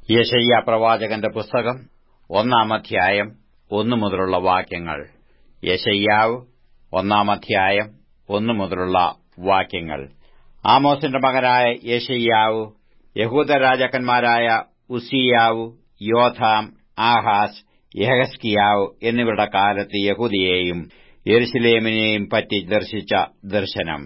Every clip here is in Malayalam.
യശയ്യ പ്രവാചകന്റെ പുസ്തകം ഒന്നാം അധ്യായം ഒന്നു മുതലുള്ള വാക്യങ്ങൾ യശയ്യാവ് ഒന്നാം അധ്യായം ഒന്നു മുതലുള്ള വാക്യങ്ങൾ ആമോസിന്റെ മകനായ യശയ്യാവ് യഹൂദ രാജാക്കന്മാരായ ഉസിയാവ് യോധാം ആഹാസ് യഹസ്കിയാവ് എന്നിവരുടെ കാലത്ത് യഹൂദിയെയും യെരുശലേമിനെയും പറ്റി ദർശിച്ച ദർശനം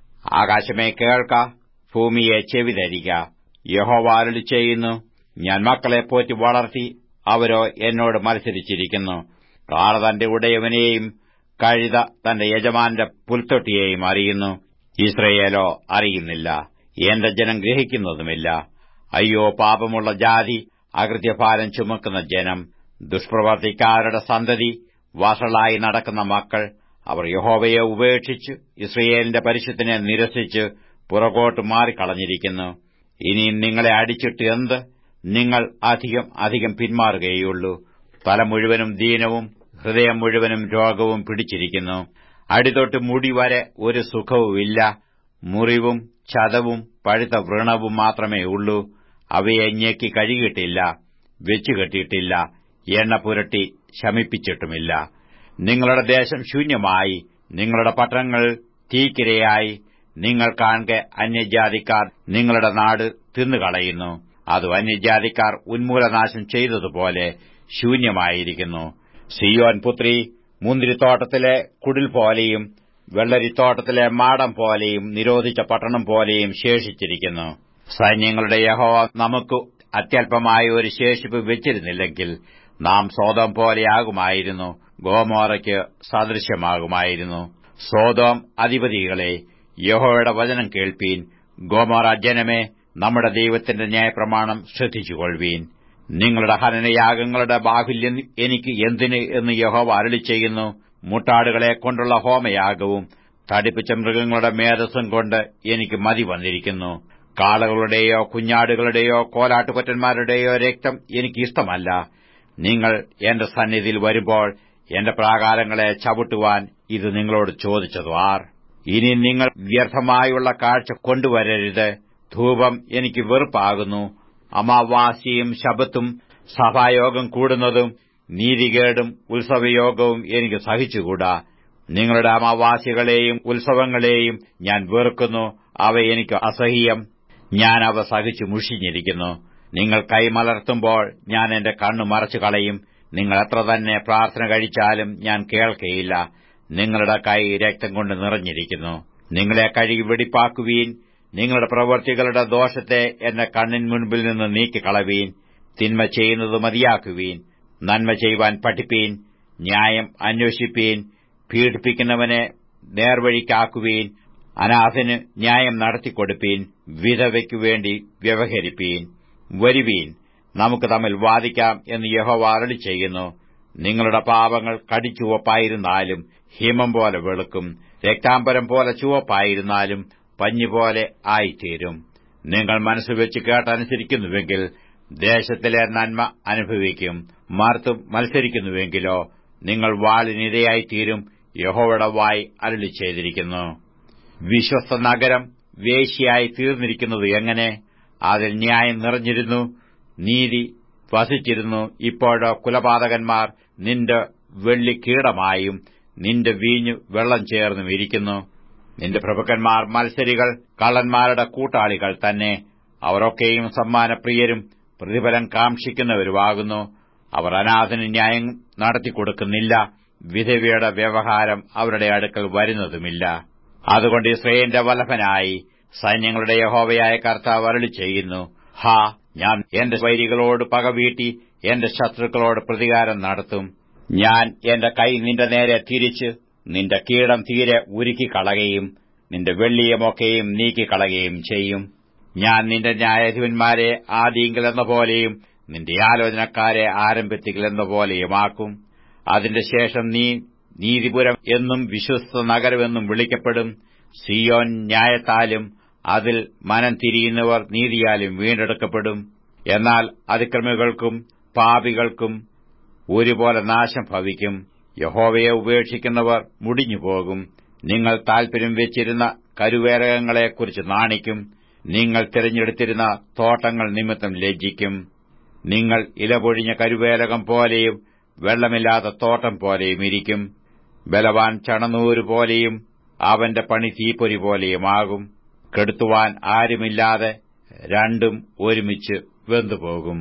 ആകാശമേ കേൾക്ക ഭൂമിയെ ചെവിധരിക യഹോവ അരുളി ചെയ്യുന്നു ഞാൻ മക്കളെ പോറ്റി വളർത്തി അവരോ എന്നോട് മത്സരിച്ചിരിക്കുന്നു കാള തന്റെ ഉടയവനെയും കഴുത തന്റെ യജമാന്റെ പുൽത്തൊട്ടിയെയും അറിയുന്നു ഇസ്രയേലോ അറിയുന്നില്ല എന്റെ ജനം ഗ്രഹിക്കുന്നതുമില്ല അയ്യോ പാപമുള്ള ജാതി അകൃത്യഭാരം ചുമക്കുന്ന ജനം ദുഷ്പ്രവർത്തിക്കാരുടെ സന്തതി വഷളായി നടക്കുന്ന മക്കൾ അവർ യഹോവയെ ഉപേക്ഷിച്ച് ഇസ്രയേലിന്റെ പരിശുദ്ധനെ നിരസിച്ച് പുറകോട്ട് മാറിക്കളഞ്ഞിരിക്കുന്നു ഇനിയും നിങ്ങളെ അടിച്ചിട്ട് എന്ത് നിങ്ങൾ അധികം അധികം പിന്മാറുകയുള്ളൂ തല മുഴുവനും ദീനവും ഹൃദയം മുഴുവനും രോഗവും പിടിച്ചിരിക്കുന്നു അടിതൊട്ട് മുടി വരെ ഒരു സുഖവുമില്ല മുറിവും ചതവും പഴുത്ത വ്രണവും മാത്രമേ ഉള്ളൂ അവയെ ഞെക്കി കഴുകിയിട്ടില്ല വെച്ചുകെട്ടിയിട്ടില്ല എണ്ണ പുരട്ടി ശമിപ്പിച്ചിട്ടുമില്ല നിങ്ങളുടെ ദേശം ശൂന്യമായി നിങ്ങളുടെ പട്ടണങ്ങൾ തീക്കിരയായി നിങ്ങൾ കാണെ അന്യജാതിക്കാർ നിങ്ങളുടെ നാട് തിന്നുകളയുന്നു അത് അന്യജാതിക്കാർ ഉന്മൂലനാശം ചെയ്തതുപോലെ ശൂന്യമായിരിക്കുന്നു സിയോൻ പുത്രി മുന്തിരിത്തോട്ടത്തിലെ കുടിൽ പോലെയും വെള്ളരിത്തോട്ടത്തിലെ മാടം പോലെയും നിരോധിച്ച പട്ടണം പോലെയും ശേഷിച്ചിരിക്കുന്നു സൈന്യങ്ങളുടെ യഹോവ നമുക്ക് അത്യല്പമായ ഒരു ശേഷിപ്പ് വെച്ചിരുന്നില്ലെങ്കിൽ നാം സ്വതം പോലെയാകുമായിരുന്നു ഗോമോറയ്ക്ക് സദൃശ്യമാകുമായിരുന്നു സ്വതം അധിപതികളെ യഹോയുടെ വചനം കേൾപ്പീൻ ഗോമോറ ജനമേ നമ്മുടെ ദൈവത്തിന്റെ ന്യായപ്രമാണം ശ്രദ്ധിച്ചുകൊള്ളുവീൻ നിങ്ങളുടെ ഹനനയാഗങ്ങളുടെ ബാഹുല്യം എനിക്ക് എന്തിന് എന്ന് യഹോവ അരളി ചെയ്യുന്നു മുട്ടാടുകളെ കൊണ്ടുള്ള ഹോമയാഗവും തടിപ്പിച്ച മൃഗങ്ങളുടെ മേധസ്സും കൊണ്ട് എനിക്ക് മതി വന്നിരിക്കുന്നു കാളകളുടെയോ കുഞ്ഞാടുകളുടെയോ കോലാട്ടുകൊറ്റന്മാരുടെയോ രക്തം എനിക്ക് ഇഷ്ടമല്ല നിങ്ങൾ എന്റെ സന്നിധിയിൽ വരുമ്പോൾ എന്റെ പ്രാകാരങ്ങളെ ചവിട്ടുവാൻ ഇത് നിങ്ങളോട് ചോദിച്ചതു ആർ ഇനി നിങ്ങൾ വ്യർത്ഥമായുള്ള കാഴ്ച കൊണ്ടുവരരുത് ധൂപം എനിക്ക് വെറുപ്പാകുന്നു അമാവാസിയും ശബത്തും സഭായോഗം കൂടുന്നതും നീതികേടും ഉത്സവയോഗവും എനിക്ക് സഹിച്ചുകൂടാ നിങ്ങളുടെ അമാവാസികളെയും ഉത്സവങ്ങളെയും ഞാൻ വെറുക്കുന്നു അവ എനിക്ക് അസഹ്യം ഞാൻ അവ സഹിച്ചു മുഷിഞ്ഞിരിക്കുന്നു നിങ്ങൾ കൈമലർത്തുമ്പോൾ ഞാൻ എന്റെ കണ്ണു മറച്ചു കളയും നിങ്ങൾ എത്ര തന്നെ പ്രാർത്ഥന കഴിച്ചാലും ഞാൻ കേൾക്കയില്ല നിങ്ങളുടെ കൈ രക്തം കൊണ്ട് നിറഞ്ഞിരിക്കുന്നു നിങ്ങളെ കഴുകി വെടിപ്പാക്കുവീൻ നിങ്ങളുടെ പ്രവൃത്തികളുടെ ദോഷത്തെ എന്റെ കണ്ണിൻ മുൻപിൽ നിന്ന് നീക്കിക്കളവീൻ തിന്മ ചെയ്യുന്നത് മതിയാക്കുവീൻ നന്മ ചെയ്യുവാൻ പഠിപ്പീൻ ന്യായം അന്വേഷിപ്പീൻ പീഡിപ്പിക്കുന്നവനെ നേർവഴിക്കാക്കുവീൻ അനാഥന് ന്യായം നടത്തിക്കൊടുപ്പീൻ വിധവയ്ക്കു വേണ്ടി വ്യവഹരിപ്പീൻ വരുവീൻ നമുക്ക് തമ്മിൽ വാദിക്കാം എന്ന് യഹോവ അരളി ചെയ്യുന്നു നിങ്ങളുടെ പാപങ്ങൾ കടിച്ചുവപ്പായിരുന്നാലും ഹിമം പോലെ വെളുക്കും രക്താംബരം പോലെ ചുവപ്പായിരുന്നാലും പഞ്ഞുപോലെ ആയിത്തീരും നിങ്ങൾ മനസ്സുവെച്ച് കേട്ടനുസരിക്കുന്നുവെങ്കിൽ ദേശത്തിലെ നന്മ അനുഭവിക്കും മറുത്തും മത്സരിക്കുന്നുവെങ്കിലോ നിങ്ങൾ വാളിനിരയായിത്തീരും യഹോവയുടെ വായി അരളി ചെയ്തിരിക്കുന്നു വിശ്വസ്ത നഗരം വേശ്യയായി തീർന്നിരിക്കുന്നത് എങ്ങനെ അതിൽ ന്യായം നിറഞ്ഞിരുന്നു നീതി വസിച്ചിരുന്നു ഇപ്പോഴോ കുലപാതകന്മാർ നിന്റെ വെള്ളി കീടമായും നിന്റെ വീഞ്ഞു വെള്ളം ചേർന്നും ഇരിക്കുന്നു നിന്റെ പ്രഭുക്കന്മാർ മത്സരികൾ കള്ളന്മാരുടെ കൂട്ടാളികൾ തന്നെ അവരൊക്കെയും സമ്മാനപ്രിയരും പ്രതിഫലം കാക്ഷിക്കുന്നവരുമാകുന്നു അവർ അനാഥന് ന്യായം നടത്തിക്കൊടുക്കുന്നില്ല വിധവയുടെ വ്യവഹാരം അവരുടെ അടുക്കൽ വരുന്നതുമില്ല അതുകൊണ്ട് ഇസ്രയേലിന്റെ വല്ലഭനായി സൈന്യങ്ങളുടെ യഹോവയായ കർത്താവ് അരളി ചെയ്യുന്നു ഹാ ഞാൻ എന്റെ വൈരികളോട് പകവീട്ടി എന്റെ ശത്രുക്കളോട് പ്രതികാരം നടത്തും ഞാൻ എന്റെ കൈ നിന്റെ നേരെ തിരിച്ച് നിന്റെ കീടം തീരെ ഉരുക്കിക്കളകയും നിന്റെ വെള്ളിയമൊക്കെയും നീക്കിക്കളകയും ചെയ്യും ഞാൻ നിന്റെ ന്യായാധിപന്മാരെ ആദിയെങ്കിലെന്ന പോലെയും നിന്റെ ആലോചനക്കാരെ ആരംഭത്തിലെന്ന പോലെയുമാക്കും അതിന്റെ ശേഷം നീ നീതിപുരം എന്നും വിശ്വസ്ത നഗരമെന്നും വിളിക്കപ്പെടും സിയോൻ ന്യായത്താലും അതിൽ മനം തിരിയുന്നവർ നീതിയാലും വീണ്ടെടുക്കപ്പെടും എന്നാൽ അതിക്രമികൾക്കും പാപികൾക്കും ഒരുപോലെ നാശം ഭവിക്കും യഹോവയെ ഉപേക്ഷിക്കുന്നവർ മുടിഞ്ഞുപോകും നിങ്ങൾ താൽപര്യം വെച്ചിരുന്ന കരുവേരകങ്ങളെക്കുറിച്ച് നാണിക്കും നിങ്ങൾ തിരഞ്ഞെടുത്തിരുന്ന തോട്ടങ്ങൾ നിമിത്തം ലജ്ജിക്കും നിങ്ങൾ ഇലപൊഴിഞ്ഞ കരുവേലകം പോലെയും വെള്ളമില്ലാത്ത തോട്ടം പോലെയും ഇരിക്കും ബലവാൻ ചണനൂര് പോലെയും അവന്റെ പണി തീപ്പൊരി പോലെയുമാകും കെടുത്തുവാൻ ആരുമില്ലാതെ രണ്ടും ഒരുമിച്ച് വെന്തുപോകും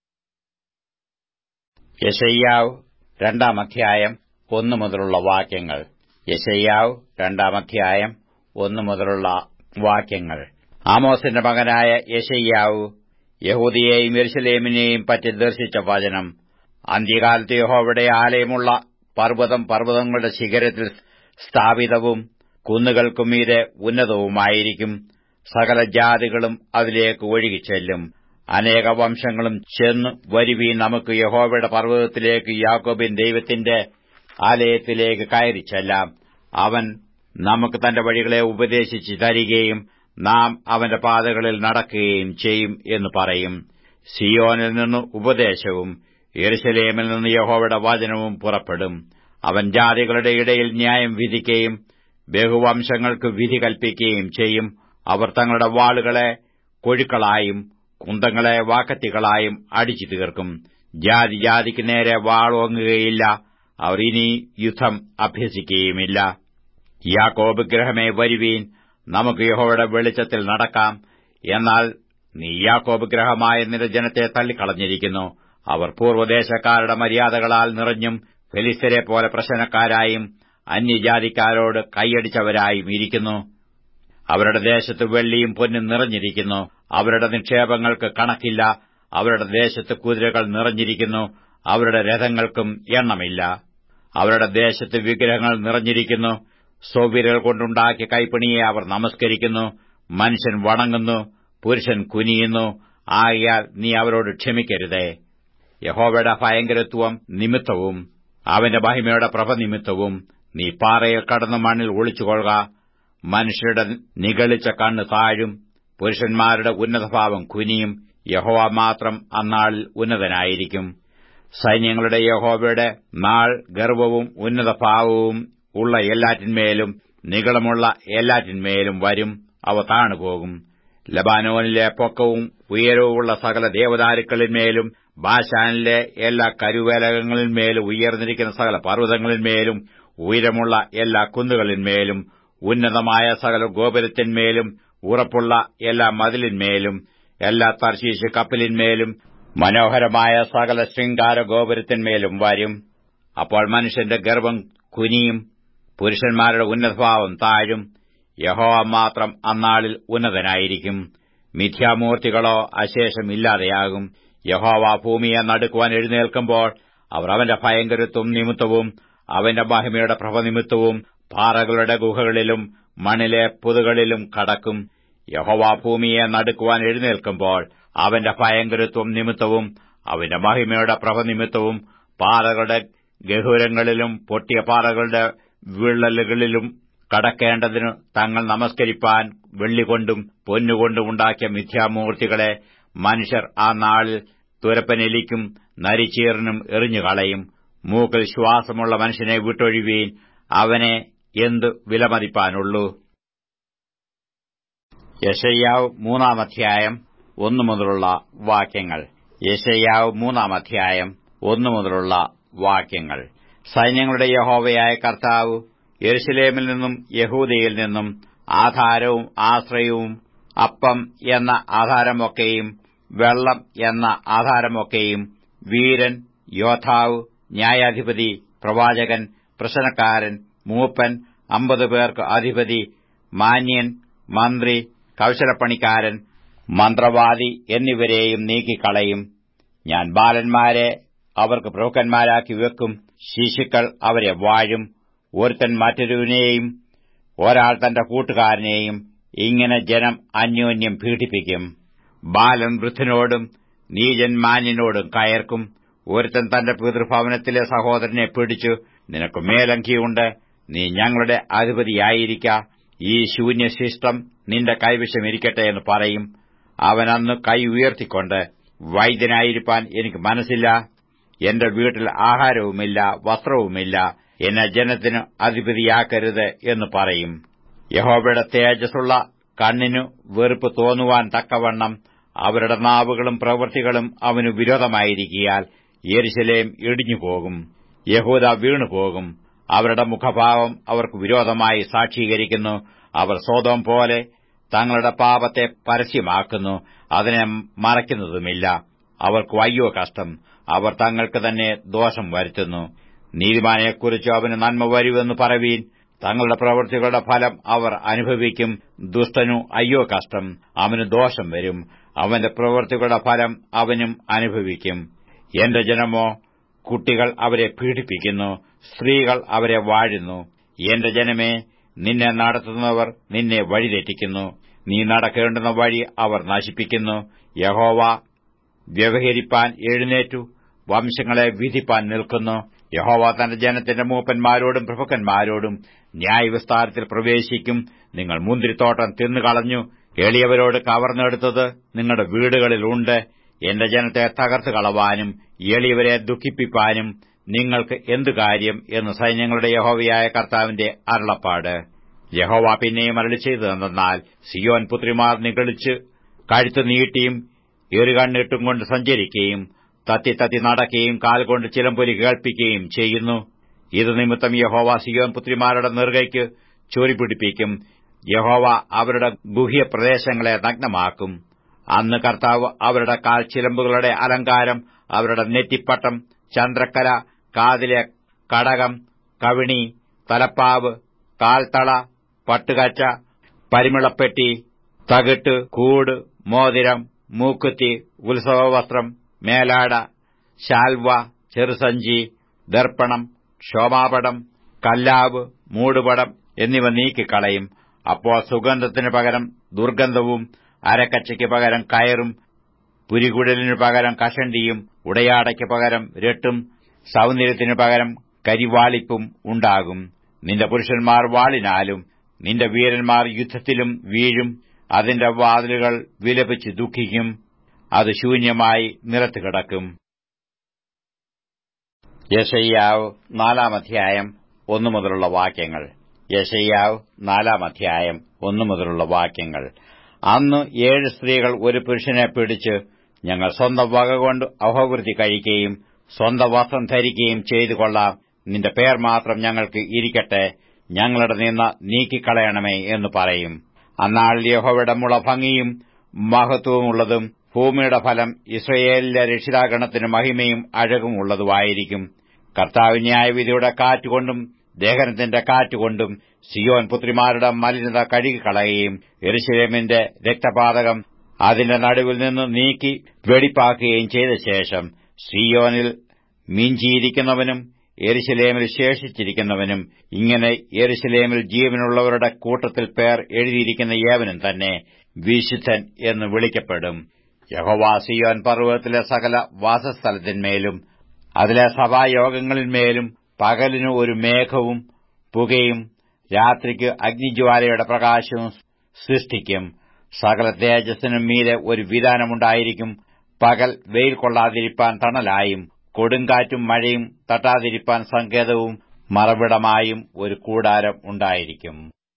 യശയ്യാവ് രണ്ടാം അധ്യായം ഒന്നു മുതലുള്ള വാക്യങ്ങൾ യശയ്യാവ് രണ്ടാം അധ്യായം ഒന്നു മുതലുള്ള വാക്യങ്ങൾ ആമോസിന്റെ മകനായ യശയ്യാവ് യഹൂദിയെയും യെരുശലേമിനെയും പറ്റി ദർശിച്ച വചനം അന്ത്യകാലത്ത് യഹോവയുടെ ആലയമുള്ള പർവ്വതം പർവ്വതങ്ങളുടെ ശിഖരത്തിൽ സ്ഥാപിതവും കുന്നുകൾക്കുമീതെ ഉന്നതവുമായിരിക്കും സകല ജാതികളും അതിലേക്ക് ഒഴുകിച്ചെല്ലും അനേക വംശങ്ങളും ചെന്നു വരുവീൻ നമുക്ക് യഹോവയുടെ പർവ്വതത്തിലേക്ക് യാക്കോബിൻ ദൈവത്തിന്റെ ആലയത്തിലേക്ക് കയറി ചെല്ലാം അവൻ നമുക്ക് തന്റെ വഴികളെ ഉപദേശിച്ച് തരികയും നാം അവന്റെ പാതകളിൽ നടക്കുകയും ചെയ്യും എന്ന് പറയും സിയോനിൽ നിന്ന് ഉപദേശവും യെരുശലേമിൽ നിന്ന് യഹോവയുടെ വചനവും പുറപ്പെടും അവൻ ജാതികളുടെ ഇടയിൽ ന്യായം വിധിക്കുകയും ബഹുവംശങ്ങൾക്ക് വിധി കൽപ്പിക്കുകയും ചെയ്യും അവർ തങ്ങളുടെ വാളുകളെ കൊഴുക്കളായും കുന്തങ്ങളെ വാക്കത്തികളായും അടിച്ചു തീർക്കും ജാതി ജാതിക്ക് നേരെ വാളോങ്ങുകയില്ല അവർ ഇനി യുദ്ധം അഭ്യസിക്കുകയുമില്ല യാക്കോബ് ഗ്രഹമേ വരുവീൻ നമുക്ക് യഹോയുടെ വെളിച്ചത്തിൽ നടക്കാം എന്നാൽ നീ യാക്കോബ് ഗ്രഹമായ നിന്റെ ജനത്തെ തള്ളിക്കളഞ്ഞിരിക്കുന്നു അവർ പൂർവ്വദേശക്കാരുടെ മര്യാദകളാൽ നിറഞ്ഞും ഫെലിസ്തരെ പോലെ പ്രശ്നക്കാരായും അന്യജാതിക്കാരോട് കൈയടിച്ചവരായും ഇരിക്കുന്നു അവരുടെ ദേശത്ത് വെള്ളിയും പൊന്നും നിറഞ്ഞിരിക്കുന്നു അവരുടെ നിക്ഷേപങ്ങൾക്ക് കണക്കില്ല അവരുടെ ദേശത്ത് കുതിരകൾ നിറഞ്ഞിരിക്കുന്നു അവരുടെ രഥങ്ങൾക്കും എണ്ണമില്ല അവരുടെ ദേശത്ത് വിഗ്രഹങ്ങൾ നിറഞ്ഞിരിക്കുന്നു സൗവിരൽ കൊണ്ടുണ്ടാക്കിയ കൈപ്പണിയെ അവർ നമസ്കരിക്കുന്നു മനുഷ്യൻ വണങ്ങുന്നു പുരുഷൻ കുനിയുന്നു ആകയാൽ നീ അവരോട് ക്ഷമിക്കരുതേ യഹോവയുടെ ഭയങ്കരത്വം നിമിത്തവും അവന്റെ മഹിമയുടെ പ്രഭ നിമിത്തവും നീ പാറയിൽ കടന്ന് മണ്ണിൽ ഒളിച്ചുകൊള്ളുക മനുഷ്യരുടെ നിഗളിച്ച കണ്ണ് താഴും പുരുഷന്മാരുടെ ഉന്നതഭാവം കുനിയും യഹോവ മാത്രം അന്നാളിൽ ഉന്നതനായിരിക്കും സൈന്യങ്ങളുടെ യഹോവയുടെ നാൾ ഗർവവും ഉന്നതഭാവവും ഉള്ള എല്ലാറ്റിന്മേലും നികളമുള്ള എല്ലാറ്റിന്മേലും വരും അവ താണുപോകും ലബാനോനിലെ പൊക്കവും ഉയരവുമുള്ള സകല ദേവദാരുക്കളിന്മേലും ബാഷാനിലെ എല്ലാ കരുവേലകങ്ങളിന്മേലും ഉയർന്നിരിക്കുന്ന സകല പർവ്വതങ്ങളിന്മേലും ഉയരമുള്ള എല്ലാ കുന്നുകളിന്മേലും ഉന്നതമായ സകല ഗോപുരത്തിന്മേലും ഉറപ്പുള്ള എല്ലാ മതിലിന്മേലും എല്ലാ തർശീശ് കപ്പലിന്മേലും മനോഹരമായ സകല ശൃംഗാര ഗോപുരത്തിന്മേലും വരും അപ്പോൾ മനുഷ്യന്റെ ഗർഭം കുനിയും പുരുഷന്മാരുടെ ഉന്നതഭാവം താഴും യഹോവ മാത്രം അന്നാളിൽ ഉന്നതനായിരിക്കും മിഥ്യാമൂർത്തികളോ അശേഷം ഇല്ലാതെയാകും യഹോവ ഭൂമിയെ നടുക്കുവാൻ എഴുന്നേൽക്കുമ്പോൾ അവർ അവന്റെ ഭയങ്കരത്വം നിമിത്തവും അവന്റെ മഹിമയുടെ പ്രഭനിമിത്തവും പാറകളുടെ ഗുഹകളിലും മണിലെ പുതുകളിലും കടക്കും യഹോവ ഭൂമിയെ നടുക്കുവാൻ എഴുന്നേൽക്കുമ്പോൾ അവന്റെ ഭയങ്കരത്വം നിമിത്തവും അവന്റെ മഹിമയുടെ പ്രഭനിമിത്തവും പാറകളുടെ ഗഹുരങ്ങളിലും പൊട്ടിയ പാറകളുടെ വിള്ളലുകളിലും കടക്കേണ്ടതിനു തങ്ങൾ നമസ്കരിപ്പാൻ വെള്ളികൊണ്ടും പൊന്നുകൊണ്ടും ഉണ്ടാക്കിയ മിഥ്യാമൂർത്തികളെ മനുഷ്യർ ആ നാളിൽ തുരപ്പനെലിക്കും നരിച്ചീറിനും എറിഞ്ഞുകളയും മൂക്കിൽ ശ്വാസമുള്ള മനുഷ്യനെ വിട്ടൊഴിവീൻ അവനെ എന്തു വിലമതിപ്പാനുള്ളൂ യശയ്യാവ് മൂന്നാം അധ്യായം ഒന്നു മുതലുള്ള വാക്യങ്ങൾ യശയ്യാവ് മൂന്നാം അധ്യായം ഒന്നു മുതലുള്ള വാക്യങ്ങൾ സൈന്യങ്ങളുടെ യഹോവയായ കർത്താവ് യെരുശലേമിൽ നിന്നും യഹൂദയിൽ നിന്നും ആധാരവും ആശ്രയവും അപ്പം എന്ന ആധാരമൊക്കെയും വെള്ളം എന്ന ആധാരമൊക്കെയും വീരൻ യോദ്ധാവ് ന്യായാധിപതി പ്രവാചകൻ പ്രശ്നക്കാരൻ മൂപ്പൻ അമ്പത് പേർക്ക് അധിപതി മാന്യൻ മന്ത്രി കൌശലപ്പണിക്കാരൻ മന്ത്രവാദി എന്നിവരെയും നീക്കിക്കളയും ഞാൻ ബാലന്മാരെ അവർക്ക് പ്രഭുക്കന്മാരാക്കി വെക്കും ശിശുക്കൾ അവരെ വാഴും ഒരുത്തൻ മറ്റൊരുവിനെയും ഒരാൾ തന്റെ കൂട്ടുകാരനെയും ഇങ്ങനെ ജനം അന്യോന്യം പീഡിപ്പിക്കും ബാലൻ വൃദ്ധനോടും നീജൻ മാന്യനോടും കയർക്കും ഒരുത്തൻ തന്റെ പിതൃഭവനത്തിലെ സഹോദരനെ പിടിച്ചു നിനക്ക് മേലങ്കിയുണ്ട് നീ ഞങ്ങളുടെ അധിപതിയായിരിക്ക ഈ ശൂന്യശിഷ്ടം നിന്റെ കൈവശം ഇരിക്കട്ടെ എന്ന് പറയും അവൻ അന്ന് കൈ ഉയർത്തിക്കൊണ്ട് വൈദ്യനായിരിക്കാൻ എനിക്ക് മനസ്സില്ല എന്റെ വീട്ടിൽ ആഹാരവുമില്ല വസ്ത്രവുമില്ല എന്നെ ജനത്തിന് അധിപതിയാക്കരുത് എന്ന് പറയും യഹോബയുടെ തേജസ്സുള്ള കണ്ണിനു വെറുപ്പ് തോന്നുവാൻ തക്കവണ്ണം അവരുടെ നാവുകളും പ്രവൃത്തികളും അവനു വിരോധമായിരിക്കിയാൽ യെരുശലേം ഇടിഞ്ഞുപോകും യഹൂദ വീണുപോകും അവരുടെ മുഖഭാവം അവർക്ക് വിരോധമായി സാക്ഷീകരിക്കുന്നു അവർ സ്വതം പോലെ തങ്ങളുടെ പാപത്തെ പരസ്യമാക്കുന്നു അതിനെ മറയ്ക്കുന്നതുമില്ല അവർക്ക് അയ്യോ കഷ്ടം അവർ തങ്ങൾക്ക് തന്നെ ദോഷം വരുത്തുന്നു നീതിമാനെക്കുറിച്ച് അവന് നന്മ വരുമെന്ന് പറവീൻ തങ്ങളുടെ പ്രവൃത്തികളുടെ ഫലം അവർ അനുഭവിക്കും ദുഷ്ടനു അയ്യോ കഷ്ടം അവന് ദോഷം വരും അവന്റെ പ്രവൃത്തികളുടെ ഫലം അവനും അനുഭവിക്കും എന്റെ ജനമോ കുട്ടികൾ അവരെ പീഡിപ്പിക്കുന്നു സ്ത്രീകൾ അവരെ വാഴുന്നു എന്റെ ജനമേ നിന്നെ നടത്തുന്നവർ നിന്നെ വഴിതെറ്റിക്കുന്നു നീ നടക്കേണ്ടുന്ന വഴി അവർ നശിപ്പിക്കുന്നു യഹോവ വ്യവഹരിപ്പാൻ എഴുന്നേറ്റു വംശങ്ങളെ വിധിപ്പാൻ നിൽക്കുന്നു യഹോവ തന്റെ ജനത്തിന്റെ മൂപ്പന്മാരോടും പ്രഭുക്കന്മാരോടും ന്യായവിസ്താരത്തിൽ പ്രവേശിക്കും നിങ്ങൾ മുന്തിരിത്തോട്ടം തിന്നുകളഞ്ഞു എളിയവരോട് കവർന്നെടുത്തത് നിങ്ങളുടെ വീടുകളിലുണ്ട് എന്റെ ജനത്തെ തകർത്തു കളവാനും എളിയവരെ ദുഃഖിപ്പിപ്പാനും നിങ്ങൾക്ക് എന്തു കാര്യം എന്ന് സൈന്യങ്ങളുടെ യഹോവയായ കർത്താവിന്റെ അരുളപ്പാട് യഹോവ പിന്നെയും അരളി ചെയ്തതെന്നാൽ സിയോൻ പുത്രിമാർ നിഗളിച്ച് കഴുത്തു നീട്ടിയും എറുകണ്ണിട്ടും കൊണ്ട് സഞ്ചരിക്കുകയും തത്തി തത്തി നടക്കുകയും കാൽ കൊണ്ട് ചിലമ്പൊലി കേൾപ്പിക്കുകയും ചെയ്യുന്നു ഇത് നിമിത്തം യഹോവ സിയോൻ പുത്രിമാരുടെ നെറുകയ്ക്ക് ചോരി പിടിപ്പിക്കും യഹോവ അവരുടെ ഗുഹ്യ പ്രദേശങ്ങളെ നഗ്നമാക്കും അന്ന് കർത്താവ് അവരുടെ കാൽ ചിലമ്പുകളുടെ അലങ്കാരം അവരുടെ നെറ്റിപ്പട്ടം ചന്ദ്രക്കല കാതിലെ കടകം കവിണി തലപ്പാവ് കാൽത്തള പട്ടുകച്ച പരിമിളപ്പെട്ടി തകിട്ട് കൂട് മോതിരം മൂക്കുത്തി ഉത്സവവസ്ത്രം മേലാട ശാൽവ ചെറുസഞ്ചി ദർപ്പണം ക്ഷോമാപടം കല്ലാവ് മൂടുപടം എന്നിവ നീക്കിക്കളയും അപ്പോൾ സുഗന്ധത്തിനു പകരം ദുർഗന്ധവും അരക്കച്ചയ്ക്ക് പകരം കയറും പുരികുടലിനു പകരം കഷണ്ടിയും ഉടയാടയ്ക്ക് പകരം രട്ടും സൗന്ദര്യത്തിനു പകരം കരിവാളിപ്പും ഉണ്ടാകും നിന്റെ പുരുഷന്മാർ വാളിനാലും നിന്റെ വീരന്മാർ യുദ്ധത്തിലും വീഴും അതിന്റെ വാതിലുകൾ വിലപിച്ച് ദുഃഖിക്കും അത് ശൂന്യമായി നിരത്ത് കിടക്കും യശയ്യാവ് നാലാം അധ്യായം ഒന്നു മുതലുള്ള വാക്യങ്ങൾ യശയ്യാവ് നാലാം അധ്യായം ഒന്നു മുതലുള്ള വാക്യങ്ങൾ അന്ന് ഏഴ് സ്ത്രീകൾ ഒരു പുരുഷനെ പിടിച്ച് ഞങ്ങൾ സ്വന്തം വകകൊണ്ട് അഹോവൃത്തി കഴിക്കുകയും സ്വന്തം വസ്ത്രം ധരിക്കുകയും ചെയ്തു കൊള്ളാം നിന്റെ പേർ മാത്രം ഞങ്ങൾക്ക് ഇരിക്കട്ടെ ഞങ്ങളുടെ നിന്ന നീക്കിക്കളയണമേ എന്ന് പറയും അന്നാളിൽ യഹോവയുടെ മുള ഭംഗിയും മഹത്വമുള്ളതും ഭൂമിയുടെ ഫലം ഇസ്രയേലിലെ രക്ഷിതാഗണത്തിന് മഹിമയും അഴകും ഉള്ളതുമായിരിക്കും കർത്താവ് ന്യായവിധിയുടെ കാറ്റുകൊണ്ടും ദേഹനത്തിന്റെ കാറ്റുകൊണ്ടും സിയോൻ പുത്രിമാരുടെ മലിനത കഴുകിക്കളയുകയും എരുശലേമിന്റെ രക്തപാതകം അതിന്റെ നടുവിൽ നിന്ന് നീക്കി വെടിപ്പാക്കുകയും ചെയ്ത ശേഷം സിയോനിൽ മിഞ്ചിയിരിക്കുന്നവനും എരുശലേമിൽ ശേഷിച്ചിരിക്കുന്നവനും ഇങ്ങനെ എരുശലേമിൽ ജീവനുള്ളവരുടെ കൂട്ടത്തിൽ പേർ എഴുതിയിരിക്കുന്ന ഏവനും തന്നെ വിശുദ്ധൻ എന്ന് വിളിക്കപ്പെടും യഹോവാ സിയോൻ പർവ്വതത്തിലെ സകല വാസസ്ഥലത്തിന്മേലും അതിലെ സഭായോഗങ്ങളിന്മേലും പകലിന് ഒരു മേഘവും പുകയും രാത്രിക്ക് അഗ്നിജ്വാലയുടെ പ്രകാശവും സൃഷ്ടിക്കും സകല തേജസ്സിനും മീതെ ഒരു വിധാനമുണ്ടായിരിക്കും പകൽ വെയിൽ കൊള്ളാതിരിപ്പാൻ തണലായും കൊടുങ്കാറ്റും മഴയും തട്ടാതിരിപ്പാൻ സങ്കേതവും മറവിടമായും ഒരു കൂടാരം ഉണ്ടായിരിക്കും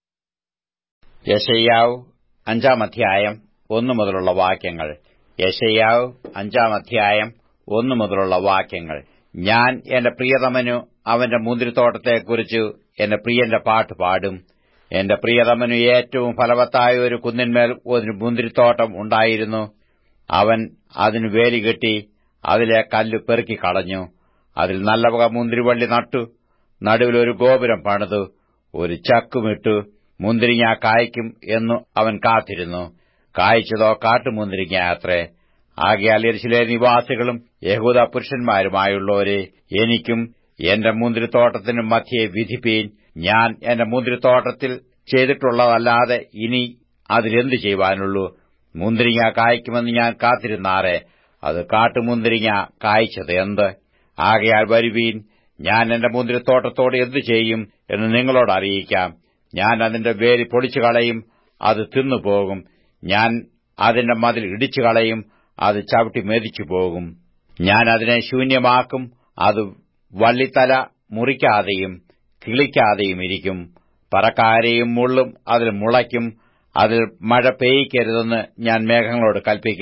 യശയ്യാവ് അഞ്ചാം അധ്യായം ഒന്നു മുതലുള്ള വാക്യങ്ങൾ യശയ്യാവ് അഞ്ചാം അധ്യായം ഒന്നു മുതലുള്ള വാക്യങ്ങൾ ഞാൻ എന്റെ പ്രിയതമനു അവന്റെ മുന്തിരിത്തോട്ടത്തെക്കുറിച്ച് എന്റെ പ്രിയന്റെ പാട്ട് പാടും എന്റെ പ്രിയതമനു ഏറ്റവും ഫലവത്തായ ഒരു കുന്നിന്മേൽ ഒരു മുന്തിരിത്തോട്ടം ഉണ്ടായിരുന്നു അവൻ അതിനു വേലി കെട്ടി അതിലെ കല്ല് പെറുക്കി കളഞ്ഞു അതിൽ നല്ല വക മുന്തിരിവള്ളി നട്ടു നടുവിൽ ഒരു ഗോപുരം പണിതു ഒരു ചക്കുമിട്ടു മുന്തിരിങ്ങ കായ്ക്കും എന്നു അവൻ കാത്തിരുന്നു കായ്ച്ചതോ കാട്ടുമുന്തിരിങ്ങ അത്രേ ആകയാൽ എരിശിലെ നിവാസികളും യഹൂദ പുരുഷന്മാരുമായുള്ളവരെ എനിക്കും എന്റെ മുന്തിരിത്തോട്ടത്തിനും മധ്യേ വിധിപ്പീൻ ഞാൻ എന്റെ മുന്തിരിത്തോട്ടത്തിൽ ചെയ്തിട്ടുള്ളതല്ലാതെ ഇനി അതിലെന്തു ചെയ്യുവാനുള്ളൂ മുന്തിരിങ്ങ കായ്ക്കുമെന്ന് ഞാൻ കാത്തിരുന്നാറെ അത് കാട്ടുമുന്തിരിങ്ങ കായ്ച്ചത് എന്ത് ആകയാൽ വരുവീൻ ഞാൻ എന്റെ മുന്തിരിത്തോട്ടത്തോട് എന്തു ചെയ്യും എന്ന് നിങ്ങളോട് അറിയിക്കാം ഞാൻ അതിന്റെ വേലി പൊളിച്ചു കളയും അത് തിന്നുപോകും ഞാൻ അതിന്റെ മതിൽ ഇടിച്ചു കളയും അത് ചവിട്ടി മെതിച്ചു പോകും ഞാൻ അതിനെ ശൂന്യമാക്കും അത് വള്ളിത്തല മുറിക്കാതെയും കിളിക്കാതെയും ഇരിക്കും പറക്കാരെയും മുള്ളും അതിൽ മുളയ്ക്കും അതിൽ മഴ പെയ്യിക്കരുതെന്ന് ഞാൻ മേഘങ്ങളോട് കൽപ്പിക്കും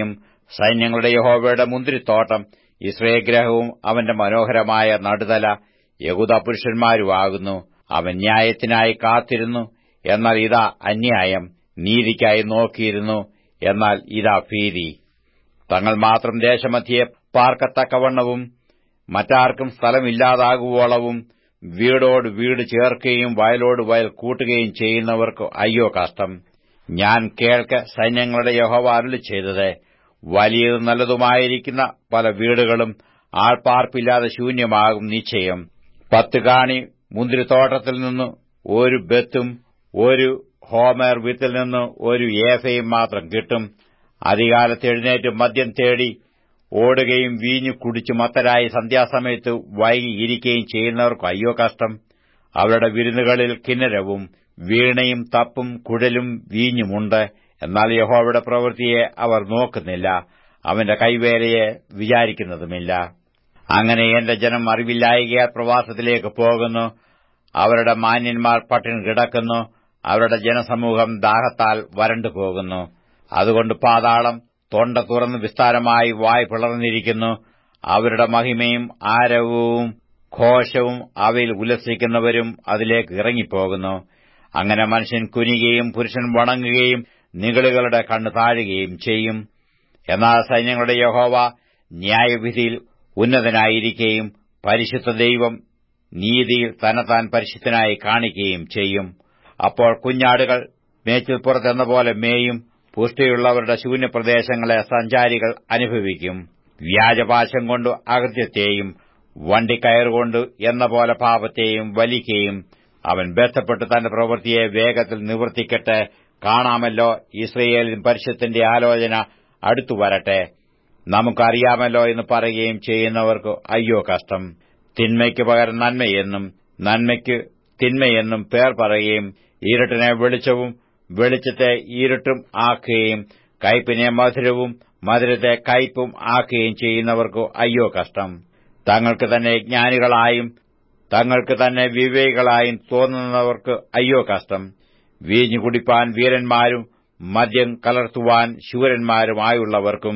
സൈന്യങ്ങളുടെ യഹോവയുടെ മുന്തിരിത്തോട്ടം ഇസ്രേഗ്രഹവും അവന്റെ മനോഹരമായ നടുതല യഹൂദ പുരുഷന്മാരുമാകുന്നു അവൻ ന്യായത്തിനായി കാത്തിരുന്നു എന്നാൽ ഇതാ അന്യായം നീതിക്കായി നോക്കിയിരുന്നു എന്നാൽ ഇതാ ഭീതി തങ്ങൾ മാത്രം ദേശമധ്യയെ പാർക്കത്തക്കവണ്ണവും മറ്റാർക്കും സ്ഥലമില്ലാതാകുവോളവും വീടോട് വീട് ചേർക്കുകയും വയലോട് വയൽ കൂട്ടുകയും ചെയ്യുന്നവർക്ക് അയ്യോ കഷ്ടം ഞാൻ കേൾക്ക സൈന്യങ്ങളുടെ യഹോവ അരുളി ചെയ്തത് വലിയതും നല്ലതുമായിരിക്കുന്ന പല വീടുകളും ആൾപ്പാർപ്പില്ലാതെ ശൂന്യമാകും നിശ്ചയം പത്ത് കാണി മുന്തിരിത്തോട്ടത്തിൽ നിന്ന് ഒരു ബത്തും ഒരു ഹോമർ വിത്തിൽ നിന്ന് ഒരു ഏഫയും മാത്രം കിട്ടും അധികാലത്ത് എഴുന്നേറ്റ് മദ്യം തേടി ഓടുകയും വീഞ്ഞു കുടിച്ചു മത്തരായി സന്ധ്യാസമയത്ത് വൈകി ഇരിക്കുകയും ചെയ്യുന്നവർക്ക് അയ്യോ കഷ്ടം അവരുടെ വിരുന്നുകളിൽ കിന്നരവും വീണയും തപ്പും കുഴലും വീഞ്ഞുമുണ്ട് എന്നാൽ യഹോവയുടെ പ്രവൃത്തിയെ അവർ നോക്കുന്നില്ല അവന്റെ കൈവേലയെ വിചാരിക്കുന്നതുമില്ല അങ്ങനെ എന്റെ ജനം അറിവില്ലായികയാൽ പ്രവാസത്തിലേക്ക് പോകുന്നു അവരുടെ മാന്യന്മാർ പട്ടിണി കിടക്കുന്നു അവരുടെ ജനസമൂഹം ദാഹത്താൽ വരണ്ടു പോകുന്നു അതുകൊണ്ട് പാതാളം തൊണ്ട തുറന്ന് വിസ്താരമായി വായ് പിളർന്നിരിക്കുന്നു അവരുടെ മഹിമയും ആരവവും ഘോഷവും അവയിൽ ഉല്ലസിക്കുന്നവരും അതിലേക്ക് ഇറങ്ങിപ്പോകുന്നു അങ്ങനെ മനുഷ്യൻ കുനിയുകയും പുരുഷൻ വണങ്ങുകയും നിഗളുകളുടെ കണ്ണ് താഴുകയും ചെയ്യും എന്നാൽ സൈന്യങ്ങളുടെ യഹോവ ന്യായവിധിയിൽ ഉന്നതനായിരിക്കുകയും പരിശുദ്ധ ദൈവം നീതിയിൽ തന്നെത്താൻ പരിശുദ്ധനായി കാണിക്കുകയും ചെയ്യും അപ്പോൾ കുഞ്ഞാടുകൾ മേച്ചിൽപ്പുറത്തെന്ന പോലെ മേയും പുഷ്ടിയുള്ളവരുടെ ശൂന്യപ്രദേശങ്ങളെ സഞ്ചാരികൾ അനുഭവിക്കും വ്യാജപാശം കൊണ്ട് അകൃത്യത്തെയും വണ്ടിക്കയറുകൊണ്ട് എന്ന പോലെ പാപത്തെയും വലിക്കുകയും അവൻ ബന്ധപ്പെട്ട് തന്റെ പ്രവൃത്തിയെ വേഗത്തിൽ നിവർത്തിക്കട്ടെ കാണാമല്ലോ ഇസ്രയേലിൻ പരിശുദ്ധന്റെ ആലോചന അടുത്തു വരട്ടെ നമുക്കറിയാമല്ലോ എന്ന് പറയുകയും ചെയ്യുന്നവർക്ക് അയ്യോ കഷ്ടം തിന്മയ്ക്ക് പകരം നന്മയെന്നും നന്മയ്ക്ക് തിന്മയെന്നും പേർ പറയുകയും ഇരുട്ടിനെ വെളിച്ചവും വെളിച്ചത്തെ ഇരുട്ടും ആക്കുകയും കയ്പിനെ മധുരവും മധുരത്തെ കയ്പും ആക്കുകയും ചെയ്യുന്നവർക്ക് അയ്യോ കഷ്ടം തങ്ങൾക്ക് തന്നെ ജ്ഞാനികളായും തങ്ങൾക്ക് തന്നെ വിവേകികളായും തോന്നുന്നവർക്ക് അയ്യോ കഷ്ടം വീഞ്ഞു കുടിപ്പാൻ വീരന്മാരും മദ്യം കലർത്തുവാൻ ശൂരന്മാരുമായുള്ളവർക്കും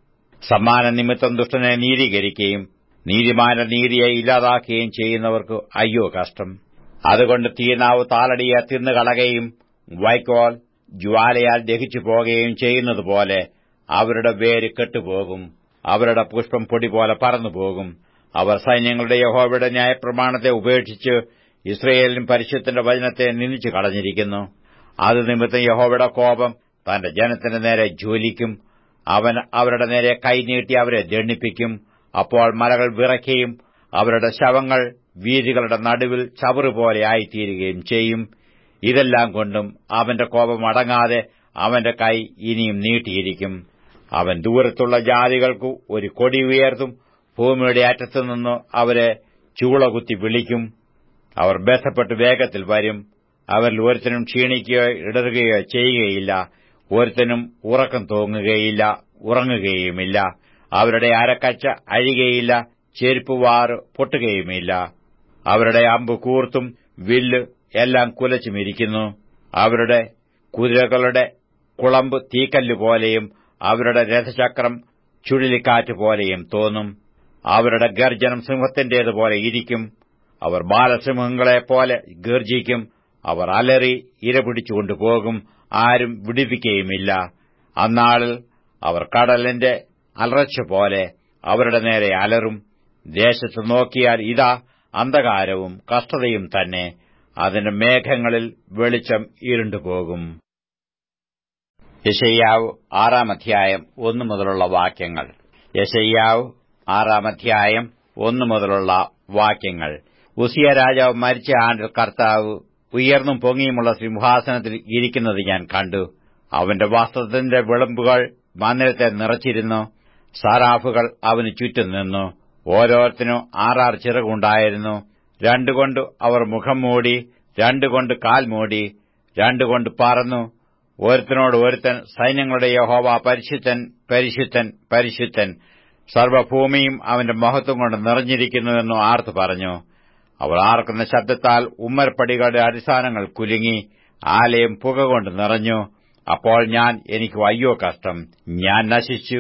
സമ്മാന നിമിത്തം ദുഷ്ടനെ നീതീകരിക്കുകയും നീതിമാന്റെ നീതിയെ ഇല്ലാതാക്കുകയും ചെയ്യുന്നവർക്ക് അയ്യോ കഷ്ടം അതുകൊണ്ട് തീനാവ് താലടിയെ തിന്നുകളകയും വൈക്കോൽ ജ്വാലയാൽ ദഹിച്ചു പോകുകയും ചെയ്യുന്നതുപോലെ അവരുടെ വേര് കെട്ടുപോകും അവരുടെ പുഷ്പം പൊടി പോലെ പറന്നുപോകും അവർ സൈന്യങ്ങളുടെ യഹോവയുടെ ന്യായപ്രമാണത്തെ ഉപേക്ഷിച്ച് ഇസ്രയേലിനും പരിശുദ്ധന്റെ വചനത്തെ നിന്ദിച്ചു കളഞ്ഞിരിക്കുന്നു അത് നിമിത്തം യഹോവയുടെ കോപം തന്റെ ജനത്തിന്റെ നേരെ ജ്വലിക്കും അവൻ അവരുടെ നേരെ കൈനീട്ടി അവരെ ദണ്ണിപ്പിക്കും അപ്പോൾ മലകൾ വിറയ്ക്കുകയും അവരുടെ ശവങ്ങൾ വീതികളുടെ നടുവിൽ ചവറുപോലെ ആയിത്തീരുകയും ചെയ്യും ഇതെല്ലാം കൊണ്ടും അവന്റെ കോപം അടങ്ങാതെ അവന്റെ കൈ ഇനിയും നീട്ടിയിരിക്കും അവൻ ദൂരത്തുള്ള ജാതികൾക്കു ഒരു കൊടി ഉയർത്തും ഭൂമിയുടെ അറ്റത്തുനിന്ന് അവരെ ചൂളകുത്തി വിളിക്കും അവർ ബന്ധപ്പെട്ട് വേഗത്തിൽ വരും അവരിൽ ഒരുത്തനും ക്ഷീണിക്കുകയോ ഇടറുകയോ ചെയ്യുകയില്ല ഒരുത്തനും ഉറക്കം തോങ്ങുകയില്ല ഉറങ്ങുകയുമില്ല അവരുടെ അരക്കച്ച അഴികയില്ല ചെരുപ്പുവാറ് പൊട്ടുകയുമില്ല അവരുടെ അമ്പ് കൂർത്തും വില്ല് എല്ലാം കുലച്ചുമിരിക്കുന്നു അവരുടെ കുതിരകളുടെ കുളമ്പ് തീക്കല്ല് പോലെയും അവരുടെ രഥചക്രം ചുഴലിക്കാറ്റ് പോലെയും തോന്നും അവരുടെ ഗർജനം സിംഹത്തിന്റേതുപോലെ ഇരിക്കും അവർ ബാലസിംഹങ്ങളെപ്പോലെ ഗർജിക്കും അവർ അലറി ഇരപിടിച്ചുകൊണ്ടുപോകും ആരും വിടിപ്പിക്കുകയുമില്ല അന്നാളിൽ അവർ കടലിന്റെ അലർച്ച പോലെ അവരുടെ നേരെ അലറും ദേശത്ത് നോക്കിയാൽ ഇതാ അന്ധകാരവും കഷ്ടതയും തന്നെ അതിന്റെ മേഘങ്ങളിൽ വെളിച്ചം ഇരുണ്ടുപോകും യശയ്യാവ് ആറാം അധ്യായം ഒന്നു മുതലുള്ള വാക്യങ്ങൾ യശയ്യാവ് ആറാം അധ്യായം ഒന്നു മുതലുള്ള വാക്യങ്ങൾ ഉസിയ രാജാവ് മരിച്ച ആണ്ടിൽ കർത്താവ് ഉയർന്നും പൊങ്ങിയുമുള്ള സിംഹാസനത്തിൽ ഇരിക്കുന്നത് ഞാൻ കണ്ടു അവന്റെ വസ്ത്രത്തിന്റെ വിളമ്പുകൾ മന്ദിരത്തെ നിറച്ചിരുന്നു സാറാഫുകൾ അവന് ചുറ്റും നിന്നു ഓരോരുത്തരും ആറാറ് ചിറകുണ്ടായിരുന്നു രണ്ടുകൊണ്ട് അവർ മുഖം മൂടി രണ്ടുകൊണ്ട് കാൽ മൂടി രണ്ടുകൊണ്ട് പറന്നു ഒരുത്തനോട് ഒരുത്തൻ സൈന്യങ്ങളുടെ യഹോവ പരിശുദ്ധൻ പരിശുദ്ധൻ പരിശുദ്ധൻ സർവഭൂമിയും അവന്റെ മഹത്വം കൊണ്ട് നിറഞ്ഞിരിക്കുന്നുവെന്നു ആർത്തു പറഞ്ഞു അവർ ആർക്കുന്ന ശബ്ദത്താൽ ഉമ്മർപ്പടികളുടെ അടിസ്ഥാനങ്ങൾ കുലുങ്ങി ആലയം പുക കൊണ്ട് നിറഞ്ഞു അപ്പോൾ ഞാൻ എനിക്ക് അയ്യോ കഷ്ടം ഞാൻ നശിച്ചു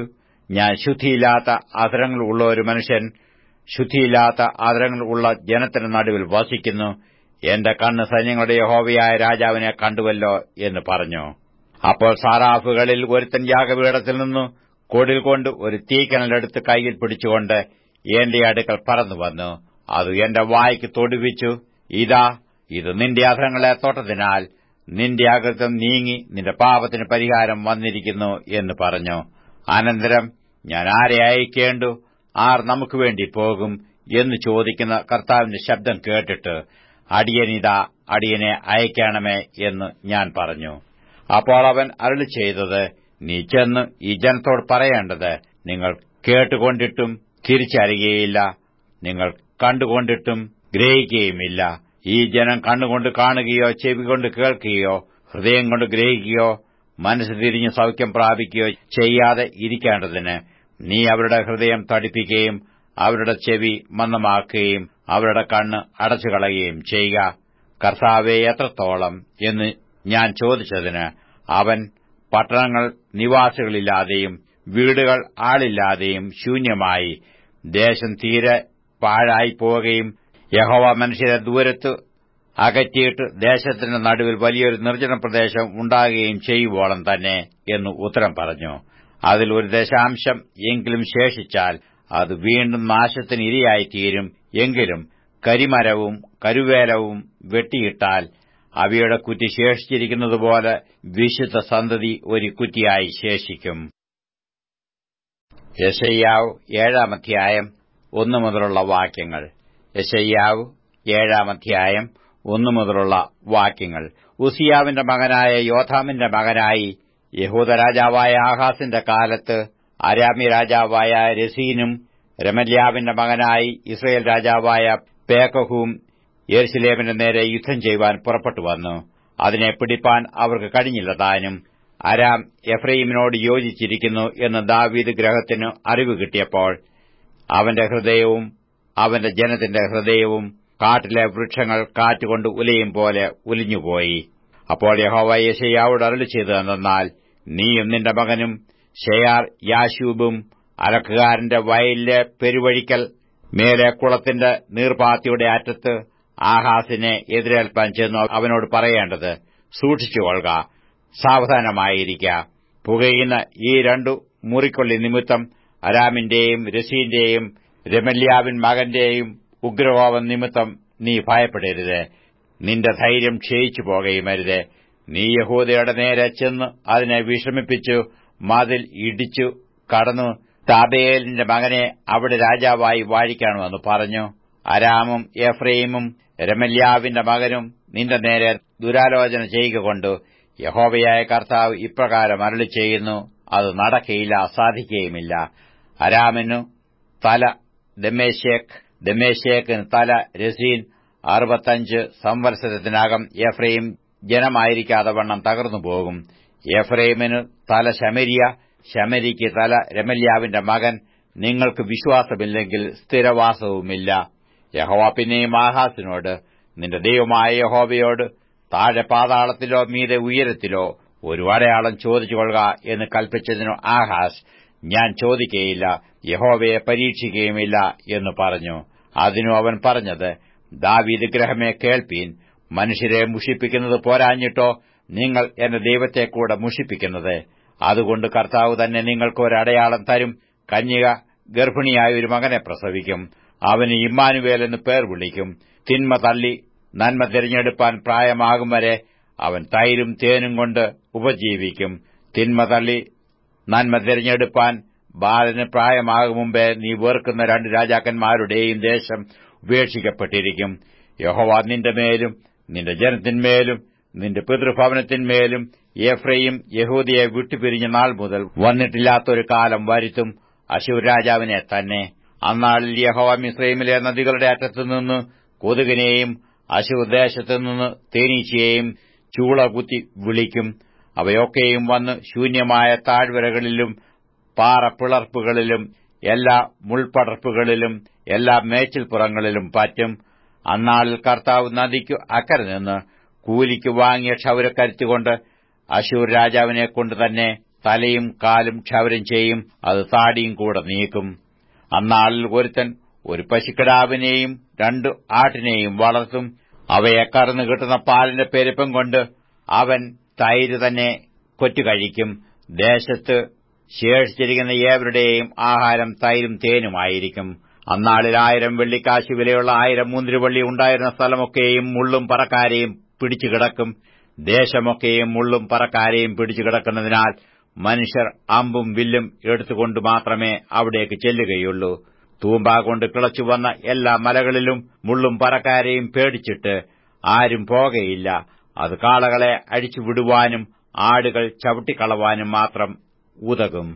ഞാൻ ശുദ്ധിയില്ലാത്ത ആദരങ്ങൾ ഉള്ള ഒരു മനുഷ്യൻ ശുദ്ധിയില്ലാത്ത ആദരങ്ങൾ ഉള്ള ജനത്തിന് നടുവിൽ വസിക്കുന്നു എന്റെ കണ്ണ് സൈന്യങ്ങളുടെ യഹോവയായ രാജാവിനെ കണ്ടുവല്ലോ എന്ന് പറഞ്ഞു അപ്പോൾ സാറാഫുകളിൽ ഒരുത്തൻ യാഗപീഠത്തിൽ നിന്നു കൊടിൽ കൊണ്ട് ഒരു തീക്കനലെടുത്ത് കൈയിൽ പിടിച്ചുകൊണ്ട് എന്റെ അടുക്കൽ പറന്നു വന്നു അത് എന്റെ വായ്ക്ക് തൊടുവിച്ചു ഇതാ ഇത് നിന്റെ അധരങ്ങളെ തൊട്ടതിനാൽ നിന്റെ അകൃത്യം നീങ്ങി നിന്റെ പാപത്തിന് പരിഹാരം വന്നിരിക്കുന്നു എന്ന് പറഞ്ഞു അനന്തരം ഞാൻ ആരെ അയക്കേണ്ടു ആർ നമുക്ക് വേണ്ടി പോകും എന്ന് ചോദിക്കുന്ന കർത്താവിന്റെ ശബ്ദം കേട്ടിട്ട് അടിയനിതാ അടിയനെ അയക്കണമേ എന്ന് ഞാൻ പറഞ്ഞു അപ്പോൾ അവൻ അരുളി ചെയ്തത് നീ ചെന്ന് ഈ ജനത്തോട് പറയേണ്ടത് നിങ്ങൾ കേട്ടുകൊണ്ടിട്ടും തിരിച്ചറിയുകയില്ല നിങ്ങൾ കണ്ടുകൊണ്ടിട്ടും ഗ്രഹിക്കുകയുമില്ല ഈ ജനം കണ്ണുകൊണ്ട് കാണുകയോ ചെവി കൊണ്ട് കേൾക്കുകയോ ഹൃദയം കൊണ്ട് ഗ്രഹിക്കുകയോ മനസ്സ് തിരിഞ്ഞ് സൗഖ്യം പ്രാപിക്കുകയോ ചെയ്യാതെ ഇരിക്കേണ്ടതിന് നീ അവരുടെ ഹൃദയം തടിപ്പിക്കുകയും അവരുടെ ചെവി മന്ദമാക്കുകയും അവരുടെ കണ്ണ് അടച്ചുകളയുകയും ചെയ്യുക കർത്താവെ എത്രത്തോളം എന്ന് ഞാൻ ചോദിച്ചതിന് അവൻ പട്ടണങ്ങൾ നിവാസികളില്ലാതെയും വീടുകൾ ആളില്ലാതെയും ശൂന്യമായി ദേശം തീരെ പാഴായി പോവുകയും യഹോവ മനുഷ്യരെ ദൂരത്ത് അകറ്റിയിട്ട് ദേശത്തിന്റെ നടുവിൽ വലിയൊരു നിർജ്ജന പ്രദേശം ഉണ്ടാകുകയും ചെയ്യുവോളം തന്നെ എന്ന് ഉത്തരം പറഞ്ഞു അതിൽ ഒരു ദശാംശം എങ്കിലും ശേഷിച്ചാൽ അത് വീണ്ടും നാശത്തിന് ഇരയായിത്തീരും എങ്കിലും കരിമരവും കരുവേലവും വെട്ടിയിട്ടാൽ അവയുടെ കുറ്റി ശേഷിച്ചിരിക്കുന്നതുപോലെ വിശുദ്ധ സന്തതി ഒരു കുറ്റിയായി ശേഷിക്കും യശയ്യാവ് ഏഴാം അധ്യായം ഒന്നു മുതലുള്ള വാക്യങ്ങൾ യശയ്യാവ് ഏഴാം അധ്യായം ഒന്നു മുതലുള്ള വാക്യങ്ങൾ ഉസിയാവിന്റെ മകനായ യോധാമിന്റെ മകനായി യഹൂദ രാജാവായ ആഹാസിന്റെ കാലത്ത് അരാമി രാജാവായ രസീനും രമല്യാവിന്റെ മകനായി ഇസ്രയേൽ രാജാവായ പേക്കഹും യെരുസലേമിന്റെ നേരെ യുദ്ധം ചെയ്യുവാൻ പുറപ്പെട്ടു വന്നു അതിനെ പിടിപ്പാൻ അവർക്ക് കഴിഞ്ഞില്ല താനും അരാം എഫ്രൈമിനോട് യോജിച്ചിരിക്കുന്നു എന്ന് ദാവീദ് ഗ്രഹത്തിന് അറിവ് കിട്ടിയപ്പോൾ അവന്റെ ഹൃദയവും അവന്റെ ജനത്തിന്റെ ഹൃദയവും കാട്ടിലെ വൃക്ഷങ്ങൾ കാറ്റുകൊണ്ട് ഉലയും പോലെ ഉലിഞ്ഞുപോയി അപ്പോൾ യഹോവ യശയ്യാവോട് അരളി ചെയ്തതെന്നാൽ നീയും നിന്റെ മകനും ഷെയാർ യാശൂബും അലക്കുകാരന്റെ വയലിലെ പെരുവഴിക്കൽ മേലെ കുളത്തിന്റെ നീർപാത്തിയുടെ അറ്റത്ത് ആഹാസിനെ എതിരേൽപ്പാൻ ചെന്നു അവനോട് പറയേണ്ടത് സൂക്ഷിച്ചുകൊള്ളുക സാവധാനമായിരിക്ക പുകയുന്ന ഈ രണ്ടു മുറിക്കൊള്ളി നിമിത്തം അരാമിന്റെയും രസീന്റെയും രമല്യാവിൻ മകന്റെയും ഉഗ്രകോപം നിമിത്തം നീ ഭയപ്പെടരുത് നിന്റെ ധൈര്യം ക്ഷയിച്ചു പോകുകയുമരുത് നീ യഹൂദയുടെ നേരെ ചെന്ന് അതിനെ വിഷമിപ്പിച്ചു മതിൽ ഇടിച്ചു കടന്നു താബേലിന്റെ മകനെ അവിടെ രാജാവായി വാഴിക്കണമെന്ന് പറഞ്ഞു അരാമും എഫ്രൈമും രമല്യാവിന്റെ മകനും നിന്റെ നേരെ ദുരാലോചന ചെയ്യുക കൊണ്ട് യഹോവയായ കർത്താവ് ഇപ്രകാരം അരളി ചെയ്യുന്നു അത് നടക്കയില്ല സാധിക്കുകയുമില്ല അരാമിനു തല ദമേശേഖ് ദമേശേഖിന് തല രസീൻ അറുപത്തഞ്ച് സംവത്സരത്തിനകം എഫ്രൈം ജനമായിരിക്കാതെ വണ്ണം തകർന്നു പോകും എഫ്രൈമിനു തല ശമരിയ ശമരിക്ക് തല രമല്യാവിന്റെ മകൻ നിങ്ങൾക്ക് വിശ്വാസമില്ലെങ്കിൽ സ്ഥിരവാസവുമില്ല യഹോവ പിന്നെയും ആഹാസിനോട് നിന്റെ ദൈവമായ യഹോവയോട് താഴെ പാതാളത്തിലോ മീതെ ഉയരത്തിലോ ഒരു അടയാളം ചോദിച്ചുകൊള്ളുക എന്ന് കൽപ്പിച്ചതിനു ആഹാസ് ഞാൻ ചോദിക്കുകയില്ല യഹോവയെ പരീക്ഷിക്കുകയുമില്ല എന്ന് പറഞ്ഞു അതിനു അവൻ പറഞ്ഞത് ദാവീദ് ഗ്രഹമേ കേൾപ്പീൻ മനുഷ്യരെ മുഷിപ്പിക്കുന്നത് പോരാഞ്ഞിട്ടോ നിങ്ങൾ എന്റെ ദൈവത്തെ കൂടെ മുഷിപ്പിക്കുന്നത് അതുകൊണ്ട് കർത്താവ് തന്നെ നിങ്ങൾക്ക് ഒരു അടയാളം തരും കന്യക ഗർഭിണിയായ ഒരു മകനെ പ്രസവിക്കും അവന് ഇമ്മാനുവേൽ എന്ന് പേർ വിളിക്കും തിന്മ തള്ളി നന്മ തിരഞ്ഞെടുപ്പാൻ പ്രായമാകും വരെ അവൻ തൈരും തേനും കൊണ്ട് ഉപജീവിക്കും തിന്മ തള്ളി നന്മ തിരഞ്ഞെടുപ്പാൻ ബാലന് പ്രായമാകും മുമ്പേ നീ വെറുക്കുന്ന രണ്ട് രാജാക്കന്മാരുടെയും ദേശം ഉപേക്ഷിക്കപ്പെട്ടിരിക്കും യഹോവ നിന്റെ മേലും നിന്റെ ജനത്തിന്മേലും നിന്റെ പിതൃഭവനത്തിന്മേലും എഫ്രയും യഹൂദിയെ വിട്ടുപിരിഞ്ഞ നാൾ മുതൽ വന്നിട്ടില്ലാത്തൊരു കാലം വരുത്തും അശൂർ രാജാവിനെ തന്നെ അന്നാളിൽ യഹോവ മിസ്രൈമിലെ നദികളുടെ അറ്റത്തുനിന്ന് കൊതുകിനെയും അശൂർ ദേശത്തുനിന്ന് തേനീച്ചയെയും ചൂള കുത്തി വിളിക്കും അവയൊക്കെയും വന്ന് ശൂന്യമായ താഴ്വരകളിലും പാറപ്പിളർപ്പുകളിലും എല്ലാ മുൾപടർപ്പുകളിലും എല്ലാ മേച്ചിൽപ്പുറങ്ങളിലും പറ്റും അന്നാളിൽ കർത്താവ് നദിക്കു അക്കരെ നിന്ന് കൂലിക്ക് വാങ്ങിയ ക്ഷൗരക്കരുത്തുകൊണ്ട് അശൂർ രാജാവിനെ കൊണ്ട് തന്നെ തലയും കാലും ക്ഷവരം ചെയ്യും അത് താടിയും കൂടെ നീക്കും അന്നാളിൽ ഒരുത്തൻ ഒരു പശുക്കിടാവിനെയും രണ്ടു ആട്ടിനെയും വളർത്തും അവയെ കറന്നു കിട്ടുന്ന പാലിന്റെ പെരുപ്പം കൊണ്ട് അവൻ തൈര് തന്നെ കൊറ്റുകഴിക്കും ദേശത്ത് ശേഷിച്ചിരിക്കുന്ന ഏവരുടെയും ആഹാരം തൈരും തേനുമായിരിക്കും അന്നാളിൽ ആയിരം വെള്ളിക്കാശ് വിലയുള്ള ആയിരം മുന്തിരിവള്ളി ഉണ്ടായിരുന്ന സ്ഥലമൊക്കെയും മുള്ളും പറക്കാരെയും പിടിച്ചു കിടക്കും ദേശമൊക്കെയും മുള്ളും പറക്കാരെയും പിടിച്ചു കിടക്കുന്നതിനാൽ മനുഷ്യർ അമ്പും വില്ലും എടുത്തുകൊണ്ട് മാത്രമേ അവിടേക്ക് ചെല്ലുകയുള്ളൂ തൂമ്പ കൊണ്ട് കിളച്ചു വന്ന എല്ലാ മലകളിലും മുള്ളും പറക്കാരെയും പേടിച്ചിട്ട് ആരും പോകയില്ല അത് കാളകളെ അഴിച്ചുവിടുവാനും ആടുകൾ ചവിട്ടിക്കളവാനും മാത്രം ഉതകും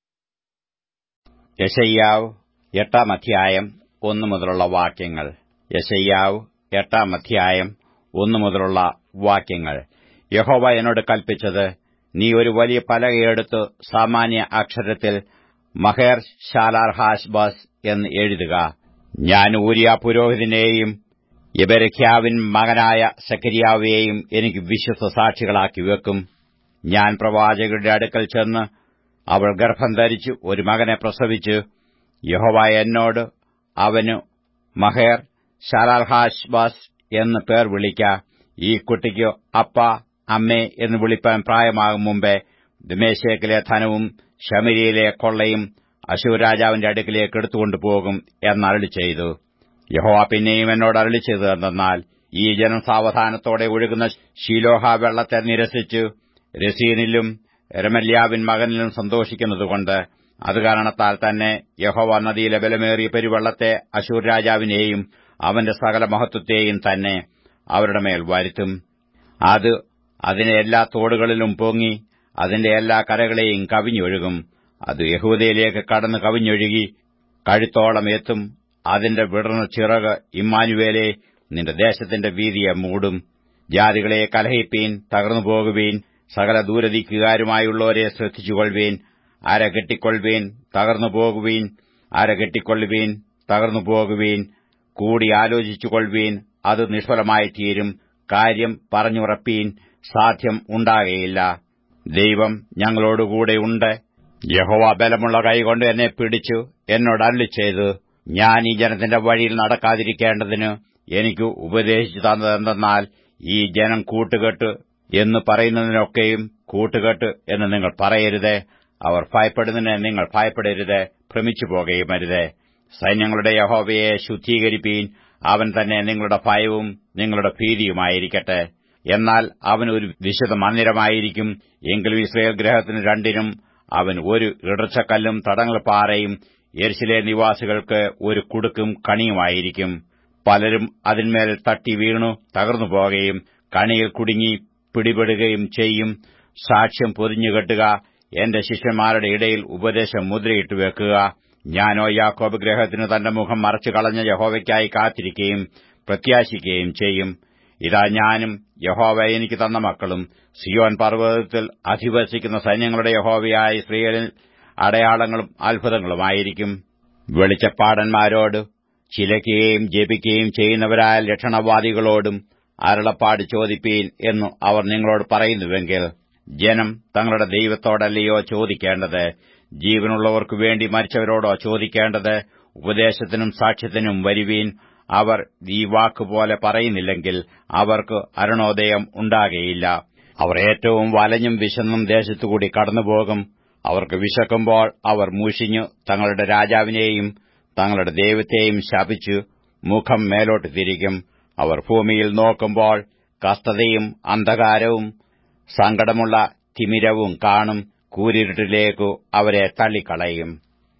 യശയ്യാവ് എട്ടാം അധ്യായം ഒന്നു മുതലുള്ള വാക്യങ്ങൾ യശയ്യാവ് എട്ടാം അധ്യായം ഒന്നു മുതലുള്ള വാക്യങ്ങൾ യഹോവ എന്നോട് കൽപ്പിച്ചത് നീ ഒരു വലിയ പലകയെടുത്ത് സാമാന്യ അക്ഷരത്തിൽ മഹേർ ശാലാർ ഹാഷ്ബാസ് എന്ന് എഴുതുക ഞാൻ ഊരിയ പുരോഹിതനെയും യബരഖ്യാവിൻ മകനായ സക്കരിയാവെയും എനിക്ക് വിശ്വസ സാക്ഷികളാക്കി വെക്കും ഞാൻ പ്രവാചകരുടെ അടുക്കൽ ചെന്ന് അവൾ ഗർഭം ധരിച്ചു ഒരു മകനെ പ്രസവിച്ചു യഹോവ എന്നോട് അവന് മഹേർ ശാലാൽ ഹാഷ്ബാസ് എന്ന് പേർ വിളിക്ക ഈ കുട്ടിക്ക് അപ്പ അമ്മേ എന്ന് വിളിപ്പാൻ പ്രായമാകും മുമ്പേ ദമേശേക്കിലെ ധനവും ശമരിയിലെ കൊള്ളയും അശൂർ രാജാവിന്റെ അടുക്കിലേക്ക് എടുത്തുകൊണ്ടു പോകും എന്നരളി ചെയ്തു യഹോവ പിന്നെയും എന്നോട് അരളി ചെയ്തു എന്തെന്നാൽ ഈ ജനം സാവധാനത്തോടെ ഒഴുകുന്ന ശീലോഹ വെള്ളത്തെ നിരസിച്ചു രസീനിലും രമല്യാവിൻ മകനിലും സന്തോഷിക്കുന്നതുകൊണ്ട് അത് കാരണത്താൽ തന്നെ യഹോവ നദിയിലെ ബലമേറിയ പെരുവെള്ളത്തെ അശൂർ രാജാവിനെയും അവന്റെ സകല മഹത്വത്തെയും തന്നെ അവരുടെ മേൽ വരുത്തും അത് അതിനെ എല്ലാ തോടുകളിലും പൊങ്ങി അതിന്റെ എല്ലാ കരകളെയും കവിഞ്ഞൊഴുകും അത് യഹൂദയിലേക്ക് കടന്ന് കവിഞ്ഞൊഴുകി കഴുത്തോളം എത്തും അതിന്റെ വിടർന്ന ചിറക് ഇമ്മാനുവേലെ നിന്റെ ദേശത്തിന്റെ വീതിയെ മൂടും ജാതികളെ കലഹിപ്പീൻ തകർന്നു പോകുവീൻ സകല ദൂരദിക്കുകാരുമായുള്ളവരെ ശ്രദ്ധിച്ചുകൊള്ളുവീൻ അര കെട്ടിക്കൊള്ളുവീൻ തകർന്നു പോകുവീൻ അര കെട്ടിക്കൊള്ളുവീൻ തകർന്നു പോകുവീൻ കൂടി ആലോചിച്ചുകൊള്ളുവീൻ അത് നിഷ്ഫലമായി തീരും കാര്യം പറഞ്ഞുറപ്പീൻ സാധ്യം ഉണ്ടാകയില്ല ദൈവം ഞങ്ങളോടുകൂടെയുണ്ട് യഹോവ ബലമുള്ള കൈകൊണ്ട് എന്നെ പിടിച്ചു എന്നോട് അല്ലി ചെയ്തു ഞാൻ ഈ ജനത്തിന്റെ വഴിയിൽ നടക്കാതിരിക്കേണ്ടതിന് എനിക്ക് ഉപദേശിച്ചു തന്നതെന്തെന്നാൽ ഈ ജനം കൂട്ടുകെട്ട് എന്ന് പറയുന്നതിനൊക്കെയും കൂട്ടുകെട്ട് എന്ന് നിങ്ങൾ പറയരുത് അവർ ഭയപ്പെടുന്നതിന് നിങ്ങൾ ഭയപ്പെടരുത് ഭ്രമിച്ചു പോകുകയും അരുത് സൈന്യങ്ങളുടെ യഹോവയെ ശുദ്ധീകരിപ്പീൻ അവൻ തന്നെ നിങ്ങളുടെ ഭയവും നിങ്ങളുടെ ഭീതിയുമായിരിക്കട്ടെ എന്നാൽ അവൻ ഒരു വിശുദ്ധ മന്ദിരമായിരിക്കും എങ്കിലും ഇസ്രയേൽ ഗ്രഹത്തിന് രണ്ടിനും അവൻ ഒരു ഇടർച്ചക്കല്ലും തടങ്ങൾ പാറയും എരിശിലെ നിവാസികൾക്ക് ഒരു കുടുക്കും കണിയുമായിരിക്കും പലരും അതിന്മേൽ തട്ടി വീണു തകർന്നു പോകുകയും കണിയിൽ കുടുങ്ങി പിടിപെടുകയും ചെയ്യും സാക്ഷ്യം പൊതിഞ്ഞുകെട്ടുക എന്റെ ശിഷ്യന്മാരുടെ ഇടയിൽ ഉപദേശം മുദ്രയിട്ട് വെക്കുക ഞാനോ യാക്കോബ് ഗ്രഹത്തിന് തന്റെ മുഖം മറച്ചു കളഞ്ഞ യഹോവയ്ക്കായി കാത്തിരിക്കുകയും പ്രത്യാശിക്കുകയും ചെയ്യും ഇതാ ഞാനും യഹോവ എനിക്ക് തന്ന മക്കളും സിയോൻ പർവ്വതത്തിൽ അധിവസിക്കുന്ന സൈന്യങ്ങളുടെ യഹോവയായ സ്ത്രീകളിൽ അടയാളങ്ങളും അത്ഭുതങ്ങളുമായിരിക്കും വെളിച്ചപ്പാടന്മാരോട് ചിലയ്ക്കുകയും ജപിക്കുകയും ചെയ്യുന്നവരായ ലക്ഷണവാദികളോടും അരുളപ്പാട് ചോദിപ്പീൻ എന്നു അവർ നിങ്ങളോട് പറയുന്നുവെങ്കിൽ ജനം തങ്ങളുടെ ദൈവത്തോടല്ലയോ ചോദിക്കേണ്ടത് ജീവനുള്ളവർക്കു വേണ്ടി മരിച്ചവരോടോ ചോദിക്കേണ്ടത് ഉപദേശത്തിനും സാക്ഷ്യത്തിനും വരുവീൻ അവർ ഈ വാക്കുപോലെ പറയുന്നില്ലെങ്കിൽ അവർക്ക് അരുണോദയം ഉണ്ടാകയില്ല അവർ ഏറ്റവും വലഞ്ഞും വിശന്നും ദേശത്തുകൂടി കടന്നുപോകും അവർക്ക് വിശക്കുമ്പോൾ അവർ മൂഷിഞ്ഞു തങ്ങളുടെ രാജാവിനെയും തങ്ങളുടെ ദൈവത്തെയും ശപിച്ചു മുഖം മേലോട്ട് തിരിക്കും അവർ ഭൂമിയിൽ നോക്കുമ്പോൾ കസ്തതയും അന്ധകാരവും സങ്കടമുള്ള തിമിരവും കാണും കൂരിരുട്ടിലേക്കു അവരെ തള്ളിക്കളയും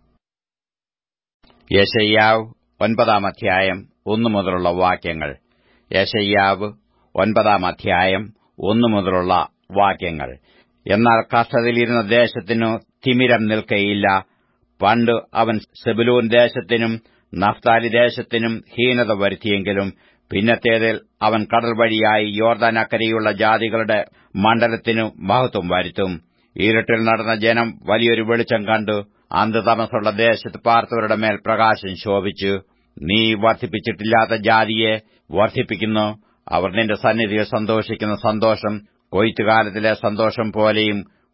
യശയ്യാവ് ഒൻപതാം അധ്യായം ഒന്നു മുതലുള്ള വാക്യങ്ങൾ യശയ്യാവ് ഒൻപതാം അധ്യായം ഒന്നു മുതലുള്ള വാക്യങ്ങൾ എന്നാൽ കഷ്ടതയിലിരുന്ന ദേശത്തിനു തിമിരം നിൽക്കയില്ല പണ്ട് അവൻ സെബുലൂൻ ദേശത്തിനും നഫ്താലി ദേശത്തിനും ഹീനത വരുത്തിയെങ്കിലും പിന്നത്തേതിൽ അവൻ കടൽ വഴിയായി യോർദാൻ അക്കരെയുള്ള ജാതികളുടെ മണ്ഡലത്തിനു മഹത്വം വരുത്തും ഇരുട്ടിൽ നടന്ന ജനം വലിയൊരു വെളിച്ചം കണ്ടു അന്ധതമസുള്ള ദേശത്ത് പാർത്തവരുടെ മേൽ പ്രകാശം ശോഭിച്ചു നീ വർദ്ധിപ്പിച്ചിട്ടില്ലാത്ത ജാതിയെ വർദ്ധിപ്പിക്കുന്നു അവർ നിന്റെ സന്നിധിയിൽ സന്തോഷിക്കുന്ന സന്തോഷം കൊയ്ത്തുകാലത്തിലെ സന്തോഷം പോലെയും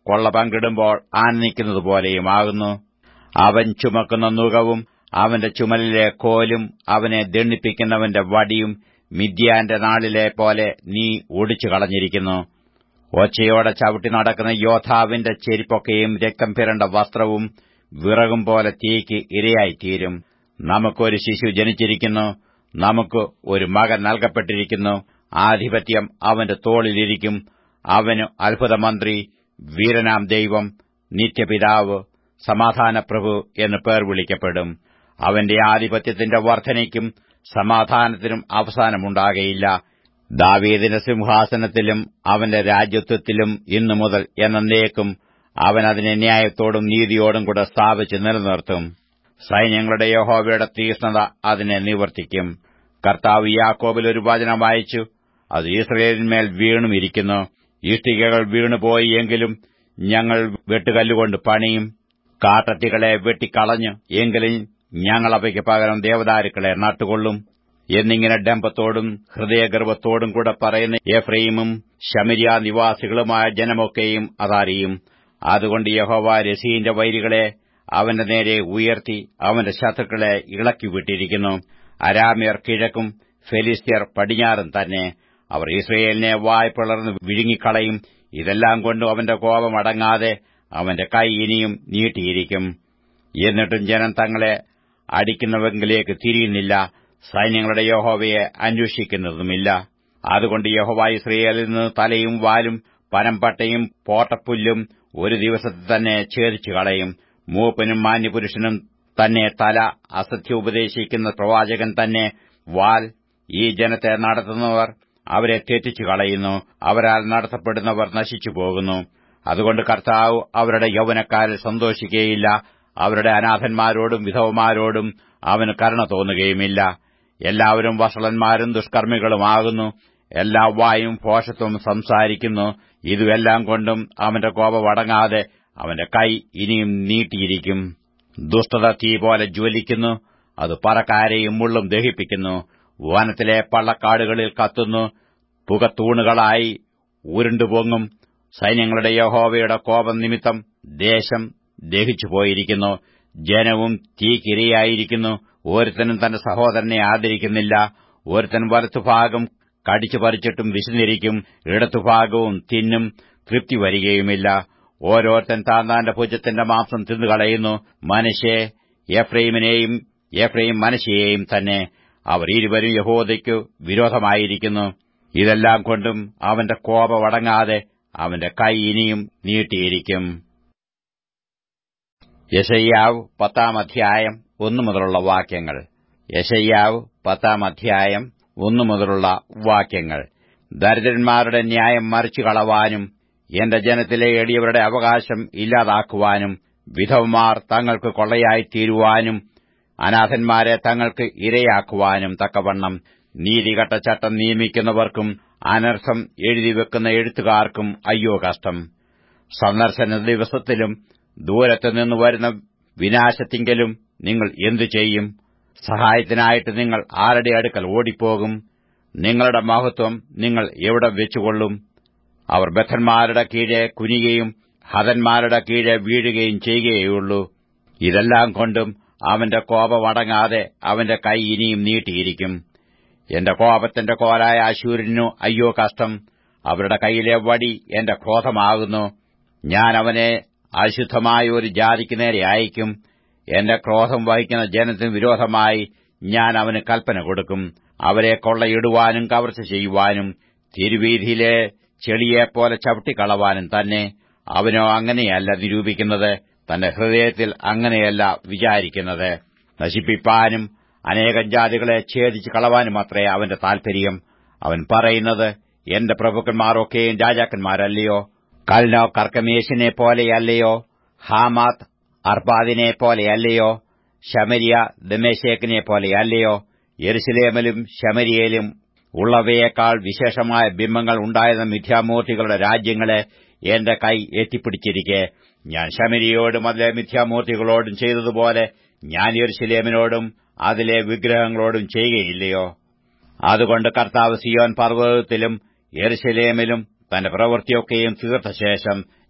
കൊള്ള പങ്കിടുമ്പോൾ ആനന്ദിക്കുന്നത് പോലെയുമാകുന്നു അവൻ ചുമക്കുന്ന നുകവും അവന്റെ ചുമലിലെ കോലും അവനെ ദണ്ണിപ്പിക്കുന്നവന്റെ വടിയും മിദ്യാന്റെ നാളിലെ പോലെ നീ ഓടിച്ചു കളഞ്ഞിരിക്കുന്നു ഒച്ചയോടെ ചവിട്ടി നടക്കുന്ന യോദ്ധാവിന്റെ ചെരിപ്പൊക്കെയും രക്തം പിരണ്ട വസ്ത്രവും വിറകും പോലെ തീയ്ക്ക് ഇരയായിത്തീരും നമുക്കൊരു ശിശു ജനിച്ചിരിക്കുന്നു നമുക്ക് ഒരു മകൻ നൽകപ്പെട്ടിരിക്കുന്നു ആധിപത്യം അവന്റെ തോളിലിരിക്കും അവന് അത്ഭുതമന്ത്രി വീരനാം ദൈവം നിത്യപിതാവ് സമാധാനപ്രഭു എന്ന് പേർ വിളിക്കപ്പെടും അവന്റെ ആധിപത്യത്തിന്റെ വർധനയ്ക്കും സമാധാനത്തിനും അവസാനമുണ്ടാകയില്ല ദാവീദിന്റെ സിംഹാസനത്തിലും അവന്റെ രാജ്യത്വത്തിലും ഇന്നു മുതൽ എന്നേക്കും അവൻ അതിനെ ന്യായത്തോടും നീതിയോടും കൂടെ സ്ഥാപിച്ച് നിലനിർത്തും സൈന്യങ്ങളുടെ യഹോവയുടെ തീഷ്ണത അതിനെ നിവർത്തിക്കും കർത്താവ് യാക്കോബിൽ ഒരു വചനം വായിച്ചു അത് ഇസ്രയേലിന്മേൽ വീണും ഇരിക്കുന്നു ഇഷ്ടികകൾ വീണുപോയി എങ്കിലും ഞങ്ങൾ വെട്ടുകല്ലുകൊണ്ട് പണിയും കാട്ടത്തികളെ വെട്ടിക്കളഞ്ഞു എങ്കിലും ഞങ്ങൾ അവയ്ക്ക് പകരം ദേവദാരുക്കളെ നട്ടുകൊള്ളും എന്നിങ്ങനെ ഡംബത്തോടും ഹൃദയഗർഭത്തോടും കൂടെ പറയുന്ന എഫ്രൈമും ശമരിയ നിവാസികളുമായ ജനമൊക്കെയും അതറിയും അതുകൊണ്ട് യഹോവ രസീന്റെ വൈരികളെ അവന്റെ നേരെ ഉയർത്തി അവന്റെ ശത്രുക്കളെ ഇളക്കിവിട്ടിരിക്കുന്നു അരാമ്യർ കിഴക്കും ഫെലിസ്ത്യർ പടിഞ്ഞാറും തന്നെ അവർ ഇസ്രയേലിനെ വായ്പിളർന്ന് വിഴുങ്ങിക്കളയും ഇതെല്ലാം കൊണ്ടും അവന്റെ കോപം അടങ്ങാതെ അവന്റെ കൈ ഇനിയും നീട്ടിയിരിക്കും എന്നിട്ടും ജനം തങ്ങളെ അടിക്കുന്നവെങ്കിലേക്ക് തിരിയുന്നില്ല സൈന്യങ്ങളുടെ യഹോവയെ അന്വേഷിക്കുന്നതുമില്ല അതുകൊണ്ട് യഹോവ ഇസ്രയേലിൽ നിന്ന് തലയും വാലും പനമ്പട്ടയും പോട്ടപ്പുല്ലും ഒരു ദിവസത്തിൽ തന്നെ ഛേദിച്ചു കളയും മൂപ്പനും മാന്യപുരുഷനും തന്നെ തല അസത്യം ഉപദേശിക്കുന്ന പ്രവാചകൻ തന്നെ വാൽ ഈ ജനത്തെ നടത്തുന്നവർ അവരെ തെറ്റിച്ചു കളയുന്നു അവരാൽ നടത്തപ്പെടുന്നവർ നശിച്ചു പോകുന്നു അതുകൊണ്ട് കർത്താവ് അവരുടെ യൗവനക്കാരിൽ സന്തോഷിക്കുകയില്ല അവരുടെ അനാഥന്മാരോടും വിധവമാരോടും അവന് കരുണ തോന്നുകയുമില്ല എല്ലാവരും വഷളന്മാരും ദുഷ്കർമ്മികളുമാകുന്നു എല്ലാ വായും ഭോഷത്വം സംസാരിക്കുന്നു ഇതുമെല്ലാം കൊണ്ടും അവന്റെ കോപം അടങ്ങാതെ അവന്റെ കൈ ഇനിയും നീട്ടിയിരിക്കും ദുഷ്ടത തീ പോലെ ജ്വലിക്കുന്നു അത് പറക്കാരെയും മുള്ളും ദഹിപ്പിക്കുന്നു വനത്തിലെ പള്ളക്കാടുകളിൽ കത്തുന്നു പുകത്തൂണുകളായി ഉരുണ്ടുപൊങ്ങും സൈന്യങ്ങളുടെ യഹോവയുടെ കോപം നിമിത്തം ദേശം ദഹിച്ചുപോയിരിക്കുന്നു ജനവും തീക്കിരയായിരിക്കുന്നു ഓരോരുത്തനും തന്റെ സഹോദരനെ ആദരിക്കുന്നില്ല ഒരുത്തൻ വലത്തുഭാഗം കടിച്ചു പറിച്ചിട്ടും വിശന്നിരിക്കും ഇടത്തുഭാഗവും തിന്നും തൃപ്തി വരികയുമില്ല ഓരോരുത്തൻ താൻ താന്റെ ഭുജത്തിന്റെ മാംസം തിന്നുകളയുന്നു മനുഷ്യെ എഫ്രൈമിനെയും എഫ്രൈം മനശയെയും തന്നെ അവർ ഇരുവരും യഹോദയ്ക്കു വിരോധമായിരിക്കുന്നു ഇതെല്ലാം കൊണ്ടും അവന്റെ കോപമടങ്ങാതെ അവന്റെ കൈ ഇനിയും നീട്ടിയിരിക്കും യശയ്യാവ് പത്താം അധ്യായം ഒന്നു മുതലുള്ള വാക്യങ്ങൾ യശയ്യാവ് പത്താം അധ്യായം ഒന്നു മുതലുള്ള വാക്യങ്ങൾ ദരിദ്രന്മാരുടെ ന്യായം മറിച്ചു കളവാനും എന്റെ ജനത്തിലെ എളിയവരുടെ അവകാശം ഇല്ലാതാക്കുവാനും വിധവമാർ തങ്ങൾക്ക് കൊള്ളയായി തീരുവാനും അനാഥന്മാരെ തങ്ങൾക്ക് ഇരയാക്കുവാനും തക്കവണ്ണം നീതികെട്ട ചട്ടം നിയമിക്കുന്നവർക്കും അനർത്ഥം എഴുതിവെക്കുന്ന എഴുത്തുകാർക്കും അയ്യോ കഷ്ടം സന്ദർശന ദിവസത്തിലും ദൂരത്തുനിന്ന് വരുന്ന വിനാശത്തിങ്കലും നിങ്ങൾ എന്തു ചെയ്യും സഹായത്തിനായിട്ട് നിങ്ങൾ ആരുടെ അടുക്കൽ ഓടിപ്പോകും നിങ്ങളുടെ മഹത്വം നിങ്ങൾ എവിടെ വെച്ചുകൊള്ളും അവർ ബദ്ധന്മാരുടെ കീഴെ കുനിയുകയും ഹതന്മാരുടെ കീഴെ വീഴുകയും ചെയ്യുകയുള്ളൂ ഇതെല്ലാം കൊണ്ടും അവന്റെ കോപമടങ്ങാതെ അവന്റെ കൈ ഇനിയും നീട്ടിയിരിക്കും എന്റെ കോപത്തിന്റെ കോലായ അശൂരിനു അയ്യോ കഷ്ടം അവരുടെ കൈയിലെ വടി എന്റെ ക്രോധമാകുന്നു ഞാൻ അവനെ അശുദ്ധമായ ഒരു ജാതിക്ക് നേരെ അയക്കും എന്റെ ക്രോധം വഹിക്കുന്ന ജനത്തിന് വിരോധമായി ഞാൻ അവന് കൽപ്പന കൊടുക്കും അവരെ കൊള്ളയിടുവാനും കവർച്ച ചെയ്യുവാനും തിരുവീതിയിലെ ചെളിയെപ്പോലെ ചവിട്ടിക്കളവാനും തന്നെ അവനോ അങ്ങനെയല്ല നിരൂപിക്കുന്നത് തന്റെ ഹൃദയത്തിൽ അങ്ങനെയല്ല വിചാരിക്കുന്നത് നശിപ്പിപ്പാനും അനേകം ജാതികളെ ഛേദിച്ച് കളവാനുമത്രേ അവന്റെ താൽപര്യം അവൻ പറയുന്നത് എന്റെ പ്രഭുക്കന്മാരൊക്കെയും രാജാക്കന്മാരല്ലയോ കൽനോ കർക്കമേശിനെ പോലെയല്ലയോ ഹാമാത്ത് അർബാദിനെ പോലെയല്ലയോ ശമരിയ ദമേശേക്കിനെ പോലെയല്ലയോ യെരുസലേമിലും ശമരിയയിലും ഉള്ളവയേക്കാൾ വിശേഷമായ ബിംബങ്ങൾ ഉണ്ടായിരുന്ന മിഥ്യാമൂർത്തികളുടെ രാജ്യങ്ങളെ എന്റെ കൈ എത്തിപ്പിടിച്ചിരിക്കെ ഞാൻ ശമരിയോടും അതിലെ മിഥ്യാമൂർത്തികളോടും ചെയ്തതുപോലെ ഞാൻ യെരുസലേമിനോടും അതിലെ വിഗ്രഹങ്ങളോടും ചെയ്യുകയില്ലയോ അതുകൊണ്ട് കർത്താവ് സിയോൻ പർവ്വതത്തിലും യെരുസലേമിലും തന്റെ പ്രവൃത്തിയൊക്കെയും തീർത്ത ശേഷം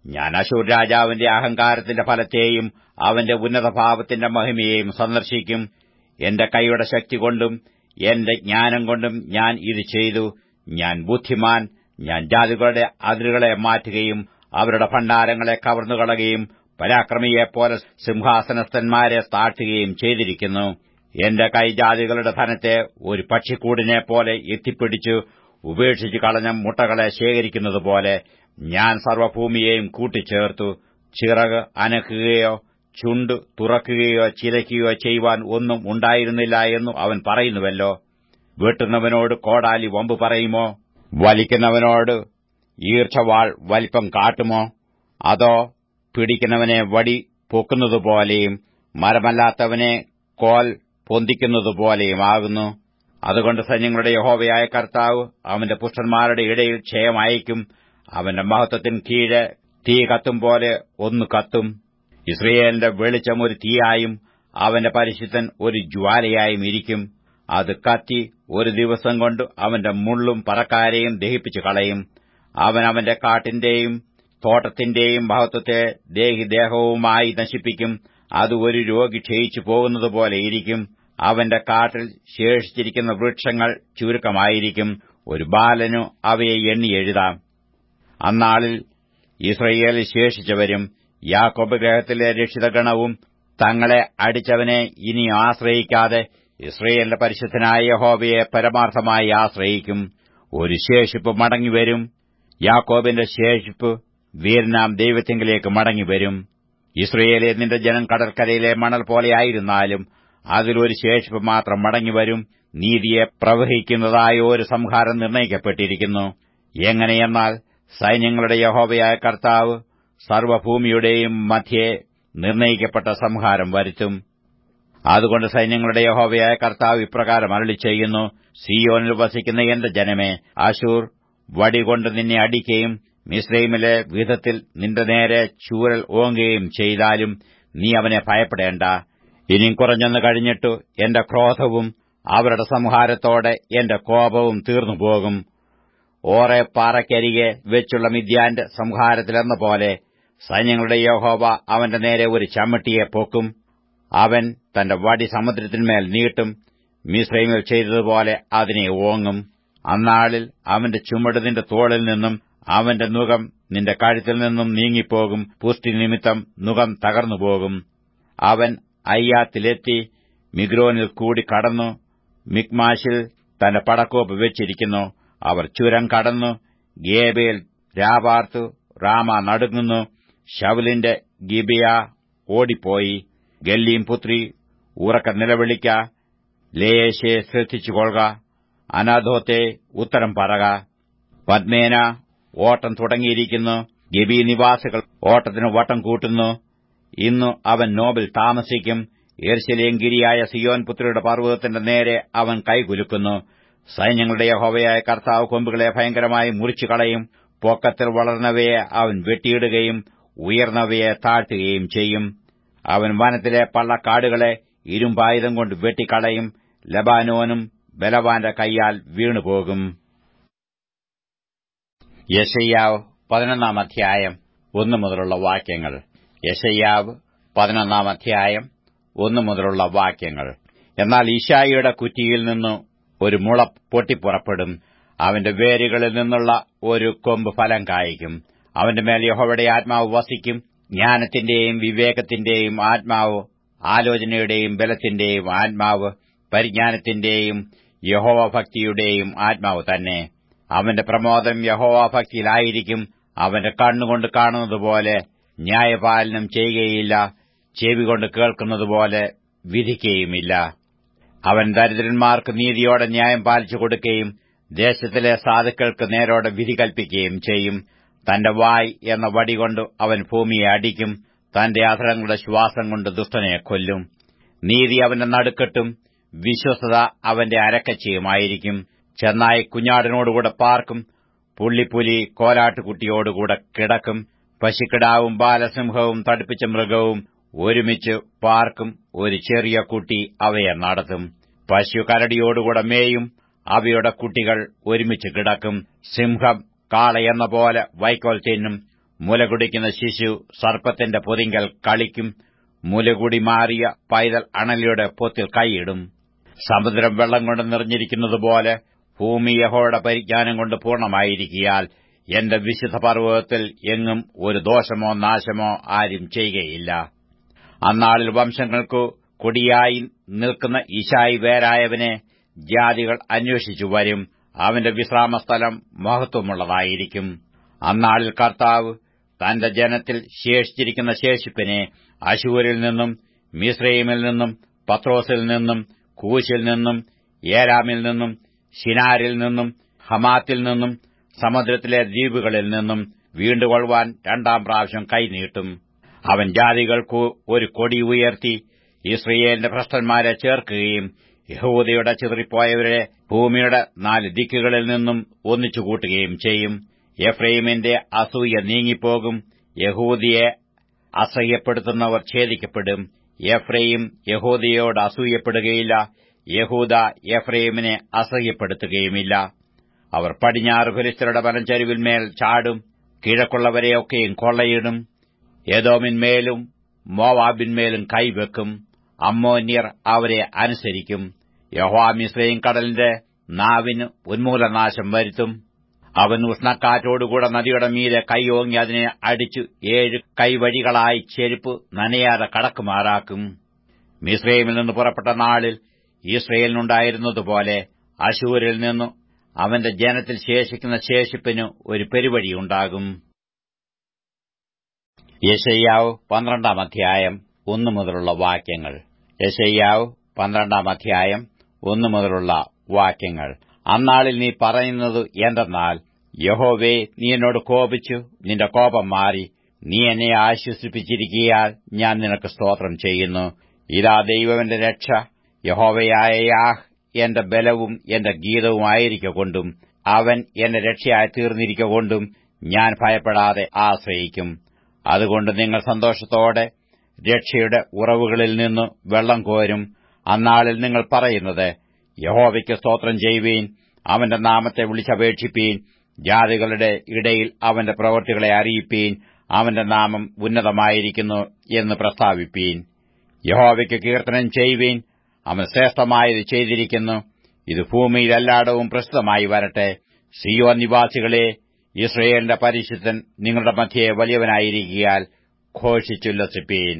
ഞാൻ അശൂർ രാജാവിന്റെ അഹങ്കാരത്തിന്റെ ഫലത്തെയും അവന്റെ ഉന്നതഭാവത്തിന്റെ മഹിമയെയും സന്ദർശിക്കും എന്റെ കൈയുടെ ശക്തി കൊണ്ടും എന്റെ ജ്ഞാനം കൊണ്ടും ഞാൻ ഇത് ചെയ്തു ഞാൻ ബുദ്ധിമാൻ ഞാൻ ജാതികളുടെ അതിരുകളെ മാറ്റുകയും അവരുടെ ഭണ്ഡാരങ്ങളെ കവർന്നുകളയുകയും പരാക്രമിയെപ്പോലെ സിംഹാസനസ്ഥന്മാരെ താഴ്ത്തുകയും ചെയ്തിരിക്കുന്നു എന്റെ കൈ ജാതികളുടെ ധനത്തെ ഒരു പക്ഷിക്കൂടിനെ പോലെ എത്തിപ്പിടിച്ചു ഉപേക്ഷിച്ചു കളഞ്ഞ മുട്ടകളെ ശേഖരിക്കുന്നതുപോലെ ഞാൻ സർവ്വഭൂമിയെയും കൂട്ടിച്ചേർത്തു ചിറക് അനക്കുകയോ ചുണ്ട് തുറക്കുകയോ ചിലയ്ക്കുകയോ ചെയ്യുവാൻ ഒന്നും ഉണ്ടായിരുന്നില്ല എന്നു അവൻ പറയുന്നുവല്ലോ വെട്ടുന്നവനോട് കോടാലി വമ്പ് പറയുമോ വലിക്കുന്നവനോട് ഈർച്ചവാൾ വലിപ്പം കാട്ടുമോ അതോ പിടിക്കുന്നവനെ വടി പൊക്കുന്നതുപോലെയും മരമല്ലാത്തവനെ കോൽ പൊന്തിക്കുന്നതുപോലെയും ആകുന്നു അതുകൊണ്ട് സൈന്യങ്ങളുടെ യഹോവയായ കർത്താവ് അവന്റെ പുഷ്ടന്മാരുടെ ഇടയിൽ ക്ഷയമയക്കും അവന്റെ മഹത്വത്തിന് കീഴെ തീ കത്തും പോലെ ഒന്ന് കത്തും ഇസ്രയേലിന്റെ വെളിച്ചം ഒരു തീയായും അവന്റെ പരിശുദ്ധൻ ഒരു ജ്വാലയായും ഇരിക്കും അത് കത്തി ഒരു ദിവസം കൊണ്ട് അവന്റെ മുള്ളും പറക്കാരെയും ദഹിപ്പിച്ചു കളയും അവൻ അവന്റെ കാട്ടിന്റെയും തോട്ടത്തിന്റെയും മഹത്വത്തെ ദേഹിദേഹവുമായി നശിപ്പിക്കും അത് ഒരു രോഗി ക്ഷയിച്ചു പോകുന്നതുപോലെ ഇരിക്കും അവന്റെ കാട്ടിൽ ശേഷിച്ചിരിക്കുന്ന വൃക്ഷങ്ങൾ ചുരുക്കമായിരിക്കും ഒരു ബാലനു അവയെ എണ്ണി എഴുതാം അന്നാളിൽ ഇസ്രയേലിൽ ശേഷിച്ചവരും യാക്കോബ് ഗ്രഹത്തിലെ രക്ഷിതഗണവും തങ്ങളെ അടിച്ചവനെ ഇനി ആശ്രയിക്കാതെ ഇസ്രയേലിന്റെ പരിശുദ്ധനായ യഹോവയെ പരമാർത്ഥമായി ആശ്രയിക്കും ഒരു ശേഷിപ്പ് മടങ്ങിവരും യാക്കോബിന്റെ ശേഷിപ്പ് വീരനാം ദൈവത്തിങ്കിലേക്ക് മടങ്ങിവരും ഇസ്രയേലെ നിന്റെ ജനം കടൽക്കരയിലെ മണൽ പോലെയായിരുന്നാലും അതിലൊരു ശേഷിപ്പ് മാത്രം മടങ്ങിവരും നീതിയെ പ്രവഹിക്കുന്നതായ ഒരു സംഹാരം നിർണയിക്കപ്പെട്ടിരിക്കുന്നു എങ്ങനെയെന്നാൽ സൈന്യങ്ങളുടെ യഹോവയായ കർത്താവ് സർവ്വഭൂമിയുടെയും മധ്യേ നിർണയിക്കപ്പെട്ട സംഹാരം വരുത്തും അതുകൊണ്ട് സൈന്യങ്ങളുടെ യഹോവയായ കർത്താവ് ഇപ്രകാരം അരളി ചെയ്യുന്നു സിയോനിൽ വസിക്കുന്ന എന്റെ ജനമേ അശൂർ വടികൊണ്ട് നിന്നെ അടിക്കുകയും മിസ്രൈമിലെ വിധത്തിൽ നിന്റെ നേരെ ചൂരൽ ഓങ്ങുകയും ചെയ്താലും നീ അവനെ ഭയപ്പെടേണ്ട ഇനിയും കുറഞ്ഞൊന്ന് കഴിഞ്ഞിട്ടു എന്റെ ക്രോധവും അവരുടെ സംഹാരത്തോടെ എന്റെ കോപവും തീർന്നുപോകും ഓറെ പാറയ്ക്കരികെ വെച്ചുള്ള മിഥ്യാന്റെ സംഹാരത്തിലെന്ന പോലെ സൈന്യങ്ങളുടെ യഹോവ അവന്റെ നേരെ ഒരു ചമ്മട്ടിയെ പൊക്കും അവൻ തന്റെ വടി സമുദ്രത്തിന്മേൽ നീട്ടും മിശ്രൈമിൽ ചെയ്തതുപോലെ അതിനെ ഓങ്ങും അന്നാളിൽ അവന്റെ ചുമട് നിന്റെ തോളിൽ നിന്നും അവന്റെ നുകം നിന്റെ കഴുത്തിൽ നിന്നും നീങ്ങിപ്പോകും പുഷ്ടി നിമിത്തം നുകം തകർന്നുപോകും അവൻ അയ്യാത്തിലെത്തി മിഗ്രോനിൽ കൂടി കടന്നു മിക്മാഷിൽ തന്റെ പടക്കോപ്പ് വെച്ചിരിക്കുന്നു അവർ ചുരം കടന്നു ഗേബേൽ രാപാർത്തു രാമ നടുങ്ങുന്നു ഷവലിന്റെ ഗിബിയ ഓടിപ്പോയി ഗല്ലീം പുത്രി ഉറക്ക നിലവിളിക്ക ലേയേശെ ശ്രദ്ധിച്ചുകൊള്ളുക അനാഥോത്തെ ഉത്തരം പറക പത്മേന ഓട്ടം തുടങ്ങിയിരിക്കുന്നു ഗബി നിവാസികൾ ഓട്ടത്തിന് വട്ടം കൂട്ടുന്നു ഇന്നു അവൻ നോബിൽ താമസിക്കും ഏർശലേം ഗിരിയായ സിയോൻ പുത്രിയുടെ പർവ്വതത്തിന്റെ നേരെ അവൻ കൈകുലുക്കുന്നു സൈന്യങ്ങളുടെ യഹോവയായ കർത്താവ് കൊമ്പുകളെ ഭയങ്കരമായി മുറിച്ചു കളയും പൊക്കത്തിൽ വളർന്നവയെ അവൻ വെട്ടിയിടുകയും ഉയർന്നവയെ താഴ്ത്തുകയും ചെയ്യും അവൻ വനത്തിലെ പള്ളക്കാടുകളെ ഇരുമ്പായുധം കൊണ്ട് വെട്ടിക്കളയും ലബാനോനും ബലവാന്റെ കൈയാൽ വീണുപോകും യശയ്യാവ് പതിനൊന്നാം അധ്യായം ഒന്നു മുതലുള്ള വാക്യങ്ങൾ യശയ്യാവ് പതിനൊന്നാം അധ്യായം ഒന്നു മുതലുള്ള വാക്യങ്ങൾ എന്നാൽ ഈശായിയുടെ കുറ്റിയിൽ നിന്ന് ഒരു മുള പൊട്ടിപ്പുറപ്പെടും അവന്റെ വേരുകളിൽ നിന്നുള്ള ഒരു കൊമ്പ് ഫലം കായ്ക്കും അവന്റെ മേൽ യഹോവയുടെ ആത്മാവ് വസിക്കും ജ്ഞാനത്തിന്റെയും വിവേകത്തിന്റെയും ആത്മാവ് ആലോചനയുടെയും ബലത്തിന്റെയും ആത്മാവ് പരിജ്ഞാനത്തിന്റെയും യഹോവഭക്തിയുടെയും ആത്മാവ് തന്നെ അവന്റെ പ്രമോദം യഹോവഭക്തിയിലായിരിക്കും അവന്റെ കണ്ണുകൊണ്ട് കാണുന്നതുപോലെ ന്യായപാലനം ചെയ്യുകയില്ല ചെവികൊണ്ട് കേൾക്കുന്നതുപോലെ വിധിക്കുകയുമില്ല അവൻ ദരിദ്രന്മാർക്ക് നീതിയോടെ ന്യായം പാലിച്ചു കൊടുക്കുകയും ദേശത്തിലെ സാധുക്കൾക്ക് നേരോടെ വിധി കൽപ്പിക്കുകയും ചെയ്യും തന്റെ വായ് എന്ന വടികൊണ്ട് അവൻ ഭൂമിയെ അടിക്കും തന്റെ അധരങ്ങളുടെ ശ്വാസം കൊണ്ട് ദുഷ്ടനെ കൊല്ലും നീതി അവന്റെ നടുക്കെട്ടും വിശ്വസത അവന്റെ അരക്കച്ചയുമായിരിക്കും ചെന്നായി കുഞ്ഞാടിനോടുകൂടെ പാർക്കും പുള്ളിപ്പുലി കോലാട്ടുകുട്ടിയോടുകൂടെ കിടക്കും പശുക്കിടാവും ബാലസിംഹവും തടുപ്പിച്ച മൃഗവും ഒരുമിച്ച് പാർക്കും ഒരു ചെറിയ കുട്ടി അവയെ നടത്തും പശു കരടിയോടുകൂടെ മേയും അവയുടെ കുട്ടികൾ ഒരുമിച്ച് കിടക്കും സിംഹം കാളയെന്ന പോലെ വൈക്കോൽ തിന്നും മുലകുടിക്കുന്ന ശിശു സർപ്പത്തിന്റെ പൊതിങ്കൽ കളിക്കും മുലകുടി മാറിയ പൈതൽ അണലിയുടെ പൊത്തിൽ കൈയിടും സമുദ്രം വെള്ളം കൊണ്ട് നിറഞ്ഞിരിക്കുന്നതുപോലെ ഭൂമി യഹോയുടെ പരിജ്ഞാനം കൊണ്ട് പൂർണ്ണമായിരിക്കിയാൽ എന്റെ വിശുദ്ധ പർവ്വതത്തിൽ എങ്ങും ഒരു ദോഷമോ നാശമോ ആരും ചെയ്യുകയില്ല അന്നാളിൽ വംശങ്ങൾക്കു കൊടിയായി നിൽക്കുന്ന ഇശായി വേരായവനെ ജാതികൾ അന്വേഷിച്ചു വരും അവന്റെ വിശ്രാമസ്ഥലം മഹത്വമുള്ളതായിരിക്കും അന്നാളിൽ കർത്താവ് തന്റെ ജനത്തിൽ ശേഷിച്ചിരിക്കുന്ന ശേഷിപ്പിനെ അശൂരിൽ നിന്നും മിസ്രൈമിൽ നിന്നും പത്രോസിൽ നിന്നും കൂശിൽ നിന്നും ഏരാമിൽ നിന്നും ഷിനാരിൽ നിന്നും ഹമാത്തിൽ നിന്നും സമുദ്രത്തിലെ ദ്വീപുകളിൽ നിന്നും വീണ്ടുകൊള്ളുവാൻ രണ്ടാം പ്രാവശ്യം കൈനീട്ടും അവൻ ജാതികൾക്കു ഒരു കൊടി ഉയർത്തി ഇസ്രയേലിന്റെ ഭ്രഷ്ടന്മാരെ ചേർക്കുകയും യഹൂദയുടെ ചിതറിപ്പോയവരെ ഭൂമിയുടെ നാല് ദിക്കുകളിൽ നിന്നും ഒന്നിച്ചുകൂട്ടുകയും ചെയ്യും എഫ്രൈമിന്റെ അസൂയ നീങ്ങിപ്പോകും യഹൂദിയെ അസഹ്യപ്പെടുത്തുന്നവർ ഛേദിക്കപ്പെടും എഫ്രൈം യഹൂദിയോട് അസൂയപ്പെടുകയില്ല യഹൂദ എഫ്രൈമിനെ അസഹ്യപ്പെടുത്തുകയുമില്ല അവർ പടിഞ്ഞാറ് ഫിലിസ്തരുടെ വനച്ചരിവിന്മേൽ ചാടും കിഴക്കുള്ളവരെയൊക്കെയും കൊള്ളയിടും ഏതോമിന്മേലും മോവാബിന്മേലും കൈവെക്കും അമ്മോന്യർ അവരെ അനുസരിക്കും യഹോമിശ്രയും കടലിന്റെ നാവിന് ഉന്മൂലനാശം വരുത്തും അവൻ ഉഷ്ണക്കാറ്റോടുകൂടെ നദിയുടെ മീതെ കൈയോങ്ങി അതിനെ അടിച്ചു ഏഴ് കൈവഴികളായി ചെരുപ്പ് നനയാതെ കടക്കുമാറാക്കും മിസ്രൈമിൽ നിന്ന് പുറപ്പെട്ട നാളിൽ ഇസ്രയേലിനുണ്ടായിരുന്നതുപോലെ അശൂരിൽ നിന്നു അവന്റെ ജനത്തിൽ ശേഷിക്കുന്ന ശേഷിപ്പിന് ഒരു പെരുവഴിയുണ്ടാകും യശയ്യാവ് പന്ത്രണ്ടാം അധ്യായം ഒന്നു മുതലുള്ള വാക്യങ്ങൾ യശയ്യാവ് പന്ത്രണ്ടാം അധ്യായം ഒന്നു മുതലുള്ള വാക്യങ്ങൾ അന്നാളിൽ നീ പറയുന്നത് എന്തെന്നാൽ യഹോവേ നീ എന്നോട് കോപിച്ചു നിന്റെ കോപം മാറി നീ എന്നെ ആശ്വസിപ്പിച്ചിരിക്കിയാൽ ഞാൻ നിനക്ക് സ്തോത്രം ചെയ്യുന്നു ഇതാ ദൈവമെന്റെ രക്ഷ യഹോവയായ യാഹ് എന്റെ ബലവും എന്റെ ഗീതവുമായിരിക്കൊണ്ടും അവൻ എന്റെ രക്ഷയായി തീർന്നിരിക്കൊണ്ടും ഞാൻ ഭയപ്പെടാതെ ആശ്രയിക്കും അതുകൊണ്ട് നിങ്ങൾ സന്തോഷത്തോടെ രക്ഷയുടെ ഉറവുകളിൽ നിന്ന് വെള്ളം കോരും അന്നാളിൽ നിങ്ങൾ പറയുന്നത് യഹോവയ്ക്ക് സ്തോത്രം ചെയ്യുവീൻ അവന്റെ നാമത്തെ വിളിച്ചപേക്ഷിപ്പീൻ ജാതികളുടെ ഇടയിൽ അവന്റെ പ്രവൃത്തികളെ അറിയിപ്പീൻ അവന്റെ നാമം ഉന്നതമായിരിക്കുന്നു എന്ന് പ്രസ്താവിപ്പീൻ യഹോവയ്ക്ക് കീർത്തനം ചെയ്യുവീൻ അവൻ ശ്രേഷ്ഠമായത് ചെയ്തിരിക്കുന്നു ഇത് ഭൂമിയിൽ എല്ലായിടവും പ്രസിദ്ധമായി വരട്ടെ സിയോ നിവാസികളെ ഇസ്രയേലിന്റെ പരിശുദ്ധൻ നിങ്ങളുടെ മധ്യയെ വലിയവനായിരിക്കിയാൽ ഘോഷിച്ചുല്ലസിപ്പീൻ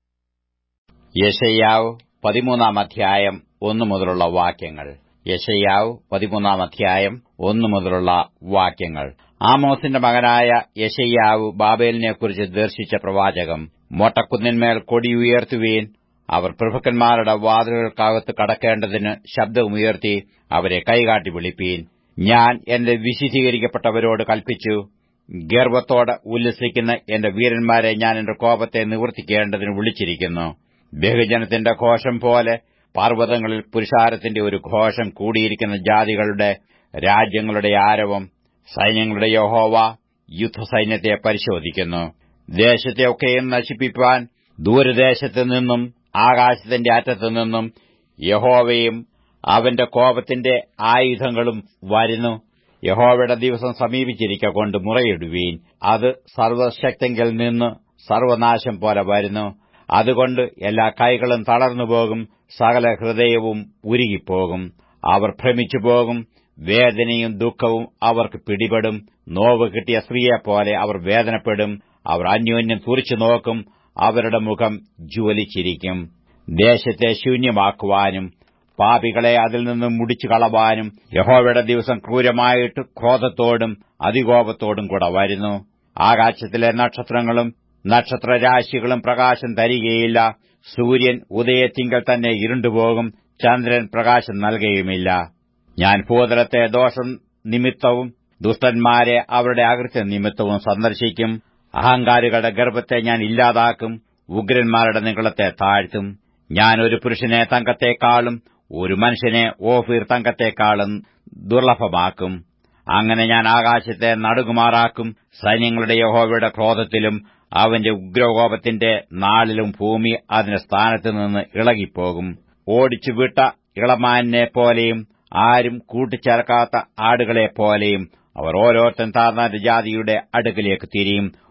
യശയ്യാവ് പതിമൂന്നാം അധ്യായം ഒന്നു മുതലുള്ള വാക്യങ്ങൾ യശയ്യാവ് പതിമൂന്നാം അധ്യായം ഒന്നു മുതലുള്ള വാക്യങ്ങൾ ആമോസിന്റെ മകനായ യശയ്യാവ് ബാബേലിനെക്കുറിച്ച് ദർശിച്ച പ്രവാചകം മൊട്ടക്കുന്നിന്മേൽ കൊടിയുയർത്തുവീൻ അവർ പ്രഭുക്കന്മാരുടെ വാതിലുകൾക്കകത്ത് കടക്കേണ്ടതിന് ശബ്ദമുയർത്തി അവരെ കൈകാട്ടി വിളിപ്പീൻ ഞാൻ എന്റെ വിശുദ്ധീകരിക്കപ്പെട്ടവരോട് കൽപ്പിച്ചു ഗർവത്തോടെ ഉല്ലസിക്കുന്ന എന്റെ വീരന്മാരെ ഞാൻ എന്റെ കോപത്തെ നിവർത്തിക്കേണ്ടതിന് വിളിച്ചിരിക്കുന്നു ബഹുജനത്തിന്റെ ഘോഷം പോലെ പർവ്വതങ്ങളിൽ പുരുഷാരത്തിന്റെ ഒരു ഘോഷം കൂടിയിരിക്കുന്ന ജാതികളുടെ രാജ്യങ്ങളുടെ ആരവം സൈന്യങ്ങളുടെ യഹോവ യുദ്ധസൈന്യത്തെ പരിശോധിക്കുന്നു ദേശത്തെയൊക്കെയും നശിപ്പിപ്പാൻ ദൂരദേശത്തു നിന്നും ആകാശത്തിന്റെ അറ്റത്തു നിന്നും യഹോവയും അവന്റെ കോപത്തിന്റെ ആയുധങ്ങളും വരുന്നു യഹോവയുടെ ദിവസം സമീപിച്ചിരിക്കൊണ്ട് മുറയിടുവീൻ അത് സർവശക്തെങ്കിൽ നിന്ന് സർവനാശം പോലെ വരുന്നു അതുകൊണ്ട് എല്ലാ കൈകളും തളർന്നുപോകും സകല ഹൃദയവും ഉരുകിപ്പോകും അവർ ഭ്രമിച്ചു പോകും വേദനയും ദുഃഖവും അവർക്ക് പിടിപെടും നോവ് കിട്ടിയ സ്ത്രീയെപ്പോലെ അവർ വേദനപ്പെടും അവർ അന്യോന്യം തുറിച്ചു നോക്കും അവരുടെ മുഖം ജ്വലിച്ചിരിക്കും ദേശത്തെ ശൂന്യമാക്കുവാനും പാപികളെ അതിൽ നിന്നും മുടിച്ചു കളവാനും യഹോവയുടെ ദിവസം ക്രൂരമായിട്ട് ക്രോധത്തോടും അതികോപത്തോടും കൂടെ വരുന്നു ആകാശത്തിലെ നക്ഷത്രങ്ങളും നക്ഷത്രരാശികളും പ്രകാശം തരികയില്ല സൂര്യൻ ഉദയത്തിങ്കൽ തന്നെ ഇരുണ്ടുപോകും ചന്ദ്രൻ പ്രകാശം നൽകുകയുമില്ല ഞാൻ ഭൂതലത്തെ ദോഷം നിമിത്തവും ദുഷ്ടന്മാരെ അവരുടെ അകൃത്യ നിമിത്തവും സന്ദർശിക്കും അഹങ്കാരികളുടെ ഗർഭത്തെ ഞാൻ ഇല്ലാതാക്കും ഉഗ്രന്മാരുടെ നികളത്തെ താഴ്ത്തും ഞാൻ ഒരു പുരുഷനെ തങ്കത്തെക്കാളും ഒരു മനുഷ്യനെ ഓഫീർ തങ്കത്തെക്കാളും ദുർലഭമാക്കും അങ്ങനെ ഞാൻ ആകാശത്തെ നടുകുമാറാക്കും സൈന്യങ്ങളുടെ യഹോവയുടെ ക്രോധത്തിലും അവന്റെ ഉഗ്രകോപത്തിന്റെ നാളിലും ഭൂമി അതിന്റെ സ്ഥാനത്ത് നിന്ന് ഇളകിപ്പോകും ഓടിച്ചു വിട്ട ഇളമാനെ പോലെയും ആരും കൂട്ടിച്ചേർക്കാത്ത ആടുകളെപ്പോലെയും അവർ ഓരോരുത്തൻ താർന്ന ജാതിയുടെ അടുക്കിലേക്ക് തിരിയും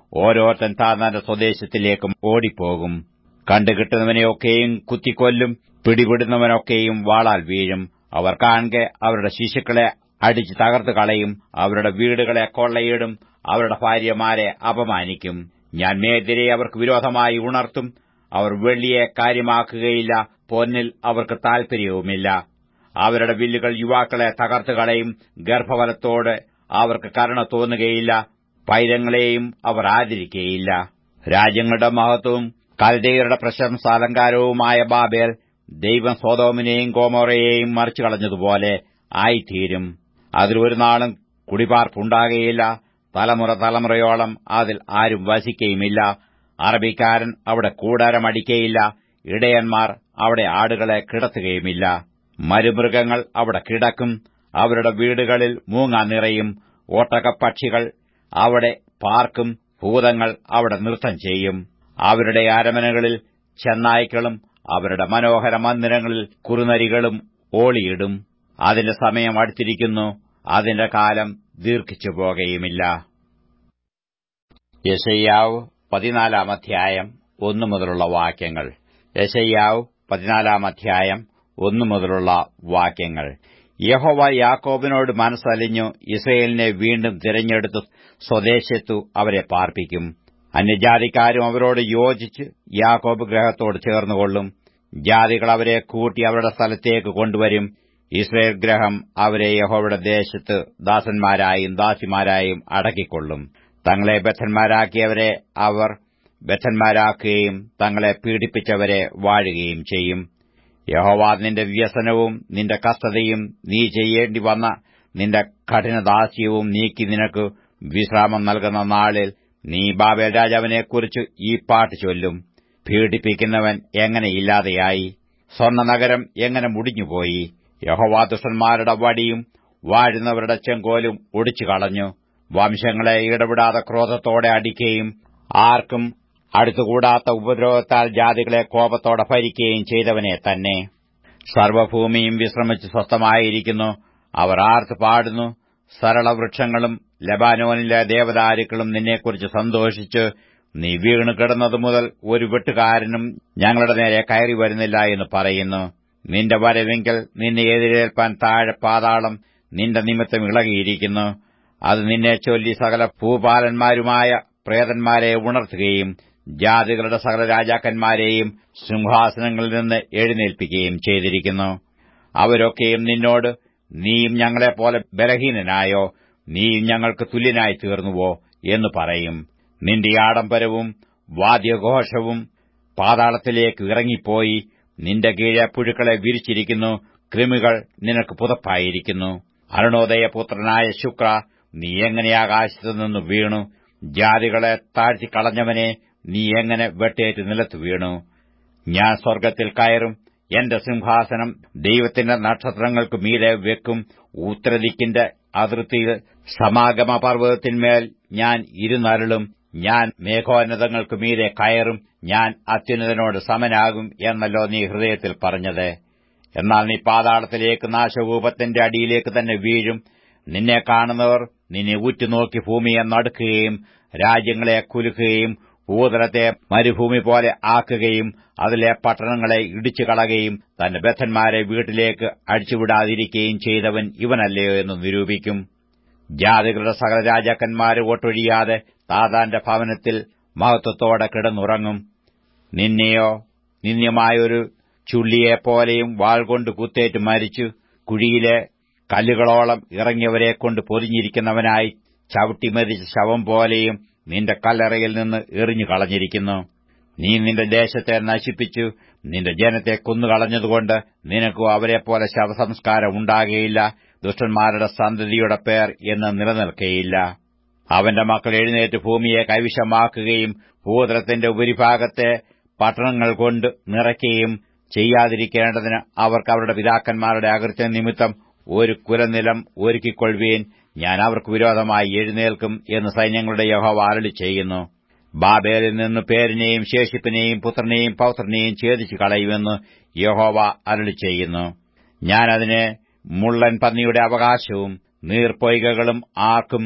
ഓരോരുത്തൻ താൻ തന്റെ സ്വദേശത്തിലേക്കും ഓടിപ്പോകും കണ്ടുകിട്ടുന്നവനെയൊക്കെയും കുത്തിക്കൊല്ലും പിടിപെടുന്നവനൊക്കെയും വാളാൽ വീഴും അവർ കാണെ അവരുടെ ശിശുക്കളെ അടിച്ച് തകർത്ത് കളയും അവരുടെ വീടുകളെ കൊള്ളയിടും അവരുടെ ഭാര്യമാരെ അപമാനിക്കും ഞാൻ മേതിരെ അവർക്ക് വിരോധമായി ഉണർത്തും അവർ വെള്ളിയെ കാര്യമാക്കുകയില്ല പൊന്നിൽ അവർക്ക് താൽപര്യവുമില്ല അവരുടെ വില്ലുകൾ യുവാക്കളെ തകർത്ത് കളയും ഗർഭഫലത്തോട് അവർക്ക് കരുണ തോന്നുകയില്ല പൈരങ്ങളെയും അവർ ആദരിക്കുകയില്ല രാജ്യങ്ങളുടെ മഹത്വവും കൽദയരുടെ പ്രശംസാലങ്കാരവുമായ ബാബേൽ ദൈവം സ്വതോമിനെയും ഗോമോറയെയും മറിച്ചു കളഞ്ഞതുപോലെ ആയിത്തീരും അതിൽ ഒരു നാളും കുടിപാർപ്പുണ്ടാകുകയില്ല തലമുറ തലമുറയോളം അതിൽ ആരും വസിക്കുകയുമില്ല അറബിക്കാരൻ അവിടെ കൂടാരമടിക്കയില്ല ഇടയന്മാർ അവിടെ ആടുകളെ കിടത്തുകയുമില്ല മരുമൃഗങ്ങൾ അവിടെ കിടക്കും അവരുടെ വീടുകളിൽ മൂങ്ങ നിറയും ഓട്ടകപ്പക്ഷികൾ അവിടെ പാർക്കും ഭൂതങ്ങൾ അവിടെ നൃത്തം ചെയ്യും അവരുടെ അരമനകളിൽ ചെന്നായ്ക്കളും അവരുടെ മനോഹര മന്ദിരങ്ങളിൽ കുറുനരികളും ഓളിയിടും അതിന്റെ സമയം അടുത്തിരിക്കുന്നു അതിന്റെ കാലം ദീർഘിച്ചു പോകുകയുമില്ല യശയ്യാവ് പതിനാലാം അധ്യായം ഒന്നു മുതലുള്ള വാക്യങ്ങൾ യശയ്യാവ് പതിനാലാം അധ്യായം ഒന്നു മുതലുള്ള വാക്യങ്ങൾ യഹോവ യാക്കോബിനോട് മനസ്സലിഞ്ഞു ഇസ്രയേലിനെ വീണ്ടും തിരഞ്ഞെടുത്ത് സ്വദേശത്തു അവരെ പാർപ്പിക്കും അന്യജാതിക്കാരും അവരോട് യോജിച്ച് യാക്കോബ് ഗ്രഹത്തോട് ചേർന്നുകൊള്ളും ജാതികൾ അവരെ കൂട്ടി അവരുടെ സ്ഥലത്തേക്ക് കൊണ്ടുവരും ഇസ്രയേൽ ഗ്രഹം അവരെ യഹോവയുടെ ദേശത്ത് ദാസന്മാരായും ദാസിമാരായും അടക്കിക്കൊള്ളും തങ്ങളെ ബദ്ധന്മാരാക്കിയവരെ അവർ ബദ്ധന്മാരാക്കുകയും തങ്ങളെ പീഡിപ്പിച്ചവരെ വാഴുകയും ചെയ്യും യഹോവ നിന്റെ വ്യസനവും നിന്റെ കസ്തതയും നീ ചെയ്യേണ്ടി വന്ന നിന്റെ കഠിനദാസ്യവും നീക്കി നിനക്ക് വിശ്രാമം നൽകുന്ന നാളിൽ നീ ബാബേൽ രാജാവിനെക്കുറിച്ച് ഈ പാട്ട് ചൊല്ലും പീഡിപ്പിക്കുന്നവൻ എങ്ങനെ ഇല്ലാതെയായി സ്വർണ്ണ നഗരം എങ്ങനെ മുടിഞ്ഞുപോയി യഹോവാദുഷന്മാരുടെ വടിയും വാഴുന്നവരുടെ ചെങ്കോലും ഒടിച്ചു കളഞ്ഞു വംശങ്ങളെ ഇടപെടാതെ ക്രോധത്തോടെ അടിക്കുകയും ആർക്കും അടുത്തുകൂടാത്ത ഉപദ്രവത്താൽ ജാതികളെ കോപത്തോടെ ഭരിക്കുകയും ചെയ്തവനെ തന്നെ സർവഭൂമിയും വിശ്രമിച്ച് സ്വസ്ഥമായിരിക്കുന്നു അവർ ആർത്ത് പാടുന്നു സരളവൃക്ഷങ്ങളും ലബാനോനിലെ ദേവദാരുക്കളും നിന്നെക്കുറിച്ച് സന്തോഷിച്ച് നീ വീണു കിടന്നതു മുതൽ ഒരു വെട്ടുകാരനും ഞങ്ങളുടെ നേരെ കയറി വരുന്നില്ല എന്ന് പറയുന്നു നിന്റെ വരവെങ്കിൽ നിന്നെ എതിരേൽപ്പാൻ താഴെ പാതാളം നിന്റെ നിമിത്തം ഇളകിയിരിക്കുന്നു അത് നിന്നെ ചൊല്ലി സകല ഭൂപാലന്മാരുമായ പ്രേതന്മാരെ ഉണർത്തുകയും ജാതികളുടെ സകല രാജാക്കന്മാരെയും സിംഹാസനങ്ങളിൽ നിന്ന് എഴുന്നേൽപ്പിക്കുകയും ചെയ്തിരിക്കുന്നു അവരൊക്കെയും നിന്നോട് നീയും ഞങ്ങളെപ്പോലെ ബലഹീനനായോ നീയും ഞങ്ങൾക്ക് തുല്യനായി തീർന്നുവോ എന്ന് പറയും നിന്റെ ആഡംബരവും വാദ്യഘോഷവും പാതാളത്തിലേക്ക് ഇറങ്ങിപ്പോയി നിന്റെ കീഴെ പുഴുക്കളെ വിരിച്ചിരിക്കുന്നു കൃമികൾ നിനക്ക് പുതപ്പായിരിക്കുന്നു അരുണോദയപുത്രനായ ശുക്ര നീ എങ്ങനെ ആകാശത്തു നിന്ന് വീണു ജാതികളെ താഴ്ത്തിക്കളഞ്ഞവനെ നീ എങ്ങനെ വെട്ടേറ്റ് നിലത്ത് വീണു ഞാൻ സ്വർഗ്ഗത്തിൽ കയറും എന്റെ സിംഹാസനം ദൈവത്തിന്റെ നക്ഷത്രങ്ങൾക്ക് മീതെ വെക്കും ഉത്തരദിക്കിന്റെ അതിർത്തിയിൽ സമാഗമ പർവ്വതത്തിന്മേൽ ഞാൻ ഇരുന്നരുളും ഞാൻ മേഘോന്നതങ്ങൾക്ക് മീതെ കയറും ഞാൻ അത്യുന്നതനോട് സമനാകും എന്നല്ലോ നീ ഹൃദയത്തിൽ പറഞ്ഞത് എന്നാൽ നീ പാതാളത്തിലേക്ക് നാശകൂപത്തിന്റെ അടിയിലേക്ക് തന്നെ വീഴും നിന്നെ കാണുന്നവർ നിന്നെ ഉറ്റുനോക്കി ഭൂമിയെ നടുക്കുകയും രാജ്യങ്ങളെ കുലുക്കുകയും ഭൂതലത്തെ മരുഭൂമി പോലെ ആക്കുകയും അതിലെ പട്ടണങ്ങളെ ഇടിച്ചു കളകയും തന്റെ ബദ്ധന്മാരെ വീട്ടിലേക്ക് അടിച്ചുവിടാതിരിക്കുകയും ചെയ്തവൻ ഇവനല്ലയോ എന്ന് നിരൂപിക്കും ജാതികളുടെ സകല രാജാക്കന്മാരെ ഒട്ടൊഴിയാതെ താതാന്റെ ഭവനത്തിൽ മഹത്വത്തോടെ കിടന്നുറങ്ങും നിന്നെയോ നിന്യമായൊരു ചുള്ളിയെപ്പോലെയും വാൾ കൊണ്ട് കുത്തേറ്റ് മരിച്ചു കുഴിയിലെ കല്ലുകളോളം ഇറങ്ങിയവരെക്കൊണ്ട് പൊതിഞ്ഞിരിക്കുന്നവനായി ചവിട്ടിമരിച്ച ശവം പോലെയും നിന്റെ കല്ലറയിൽ നിന്ന് എറിഞ്ഞു കളഞ്ഞിരിക്കുന്നു നീ നിന്റെ ദേശത്തെ നശിപ്പിച്ചു നിന്റെ ജനത്തെ കൊന്നുകളഞ്ഞതുകൊണ്ട് നിനക്കും അവരെപ്പോലെ ശവസംസ്കാരം ഉണ്ടാകുകയില്ല ദുഷ്ടന്മാരുടെ സന്തതിയുടെ പേർ എന്ന് നിലനിൽക്കുകയില്ല അവന്റെ മക്കൾ എഴുന്നേറ്റ് ഭൂമിയെ കൈവശമാക്കുകയും ഭൂതലത്തിന്റെ ഉപരിഭാഗത്തെ പട്ടണങ്ങൾ കൊണ്ട് നിറയ്ക്കുകയും ചെയ്യാതിരിക്കേണ്ടതിന് അവർക്ക് അവരുടെ പിതാക്കന്മാരുടെ അകൃത്യ നിമിത്തം ഒരു കുലനിലം ഒരുക്കിക്കൊള്ളുവീൻ ഞാൻ അവർക്ക് വിരോധമായി എഴുന്നേൽക്കും എന്ന് സൈന്യങ്ങളുടെ യഹോവ അരളി ചെയ്യുന്നു ബാബേലിൽ നിന്ന് പേരിനെയും ശേഷിപ്പിനെയും പുത്രനെയും പൗത്രനെയും ഛേദിച്ചു കളയുമെന്ന് യഹോവ അരളി ചെയ്യുന്നു ഞാനതിനെ മുള്ളൻ പന്നിയുടെ അവകാശവും നീർപ്പൊയ്കകളും ആർക്കും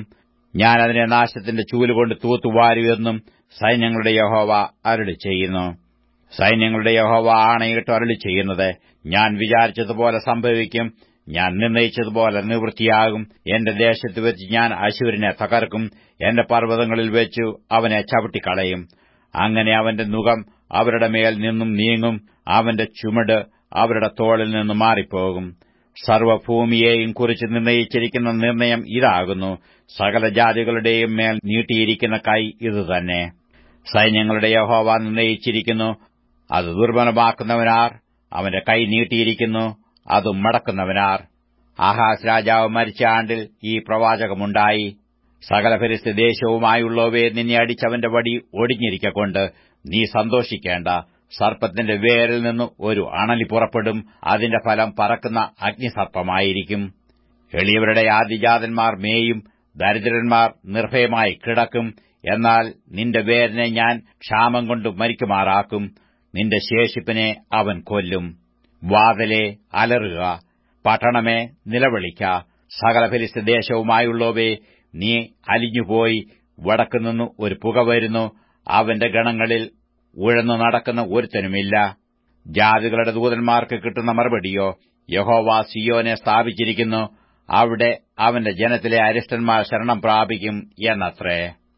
ഞാൻ അതിനെ നാശത്തിന്റെ ചൂലുകൊണ്ട് തൂത്തുവാരുമെന്നും സൈന്യങ്ങളുടെ യഹോവ അരുളി ചെയ്യുന്നു സൈന്യങ്ങളുടെ യഹോവ ആണയിട്ട് അരുളി ചെയ്യുന്നത് ഞാൻ വിചാരിച്ചതുപോലെ സംഭവിക്കും ഞാൻ നിർണയിച്ചതുപോലെ നിവൃത്തിയാകും എന്റെ ദേശത്ത് വെച്ച് ഞാൻ അശൂരിനെ തകർക്കും എന്റെ പർവ്വതങ്ങളിൽ വെച്ചു അവനെ ചവിട്ടിക്കളയും അങ്ങനെ അവന്റെ മുഖം അവരുടെ മേൽ നിന്നും നീങ്ങും അവന്റെ ചുമട് അവരുടെ തോളിൽ നിന്ന് മാറിപ്പോകും സർവഭൂമിയെയും കുറിച്ച് നിർണയിച്ചിരിക്കുന്ന നിർണയം ഇതാകുന്നു സകല ജാതികളുടെയും മേൽ നീട്ടിയിരിക്കുന്ന കൈ ഇതുതന്നെ സൈന്യങ്ങളുടെ യഹോവ നിർണയിച്ചിരിക്കുന്നു അത് ദുർബലമാക്കുന്നവനാർ അവന്റെ കൈ നീട്ടിയിരിക്കുന്നു അത് മടക്കുന്നവനാർ ആഹാസ് രാജാവ് മരിച്ച ആണ്ടിൽ ഈ പ്രവാചകമുണ്ടായി സകല ഫരിസ്ത് ദേശവുമായുള്ളവയെ നിന്നെ അടിച്ചവന്റെ വടി ഒടിഞ്ഞിരിക്കൊണ്ട് നീ സന്തോഷിക്കേണ്ട സർപ്പത്തിന്റെ വേരിൽ നിന്ന് ഒരു അണലി പുറപ്പെടും അതിന്റെ ഫലം പറക്കുന്ന അഗ്നിസർപ്പമായിരിക്കും എളിയവരുടെ ആദിജാതന്മാർ മേയും ദരിദ്രന്മാർ നിർഭയമായി കിടക്കും എന്നാൽ നിന്റെ വേരിനെ ഞാൻ ക്ഷാമം കൊണ്ട് മരിക്കുമാറാക്കും നിന്റെ ശേഷിപ്പിനെ അവൻ കൊല്ലും വാതലെ അലറുക പട്ടണമേ നിലവിളിക്ക സകല ഫലിസ്ത ദേശവുമായുള്ളവേ നീ അലിഞ്ഞുപോയി വടക്കുനിന്നു ഒരു പുക വരുന്നു അവന്റെ ഗണങ്ങളിൽ ഉഴന്നു നടക്കുന്ന ഒരുത്തനുമില്ല ജാതികളുടെ ദൂതന്മാർക്ക് കിട്ടുന്ന മറുപടിയോ യഹോവ സിയോനെ സ്ഥാപിച്ചിരിക്കുന്നു അവിടെ അവന്റെ ജനത്തിലെ അരിഷ്ടന്മാർ ശരണം പ്രാപിക്കും എന്നത്രേ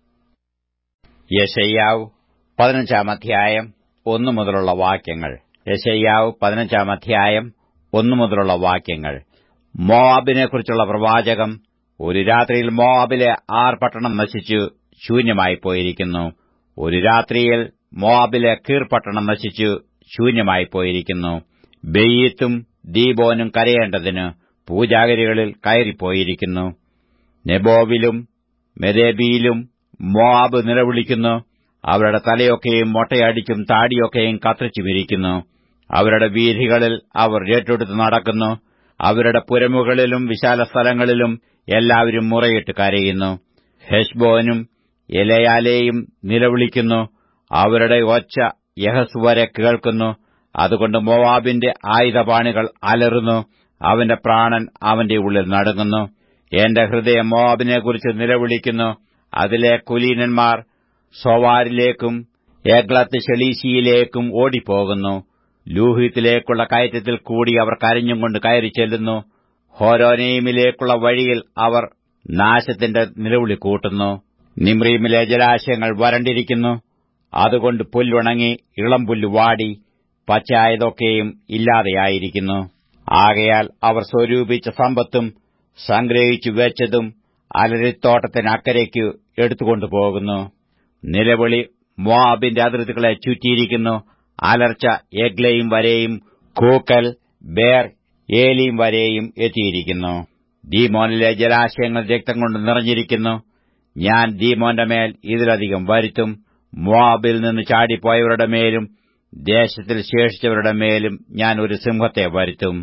യശയ്യാവ് പതിനഞ്ചാം അധ്യായം ഒന്നു മുതലുള്ള വാക്യങ്ങൾ യശയ്യാവ് പതിനഞ്ചാം അധ്യായം ഒന്നു മുതലുള്ള വാക്യങ്ങൾ മോവാബിനെക്കുറിച്ചുള്ള പ്രവാചകം ഒരു രാത്രിയിൽ മോവാബിലെ ആർ പട്ടണം നശിച്ചു ശൂന്യമായി പോയിരിക്കുന്നു ഒരു രാത്രിയിൽ മോവാബിലെ കീർ പട്ടണം നശിച്ചു ശൂന്യമായി പോയിരിക്കുന്നു ബെയ്യത്തും ദീബോനും കരയേണ്ടതിന് പൂജാഗരികളിൽ കയറിപ്പോയിരിക്കുന്നു നെബോവിലും മെദേബിയിലും മോവാബ് നിലവിളിക്കുന്നു അവരുടെ തലയൊക്കെയും മൊട്ടയടിച്ചും താടിയൊക്കെയും കത്തിച്ചുമിരിക്കുന്നു അവരുടെ വീഥികളിൽ അവർ ഏറ്റെടുത്ത് നടക്കുന്നു അവരുടെ പുരമുകളിലും വിശാല സ്ഥലങ്ങളിലും എല്ലാവരും മുറയിട്ട് കരയുന്നു ഹെഷ്ബോനും എലയാലെയും നിലവിളിക്കുന്നു അവരുടെ ഒച്ച യഹസ് വരെ കേൾക്കുന്നു അതുകൊണ്ട് മോവാബിന്റെ ആയുധപാണികൾ അലറുന്നു അവന്റെ പ്രാണൻ അവന്റെ ഉള്ളിൽ നടുങ്ങുന്നു എന്റെ ഹൃദയം മോവാബിനെക്കുറിച്ച് നിലവിളിക്കുന്നു അതിലെ കുലീനന്മാർ സോവാരിലേക്കും ഏഗ്ലത്ത് ഷെളീശിയിലേക്കും ഓടിപ്പോകുന്നു ലൂഹിത്തിലേക്കുള്ള കയറ്റത്തിൽ കൂടി അവർ കരഞ്ഞും കൊണ്ട് കയറി ചെല്ലുന്നു ഹോരോനീമിലേക്കുള്ള വഴിയിൽ അവർ നാശത്തിന്റെ നിലവിളി കൂട്ടുന്നു നിമ്രീമിലെ ജലാശയങ്ങൾ വരണ്ടിരിക്കുന്നു അതുകൊണ്ട് പുല്ലുണങ്ങി ഇളം പുല്ല് വാടി പച്ചയായതൊക്കെയും ഇല്ലാതെയായിരിക്കുന്നു ആകയാൽ അവർ സ്വരൂപിച്ച സമ്പത്തും സംഗ്രഹിച്ചു വെച്ചതും അലരിത്തോട്ടത്തിനക്കരയ്ക്ക് എടുത്തുകൊണ്ടുപോകുന്നു നിലവിളി മോാബിന്റെ അതിർത്തികളെ ചുറ്റിയിരിക്കുന്നു അലർച്ച എഗ്ലയും വരെയും കൂക്കൽ ബേർ ഏലിയും വരെയും എത്തിയിരിക്കുന്നു ദീമോനിലെ ജലാശയങ്ങൾ രക്തം കൊണ്ട് നിറഞ്ഞിരിക്കുന്നു ഞാൻ ദീമോന്റെ മേൽ ഇതിലധികം വരുത്തും മോാബിൽ നിന്ന് ചാടിപ്പോയവരുടെ മേലും ദേശത്തിൽ ശേഷിച്ചവരുടെ മേലും ഞാൻ ഒരു സിംഹത്തെ വരുത്തും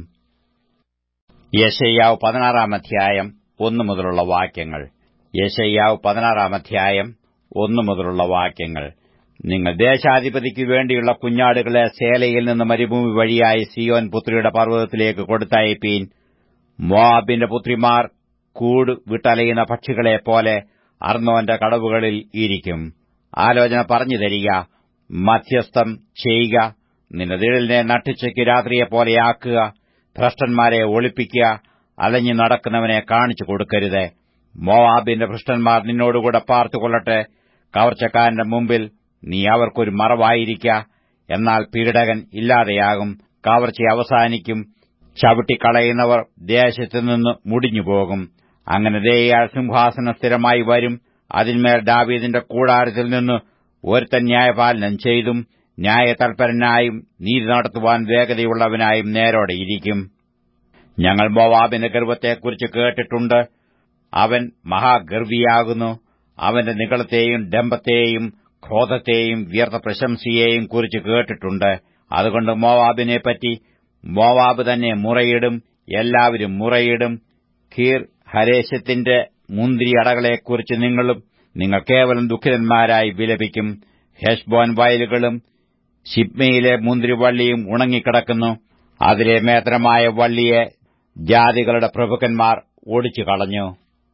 യശയ്യാവ് പതിനാറാം അധ്യായം ഒന്നു മുതലുള്ള വാക്യങ്ങൾ യശയ്യാവ് പതിനാറാം അധ്യായം ഒന്നു മുതലുള്ള വാക്യങ്ങൾ നിങ്ങൾ ദേശാധിപതിക്ക് വേണ്ടിയുള്ള കുഞ്ഞാടുകളെ സേലയിൽ നിന്ന് മരുഭൂമി വഴിയായി സിയോൻ പുത്രിയുടെ പർവ്വതത്തിലേക്ക് കൊടുത്തയപ്പീൻ മോാബിന്റെ പുത്രിമാർ കൂട് വിട്ടലയുന്ന പക്ഷികളെ പോലെ അർണോന്റെ കടവുകളിൽ ഇരിക്കും ആലോചന പറഞ്ഞു തരിക മധ്യസ്ഥം ചെയ്യുക നിന്റെ നിഴലിനെ നട്ടുച്ചയ്ക്ക് രാത്രിയെപ്പോലെയാക്കുക ഭ്രഷ്ടന്മാരെ ഒളിപ്പിക്കുക അലഞ്ഞു നടക്കുന്നവനെ കാണിച്ചു കൊടുക്കരുത് മോവാബിന്റെ ഭ്രഷ്ടന്മാർ നിന്നോടുകൂടെ പാർത്തുകൊള്ളട്ടെ കവർച്ചക്കാരന്റെ മുമ്പിൽ നീ അവർക്കൊരു മറവായിരിക്ക എന്നാൽ പീഡകൻ ഇല്ലാതെയാകും കവർച്ച അവസാനിക്കും ചവിട്ടിക്കളയുന്നവർ ദേശത്തുനിന്ന് മുടിഞ്ഞുപോകും അങ്ങനെ ദേയാൾ സിംഹാസനം സ്ഥിരമായി വരും അതിന്മേൽ ദാവീദിന്റെ കൂടാരത്തിൽ നിന്ന് ഒരുത്തൻ ന്യായപാലനം ചെയ്തും ന്യായതൽപരനായും നീതി നടത്തുവാൻ വേഗതയുള്ളവനായും നേരോടെ ഇരിക്കും ഞങ്ങൾ മോവാബിന്റെ ഗർവത്തെക്കുറിച്ച് കേട്ടിട്ടുണ്ട് അവൻ മഹാഗർവിയാകുന്നു അവന്റെ നികളത്തെയും ഡംബത്തെയും ക്രോധത്തെയും വ്യർത്ഥ പ്രശംസയെയും കുറിച്ച് കേട്ടിട്ടുണ്ട് അതുകൊണ്ട് മോവാബിനെപ്പറ്റി മോവാബ് തന്നെ മുറയിടും എല്ലാവരും മുറയിടും ഖീർ ഹരേശത്തിന്റെ മുന്തിരി അടകളെക്കുറിച്ച് നിങ്ങളും നിങ്ങൾ കേവലം ദുഃഖിതന്മാരായി വിലപിക്കും ഹെഷ്ബോൻ വയലുകളും ഷിപ്മയിലെ മുന്തിരിവള്ളിയും ഉണങ്ങിക്കിടക്കുന്നു അതിലെ മേത്രമായ വള്ളിയെ ജാതികളുടെ പ്രഭുക്കന്മാർ ഓടിച്ചു കളഞ്ഞു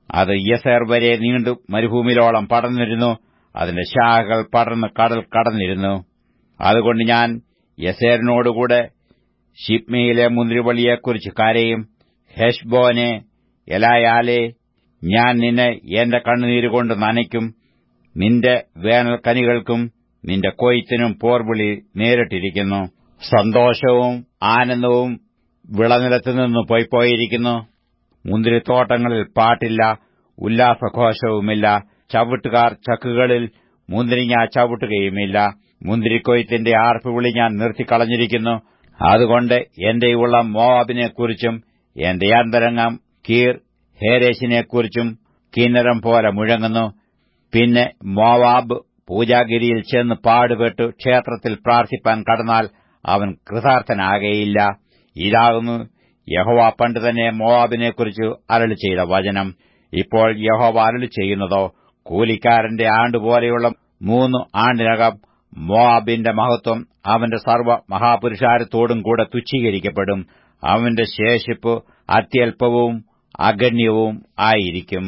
അത് യസേർ വരെ നീണ്ടു മരുഭൂമിയിലോളം പടർന്നിരുന്നു അതിന്റെ ശാഖകൾ പടർന്ന് കടൽ കടന്നിരുന്നു അതുകൊണ്ട് ഞാൻ യസേറിനോടുകൂടെ ഷിപ്മയിലെ മുന്തിരിവള്ളിയെക്കുറിച്ച് കരയും ഹെഷ്ബോനെ എലായാലെ ഞാൻ നിന്നെ എന്റെ കണ്ണുനീരുകൊണ്ട് നനയ്ക്കും നിന്റെ വേനൽക്കനികൾക്കും നിന്റെ കൊയ്ത്തിനും പോർവിളി നേരിട്ടിരിക്കുന്നു സന്തോഷവും ആനന്ദവും വിളനിലത്തുനിന്ന് പോയിപ്പോയിരിക്കുന്നു മുന്തിരിത്തോട്ടങ്ങളിൽ പാട്ടില്ല ഉല്ലാസഘോഷവുമില്ല ചവിട്ടുകാർ ചക്കുകളിൽ മുന്തിരിങ്ങ ചവിട്ടുകയുമില്ല മുന്തിരിക്കൊയ്ത്തിന്റെ ആർപ്പുവിളി ഞാൻ നിർത്തിക്കളഞ്ഞിരിക്കുന്നു അതുകൊണ്ട് എന്റെ ഉള്ള മോവാബിനെക്കുറിച്ചും എന്റെ അന്തരംഗം കീർ ഹേരേശിനെക്കുറിച്ചും കിന്നരം പോലെ മുഴങ്ങുന്നു പിന്നെ മോവാബ് പൂജാഗിരിയിൽ ചെന്ന് പാടുപെട്ടു ക്ഷേത്രത്തിൽ പ്രാർത്ഥിപ്പാൻ കടന്നാൽ അവൻ കൃതാർത്ഥനാകയില്ല ഇതാകുന്നു യഹോവ പണ്ട് തന്നെ മോവാബിനെക്കുറിച്ച് അരളി ചെയ്ത വചനം ഇപ്പോൾ യഹോവ അരളി ചെയ്യുന്നതോ കൂലിക്കാരന്റെ ആണ്ടുപോലെയുള്ള മൂന്ന് ആണ്ടിനകം മോവാബിന്റെ മഹത്വം അവന്റെ സർവ്വ മഹാപുരുഷാരത്തോടും കൂടെ തുച്ഛീകരിക്കപ്പെടും അവന്റെ ശേഷിപ്പ് അത്യല്പവും അഗണ്യവും ആയിരിക്കും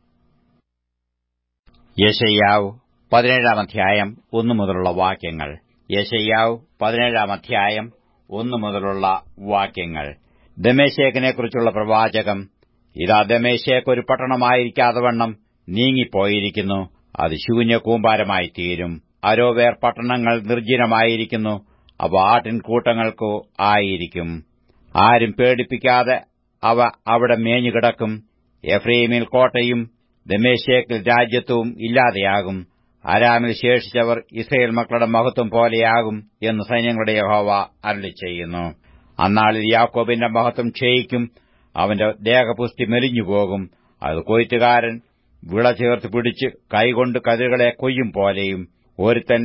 യശയ്യാവ് പതിനേഴാം അധ്യായം ഒന്നു മുതലുള്ള വാക്യങ്ങൾ യശയ്യാവ് പതിനേഴാം അധ്യായം ഒന്നു മുതലുള്ള വാക്യങ്ങൾ ദമേശേക്കിനെക്കുറിച്ചുള്ള പ്രവാചകം ഇതാ ദമേശേക്ക് ഒരു പട്ടണമായിരിക്കാതെ വണ്ണം നീങ്ങിപ്പോയിരിക്കുന്നു അത് ശൂന്യ കൂമ്പാരമായി തീരും അരോവേർ പട്ടണങ്ങൾ നിർജ്ജനമായിരിക്കുന്നു അവ ആട്ടിൻകൂട്ടങ്ങൾക്കു ആയിരിക്കും ആരും പേടിപ്പിക്കാതെ അവ അവിടെ മേഞ്ഞുകിടക്കും എഫ്രൈമിൽ കോട്ടയും ദമേശേക്കിൽ രാജ്യത്വവും ഇല്ലാതെയാകും അരാമിൽ ശേഷിച്ചവർ ഇസ്രയേൽ മക്കളുടെ മഹത്വം പോലെയാകും എന്ന് സൈന്യങ്ങളുടെ യഹോവ അരളി ചെയ്യുന്നു അന്നാളിൽ യാക്കോബിന്റെ മഹത്വം ക്ഷയിക്കും അവന്റെ ദേഹപുസ്തി മെലിഞ്ഞുപോകും അത് കൊയ്ത്തുകാരൻ വിള ചേർത്ത് പിടിച്ച് കൈകൊണ്ട് കതിരുകളെ കൊയ്യും പോലെയും ഒരുത്തൻ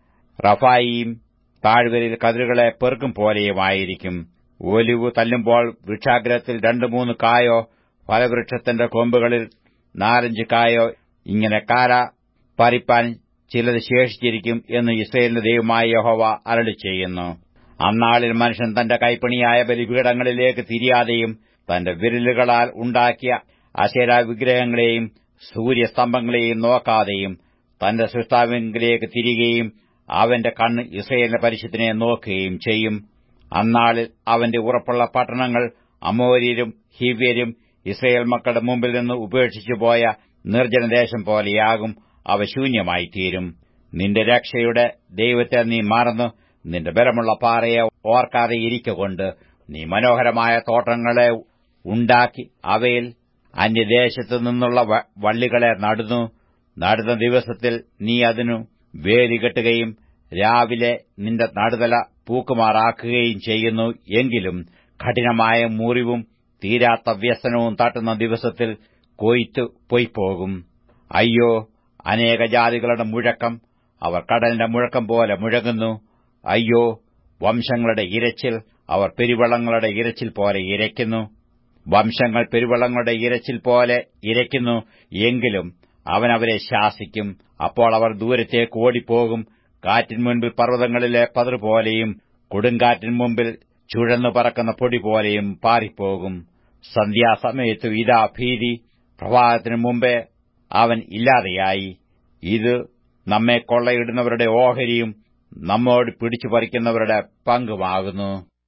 റഫായിയും താഴ്വരയിൽ കതിരുകളെ പെറുക്കും പോലെയുമായിരിക്കും ഒലിവ് തല്ലുമ്പോൾ വൃക്ഷാഗ്രഹത്തിൽ രണ്ടു മൂന്ന് കായോ ഫലവൃക്ഷത്തിന്റെ കൊമ്പുകളിൽ നാലഞ്ച് കായോ ഇങ്ങനെ കാര പറിപ്പാൻ ചിലത് ശേഷിച്ചിരിക്കും എന്ന് ഇസ്രയേലിന്റെ ദൈവമായ യഹോവ അരളി ചെയ്യുന്നു അന്നാളിൽ മനുഷ്യൻ തന്റെ കൈപ്പണിയായ ബലിപീഠങ്ങളിലേക്ക് തിരിയാതെയും തന്റെ വിരലുകളാൽ ഉണ്ടാക്കിയ അശേര വിഗ്രഹങ്ങളെയും സൂര്യസ്തംഭങ്ങളെയും നോക്കാതെയും തന്റെ സൃഷ്ടാവിലേക്ക് തിരികെയും അവന്റെ കണ്ണ് ഇസ്രയേലിന്റെ പരിശുദ്ധിനെ നോക്കുകയും ചെയ്യും അന്നാളിൽ അവന്റെ ഉറപ്പുള്ള പട്ടണങ്ങൾ അമോര്യരും ഹിവ്യരും ഇസ്രയേൽ മക്കളുടെ മുമ്പിൽ നിന്ന് ഉപേക്ഷിച്ചു പോയ നിർജ്ജനദേശം പോലെയാകും അവ ശൂന്യമായി തീരും നിന്റെ രക്ഷയുടെ ദൈവത്തെ നീ മറന്നു നിന്റെ ബലമുള്ള പാറയെ ഓർക്കാതെ ഇരിക്കൊണ്ട് നീ മനോഹരമായ തോട്ടങ്ങളെ ഉണ്ടാക്കി അവയിൽ അന്യദേശത്തു നിന്നുള്ള വള്ളികളെ നടുന്നു നടുന്ന ദിവസത്തിൽ നീ അതിനു വേലികെട്ടുകയും രാവിലെ നിന്റെ നടുതല പൂക്കുമാറാക്കുകയും ചെയ്യുന്നു എങ്കിലും കഠിനമായ മുറിവും തീരാത്ത വ്യസനവും തട്ടുന്ന ദിവസത്തിൽ കൊയ്ത്ത് പൊയ്പോകും അയ്യോ അനേക ജാതികളുടെ മുഴക്കം അവർ കടലിന്റെ മുഴക്കം പോലെ മുഴങ്ങുന്നു അയ്യോ വംശങ്ങളുടെ ഇരച്ചിൽ അവർ പെരുവള്ളങ്ങളുടെ ഇരച്ചിൽ പോലെ ഇരയ്ക്കുന്നു വംശങ്ങൾ പെരുവള്ളങ്ങളുടെ ഇരച്ചിൽ പോലെ ഇരയ്ക്കുന്നു എങ്കിലും അവൻ അവരെ ശാസിക്കും അപ്പോൾ അവർ ദൂരത്തേക്ക് ഓടിപ്പോകും കാറ്റിൻ മുൻപിൽ പർവ്വതങ്ങളിലെ പതിർ പോലെയും കൊടുങ്കാറ്റിൻ മുമ്പിൽ ചുഴന്നു പറക്കുന്ന പൊടി പോലെയും പാറിപ്പോകും സന്ധ്യാസമയത്ത് ഇതാ ഭീതി പ്രഭാതത്തിനു മുമ്പേ അവൻ ഇല്ലാതെയായി ഇത് നമ്മെ കൊള്ളയിടുന്നവരുടെ ഓഹരിയും നമ്മോട് പിടിച്ചു പറിക്കുന്നവരുടെ പങ്കുമാകുന്നു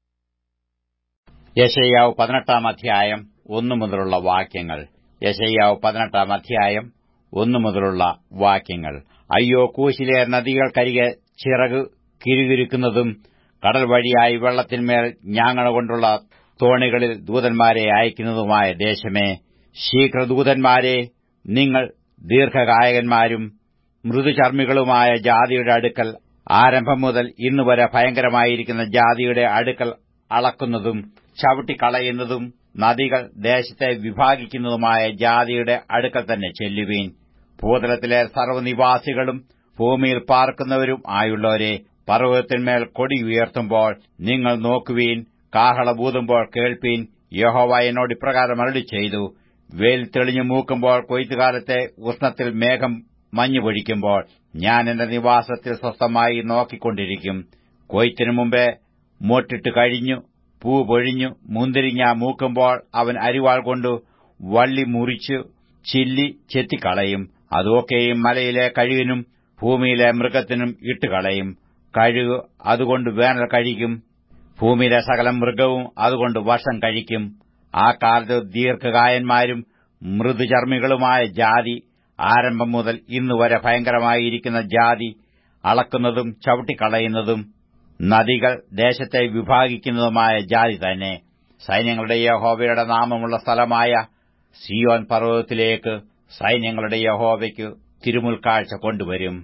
യശയ്യാവ് പതിനെട്ടാം അധ്യായം ഒന്നു മുതലുള്ള വാക്യങ്ങൾ യശയ്യാവ് പതിനെട്ടാം അധ്യായം ഒന്നു മുതലുള്ള വാക്യങ്ങൾ അയ്യോ കൂശിലെ നദികൾക്കരികെ ചിറക് കിരുകിരുക്കുന്നതും കടൽ വഴിയായി വെള്ളത്തിന്മേൽ ഞാങ്ങണ കൊണ്ടുള്ള തോണികളിൽ ദൂതന്മാരെ അയക്കുന്നതുമായ ദേശമേ ശീഘ്രദൂതന്മാരെ നിങ്ങൾ ദീർഘകായകന്മാരും മൃദുചർമ്മികളുമായ ജാതിയുടെ അടുക്കൽ ആരംഭം മുതൽ ഇന്നുവരെ ഭയങ്കരമായിരിക്കുന്ന ജാതിയുടെ അടുക്കൽ അളക്കുന്നതും ചവിട്ടിക്കളയുന്നതും നദികൾ ദേശത്തെ വിഭാഗിക്കുന്നതുമായ ജാതിയുടെ അടുക്കൽ തന്നെ ചെല്ലുവീൻ ഭൂതലത്തിലെ സർവ്വനിവാസികളും ഭൂമിയിൽ പാർക്കുന്നവരും ആയുള്ളവരെ പർവ്വതത്തിന്മേൽ കൊടി ഉയർത്തുമ്പോൾ നിങ്ങൾ നോക്കുവീൻ കാഹളബൂതുമ്പോൾ കേൾപ്പീൻ യഹോവ എന്നോട് ഇപ്രകാരം അരളി ചെയ്തു വേൽ തെളിഞ്ഞു മൂക്കുമ്പോൾ കൊയ്ത്തുകാലത്തെ ഉഷ്ണത്തിൽ മേഘം മഞ്ഞു പൊഴിക്കുമ്പോൾ ഞാൻ എന്റെ നിവാസത്തിൽ സ്വസ്ഥമായി നോക്കിക്കൊണ്ടിരിക്കും കൊയ്ത്തിനു മുമ്പേ മൊട്ടിട്ട് കഴിഞ്ഞു പൂ പൊഴിഞ്ഞു മുന്തിരിങ്ങ മൂക്കുമ്പോൾ അവൻ അരിവാൾ കൊണ്ടു വള്ളി മുറിച്ചു ചില്ലി ചെത്തിക്കളയും അതൊക്കെയും മലയിലെ കഴുകിനും ഭൂമിയിലെ മൃഗത്തിനും ഇട്ടുകളയും കഴുകു അതുകൊണ്ട് വേനൽ കഴിക്കും ഭൂമിയിലെ സകല മൃഗവും അതുകൊണ്ട് വർഷം കഴിക്കും ആ കാലത്ത് ദീർഘകായന്മാരും മൃദുചർമ്മികളുമായ ജാതി ആരംഭം മുതൽ ഇന്നുവരെ ഭയങ്കരമായിരിക്കുന്ന ജാതി അളക്കുന്നതും ചവിട്ടിക്കളയുന്നതും നദികൾ ദേശത്തെ വിഭാഗിക്കുന്നതുമായ ജാതി തന്നെ സൈന്യങ്ങളുടെ യഹോവയുടെ നാമമുള്ള സ്ഥലമായ സിയോൻ പർവ്വതത്തിലേക്ക് സൈന്യങ്ങളുടെ യഹോവയ്ക്ക് തിരുമുൽക്കാഴ്ച കൊണ്ടുവരും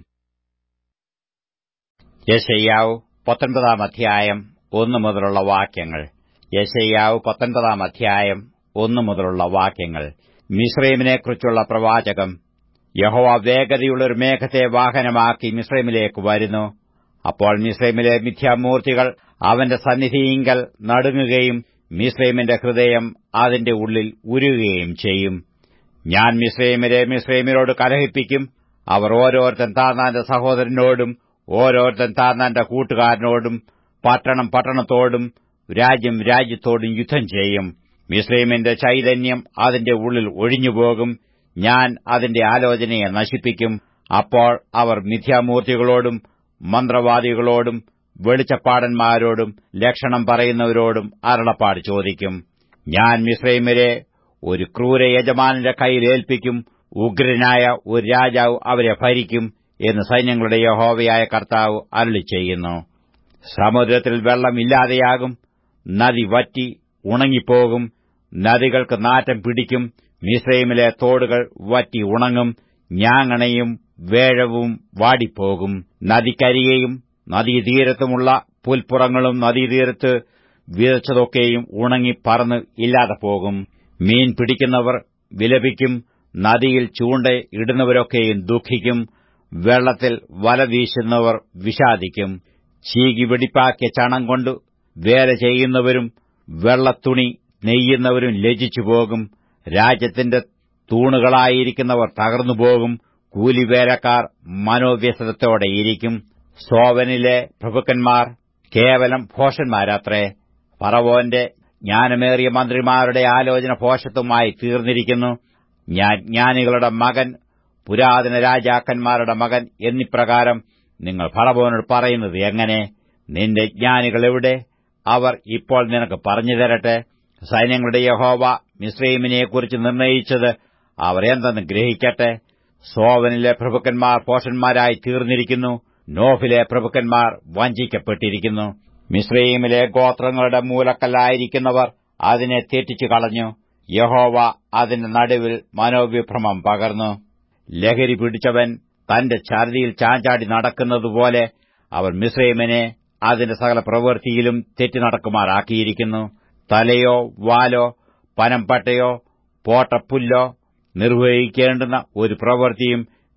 യശയ്യാവ് പത്തൊൻപതാം അധ്യായം ഒന്നു മുതലുള്ള വാക്യങ്ങൾ യശയ്യാവ് പത്തൊൻപതാം അധ്യായം ഒന്നു മുതലുള്ള വാക്യങ്ങൾ മിശ്രൈമിനെക്കുറിച്ചുള്ള പ്രവാചകം യഹോവ വേഗതയുള്ള ഒരു മേഘത്തെ വാഹനമാക്കി മിശ്രൈമിലേക്ക് വരുന്നു അപ്പോൾ മിശ്രൈമിലെ മിഥ്യാമൂർത്തികൾ അവന്റെ സന്നിധിയിങ്കൽ നടുങ്ങുകയും മിശ്രൈമിന്റെ ഹൃദയം അതിന്റെ ഉള്ളിൽ ഉരുകുകയും ചെയ്യും ഞാൻ മിശ്രൈമിലെ മിശ്രൈമിനോട് കലഹിപ്പിക്കും അവർ ഓരോരുത്തൻ താന്നാന്റെ സഹോദരനോടും ഓരോരുത്തൻ താന്നാന്റെ കൂട്ടുകാരനോടും പട്ടണം പട്ടണത്തോടും രാജ്യം രാജ്യത്തോടും യുദ്ധം ചെയ്യും മിശ്രൈമിന്റെ ചൈതന്യം അതിന്റെ ഉള്ളിൽ ഒഴിഞ്ഞുപോകും ഞാൻ അതിന്റെ ആലോചനയെ നശിപ്പിക്കും അപ്പോൾ അവർ മിഥ്യാമൂർത്തികളോടും മന്ത്രവാദികളോടും വെളിച്ചപ്പാടന്മാരോടും ലക്ഷണം പറയുന്നവരോടും അരുളപ്പാട് ചോദിക്കും ഞാൻ മിശ്രൈമിലെ ഒരു ക്രൂര യജമാനന്റെ കയ്യിൽ ഏൽപ്പിക്കും ഉഗ്രനായ ഒരു രാജാവ് അവരെ ഭരിക്കും എന്ന് സൈന്യങ്ങളുടെ യഹോവയായ കർത്താവ് അരുളി ചെയ്യുന്നു സമുദ്രത്തിൽ വെള്ളമില്ലാതെയാകും നദി വറ്റി ഉണങ്ങിപ്പോകും നദികൾക്ക് നാറ്റം പിടിക്കും മിശ്രൈമിലെ തോടുകൾ വറ്റി ഉണങ്ങും ഞാങ്ങണയും വേഴവും വാടിപ്പോകും നദിക്കരികയും നദീതീരത്തുമുള്ള പുൽപ്പുറങ്ങളും നദീതീരത്ത് വിതച്ചതൊക്കെയും ഉണങ്ങി പറന്ന് ഇല്ലാതെ പോകും മീൻ പിടിക്കുന്നവർ വിലപിക്കും നദിയിൽ ചൂണ്ട ഇടുന്നവരൊക്കെയും ദുഃഖിക്കും വെള്ളത്തിൽ വല വീശുന്നവർ വിഷാദിക്കും ചീകി വെടിപ്പാക്കിയ ചണം കൊണ്ട് വേല ചെയ്യുന്നവരും വെള്ളത്തുണി നെയ്യുന്നവരും ലജിച്ചുപോകും രാജ്യത്തിന്റെ തൂണുകളായിരിക്കുന്നവർ തകർന്നുപോകും കൂലിവേലക്കാർ മനോവ്യസനത്തോടെയിരിക്കും സോവനിലെ പ്രഭുക്കന്മാർ കേവലം ഭോഷന്മാരത്രേ പറവോന്റെ ജ്ഞാനമേറിയ മന്ത്രിമാരുടെ ആലോചന ഭോഷത്വമായി തീർന്നിരിക്കുന്നു ഞാൻ ജ്ഞാനികളുടെ മകൻ പുരാതന രാജാക്കന്മാരുടെ മകൻ എന്നിപ്രകാരം നിങ്ങൾ ഫറവോനോട് പറയുന്നത് എങ്ങനെ നിന്റെ ജ്ഞാനികൾ എവിടെ അവർ ഇപ്പോൾ നിനക്ക് പറഞ്ഞു തരട്ടെ സൈന്യങ്ങളുടെ യഹോവ മിശ്രൈമിനെക്കുറിച്ച് നിർണയിച്ചത് അവർ എന്തെന്ന് ഗ്രഹിക്കട്ടെ സോവനിലെ പ്രഭുക്കന്മാർ പോഷന്മാരായി തീർന്നിരിക്കുന്നു നോഫിലെ പ്രഭുക്കന്മാർ വഞ്ചിക്കപ്പെട്ടിരിക്കുന്നു മിശ്രൈമിലെ ഗോത്രങ്ങളുടെ മൂലക്കല്ലായിരിക്കുന്നവർ അതിനെ തെറ്റിച്ചു കളഞ്ഞു യഹോവ അതിന്റെ നടുവിൽ മനോവിഭ്രമം പകർന്നു ലഹരി പിടിച്ചവൻ തന്റെ ഛർദിയിൽ ചാഞ്ചാടി നടക്കുന്നതുപോലെ അവർ മിശ്രൈമിനെ അതിന്റെ സകല പ്രവൃത്തിയിലും തെറ്റി നടക്കുമാറാക്കിയിരിക്കുന്നു തലയോ വാലോ പനംപട്ടയോ പോട്ടപ്പുല്ലോ നിർവഹിക്കേണ്ടുന്ന ഒരു പ്രവൃത്തിയും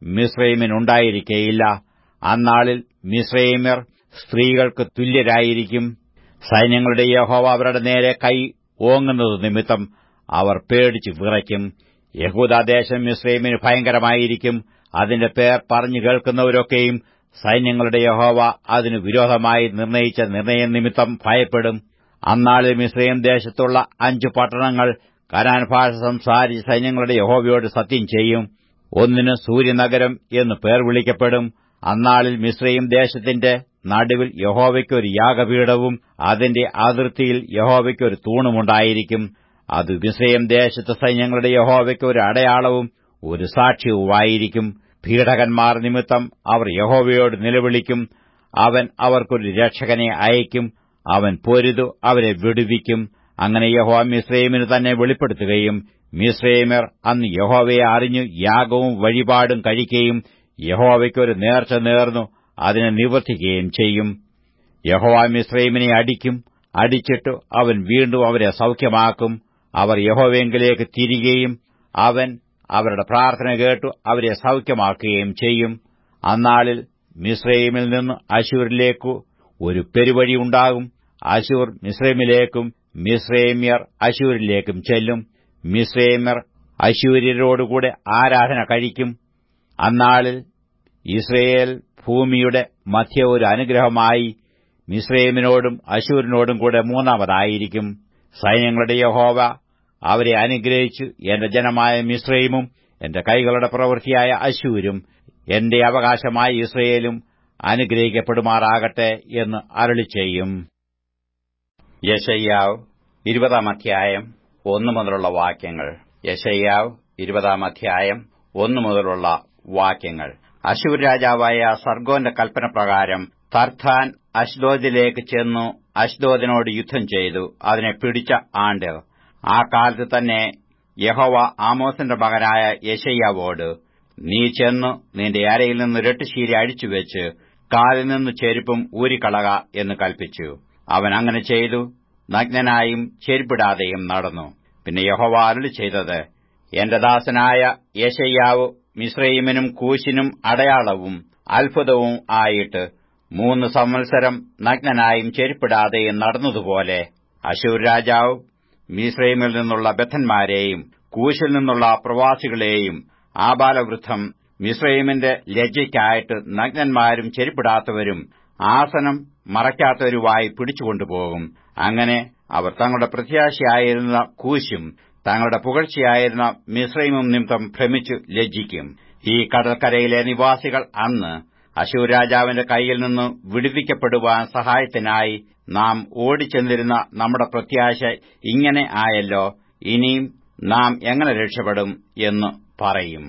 മിശ്രൈമിനുണ്ടായിരിക്കേയില്ല അന്നാളിൽ മിശ്രൈമ്യർ സ്ത്രീകൾക്ക് തുല്യരായിരിക്കും സൈന്യങ്ങളുടെ യഹോവ അവരുടെ നേരെ കൈ ഓങ്ങുന്നത് നിമിത്തം അവർ പേടിച്ചു വിറയ്ക്കും യഹൂദാദേശം മിശ്രൈമിന് ഭയങ്കരമായിരിക്കും അതിന്റെ പേർ പറഞ്ഞു കേൾക്കുന്നവരൊക്കെയും സൈന്യങ്ങളുടെ യഹോവ അതിനു വിരോധമായി നിർണയിച്ച നിർണയ നിമിത്തം ഭയപ്പെടും അന്നാളിൽ മിശ്രയും ദേശത്തുള്ള അഞ്ചു പട്ടണങ്ങൾ കനാൻ ഭാഷ സംസാരിച്ച് സൈന്യങ്ങളുടെ യഹോവയോട് സത്യം ചെയ്യും ഒന്നിന് സൂര്യനഗരം എന്ന് പേർ വിളിക്കപ്പെടും അന്നാളിൽ മിശ്രയും ദേശത്തിന്റെ നടുവിൽ യഹോവയ്ക്കൊരു യാഗപീഠവും അതിന്റെ അതിർത്തിയിൽ യഹോവയ്ക്കൊരു തൂണുമുണ്ടായിരിക്കും അത് മിശ്രയും ദേശത്ത് സൈന്യങ്ങളുടെ യഹോവയ്ക്ക് ഒരു അടയാളവും ഒരു സാക്ഷ്യവുമായിരിക്കും പീഡകന്മാർ നിമിത്തം അവർ യഹോവയോട് നിലവിളിക്കും അവൻ അവർക്കൊരു രക്ഷകനെ അയക്കും അവൻ പൊരുതു അവരെ വിടുവിക്കും അങ്ങനെ യഹോവ മിശ്രൈമിന് തന്നെ വെളിപ്പെടുത്തുകയും മിശ്രൈമർ അന്ന് യഹോവയെ അറിഞ്ഞു യാഗവും വഴിപാടും കഴിക്കുകയും യഹോവയ്ക്കൊരു നേർച്ച നേർന്നു അതിനെ നിവർത്തിക്കുകയും ചെയ്യും യഹോവ മിശ്രൈമിനെ അടിക്കും അടിച്ചിട്ട് അവൻ വീണ്ടും അവരെ സൌഖ്യമാക്കും അവർ യഹോവെങ്കിലേക്ക് തിരികെയും അവൻ അവരുടെ പ്രാർത്ഥന കേട്ടു അവരെ സൌഖ്യമാക്കുകയും ചെയ്യും അന്നാളിൽ മിശ്രൈമിൽ നിന്ന് അശൂരിലേക്കു ഒരു പെരുവഴി ഉണ്ടാകും അശൂർ മിശ്രൈമിലേക്കും മിശ്രൈമ്യർ അശൂരിലേക്കും ചെല്ലും മിശ്രൈമ്യർ അശൂര്യരോടുകൂടെ ആരാധന കഴിക്കും അന്നാളിൽ ഇസ്രയേൽ ഭൂമിയുടെ മധ്യ ഒരു അനുഗ്രഹമായി മിശ്രൈമിനോടും അശൂരിനോടും കൂടെ മൂന്നാമതായിരിക്കും സൈന്യങ്ങളുടെ യഹോവ അവരെ അനുഗ്രഹിച്ചു എന്റെ ജനമായ മിശ്രൈമും എന്റെ കൈകളുടെ പ്രവൃത്തിയായ അശൂരും എന്റെ അവകാശമായ ഇസ്രയേലും അനുഗ്രഹിക്കപ്പെടുമാറാകട്ടെ എന്ന് അരളി ചെയ്യും യശയ്യാവ് ഇരുപതാം അധ്യായം ഒന്നു മുതലുള്ള വാക്യങ്ങൾ യശയ്യാവ് ഇരുപതാം അധ്യായം ഒന്നു മുതലുള്ള വാക്യങ്ങൾ അശൂർ രാജാവായ സർഗോന്റെ കൽപ്പന പ്രകാരം തർഥാൻ അഷ്ദോദിലേക്ക് ചെന്നു അഷ്ദോദിനോട് യുദ്ധം ചെയ്തു അതിനെ പിടിച്ച ആണ്ട് ആ കാലത്ത് തന്നെ യഹോവ ആമോസിന്റെ മകനായ യശയ്യാവോട് നീ ചെന്നു നിന്റെ അരയിൽ നിന്ന് രട്ടുശീല അഴിച്ചുവെച്ച് കാലിൽ നിന്ന് ചെരുപ്പും ഊരിക്കളക എന്ന് കൽപ്പിച്ചു അവൻ അങ്ങനെ ചെയ്തു നഗ്നനായും ചെരുപ്പിടാതെയും നടന്നു പിന്നെ യഹോവ അരുളി ചെയ്തത് എന്റെ ദാസനായ യശയ്യാവ് മിശ്രൈമിനും കൂശിനും അടയാളവും അത്ഭുതവും ആയിട്ട് മൂന്ന് സംവത്സരം നഗ്നനായും ചെരുപ്പിടാതെയും നടന്നതുപോലെ അശൂർ രാജാവ് മിശ്രൈമിൽ നിന്നുള്ള ബദ്ധന്മാരെയും കൂശിൽ നിന്നുള്ള പ്രവാസികളെയും ആബാലവൃദ്ധം മിശ്രൈമിന്റെ ലജ്ജയ്ക്കായിട്ട് നഗ്നന്മാരും ചെരുപ്പിടാത്തവരും ആസനം മറയ്ക്കാത്തവരുമായി പിടിച്ചുകൊണ്ടുപോകും അങ്ങനെ അവർ തങ്ങളുടെ പ്രത്യാശയായിരുന്ന കൂശും തങ്ങളുടെ പുകഴ്ചയായിരുന്ന മിശ്രൈമും നിമിത്തം ഭ്രമിച്ചു ലജ്ജിക്കും ഈ കടൽക്കരയിലെ നിവാസികൾ അന്ന് അശൂർ രാജാവിന്റെ കൈയിൽ നിന്ന് വിടുവിക്കപ്പെടുവാൻ സഹായത്തിനായി നാം ഓടിച്ചെന്നിരുന്ന നമ്മുടെ പ്രത്യാശ ഇങ്ങനെ ആയല്ലോ ഇനിയും നാം എങ്ങനെ രക്ഷപ്പെടും എന്ന് പറയും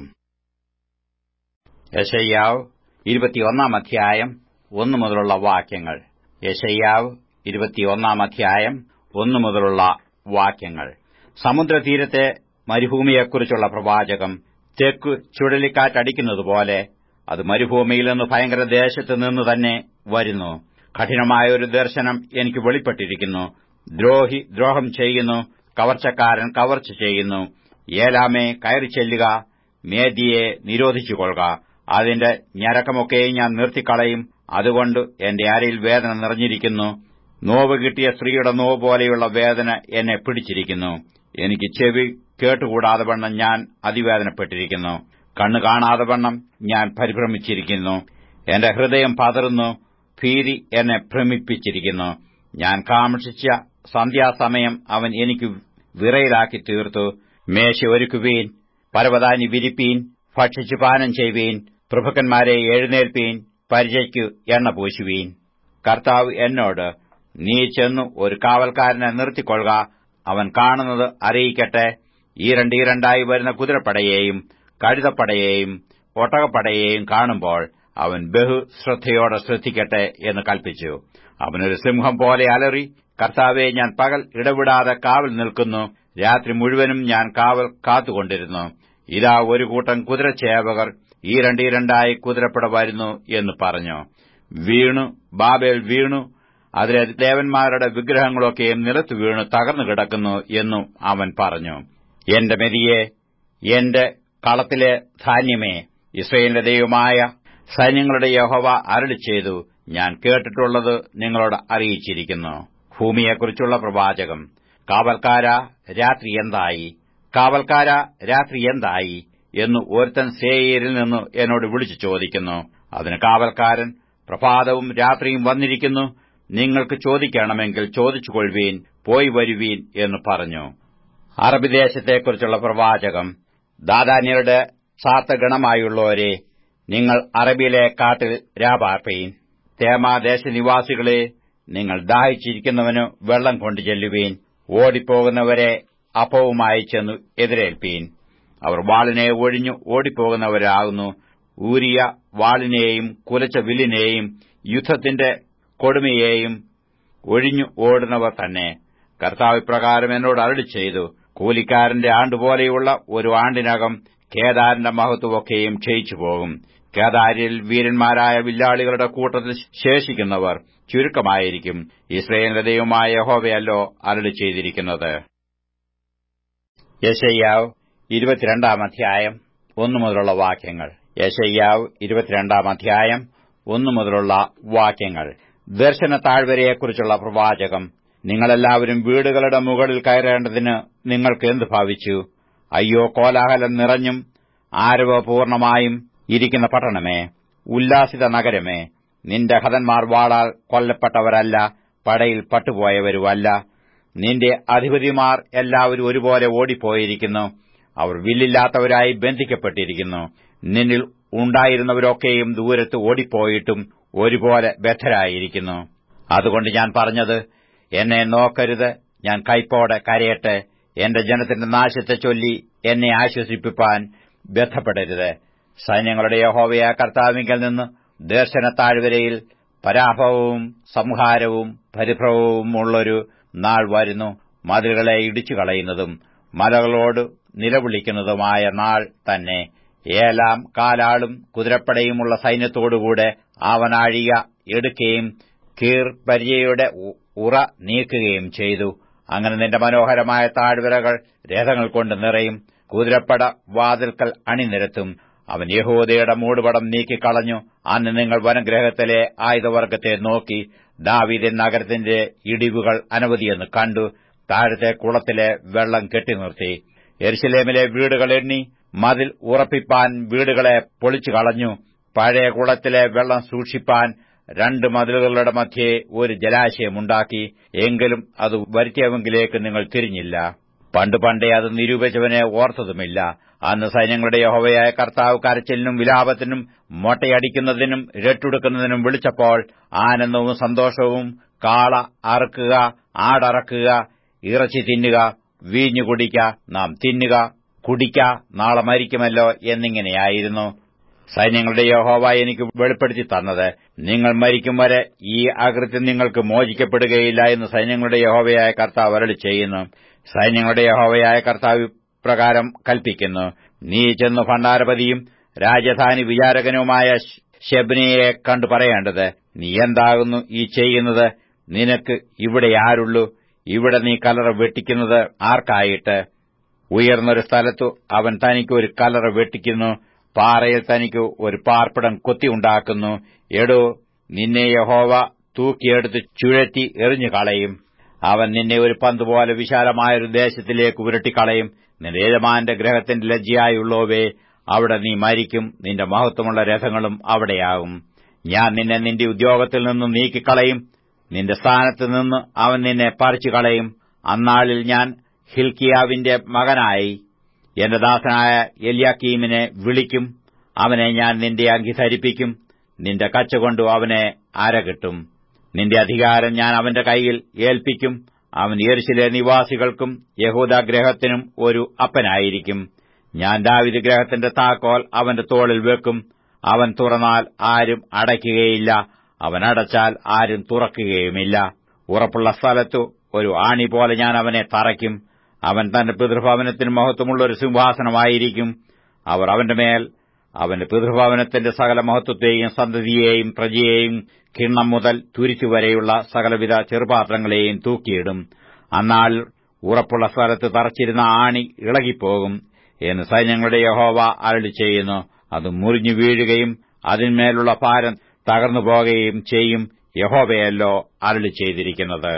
യശയ്യാവ് ഇരുപത്തിയൊന്നാം അധ്യായം ഒന്നു മുതലുള്ള വാക്യങ്ങൾ യശയ്യാവ് ഇരുപത്തിയൊന്നാം അധ്യായം ഒന്നു മുതലുള്ള വാക്യങ്ങൾ സമുദ്രതീരത്തെ മരുഭൂമിയെക്കുറിച്ചുള്ള പ്രവാചകം തെക്കു ചുഴലിക്കാറ്റടിക്കുന്നതുപോലെ അത് മരുഭൂമിയിൽ നിന്ന് ഭയങ്കര ദേശത്ത് നിന്ന് തന്നെ വരുന്നു കഠിനമായ ഒരു ദർശനം എനിക്ക് വെളിപ്പെട്ടിരിക്കുന്നു ദ്രോഹി ദ്രോഹം ചെയ്യുന്നു കവർച്ചക്കാരൻ കവർച്ച ചെയ്യുന്നു ഏലാമേ കയറി ചെല്ലുക മേദിയെ നിരോധിച്ചുകൊള്ളുക അതിന്റെ ഞരക്കമൊക്കെയും ഞാൻ നിർത്തിക്കളയും അതുകൊണ്ട് എന്റെ അരയിൽ വേദന നിറഞ്ഞിരിക്കുന്നു നോവ് കിട്ടിയ സ്ത്രീയുടെ നോവ് പോലെയുള്ള വേദന എന്നെ പിടിച്ചിരിക്കുന്നു എനിക്ക് ചെവി കേട്ടുകൂടാതെ വണ്ണം ഞാൻ അതിവേദനപ്പെട്ടിരിക്കുന്നു കണ്ണു കാണാതെ വണ്ണം ഞാൻ പരിഭ്രമിച്ചിരിക്കുന്നു എന്റെ ഹൃദയം പതറുന്നു ഭീതി എന്നെ ഭ്രമിപ്പിച്ചിരിക്കുന്നു ഞാൻ കാക്ഷിച്ച സന്ധ്യാസമയം അവൻ എനിക്ക് വിറയിലാക്കി തീർത്തു മേശ ഒരുക്കുവീൻ പരവതാനി വിരിപ്പീൻ ഭക്ഷിച്ചു പാനം ചെയ്യുവീൻ പ്രഭുക്കന്മാരെ എഴുന്നേൽപ്പീൻ പരിചയ്ക്കു എണ്ണ പൂശുവീൻ കർത്താവ് എന്നോട് നീ ചെന്നു ഒരു കാവൽക്കാരനെ നിർത്തിക്കൊള്ളുക അവൻ കാണുന്നത് അറിയിക്കട്ടെ ഈരണ്ടീരണ്ടായി വരുന്ന കുതിരപ്പടയെയും കഴുതപ്പടയെയും ഒട്ടകപ്പടയെയും കാണുമ്പോൾ അവൻ ബഹുശ്രദ്ധയോടെ ശ്രദ്ധിക്കട്ടെ എന്ന് കൽപ്പിച്ചു അവനൊരു സിംഹം പോലെ അലറി കർത്താവെ ഞാൻ പകൽ ഇടവിടാതെ കാവൽ നിൽക്കുന്നു രാത്രി മുഴുവനും ഞാൻ കാവൽ കാത്തുകൊണ്ടിരുന്നു ഇതാ ഒരു കൂട്ടം കുതിരച്ചേവകർ ഈ രണ്ടീരണ്ടായി കുതിരപ്പട വരുന്നു എന്ന് പറഞ്ഞു വീണു ബാബേൽ വീണു അതിലെ ദേവന്മാരുടെ വിഗ്രഹങ്ങളൊക്കെയും നിലത്ത് വീണു തകർന്നു കിടക്കുന്നു എന്നും അവൻ പറഞ്ഞു എന്റെ മെതിയെ എന്റെ കളത്തിലെ ധാന്യമേ ഇസ്രയേലിന്റെ ദൈവമായ സൈന്യങ്ങളുടെ യഹോവ അരളി ചെയ്തു ഞാൻ കേട്ടിട്ടുള്ളത് നിങ്ങളോട് അറിയിച്ചിരിക്കുന്നു ഭൂമിയെക്കുറിച്ചുള്ള പ്രവാചകം കാവൽക്കാര രാത്രി എന്തായി കാവൽക്കാര രാത്രി എന്തായി എന്ന് ഒരുത്തൻ സേയരിൽ നിന്ന് എന്നോട് വിളിച്ചു ചോദിക്കുന്നു അതിന് കാവൽക്കാരൻ പ്രഭാതവും രാത്രിയും വന്നിരിക്കുന്നു നിങ്ങൾക്ക് ചോദിക്കണമെങ്കിൽ ചോദിച്ചുകൊള്ളുവീൻ പോയി വരുവീൻ എന്ന് പറഞ്ഞു അറബി ദേശത്തെക്കുറിച്ചുള്ള പ്രവാചകം ദാദാന്യരുടെ സാത്തഗണമായുള്ളവരെ നിങ്ങൾ അറബിയിലെ കാട്ടിൽ രാപാർപ്പീൻ തേമാദേശനിവാസികളെ നിങ്ങൾ ദാഹിച്ചിരിക്കുന്നവന് വെള്ളം കൊണ്ടു ചെല്ലുവീൻ ഓടിപ്പോകുന്നവരെ അപ്പവുമായി ചെന്നു എതിരേൽപ്പീൻ അവർ വാളിനെ ഒഴിഞ്ഞു ഓടിപ്പോകുന്നവരാകുന്നു ഊരിയ വാളിനെയും കുലച്ച വില്ലിനെയും യുദ്ധത്തിന്റെ കൊടുമയെയും ഒഴിഞ്ഞു ഓടുന്നവർ തന്നെ കർത്താവ് പ്രകാരം എന്നോട് അരളി ചെയ്തു കൂലിക്കാരന്റെ ആണ്ടുപോലെയുള്ള ഒരു ആണ്ടിനകം കേദാരിന്റെ മഹത്വമൊക്കെയും ക്ഷയിച്ചു പോകും കേദാരിൽ വീരന്മാരായ വില്ലാളികളുടെ കൂട്ടത്തിൽ ശേഷിക്കുന്നവർ ചുരുക്കമായിരിക്കും ഇസ്രയേലിന്റെ ദൈവമായ യഹോവയല്ലോ അരളി ചെയ്തിരിക്കുന്നത് യശയ്യാവ് ഇരുപത്തിരണ്ടാം അധ്യായം ഒന്നു മുതലുള്ള വാക്യങ്ങൾ യശയ്യാവ് ഇരുപത്തിരണ്ടാം അധ്യായം ഒന്നു മുതലുള്ള വാക്യങ്ങൾ ദർശന താഴ്വരയെക്കുറിച്ചുള്ള പ്രവാചകം നിങ്ങളെല്ലാവരും വീടുകളുടെ മുകളിൽ കയറേണ്ടതിന് നിങ്ങൾക്ക് എന്ത് ഭാവിച്ചു അയ്യോ കോലാഹലം നിറഞ്ഞും ആരവപൂർണമായും ഇരിക്കുന്ന പട്ടണമേ ഉല്ലാസിത നഗരമേ നിന്റെ ഹതന്മാർ വാളാൽ കൊല്ലപ്പെട്ടവരല്ല പടയിൽ പട്ടുപോയവരുമല്ല നിന്റെ അധിപതിമാർ എല്ലാവരും ഒരുപോലെ ഓടിപ്പോയിരിക്കുന്നു അവർ വില്ലില്ലാത്തവരായി ബന്ധിക്കപ്പെട്ടിരിക്കുന്നു നിന്നിൽ ഉണ്ടായിരുന്നവരൊക്കെയും ദൂരത്ത് ഓടിപ്പോയിട്ടും ഒരുപോലെ ബദ്ധരായിരിക്കുന്നു അതുകൊണ്ട് ഞാൻ പറഞ്ഞത് എന്നെ നോക്കരുത് ഞാൻ കൈപ്പോടെ കരയട്ടെ എന്റെ ജനത്തിന്റെ നാശത്തെ ചൊല്ലി എന്നെ ആശ്വസിപ്പിപ്പാൻ ബന്ധപ്പെടരുത് സൈന്യങ്ങളുടെ യഹോവയ കർത്താവിങ്കിൽ നിന്ന് ദർശന താഴ്വരയിൽ പരാഭവവും സംഹാരവും പരിഭ്രമവും ഉള്ളൊരു നാൾ വരുന്നു മതിലുകളെ ഇടിച്ചു കളയുന്നതും മലകളോട് നിലവിളിക്കുന്നതുമായ നാൾ തന്നെ ഏലാം കാലാളും കുതിരപ്പടയുമുള്ള സൈന്യത്തോടുകൂടെ അവനാഴിക എടുക്കുകയും കീർ പരിചയുടെ ഉറ നീക്കുകയും ചെയ്തു അങ്ങനെ നിന്റെ മനോഹരമായ താഴ്വരകൾ രഥങ്ങൾ കൊണ്ട് നിറയും കുതിരപ്പട വാതിൽക്കൽ അണിനിരത്തും അവൻ യഹൂദയുടെ മൂടുപടം നീക്കിക്കളഞ്ഞു അന്ന് നിങ്ങൾ വനഗ്രഹത്തിലെ ആയുധവർഗത്തെ നോക്കി ദാവീദിൻ നഗരത്തിന്റെ ഇടിവുകൾ അനവധിയെന്ന് കണ്ടു താഴത്തെ കുളത്തിലെ വെള്ളം കെട്ടിനിർത്തി എരുശലേമിലെ വീടുകൾ എണ്ണി മതിൽ ഉറപ്പിപ്പാൻ വീടുകളെ പൊളിച്ചു കളഞ്ഞു പഴയ കുളത്തിലെ വെള്ളം സൂക്ഷിപ്പാൻ രണ്ട് മതിലുകളുടെ മധ്യേ ഒരു ജലാശയമുണ്ടാക്കി എങ്കിലും അത് വരുത്തിയവെങ്കിലേക്ക് നിങ്ങൾ തിരിഞ്ഞില്ല പണ്ട് പണ്ടേ അത് നിരൂപിച്ചവനെ ഓർത്തതുമില്ല അന്ന് സൈന്യങ്ങളുടെ യഹോവയായ കർത്താവ് കരച്ചിലിനും വിലാപത്തിനും മൊട്ടയടിക്കുന്നതിനും രട്ടുടുക്കുന്നതിനും വിളിച്ചപ്പോൾ ആനന്ദവും സന്തോഷവും കാള അറുക്കുക ആടറക്കുക ഇറച്ചി തിന്നുക വീഞ്ഞു കുടിക്ക നാം തിന്നുക കുടിക്ക നാളെ മരിക്കുമല്ലോ എന്നിങ്ങനെയായിരുന്നു സൈന്യങ്ങളുടെ യഹോവ എനിക്ക് വെളിപ്പെടുത്തി തന്നത് നിങ്ങൾ മരിക്കും വരെ ഈ അകൃത്യം നിങ്ങൾക്ക് മോചിക്കപ്പെടുകയില്ല എന്ന് സൈന്യങ്ങളുടെ യഹോവയായ കർത്താവ് അരളി ചെയ്യുന്നു സൈന്യങ്ങളുടെ യഹോവയായ കർത്താവ് പ്രകാരം കൽപ്പിക്കുന്നു നീ ചെന്നു ഭണ്ഡാരപതിയും രാജധാനി വിചാരകനുമായ ഷെബ്നയെ കണ്ടു പറയേണ്ടത് നീ എന്താകുന്നു ഈ ചെയ്യുന്നത് നിനക്ക് ഇവിടെ ആരുള്ളൂ ഇവിടെ നീ കലറ വെട്ടിക്കുന്നത് ആർക്കായിട്ട് ഉയർന്നൊരു സ്ഥലത്തു അവൻ തനിക്ക് ഒരു കലറ വെട്ടിക്കുന്നു പാറയിൽ തനിക്ക് ഒരു പാർപ്പിടം കൊത്തിയുണ്ടാക്കുന്നു എടോ നിന്നെ യഹോവ തൂക്കിയെടുത്ത് ചുഴറ്റി എറിഞ്ഞു കളയും അവൻ നിന്നെ ഒരു പന്ത് പോലെ വിശാലമായൊരു ദേശത്തിലേക്ക് ഉരുട്ടിക്കളയും നിന്റെ യജമാന്റെ ഗ്രഹത്തിന്റെ ലജ്ജയായുള്ളോവേ അവിടെ നീ മരിക്കും നിന്റെ മഹത്വമുള്ള രഥങ്ങളും അവിടെയാകും ഞാൻ നിന്നെ നിന്റെ ഉദ്യോഗത്തിൽ നിന്നും നീക്കിക്കളയും നിന്റെ സ്ഥാനത്ത് നിന്ന് അവൻ നിന്നെ പറിച്ചു കളയും അന്നാളിൽ ഞാൻ ഹിൽക്കിയാവിന്റെ മകനായി എന്റെ ദാസനായ എല്യാക്കീമിനെ വിളിക്കും അവനെ ഞാൻ നിന്റെ അങ്കി ധരിപ്പിക്കും നിന്റെ കച്ചുകൊണ്ടു അവനെ അരകിട്ടും നിന്റെ അധികാരം ഞാൻ അവന്റെ കൈയിൽ ഏൽപ്പിക്കും അവൻ യെരുശിലെ നിവാസികൾക്കും യഹൂദാഗ്രഹത്തിനും ഒരു അപ്പനായിരിക്കും ഞാൻ ദാവിദ് ഗ്രഹത്തിന്റെ താക്കോൽ അവന്റെ തോളിൽ വെക്കും അവൻ തുറന്നാൽ ആരും അടയ്ക്കുകയില്ല അവൻ അടച്ചാൽ ആരും തുറക്കുകയുമില്ല ഉറപ്പുള്ള സ്ഥലത്തു ഒരു ആണി പോലെ ഞാൻ അവനെ തറയ്ക്കും അവൻ തന്റെ പിതൃഭവനത്തിന് മഹത്വമുള്ള ഒരു സിംഹാസനമായിരിക്കും അവർ അവന്റെ മേൽ അവന്റെ പിതൃഭവനത്തിന്റെ സകല മഹത്വത്തെയും സന്തതിയെയും പ്രജയെയും കിണ്ണം മുതൽ തുരിച്ചുവരെയുള്ള സകലവിധ ചെറുപാത്രങ്ങളെയും തൂക്കിയിടും അന്നാൽ ഉറപ്പുള്ള സ്ഥലത്ത് തറച്ചിരുന്ന ആണി ഇളകിപ്പോകും എന്ന് സൈന്യങ്ങളുടെ യഹോവ അരളി ചെയ്യുന്നു അത് മുറിഞ്ഞു വീഴുകയും അതിന്മേലുള്ള ഭാരം തകർന്നു പോകുകയും ചെയ്യും യഹോവയല്ലോ അരളി ചെയ്തിരിക്കുന്നത്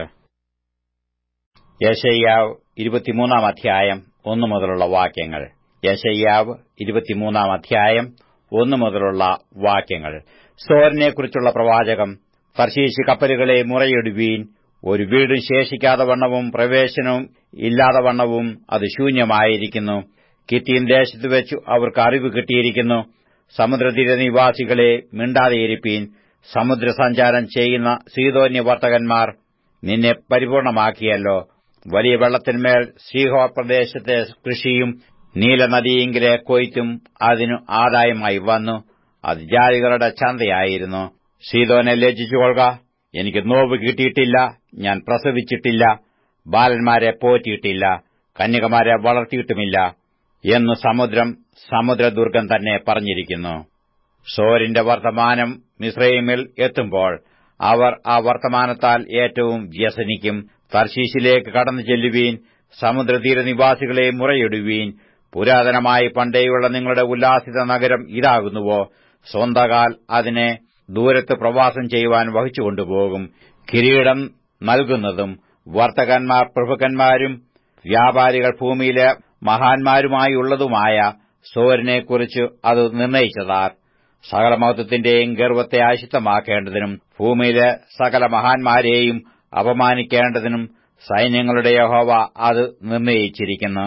യശയ്യാവ് ഇരുപത്തിമൂന്നാം അധ്യായം ഒന്നു മുതലുള്ള വാക്യങ്ങൾ യശയ്യാവ് ഇരുപത്തിമൂന്നാം അധ്യായം ഒന്നു മുതലുള്ള വാക്യങ്ങൾ സോറിനെക്കുറിച്ചുള്ള പ്രവാചകം ഫർശീശി കപ്പലുകളെ മുറയിടുവീൻ ഒരു വീടും ശേഷിക്കാതെ വണ്ണവും പ്രവേശനവും ഇല്ലാതെ വണ്ണവും അത് ശൂന്യമായിരിക്കുന്നു കിത്തീൻ ദേശത്ത് വെച്ചു അവർക്ക് അറിവ് കിട്ടിയിരിക്കുന്നു സമുദ്രതീര നിവാസികളെ മിണ്ടാതെയിരിപ്പീൻ സമുദ്രസഞ്ചാരം ചെയ്യുന്ന സീതോന്യ വർത്തകന്മാർ നിന്നെ പരിപൂർണമാക്കിയല്ലോ വലിയ വെള്ളത്തിന്മേൽ ശ്രീഹോ പ്രദേശത്തെ കൃഷിയും നീലനദിയെങ്കിലെ കൊയ്ത്തും അതിനു ആദായമായി വന്നു അത് ജാതികളുടെ ചന്തയായിരുന്നു സീതോനെ ലജ്ജിച്ചുകൊള്ളുക എനിക്ക് നോവ് കിട്ടിയിട്ടില്ല ഞാൻ പ്രസവിച്ചിട്ടില്ല ബാലന്മാരെ പോറ്റിയിട്ടില്ല കന്യകമാരെ വളർത്തിയിട്ടുമില്ല എന്ന് സമുദ്രം സമുദ്രദുർഗം തന്നെ പറഞ്ഞിരിക്കുന്നു സോരിന്റെ വർത്തമാനം മിശ്രൈമിൽ എത്തുമ്പോൾ അവർ ആ വർത്തമാനത്താൽ ഏറ്റവും വ്യസനിക്കും തർശീശിലേക്ക് കടന്നു ചെല്ലുവീൻ സമുദ്രതീര നിവാസികളെ മുറയിടുവീൻ പുരാതനമായി പണ്ടേയുള്ള നിങ്ങളുടെ ഉല്ലാസിത നഗരം ഇതാകുന്നുവോ സ്വന്തകാൽ അതിനെ ദൂരത്ത് പ്രവാസം ചെയ്യുവാൻ വഹിച്ചുകൊണ്ടുപോകും കിരീടം നൽകുന്നതും വർത്തകന്മാർ പ്രഭുക്കന്മാരും വ്യാപാരികൾ ഭൂമിയിലെ മഹാന്മാരുമായുള്ളതുമായ സോരിനെക്കുറിച്ച് അത് നിർണയിച്ചതാർ സകല മഹത്വത്തിന്റെയും ഗർവത്തെ ആശിത്തമാക്കേണ്ടതിനും ഭൂമിയിലെ സകല മഹാന്മാരെയും അപമാനിക്കേണ്ടതിനും സൈന്യങ്ങളുടെ യഹോവ അത് നിർണയിച്ചിരിക്കുന്നു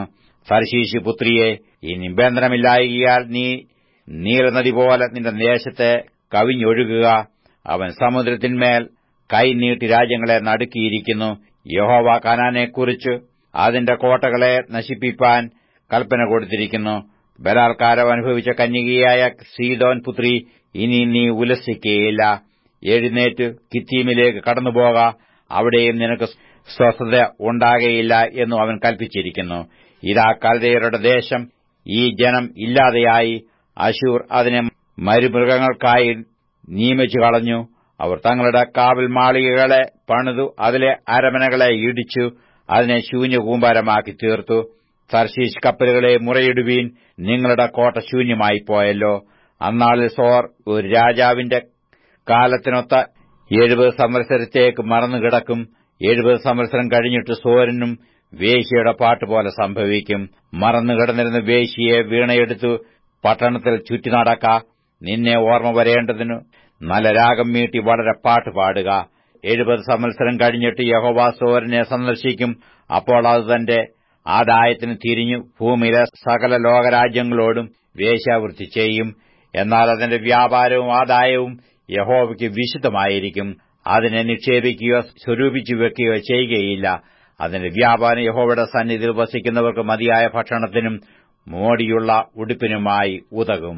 തർശീശി പുത്രിയെ ഈ നിബന്ധനമില്ലായികയാൽ നീ നീലനദി പോലെ നിന്റെ ദേശത്തെ കവിഞ്ഞൊഴുകുക അവൻ സമുദ്രത്തിന്മേൽ കൈ നീട്ടി രാജ്യങ്ങളെ നടുക്കിയിരിക്കുന്നു യഹോവ കനാനെക്കുറിച്ച് അതിന്റെ കോട്ടകളെ നശിപ്പിപ്പാൻ കൽപ്പന കൊടുത്തിരിക്കുന്നു ബലാത്കാരം അനുഭവിച്ച കന്യകയായ സീതോൻ പുത്രി ഇനി നീ ഉല്ലസിക്കുകയില്ല എഴുന്നേറ്റ് കിത്തീമിലേക്ക് കടന്നുപോക അവിടെയും നിനക്ക് സ്വസ്ഥത ഉണ്ടാകയില്ല എന്നും അവൻ കൽപ്പിച്ചിരിക്കുന്നു ഇതാ കൽദയരുടെ ദേശം ഈ ജനം ഇല്ലാതെയായി അശൂർ അതിനെ മരുമൃഗങ്ങൾക്കായി നിയമിച്ചു കളഞ്ഞു അവർ തങ്ങളുടെ കാവൽ മാളികകളെ പണിതു അതിലെ അരമനകളെ ഇടിച്ചു അതിനെ ശൂന്യ കൂമ്പാരമാക്കി തീർത്തു സർശീഷ് കപ്പലുകളെ മുറയിടുവീൻ നിങ്ങളുടെ കോട്ട ശൂന്യമായി പോയല്ലോ അന്നാളിൽ സോർ ഒരു രാജാവിന്റെ കാലത്തിനൊത്ത എഴുപത് സംവത്സരത്തേക്ക് മറന്നുകിടക്കും എഴുപത് സംവത്സരം കഴിഞ്ഞിട്ട് സോരനും വേശ്യയുടെ പാട്ടുപോലെ സംഭവിക്കും മറന്നുകിടന്നിരുന്ന വേശ്യയെ വീണയെടുത്തു പട്ടണത്തിൽ ചുറ്റി നടക്ക നിന്നെ ഓർമ്മ വരേണ്ടതിനു നല്ല രാഗം മീട്ടി വളരെ പാട്ട് പാടുക എഴുപത് സംവത്സരം കഴിഞ്ഞിട്ട് യഹോവ സോരനെ സന്ദർശിക്കും അപ്പോൾ അത് തന്റെ ആദായത്തിന് തിരിഞ്ഞു ഭൂമിയിലെ സകല ലോകരാജ്യങ്ങളോടും വേശ്യാവൃത്തി ചെയ്യും എന്നാൽ അതിന്റെ വ്യാപാരവും ആദായവും യഹോവയ്ക്ക് വിശുദ്ധമായിരിക്കും അതിനെ നിക്ഷേപിക്കുകയോ സ്വരൂപിച്ചു വെക്കുകയോ ചെയ്യുകയില്ല അതിന്റെ വ്യാപാരം യഹോവയുടെ സന്നിധിയിൽ വസിക്കുന്നവർക്ക് മതിയായ ഭക്ഷണത്തിനും മോടിയുള്ള ഉടുപ്പിനുമായി ഉതകും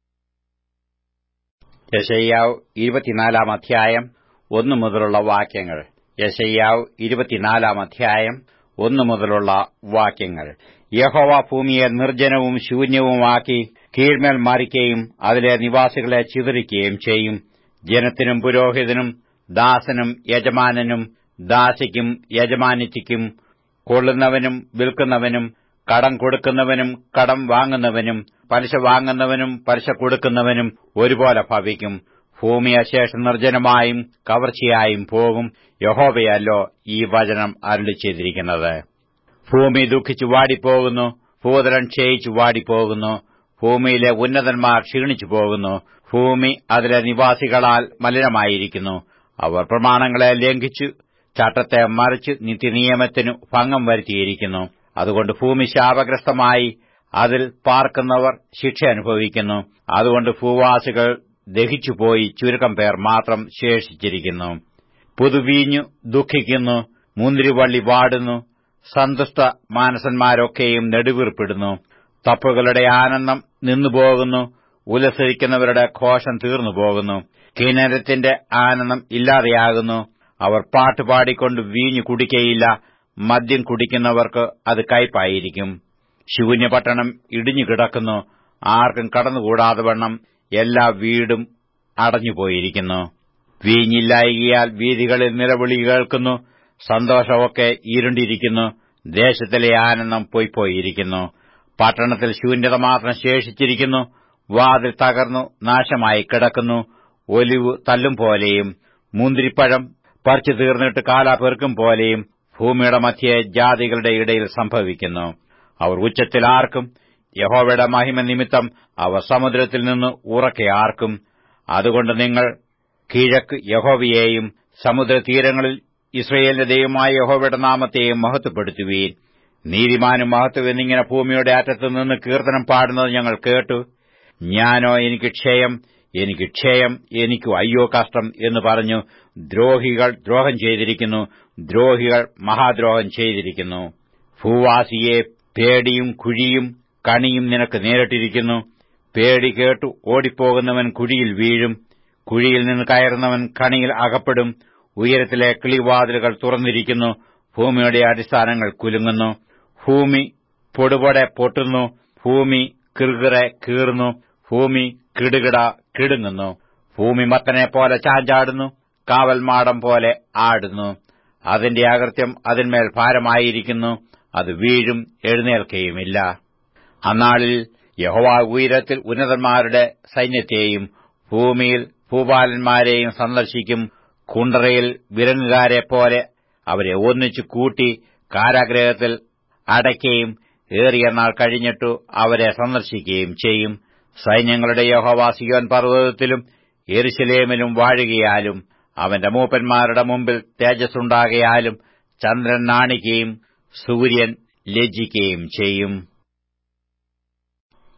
യശയ്യാവ് ഇരുപത്തിനാലാം അധ്യായം ഒന്നു മുതലുള്ള വാക്യങ്ങൾ യശയ്യാവ് ഇരുപത്തിനാലാം അധ്യായം ഒന്നു മുതലുള്ള വാക്യങ്ങൾ യഹോവ ഭൂമിയെ നിർജ്ജനവും ശൂന്യവുമാക്കി കീഴ്മേൽ മറിക്കുകയും അതിലെ നിവാസികളെ ചിതറിക്കുകയും ചെയ്യും ജനത്തിനും പുരോഹിതനും ദാസനും യജമാനനും ദാസിക്കും യജമാനിറ്റിക്കും കൊള്ളുന്നവനും വിൽക്കുന്നവനും കടം കൊടുക്കുന്നവനും കടം വാങ്ങുന്നവനും പലിശ വാങ്ങുന്നവനും പലിശ കൊടുക്കുന്നവനും ഒരുപോലെ ഭവിക്കും ഭൂമി അശേഷം നിർജ്ജനമായും കവർച്ചയായും പോകും യഹോവയല്ലോ ഈ വചനം അരുളി ചെയ്തിരിക്കുന്നത് ഭൂമി ദുഃഖിച്ചു വാടിപ്പോകുന്നു ഭൂതലൻ ക്ഷയിച്ചു വാടിപ്പോകുന്നു ഭൂമിയിലെ ഉന്നതന്മാർ ക്ഷീണിച്ചു പോകുന്നു ഭൂമി അതിലെ നിവാസികളാൽ മലിനമായിരിക്കുന്നു അവർ പ്രമാണങ്ങളെ ലംഘിച്ചു ചട്ടത്തെ മറിച്ച് നിത്യനിയമത്തിനു ഭംഗം വരുത്തിയിരിക്കുന്നു അതുകൊണ്ട് ഭൂമി ശാപഗ്രസ്തമായി അതിൽ പാർക്കുന്നവർ ശിക്ഷ അനുഭവിക്കുന്നു അതുകൊണ്ട് ഭൂവാസികൾ ദഹിച്ചുപോയി ചുരുക്കം പേർ മാത്രം ശേഷിച്ചിരിക്കുന്നു പുതുവീഞ്ഞു ദുഃഖിക്കുന്നു മുന്തിരിവള്ളി വാടുന്നു സന്തുഷ്ട മാനസന്മാരൊക്കെയും നെടുവീർപ്പിടുന്നു തപ്പുകളുടെ ആനന്ദം നിന്നുപോകുന്നു ഉല്ലസിക്കുന്നവരുടെ ഘോഷം തീർന്നു പോകുന്നു കിണരത്തിന്റെ ആനന്ദം ഇല്ലാതെയാകുന്നു അവർ പാട്ടുപാടിക്കൊണ്ട് വീഞ്ഞു കുടിക്കയില്ല മദ്യം കുടിക്കുന്നവർക്ക് അത് കയ്പായിരിക്കും ശൂന്യപട്ടണം ഇടിഞ്ഞുകിടക്കുന്നു ആർക്കും കടന്നുകൂടാതെ വണ്ണം എല്ലാ വീടും അടഞ്ഞുപോയിരിക്കുന്നു വീഞ്ഞില്ലായികയാൽ വീതികളിൽ നിലവിളി കേൾക്കുന്നു സന്തോഷമൊക്കെ ഇരുണ്ടിരിക്കുന്നു ദേശത്തിലെ ആനന്ദം പൊയ്പോയിരിക്കുന്നു പട്ടണത്തിൽ ശൂന്യത മാത്രം ശേഷിച്ചിരിക്കുന്നു വാതിൽ തകർന്നു നാശമായി കിടക്കുന്നു ഒലിവ് തല്ലും പോലെയും മുന്തിരിപ്പഴം പറിച്ചു തീർന്നിട്ട് കാലാപെറുക്കും പോലെയും ഭൂമിയുടെ മധ്യേ ജാതികളുടെ ഇടയിൽ സംഭവിക്കുന്നു അവർ ഉച്ചത്തിൽ ആർക്കും യഹോവയുടെ മഹിമ നിമിത്തം അവർ സമുദ്രത്തിൽ നിന്ന് ഉറക്കെ ആർക്കും അതുകൊണ്ട് നിങ്ങൾ കിഴക്ക് യഹോവയെയും സമുദ്രതീരങ്ങളിൽ ഇസ്രയേലിന്റെ ദൈവമായ യഹോവയുടെ നാമത്തെയും മഹത്വപ്പെടുത്തുവീൻ നീതിമാനും മഹത്വം എന്നിങ്ങനെ ഭൂമിയുടെ അറ്റത്തു നിന്ന് കീർത്തനം പാടുന്നത് ഞങ്ങൾ കേട്ടു ഞാനോ എനിക്ക് ക്ഷയം എനിക്ക് ക്ഷയം എനിക്കു അയ്യോ കഷ്ടം എന്ന് പറഞ്ഞു ദ്രോഹികൾ ദ്രോഹം ചെയ്തിരിക്കുന്നു ദ്രോഹികൾ മഹാദ്രോഹം ചെയ്തിരിക്കുന്നു ഭൂവാസിയെ പേടിയും കുഴിയും കണിയും നിനക്ക് നേരിട്ടിരിക്കുന്നു പേടി കേട്ടു ഓടിപ്പോകുന്നവൻ കുഴിയിൽ വീഴും കുഴിയിൽ നിന്ന് കയറുന്നവൻ കണിയിൽ അകപ്പെടും ഉയരത്തിലെ കിളിവാതിലുകൾ തുറന്നിരിക്കുന്നു ഭൂമിയുടെ അടിസ്ഥാനങ്ങൾ കുലുങ്ങുന്നു ഭൂമി പൊടുപൊടെ പൊട്ടുന്നു ഭൂമി കിറുകിറെ കീറുന്നു ഭൂമി കിടുകിട കിടുങ്ങുന്നു ഭൂമി മത്തനെ പോലെ ചാഞ്ചാടുന്നു കാവൽമാടം പോലെ ആടുന്നു അതിന്റെ അകൃത്യം അതിന്മേൽ ഭാരമായിരിക്കുന്നു അത് വീഴും എഴുന്നേൽക്കുകയുമില്ല അന്നാളിൽ യഹോവ ഉയരത്തിൽ ഉന്നതന്മാരുടെ സൈന്യത്തെയും ഭൂമിയിൽ ഭൂപാലന്മാരെയും സന്ദർശിക്കും കുണ്ടറയിൽ വിലങ്ങുകാരെ പോലെ അവരെ ഒന്നിച്ചു കൂട്ടി കാരാഗ്രഹത്തിൽ അടയ്ക്കുകയും ഏറിയ നാൾ കഴിഞ്ഞിട്ടു അവരെ സന്ദർശിക്കുകയും ചെയ്യും സൈന്യങ്ങളുടെ യഹോവാസിയോൻ പർവ്വതത്തിലും എരുശലേമിലും വാഴുകയാലും അവന്റെ മൂപ്പന്മാരുടെ മുമ്പിൽ തേജസ്സുണ്ടാകയാലും ചന്ദ്രൻ നാണിക്കുകയും സൂര്യൻ ലജ്ജിക്കുകയും ചെയ്യും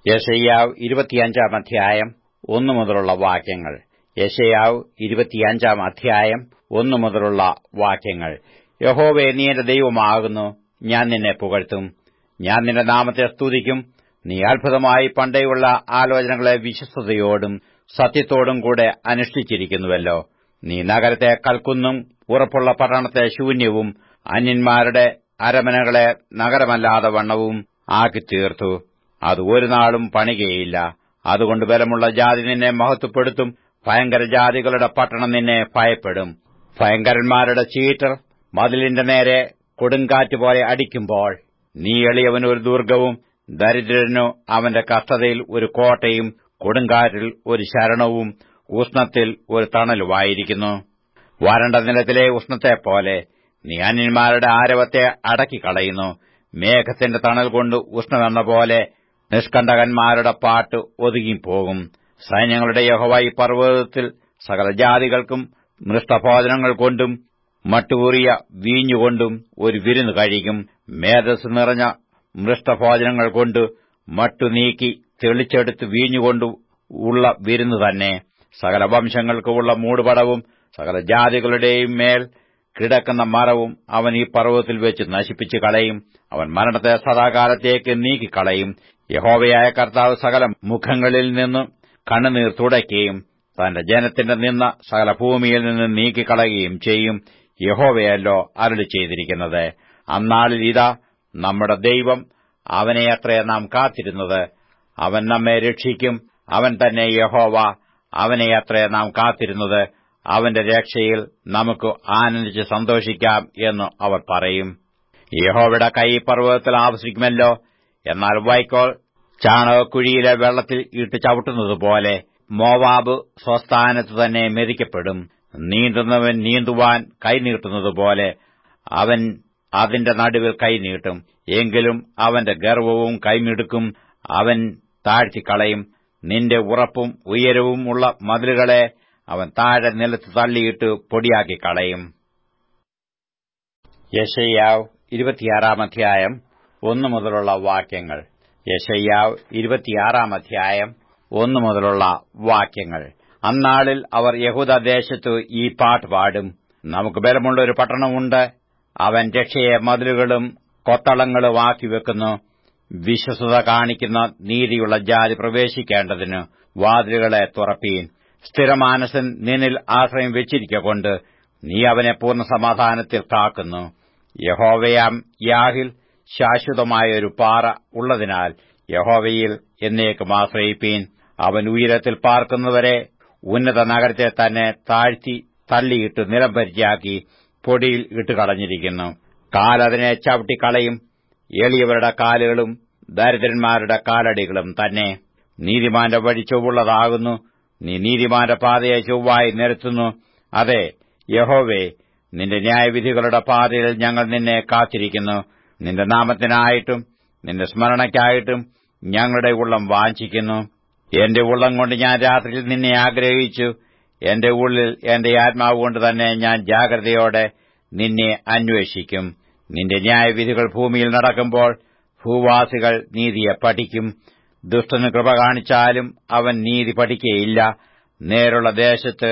യശയ്യാവ് ഇരുപത്തിയഞ്ചാം അധ്യായം ഒന്നു മുതലുള്ള വാക്യങ്ങൾ യശയാവ് ഇരുപത്തിയഞ്ചാം അധ്യായം ഒന്നു മുതലുള്ള വാക്യങ്ങൾ യഹോവേ നീ എന്റെ ദൈവമാകുന്നു ഞാൻ നിന്നെ പുകഴ്ത്തും ഞാൻ നിന്റെ നാമത്തെ സ്തുതിക്കും നീ അത്ഭുതമായി പണ്ടേയുള്ള ആലോചനകളെ വിശ്വസ്തയോടും സത്യത്തോടും കൂടെ അനുഷ്ഠിച്ചിരിക്കുന്നുവല്ലോ നീ നഗരത്തെ കൽക്കുന്നും ഉറപ്പുള്ള പട്ടണത്തെ ശൂന്യവും അന്യന്മാരുടെ അരമനകളെ നഗരമല്ലാതെ വണ്ണവും ആക്കി തീർത്തു അത് ഒരു നാളും പണികയില്ല അതുകൊണ്ട് ബലമുള്ള ജാതി നിന്നെ മഹത്വപ്പെടുത്തും ഭയങ്കര ജാതികളുടെ പട്ടണം നിന്നെ ഭയപ്പെടും ഭയങ്കരന്മാരുടെ ചീറ്റർ മതിലിന്റെ നേരെ കൊടുങ്കാറ്റ് പോലെ അടിക്കുമ്പോൾ നീ എളിയവന് ഒരു ദുർഗവും ദരിദ്രനു അവന്റെ കഷ്ടതയിൽ ഒരു കോട്ടയും കൊടുങ്കാറ്റിൽ ഒരു ശരണവും ഉഷ്ണത്തിൽ ഒരു തണലുമായിരിക്കുന്നു വരണ്ട നിലത്തിലെ ഉഷ്ണത്തെപ്പോലെ നീ അന്യന്മാരുടെ ആരവത്തെ അടക്കിക്കളയുന്നു മേഘത്തിന്റെ തണൽ കൊണ്ട് ഉഷ്ണമെന്ന പോലെ നിഷ്കണ്ടകന്മാരുടെ പാട്ട് ഒതുങ്ങിപ്പോകും സൈന്യങ്ങളുടെ യഹോവായി പർവ്വതത്തിൽ സകല ജാതികൾക്കും മൃഷ്ടഭോജനങ്ങൾ കൊണ്ടും മട്ടുകൂറിയ വീഞ്ഞുകൊണ്ടും ഒരു വിരുന്ന് കഴിക്കും മേധസ് നിറഞ്ഞ മൃഷ്ടഭോജനങ്ങൾ കൊണ്ട് മട്ടു നീക്കി തെളിച്ചെടുത്ത് വീഞ്ഞുകൊണ്ടു ഉള്ള വിരുന്ന് തന്നെ സകല വംശങ്ങൾക്കുമുള്ള മൂടുപടവും സകല ജാതികളുടെയും മേൽ കിടക്കുന്ന മരവും അവൻ ഈ പർവ്വതത്തിൽ വെച്ച് നശിപ്പിച്ചു കളയും അവൻ മരണത്തെ സദാകാലത്തേക്ക് നീക്കിക്കളയും യഹോവയായ കർത്താവ് സകല മുഖങ്ങളിൽ നിന്ന് കണ്ണുനീർ തുടയ്ക്കുകയും തന്റെ ജനത്തിന്റെ നിന്ന സകല ഭൂമിയിൽ നിന്ന് നീക്കിക്കളയുകയും ചെയ്യും യഹോവയല്ലോ അരുളി ചെയ്തിരിക്കുന്നത് അന്നാളിൽ ഇതാ നമ്മുടെ ദൈവം അവനെയത്രേ നാം കാത്തിരുന്നത് അവൻ നമ്മെ രക്ഷിക്കും അവൻ തന്നെ യഹോവ അവനെയത്രേ നാം കാത്തിരുന്നത് അവന്റെ രക്ഷയിൽ നമുക്ക് ആനന്ദിച്ച് സന്തോഷിക്കാം എന്ന് അവർ പറയും യഹോവയുടെ കൈ പർവ്വതത്തിൽ ആവശ്യിക്കുമല്ലോ എന്നാൽ വൈക്കോൽ ചാണകക്കുഴിയിലെ വെള്ളത്തിൽ ഇട്ട് ചവിട്ടുന്നതുപോലെ മോവാബ് സ്വസ്ഥാനത്ത് തന്നെ മെതിക്കപ്പെടും നീന്തുന്നവൻ നീന്തുവാൻ കൈനീട്ടുന്നതുപോലെ അവൻ അതിന്റെ നടുവിൽ കൈനീട്ടും എങ്കിലും അവന്റെ ഗർവവും കൈമിടുക്കും അവൻ താഴ്ത്തിക്കളയും നിന്റെ ഉറപ്പും ഉയരവും ഉള്ള മതിലുകളെ അവൻ താഴെ നിലത്ത് തള്ളിയിട്ട് പൊടിയാക്കി കളയും യശയ്യാവ് ഇരുപത്തിയാറാം അധ്യായം ഒന്നു മുതലുള്ള വാക്യങ്ങൾ യശയ്യാവ് ഇരുപത്തിയാറാം അധ്യായം ഒന്നു മുതലുള്ള വാക്യങ്ങൾ അന്നാളിൽ അവർ യഹൂദദേശത്ത് ഈ പാട്ട് പാടും നമുക്ക് ബലമുള്ള ഒരു പട്ടണമുണ്ട് അവൻ രക്ഷയെ മതിലുകളും കൊത്തളങ്ങളും ആക്കി വെക്കുന്നു വിശ്വസത കാണിക്കുന്ന നീതിയുള്ള ജാതി പ്രവേശിക്കേണ്ടതിന് വാതിലുകളെ തുറപ്പീൻ സ്ഥിരമാനസൻ നിന്നിൽ ആശ്രയം വെച്ചിരിക്കൊണ്ട് നീ അവനെ പൂർണ്ണ സമാധാനത്തിൽ കാക്കുന്നു യഹോവയാം യാഹിൽ ശാശ്വതമായ ഒരു പാറ ഉള്ളതിനാൽ യഹോവയിൽ എന്നേക്കും ആശ്രയിപ്പീൻ അവൻ ഉയരത്തിൽ പാർക്കുന്നവരെ ഉന്നത നഗരത്തെ തന്നെ താഴ്ത്തി തള്ളിയിട്ട് നിലംപരിച്ചാക്കി പൊടിയിൽ ഇട്ടുകളഞ്ഞിരിക്കുന്നു കാലതിനെ ചവിട്ടിക്കളയും എളിയവരുടെ കാലുകളും ദരിദ്രന്മാരുടെ കാലടികളും തന്നെ നീതിമാന്റെ വഴി ചൊവ്വുള്ളതാകുന്നു നീ നീതിമാന്റെ പാതയെ ചൊവ്വായി നിരത്തുന്നു അതെ യഹോവേ നിന്റെ ന്യായവിധികളുടെ പാതയിൽ ഞങ്ങൾ നിന്നെ കാത്തിരിക്കുന്നു നിന്റെ നാമത്തിനായിട്ടും നിന്റെ സ്മരണയ്ക്കായിട്ടും ഞങ്ങളുടെ ഉള്ളം വാഞ്ചിക്കുന്നു എന്റെ ഉള്ളം കൊണ്ട് ഞാൻ രാത്രിയിൽ നിന്നെ ആഗ്രഹിച്ചു എന്റെ ഉള്ളിൽ എന്റെ ആത്മാവ് കൊണ്ട് തന്നെ ഞാൻ ജാഗ്രതയോടെ നിന്നെ അന്വേഷിക്കും നിന്റെ ന്യായവിധികൾ ഭൂമിയിൽ നടക്കുമ്പോൾ ഭൂവാസികൾ നീതിയെ പഠിക്കും ദുഷ്ടന് കൃപ കാണിച്ചാലും അവൻ നീതി പഠിക്കുകയില്ല നേരുള്ള ദേശത്ത്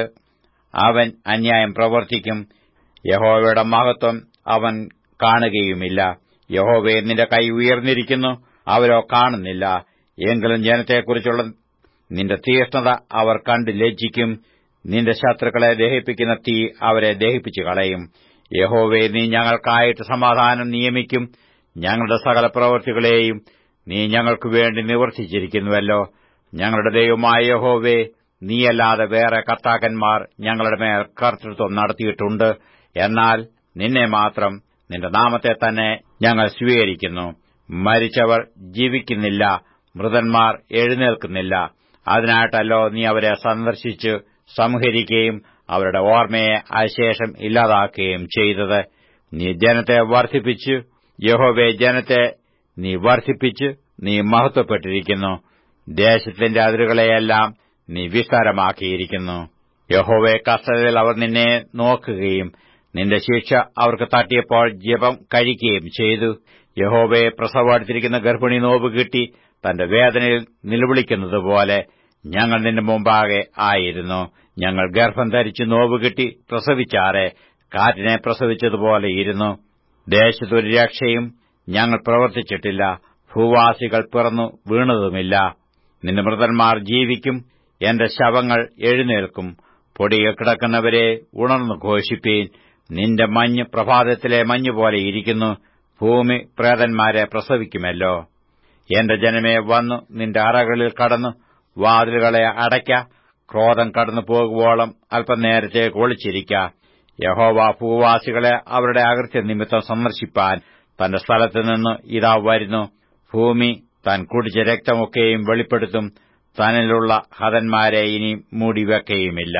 അവൻ അന്യായം പ്രവർത്തിക്കും യഹോവയുടെ മഹത്വം അവൻ കാണുകയുമില്ല യഹോവയെ നിന്റെ കൈ ഉയർന്നിരിക്കുന്നു അവരോ കാണുന്നില്ല എങ്കിലും ജനത്തെക്കുറിച്ചുള്ള നിന്റെ തീഷ്ണത അവർ കണ്ട് ലജ്ജിക്കും നിന്റെ ശത്രുക്കളെ ദഹിപ്പിക്കുന്ന തീ അവരെ ദഹിപ്പിച്ചു കളയും യഹോവെ നീ ഞങ്ങൾക്കായിട്ട് സമാധാനം നിയമിക്കും ഞങ്ങളുടെ സകല പ്രവൃത്തികളെയും നീ ഞങ്ങൾക്കു വേണ്ടി നിവർത്തിച്ചിരിക്കുന്നുവല്ലോ ഞങ്ങളുടെ ദൈവമായ യഹോവേ നീയല്ലാതെ വേറെ കർത്താക്കന്മാർ ഞങ്ങളുടെ മേൽ കർത്തൃത്വം നടത്തിയിട്ടുണ്ട് എന്നാൽ നിന്നെ മാത്രം നിന്റെ നാമത്തെ തന്നെ ഞങ്ങൾ സ്വീകരിക്കുന്നു മരിച്ചവർ ജീവിക്കുന്നില്ല മൃതന്മാർ എഴുന്നേൽക്കുന്നില്ല അതിനായിട്ടല്ലോ നീ അവരെ സന്ദർശിച്ച് സംഹരിക്കുകയും അവരുടെ ഓർമ്മയെ അശേഷം ഇല്ലാതാക്കുകയും ചെയ്തത് നീ ജനത്തെ വർദ്ധിപ്പിച്ചു യഹോവെ ജനത്തെ നീ വർദ്ധിപ്പിച്ച് നീ മഹത്വപ്പെട്ടിരിക്കുന്നു ദേശത്തിന്റെ അതിരുകളെയെല്ലാം നീ വിസ്താരമാക്കിയിരിക്കുന്നു യഹോവെ കഷ്ടതയിൽ അവർ നിന്നെ നോക്കുകയും നിന്റെ ശിക്ഷ അവർക്ക് തട്ടിയപ്പോൾ ജപം കഴിക്കുകയും ചെയ്തു യഹോവയെ പ്രസവടുത്തിരിക്കുന്ന ഗർഭിണി നോവ് കിട്ടി തന്റെ വേദനയിൽ നിലവിളിക്കുന്നത് പോലെ ഞങ്ങൾ നിന്റെ മുമ്പാകെ ആയിരുന്നു ഞങ്ങൾ ഗർഭം ധരിച്ച് നോവ് കിട്ടി പ്രസവിച്ചാറെ കാറ്റിനെ പ്രസവിച്ചതുപോലെ ഇരുന്നു ദേശത്തൊരു രക്ഷയും ഞങ്ങൾ പ്രവർത്തിച്ചിട്ടില്ല ഭൂവാസികൾ പിറന്നു വീണതുമില്ല നിന്റെ മൃതന്മാർ ജീവിക്കും എന്റെ ശവങ്ങൾ എഴുന്നേൽക്കും പൊടിയിൽ കിടക്കുന്നവരെ ഉണർന്നു ഘോഷിപ്പീൻ നിന്റെ മഞ്ഞ് പ്രഭാതത്തിലെ മഞ്ഞുപോലെ ഇരിക്കുന്നു ഭൂമി പ്രേതന്മാരെ പ്രസവിക്കുമല്ലോ എന്റെ ജനമേ വന്നു നിന്റെ അറകളിൽ കടന്നു വാതിലുകളെ അടയ്ക്ക ക്രോധം കടന്നു പോകുവോളം അല്പം നേരത്തേക്ക് ഒളിച്ചിരിക്ക യഹോവ ഭൂവാസികളെ അവരുടെ അകൃത്യ നിമിത്തം സന്ദർശിപ്പാൻ തന്റെ സ്ഥലത്തു നിന്ന് ഇതാ വരുന്നു ഭൂമി താൻ കുടിച്ച രക്തമൊക്കെയും വെളിപ്പെടുത്തും തന്നിലുള്ള ഹതന്മാരെ ഇനി മൂടിവെക്കയുമില്ല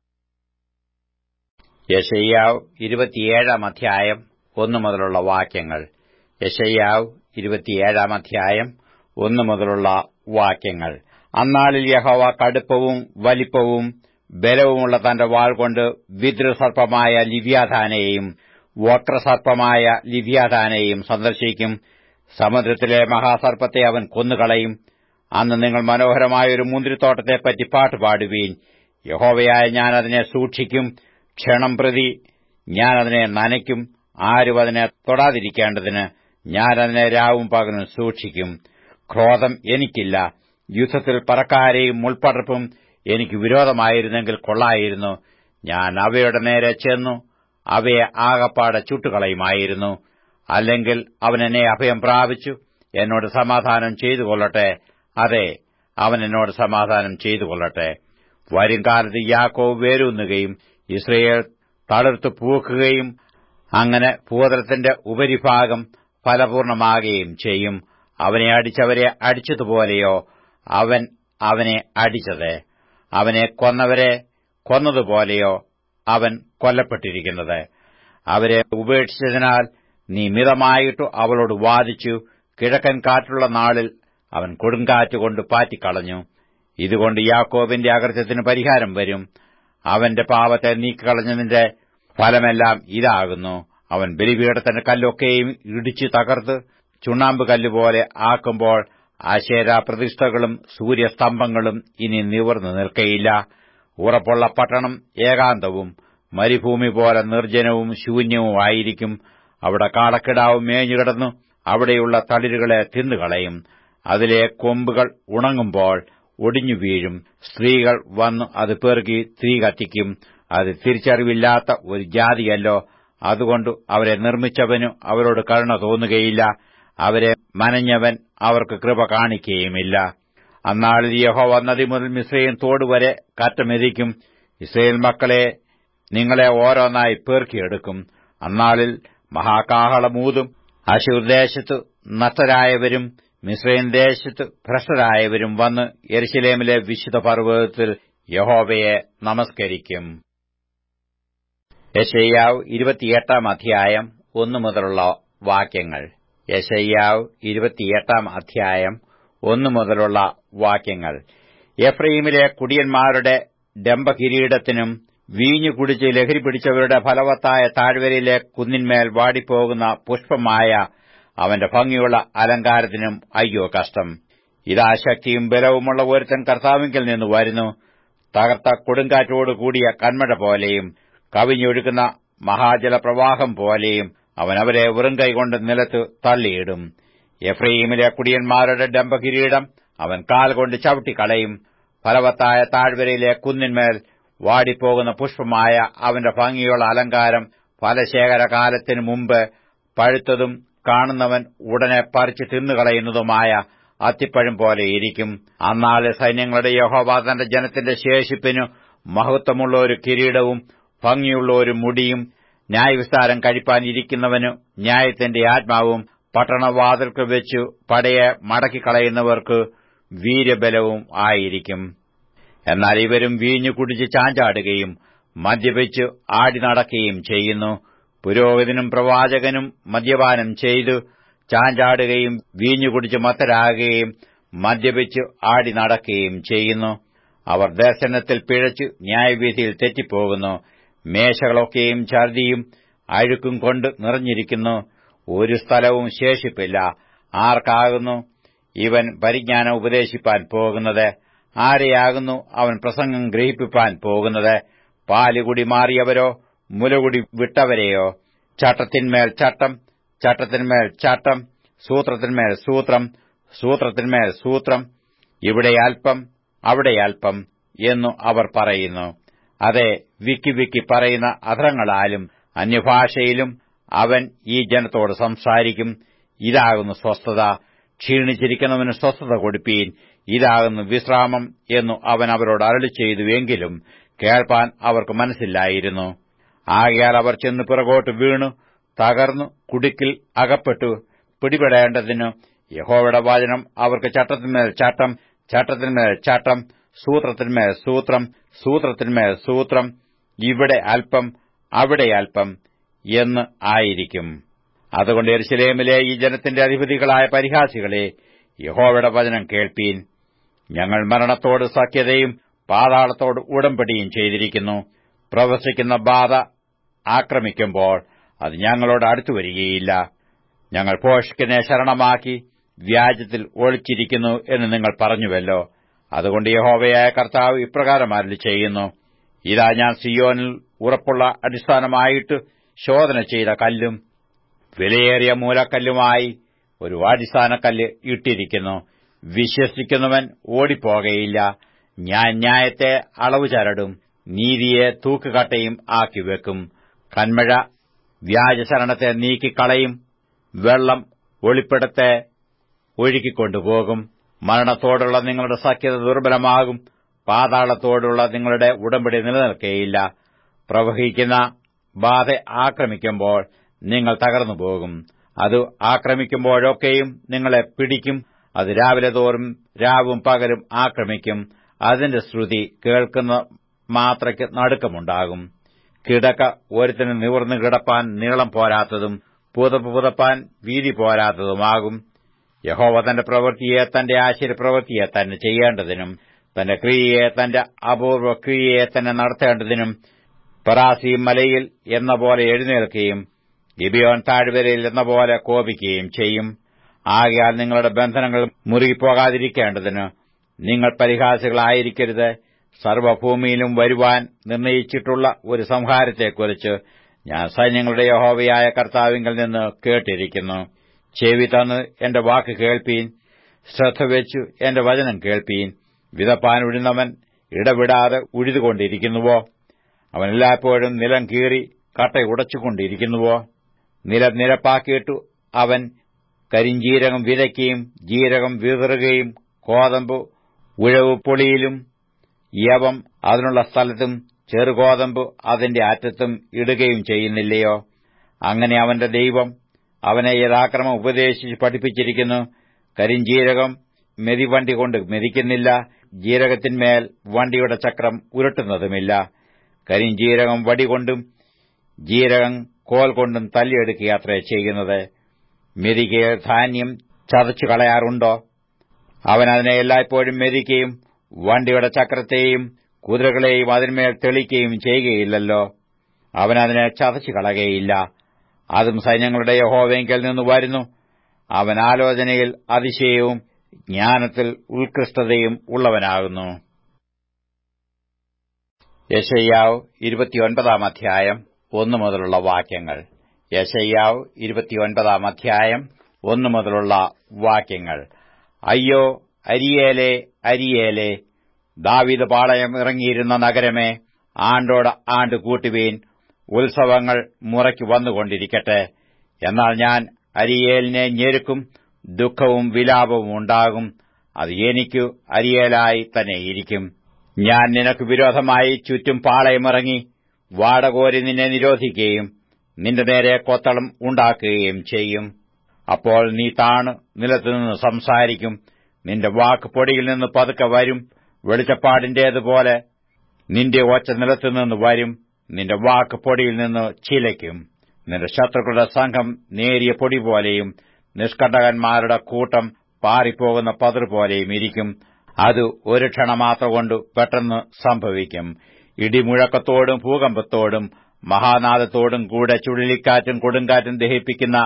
യശയ്യാവ് ഇരുപത്തിയേഴാം അധ്യായം ഒന്നു മുതലുള്ള വാക്യങ്ങൾ യശയ്യാവ് ഇരുപത്തിയേഴാം അധ്യായം ഒന്നു മുതലുള്ള വാക്യങ്ങൾ അന്നാളിൽ യഹോവ കടുപ്പവും വലിപ്പവും ബലവുമുള്ള തന്റെ വാൾ കൊണ്ട് വിദ്രുസർപ്പമായ ലിവ്യാധാനെയും വക്രസർപ്പമായ ലിവ്യാധാനെയും സന്ദർശിക്കും സമുദ്രത്തിലെ മഹാസർപ്പത്തെ അവൻ കൊന്നുകളയും അന്ന് നിങ്ങൾ മനോഹരമായ ഒരു മുന്തിരിത്തോട്ടത്തെപ്പറ്റി പാട്ടുപാടുവീൻ യഹോവയായ ഞാൻ അതിനെ സൂക്ഷിക്കും ക്ഷണം പ്രതി ഞാൻ അതിനെ നനയ്ക്കും ആരും അതിനെ തൊടാതിരിക്കേണ്ടതിന് ഞാൻ അതിനെ രാവും പകലും സൂക്ഷിക്കും ക്രോധം എനിക്കില്ല യുദ്ധത്തിൽ പറക്കാരെയും മുൾപ്പടർപ്പും എനിക്ക് വിരോധമായിരുന്നെങ്കിൽ കൊള്ളായിരുന്നു ഞാൻ അവയുടെ നേരെ ചെന്നു അവയെ ആകപ്പാടെ ചുട്ടുകളയുമായിരുന്നു അല്ലെങ്കിൽ അവൻ എന്നെ അഭയം പ്രാപിച്ചു എന്നോട് സമാധാനം ചെയ്തു കൊള്ളട്ടെ അതെ അവൻ എന്നോട് സമാധാനം ചെയ്തു കൊള്ളട്ടെ വരും കാലത്ത് യാക്കോവ് വേരൂന്നുകയും ഇസ്രയേൽ തളിർത്തു പൂക്കുകയും അങ്ങനെ ഭൂതലത്തിന്റെ ഉപരിഭാഗം ഫലപൂർണമാകുകയും ചെയ്യും അവനെ അടിച്ചവരെ അടിച്ചതുപോലെയോ അവൻ അവനെ അടിച്ചത് അവനെ കൊന്നവരെ കൊന്നതുപോലെയോ അവൻ കൊല്ലപ്പെട്ടിരിക്കുന്നത് അവരെ ഉപേക്ഷിച്ചതിനാൽ നീ മിതമായിട്ടു അവളോട് വാദിച്ചു കിഴക്കൻ കാറ്റുള്ള നാളിൽ അവൻ കൊടുങ്കാറ്റുകൊണ്ട് പാറ്റിക്കളഞ്ഞു ഇതുകൊണ്ട് യാക്കോബിന്റെ അകൃത്യത്തിന് പരിഹാരം വരും അവന്റെ പാവത്തെ നീക്കിക്കളഞ്ഞതിന്റെ ഫലമെല്ലാം ഇതാകുന്നു അവൻ ബലിപീഠത്തിന്റെ കല്ലൊക്കെയും ഇടിച്ചു തകർത്ത് ചുണ്ണാമ്പ് കല്ലുപോലെ ആക്കുമ്പോൾ ആശേര പ്രതിഷ്ഠകളും സൂര്യസ്തംഭങ്ങളും ഇനി നിവർന്നു നിൽക്കയില്ല ഉറപ്പുള്ള പട്ടണം ഏകാന്തവും മരുഭൂമി പോലെ നിർജ്ജനവും ശൂന്യവുമായിരിക്കും അവിടെ കാളക്കിടാവ് മേഞ്ഞുകിടന്നു അവിടെയുള്ള തളിരുകളെ തിന്നുകളയും അതിലെ കൊമ്പുകൾ ഉണങ്ങുമ്പോൾ ഒടിഞ്ഞു വീഴും സ്ത്രീകൾ വന്നു അത് പെറുക്കി തീ കത്തിക്കും അത് തിരിച്ചറിവില്ലാത്ത ഒരു ജാതിയല്ലോ അതുകൊണ്ട് അവരെ നിർമ്മിച്ചവനു അവരോട് കരുണ തോന്നുകയില്ല അവരെ മനഞ്ഞവൻ അവർക്ക് കൃപ കാണിക്കുകയുമില്ല അന്നാളിൽ യഹോവ നദി മുതൽ മിശ്രയും തോടുവരെ കാറ്റമെതിക്കും ഇസ്രയേൽ മക്കളെ നിങ്ങളെ ഓരോന്നായി പേർക്കിയെടുക്കും അന്നാളിൽ മഹാകാഹളമൂതും അശൂർ ദേശത്ത് നഷ്ടരായവരും മിശ്രയും ദേശത്ത് ഭ്രഷ്ടരായവരും വന്ന് എരുശലേമിലെ വിശുദ്ധ പർവ്വതത്തിൽ യഹോവയെ നമസ്കരിക്കും യശയ്യാവ് ഇരുപത്തിയെട്ടാം അധ്യായം ഒന്നു മുതലുള്ള വാക്യങ്ങൾ യശയ്യാവ് ഇരുപത്തിയെട്ടാം അധ്യായം ഒന്നു മുതലുള്ള വാക്യങ്ങൾ എഫ്രൈമിലെ കുടിയന്മാരുടെ ഡംബകിരീടത്തിനും വീഞ്ഞു കുടിച്ച് ലഹരി പിടിച്ചവരുടെ ഫലവത്തായ താഴ്വരയിലെ കുന്നിന്മേൽ വാടിപ്പോകുന്ന പുഷ്പമായ അവന്റെ ഭംഗിയുള്ള അലങ്കാരത്തിനും അയ്യോ കഷ്ടം ഇതാ ശക്തിയും ബലവുമുള്ള ഒരുത്തൻ കർത്താവിങ്കിൽ നിന്ന് വരുന്നു തകർത്ത കൊടുങ്കാറ്റോട് കൂടിയ കന്മഴ പോലെയും കവിഞ്ഞൊഴുക്കുന്ന മഹാജലപ്രവാഹം പോലെയും അവൻ അവരെ വെറും കൈകൊണ്ട് നിലത്ത് തള്ളിയിടും എഫ്രൈമിലെ കുടിയന്മാരുടെ ഡംബകിരീടം അവൻ കാൽ കൊണ്ട് ചവിട്ടിക്കളയും ഫലവത്തായ താഴ്വരയിലെ കുന്നിന്മേൽ വാടിപ്പോകുന്ന പുഷ്പമായ അവന്റെ ഭംഗിയുള്ള അലങ്കാരം ഫലശേഖരകാലത്തിനു മുമ്പ് പഴുത്തതും കാണുന്നവൻ ഉടനെ പറിച്ചു തിന്നുകളയുന്നതുമായ അത്തിപ്പഴം പോലെ ഇരിക്കും അന്നാളെ സൈന്യങ്ങളുടെ യഹോവ തന്റെ ജനത്തിന്റെ ശേഷിപ്പിനു മഹത്വമുള്ള ഒരു കിരീടവും ഭംഗിയുള്ള ഒരു മുടിയും ന്യായവിസ്താരം കഴിപ്പാൻ ഇരിക്കുന്നവനു ന്യായത്തിന്റെ ആത്മാവും പട്ടണവാതിൽക്ക് വെച്ചു പടയെ മടക്കിക്കളയുന്നവർക്ക് വീര്യബലവും ആയിരിക്കും എന്നാൽ ഇവരും വീഞ്ഞു കുടിച്ച് ചാഞ്ചാടുകയും മദ്യപിച്ച് ആടി നടക്കുകയും ചെയ്യുന്നു പുരോഹിതനും പ്രവാചകനും മദ്യപാനം ചെയ്തു ചാഞ്ചാടുകയും വീഞ്ഞു കുടിച്ച് മത്തരാകുകയും മദ്യപിച്ച് ആടി നടക്കുകയും ചെയ്യുന്നു അവർ ദർശനത്തിൽ പിഴച്ചു ന്യായവിധിയിൽ തെറ്റിപ്പോകുന്നു മേശകളൊക്കെയും ഛർദിയും അഴുക്കും കൊണ്ട് നിറഞ്ഞിരിക്കുന്നു ഒരു സ്ഥലവും ശേഷിപ്പില്ല ആർക്കാകുന്നു ഇവൻ പരിജ്ഞാനം ഉപദേശിപ്പാൻ പോകുന്നത് ആരെയാകുന്നു അവൻ പ്രസംഗം ഗ്രഹിപ്പിപ്പാൻ പോകുന്നത് പാലുകുടി മാറിയവരോ മുലകുടി വിട്ടവരെയോ ചട്ടത്തിന്മേൽ ചട്ടം ചട്ടത്തിന്മേൽ ചട്ടം സൂത്രത്തിന്മേൽ സൂത്രം സൂത്രത്തിന്മേൽ സൂത്രം ഇവിടെ അല്പം അവിടെ അല്പം എന്നു അവർ പറയുന്നു അതെ വിക്കി വിക്കി പറയുന്ന അധരങ്ങളാലും അന്യഭാഷയിലും അവൻ ഈ ജനത്തോട് സംസാരിക്കും ഇതാകുന്നു സ്വസ്ഥത ക്ഷീണിച്ചിരിക്കുന്നവന് സ്വസ്ഥത കൊടുപ്പീൻ ഇതാകുന്നു വിശ്രാമം എന്നു അവൻ അവരോട് അരളി ചെയ്തുവെങ്കിലും കേൾപ്പാൻ അവർക്ക് മനസ്സില്ലായിരുന്നു ആകയാൽ അവർ ചെന്ന് പിറകോട്ട് വീണു തകർന്നു കുടുക്കിൽ അകപ്പെട്ടു പിടിപെടേണ്ടതിനു യഹോവയുടെ വചനം അവർക്ക് ചട്ടത്തിന്മേൽ ചട്ടം ചട്ടത്തിന്മേൽ ചട്ടം സൂത്രത്തിന്മേൽ സൂത്രം സൂത്രത്തിന്മേൽ സൂത്രം ഇവിടെ അല്പം അവിടെ അല്പം എന്ന് ആയിരിക്കും അതുകൊണ്ട് എരുസലേമിലെ ഈ ജനത്തിന്റെ അധിപതികളായ പരിഹാസികളെ യഹോവയുടെ വചനം കേൾപ്പീൻ ഞങ്ങൾ മരണത്തോട് സഖ്യതയും പാതാളത്തോട് ഉടമ്പടിയും ചെയ്തിരിക്കുന്നു പ്രവസിക്കുന്ന ബാധ ആക്രമിക്കുമ്പോൾ അത് ഞങ്ങളോട് അടുത്തു വരികയില്ല ഞങ്ങൾ പോഷക്കിനെ ശരണമാക്കി വ്യാജത്തിൽ ഒളിച്ചിരിക്കുന്നു എന്ന് നിങ്ങൾ പറഞ്ഞുവല്ലോ അതുകൊണ്ട് യഹോവയായ കർത്താവ് ഇപ്രകാരം അരളി ചെയ്യുന്നു ഇതാ ഞാൻ സിയോനിൽ ഉറപ്പുള്ള അടിസ്ഥാനമായിട്ട് ശോധന ചെയ്ത കല്ലും വിലയേറിയ മൂലക്കല്ലുമായി ഒരു അടിസ്ഥാനക്കല്ല് ഇട്ടിരിക്കുന്നു വിശ്വസിക്കുന്നവൻ ഓടിപ്പോകയില്ല ഞാൻ ന്യായത്തെ അളവ് ചരടും നീതിയെ തൂക്കുകട്ടയും ആക്കി വെക്കും കന്മഴ വ്യാജശരണത്തെ നീക്കിക്കളയും വെള്ളം ഒളിപ്പിടത്തെ ഒഴുക്കിക്കൊണ്ടുപോകും മരണത്തോടുള്ള നിങ്ങളുടെ സഖ്യത ദുർബലമാകും പാതാളത്തോടുള്ള നിങ്ങളുടെ ഉടമ്പടി നിലനിൽക്കുകയില്ല പ്രവഹിക്കുന്ന ബാധ ആക്രമിക്കുമ്പോൾ നിങ്ങൾ തകർന്നു പോകും അത് ആക്രമിക്കുമ്പോഴൊക്കെയും നിങ്ങളെ പിടിക്കും അത് രാവിലെ തോറും രാവും പകലും ആക്രമിക്കും അതിന്റെ ശ്രുതി കേൾക്കുന്ന മാത്രയ്ക്ക് നടുക്കമുണ്ടാകും കിടക്ക ഒരുത്തിന് നിവർന്നു കിടപ്പാൻ നീളം പോരാത്തതും പുതപ്പ് പുതപ്പാൻ വീതി പോരാത്തതുമാകും യഹോവ തന്റെ പ്രവൃത്തിയെ തന്റെ ആശ്ചര്യപ്രവൃത്തിയെ തന്നെ ചെയ്യേണ്ടതിനും തന്റെ ക്രിയയെ തന്റെ അപൂർവ ക്രിയയെ തന്നെ നടത്തേണ്ടതിനും പറാസി മലയിൽ എന്ന പോലെ എഴുന്നേൽക്കുകയും ഗിബിയോൻ താഴ്വരയിൽ എന്ന പോലെ കോപിക്കുകയും ചെയ്യും ആകയാൽ നിങ്ങളുടെ ബന്ധനങ്ങൾ മുറുകിപ്പോകാതിരിക്കേണ്ടതിന് നിങ്ങൾ പരിഹാസികളായിരിക്കരുത് സർവഭൂമിയിലും വരുവാൻ നിർണയിച്ചിട്ടുള്ള ഒരു സംഹാരത്തെക്കുറിച്ച് ഞാൻ സൈന്യങ്ങളുടെ യഹോവയായ കർത്താവിങ്കിൽ നിന്ന് കേട്ടിരിക്കുന്നു ചെവി തന്ന് എന്റെ വാക്ക് കേൾപ്പീൻ ശ്രദ്ധ വെച്ചു എന്റെ വചനം കേൾപ്പീൻ വിതപ്പാൻ ഉഴുന്നവൻ ഇടവിടാതെ ഉഴുതുകൊണ്ടിരിക്കുന്നുവോ അവൻ എല്ലായ്പ്പോഴും നിലം കീറി കട്ട ഉടച്ചുകൊണ്ടിരിക്കുന്നുവോ നിലം നിരപ്പാക്കിയിട്ടു അവൻ കരിഞ്ചീരകം വിതയ്ക്കുകയും ജീരകം വിതറുകയും കോതമ്പ് ഉഴവ് പൊളിയിലും യവം അതിനുള്ള സ്ഥലത്തും ചെറുകോതമ്പ് അതിന്റെ അറ്റത്തും ഇടുകയും ചെയ്യുന്നില്ലയോ അങ്ങനെ അവന്റെ ദൈവം അവനെ യഥാക്രമം ഉപദേശിച്ച് പഠിപ്പിച്ചിരിക്കുന്നു കരിഞ്ചീരകം മെതിവണ്ടി കൊണ്ട് മെതിക്കുന്നില്ല ജീരകത്തിന്മേൽ വണ്ടിയുടെ ചക്രം ഉരുട്ടുന്നതുമില്ല കരിഞ്ചീരകം വടികൊണ്ടും ജീരകം കോൽ കൊണ്ടും തല്ലിയെടുക്കുകയത്രേ ചെയ്യുന്നത് മെതിക്ക് ധാന്യം ചതച്ചു കളയാറുണ്ടോ അവൻ അതിനെ എല്ലായ്പ്പോഴും മെതിക്കുകയും വണ്ടിയുടെ ചക്രത്തെയും കുതിരകളെയും അതിന്മേൽ തെളിക്കുകയും ചെയ്യുകയില്ലല്ലോ അവൻ അതിനെ ചതച്ചു കളകയില്ല അതും സൈന്യങ്ങളുടെ യഹോവെങ്കിൽ നിന്ന് വരുന്നു അവൻ ആലോചനയിൽ അതിശയവും ജ്ഞാനത്തിൽ ഉത്കൃഷ്ടതയും ഉള്ളവനാകുന്നു യശയ്യാവ് ഇരുപത്തിയൊൻപതാം അധ്യായം ഒന്നു മുതലുള്ള വാക്യങ്ങൾ യശയ്യാവ് ഇരുപത്തിയൊൻപതാം അധ്യായം ഒന്നു മുതലുള്ള വാക്യങ്ങൾ അയ്യോ അരിയേലെ അരിയേലെ ദാവിദ് പാളയം ഇറങ്ങിയിരുന്ന നഗരമേ ആണ്ടോട് ആണ്ട് കൂട്ടുവീൻ ഉത്സവങ്ങൾ മുറയ്ക്ക് വന്നുകൊണ്ടിരിക്കട്ടെ എന്നാൽ ഞാൻ അരിയേലിനെ ഞെരുക്കും ദുഃഖവും വിലാപവും ഉണ്ടാകും അത് എനിക്കു അരിയേലായി തന്നെ ഇരിക്കും ഞാൻ നിനക്ക് വിരോധമായി ചുറ്റും പാളയമിറങ്ങി വാടകോരി നിന്നെ നിരോധിക്കുകയും നിന്റെ നേരെ കൊത്തളം ഉണ്ടാക്കുകയും ചെയ്യും അപ്പോൾ നീ താണ് നിലത്തുനിന്ന് സംസാരിക്കും നിന്റെ വാക്ക് പൊടിയിൽ നിന്ന് പതുക്കെ വരും വെളിച്ചപ്പാടിന്റേതുപോലെ നിന്റെ ഒച്ച നിലത്തുനിന്ന് വരും നിന്റെ വാക്ക് പൊടിയിൽ നിന്ന് ചിലയ്ക്കും നിന്റെ ശത്രുക്കളുടെ സംഘം നേരിയ പൊടി പോലെയും നിഷ്കണ്ടകന്മാരുടെ കൂട്ടം പാറിപ്പോകുന്ന പതിർ പോലെയും ഇരിക്കും അത് ഒരു ക്ഷണമാത്രം കൊണ്ട് പെട്ടെന്ന് സംഭവിക്കും ഇടിമുഴക്കത്തോടും ഭൂകമ്പത്തോടും മഹാനാദത്തോടും കൂടെ ചുഴലിക്കാറ്റും കൊടുങ്കാറ്റും ദഹിപ്പിക്കുന്ന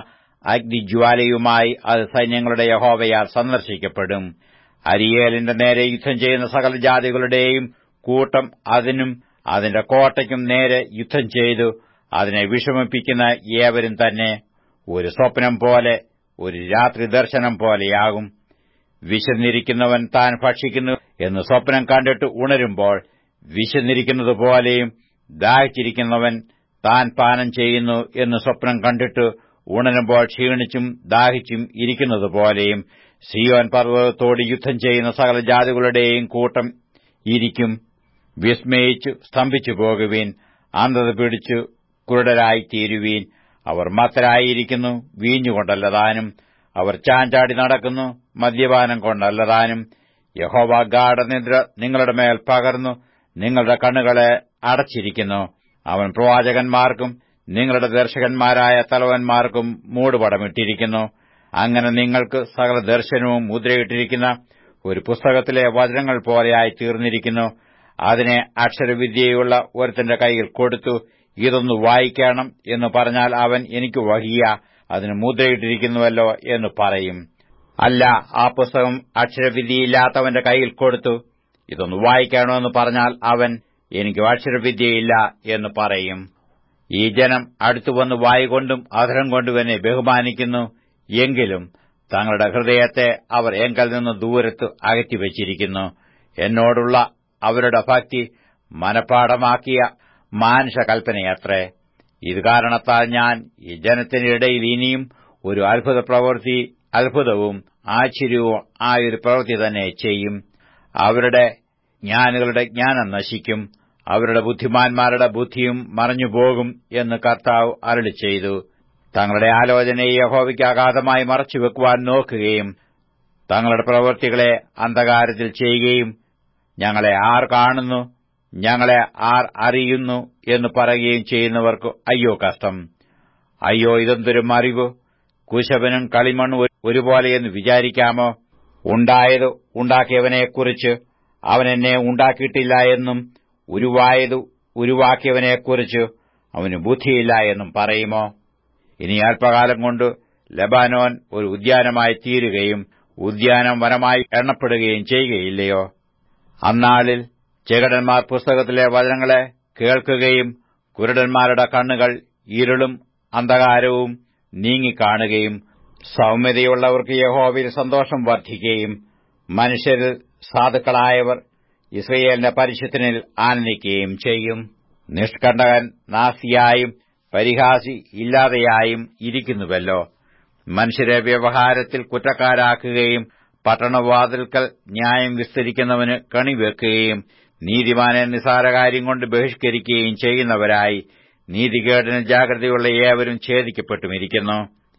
അഗ്നിജ്വാലയുമായി അത് സൈന്യങ്ങളുടെ യഹോവയാൽ സന്ദർശിക്കപ്പെടും അരിയേലിന്റെ നേരെ യുദ്ധം ചെയ്യുന്ന സകല ജാതികളുടെയും കൂട്ടം അതിനും അതിന്റെ കോട്ടയ്ക്കും നേരെ യുദ്ധം ചെയ്തു അതിനെ വിഷമിപ്പിക്കുന്ന ഏവരും തന്നെ ഒരു സ്വപ്നം പോലെ ഒരു രാത്രി ദർശനം പോലെയാകും വിശന്നിരിക്കുന്നവൻ താൻ ഭക്ഷിക്കുന്നു എന്ന് സ്വപ്നം കണ്ടിട്ട് ഉണരുമ്പോൾ വിശന്നിരിക്കുന്നതുപോലെയും ദാഹിച്ചിരിക്കുന്നവൻ താൻ പാനം ചെയ്യുന്നു എന്ന് സ്വപ്നം കണ്ടിട്ട് ഉണരുമ്പോൾ ക്ഷീണിച്ചും ദാഹിച്ചും ഇരിക്കുന്നതുപോലെയും സിയോൻ പർവ്വതത്തോട് യുദ്ധം ചെയ്യുന്ന സകല ജാതികളുടെയും കൂട്ടം ഇരിക്കും വിസ്മയിച്ചു സ്തംഭിച്ചു പോകുവീൻ അന്ധത പിടിച്ചു കുരുടരായിത്തീരുവീൻ അവർ മത്തരായിരിക്കുന്നു വീഞ്ഞുകൊണ്ടല്ലതാനും അവർ ചാഞ്ചാടി നടക്കുന്നു മദ്യപാനം കൊണ്ടല്ലതാനും യഹോവ ഗാഠനിദ്ര നിങ്ങളുടെ മേൽ പകർന്നു നിങ്ങളുടെ കണ്ണുകളെ അടച്ചിരിക്കുന്നു അവൻ പ്രവാചകന്മാർക്കും നിങ്ങളുടെ ദർശകന്മാരായ തലവന്മാർക്കും മൂടുപടമിട്ടിരിക്കുന്നു അങ്ങനെ നിങ്ങൾക്ക് സകല ദർശനവും മുദ്രയിട്ടിരിക്കുന്ന ഒരു പുസ്തകത്തിലെ വചനങ്ങൾ പോലെയായി തീർന്നിരിക്കുന്നു അതിനെ അക്ഷരവിദ്യയുള്ള ഒരുത്തന്റെ കൈയിൽ കൊടുത്തു ഇതൊന്ന് വായിക്കണം എന്ന് പറഞ്ഞാൽ അവൻ എനിക്ക് വഹിയ അതിന് മുദ്രയിട്ടിരിക്കുന്നുവല്ലോ എന്ന് പറയും അല്ല ആ പുസ്തകം അക്ഷരവിദ്യയില്ലാത്തവന്റെ കൈയിൽ കൊടുത്തു ഇതൊന്ന് വായിക്കണമെന്ന് പറഞ്ഞാൽ അവൻ എനിക്ക് അക്ഷരവിദ്യയില്ല എന്ന് പറയും ഈ ജനം അടുത്തുവന്ന് വായുകൊണ്ടും അധരം കൊണ്ടും എന്നെ ബഹുമാനിക്കുന്നു എങ്കിലും തങ്ങളുടെ ഹൃദയത്തെ അവർ എങ്കൽ നിന്ന് ദൂരത്ത് അകറ്റിവച്ചിരിക്കുന്നു എന്നോടുള്ള അവരുടെ ഭക്തി മനഃപ്പാടമാക്കിയ മാനുഷ കൽപ്പനയത്രേ ഇത് കാരണത്താൽ ഞാൻ ഈ ജനത്തിനിടയിൽ ഇനിയും ഒരു അത്ഭുത പ്രവൃത്തി അത്ഭുതവും ആശ്ചര്യവും ആയൊരു പ്രവൃത്തി തന്നെ ചെയ്യും അവരുടെ ജ്ഞാനികളുടെ ജ്ഞാനം നശിക്കും അവരുടെ ബുദ്ധിമാന്മാരുടെ ബുദ്ധിയും മറഞ്ഞുപോകും എന്ന് കർത്താവ് അരളി ചെയ്തു തങ്ങളുടെ ആലോചനയെ യഹോവയ്ക്ക് അഗാധമായി മറച്ചുവെക്കുവാൻ നോക്കുകയും തങ്ങളുടെ പ്രവൃത്തികളെ അന്ധകാരത്തിൽ ചെയ്യുകയും ഞങ്ങളെ ആർ കാണുന്നു ഞങ്ങളെ ആർ അറിയുന്നു എന്ന് പറയുകയും ചെയ്യുന്നവർക്ക് അയ്യോ കഷ്ടം അയ്യോ ഇതെന്തൊരു അറിവ് കുശവനും കളിമണ്ണും ഒരുപോലെയെന്ന് വിചാരിക്കാമോ ഉണ്ടായത് ഉണ്ടാക്കിയവനെക്കുറിച്ച് അവൻ എന്നെ ഉണ്ടാക്കിയിട്ടില്ല എന്നും ഉരുവായത് ഉരുവാക്കിയവനെക്കുറിച്ച് അവന് ബുദ്ധിയില്ല എന്നും പറയുമോ ഇനി അല്പകാലം കൊണ്ട് ലബാനോൻ ഒരു ഉദ്യാനമായി തീരുകയും ഉദ്യാനം വനമായി എണ്ണപ്പെടുകയും ചെയ്യുകയില്ലയോ അന്നാളിൽ ചെകടന്മാർ പുസ്തകത്തിലെ വചനങ്ങളെ കേൾക്കുകയും കുരുടന്മാരുടെ കണ്ണുകൾ ഇരുളും അന്ധകാരവും നീങ്ങിക്കാണുകയും സൗമ്യതയുള്ളവർക്ക് യഹോവയിൽ സന്തോഷം വർദ്ധിക്കുകയും മനുഷ്യരിൽ സാധുക്കളായവർ ഇസ്രയേലിന്റെ പരിശുദ്ധനിൽ ആനന്ദിക്കുകയും ചെയ്യും നിഷ്കണ്ടകൻ നാസിയായും പരിഹാസി ഇല്ലാതെയായും ഇരിക്കുന്നുവല്ലോ മനുഷ്യരെ വ്യവഹാരത്തിൽ കുറ്റക്കാരാക്കുകയും പട്ടണവാതിൽക്കൽ ന്യായം വിസ്തരിക്കുന്നവന് കണിവെക്കുകയും നീതിമാനെ നിസാരകാര്യം കൊണ്ട് ബഹിഷ്കരിക്കുകയും ചെയ്യുന്നവരായി നീതികേടിന് ജാഗ്രതയുള്ള ഏവരും ഛേദിക്കപ്പെട്ടുമിരിക്കുന്നു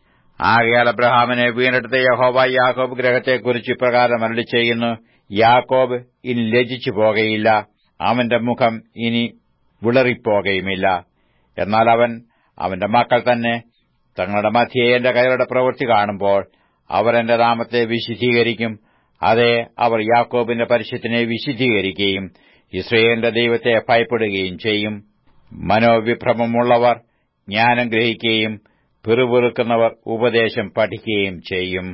ആകയാൽ അബ്രഹാമിനെ വീണ്ടെടുത്ത യഹോവ യാക്കോബ് ഗ്രഹത്തെക്കുറിച്ച് ഇപ്രകാരം അരളി ചെയ്യുന്നു യാക്കോബ് ഇനി ലജിച്ചു പോകയില്ല അവന്റെ മുഖം ഇനി വിളറിപ്പോകയുമില്ല എന്നാൽ അവൻ അവന്റെ മക്കൾ തന്നെ തങ്ങളുടെ മധ്യേ എന്റെ കൈകളുടെ പ്രവൃത്തി കാണുമ്പോൾ അവർ എന്റെ നാമത്തെ വിശുദ്ധീകരിക്കും അതെ അവർ യാക്കോബിന്റെ പരിശുദ്ധനെ വിശുദ്ധീകരിക്കുകയും ഇസ്രയേലിന്റെ ദൈവത്തെ ഭയപ്പെടുകയും ചെയ്യും മനോവിഭ്രമമുള്ളവർ ജ്ഞാനം ഗ്രഹിക്കുകയും പിറുപിറുക്കുന്നവർ ഉപദേശം പഠിക്കുകയും ചെയ്യും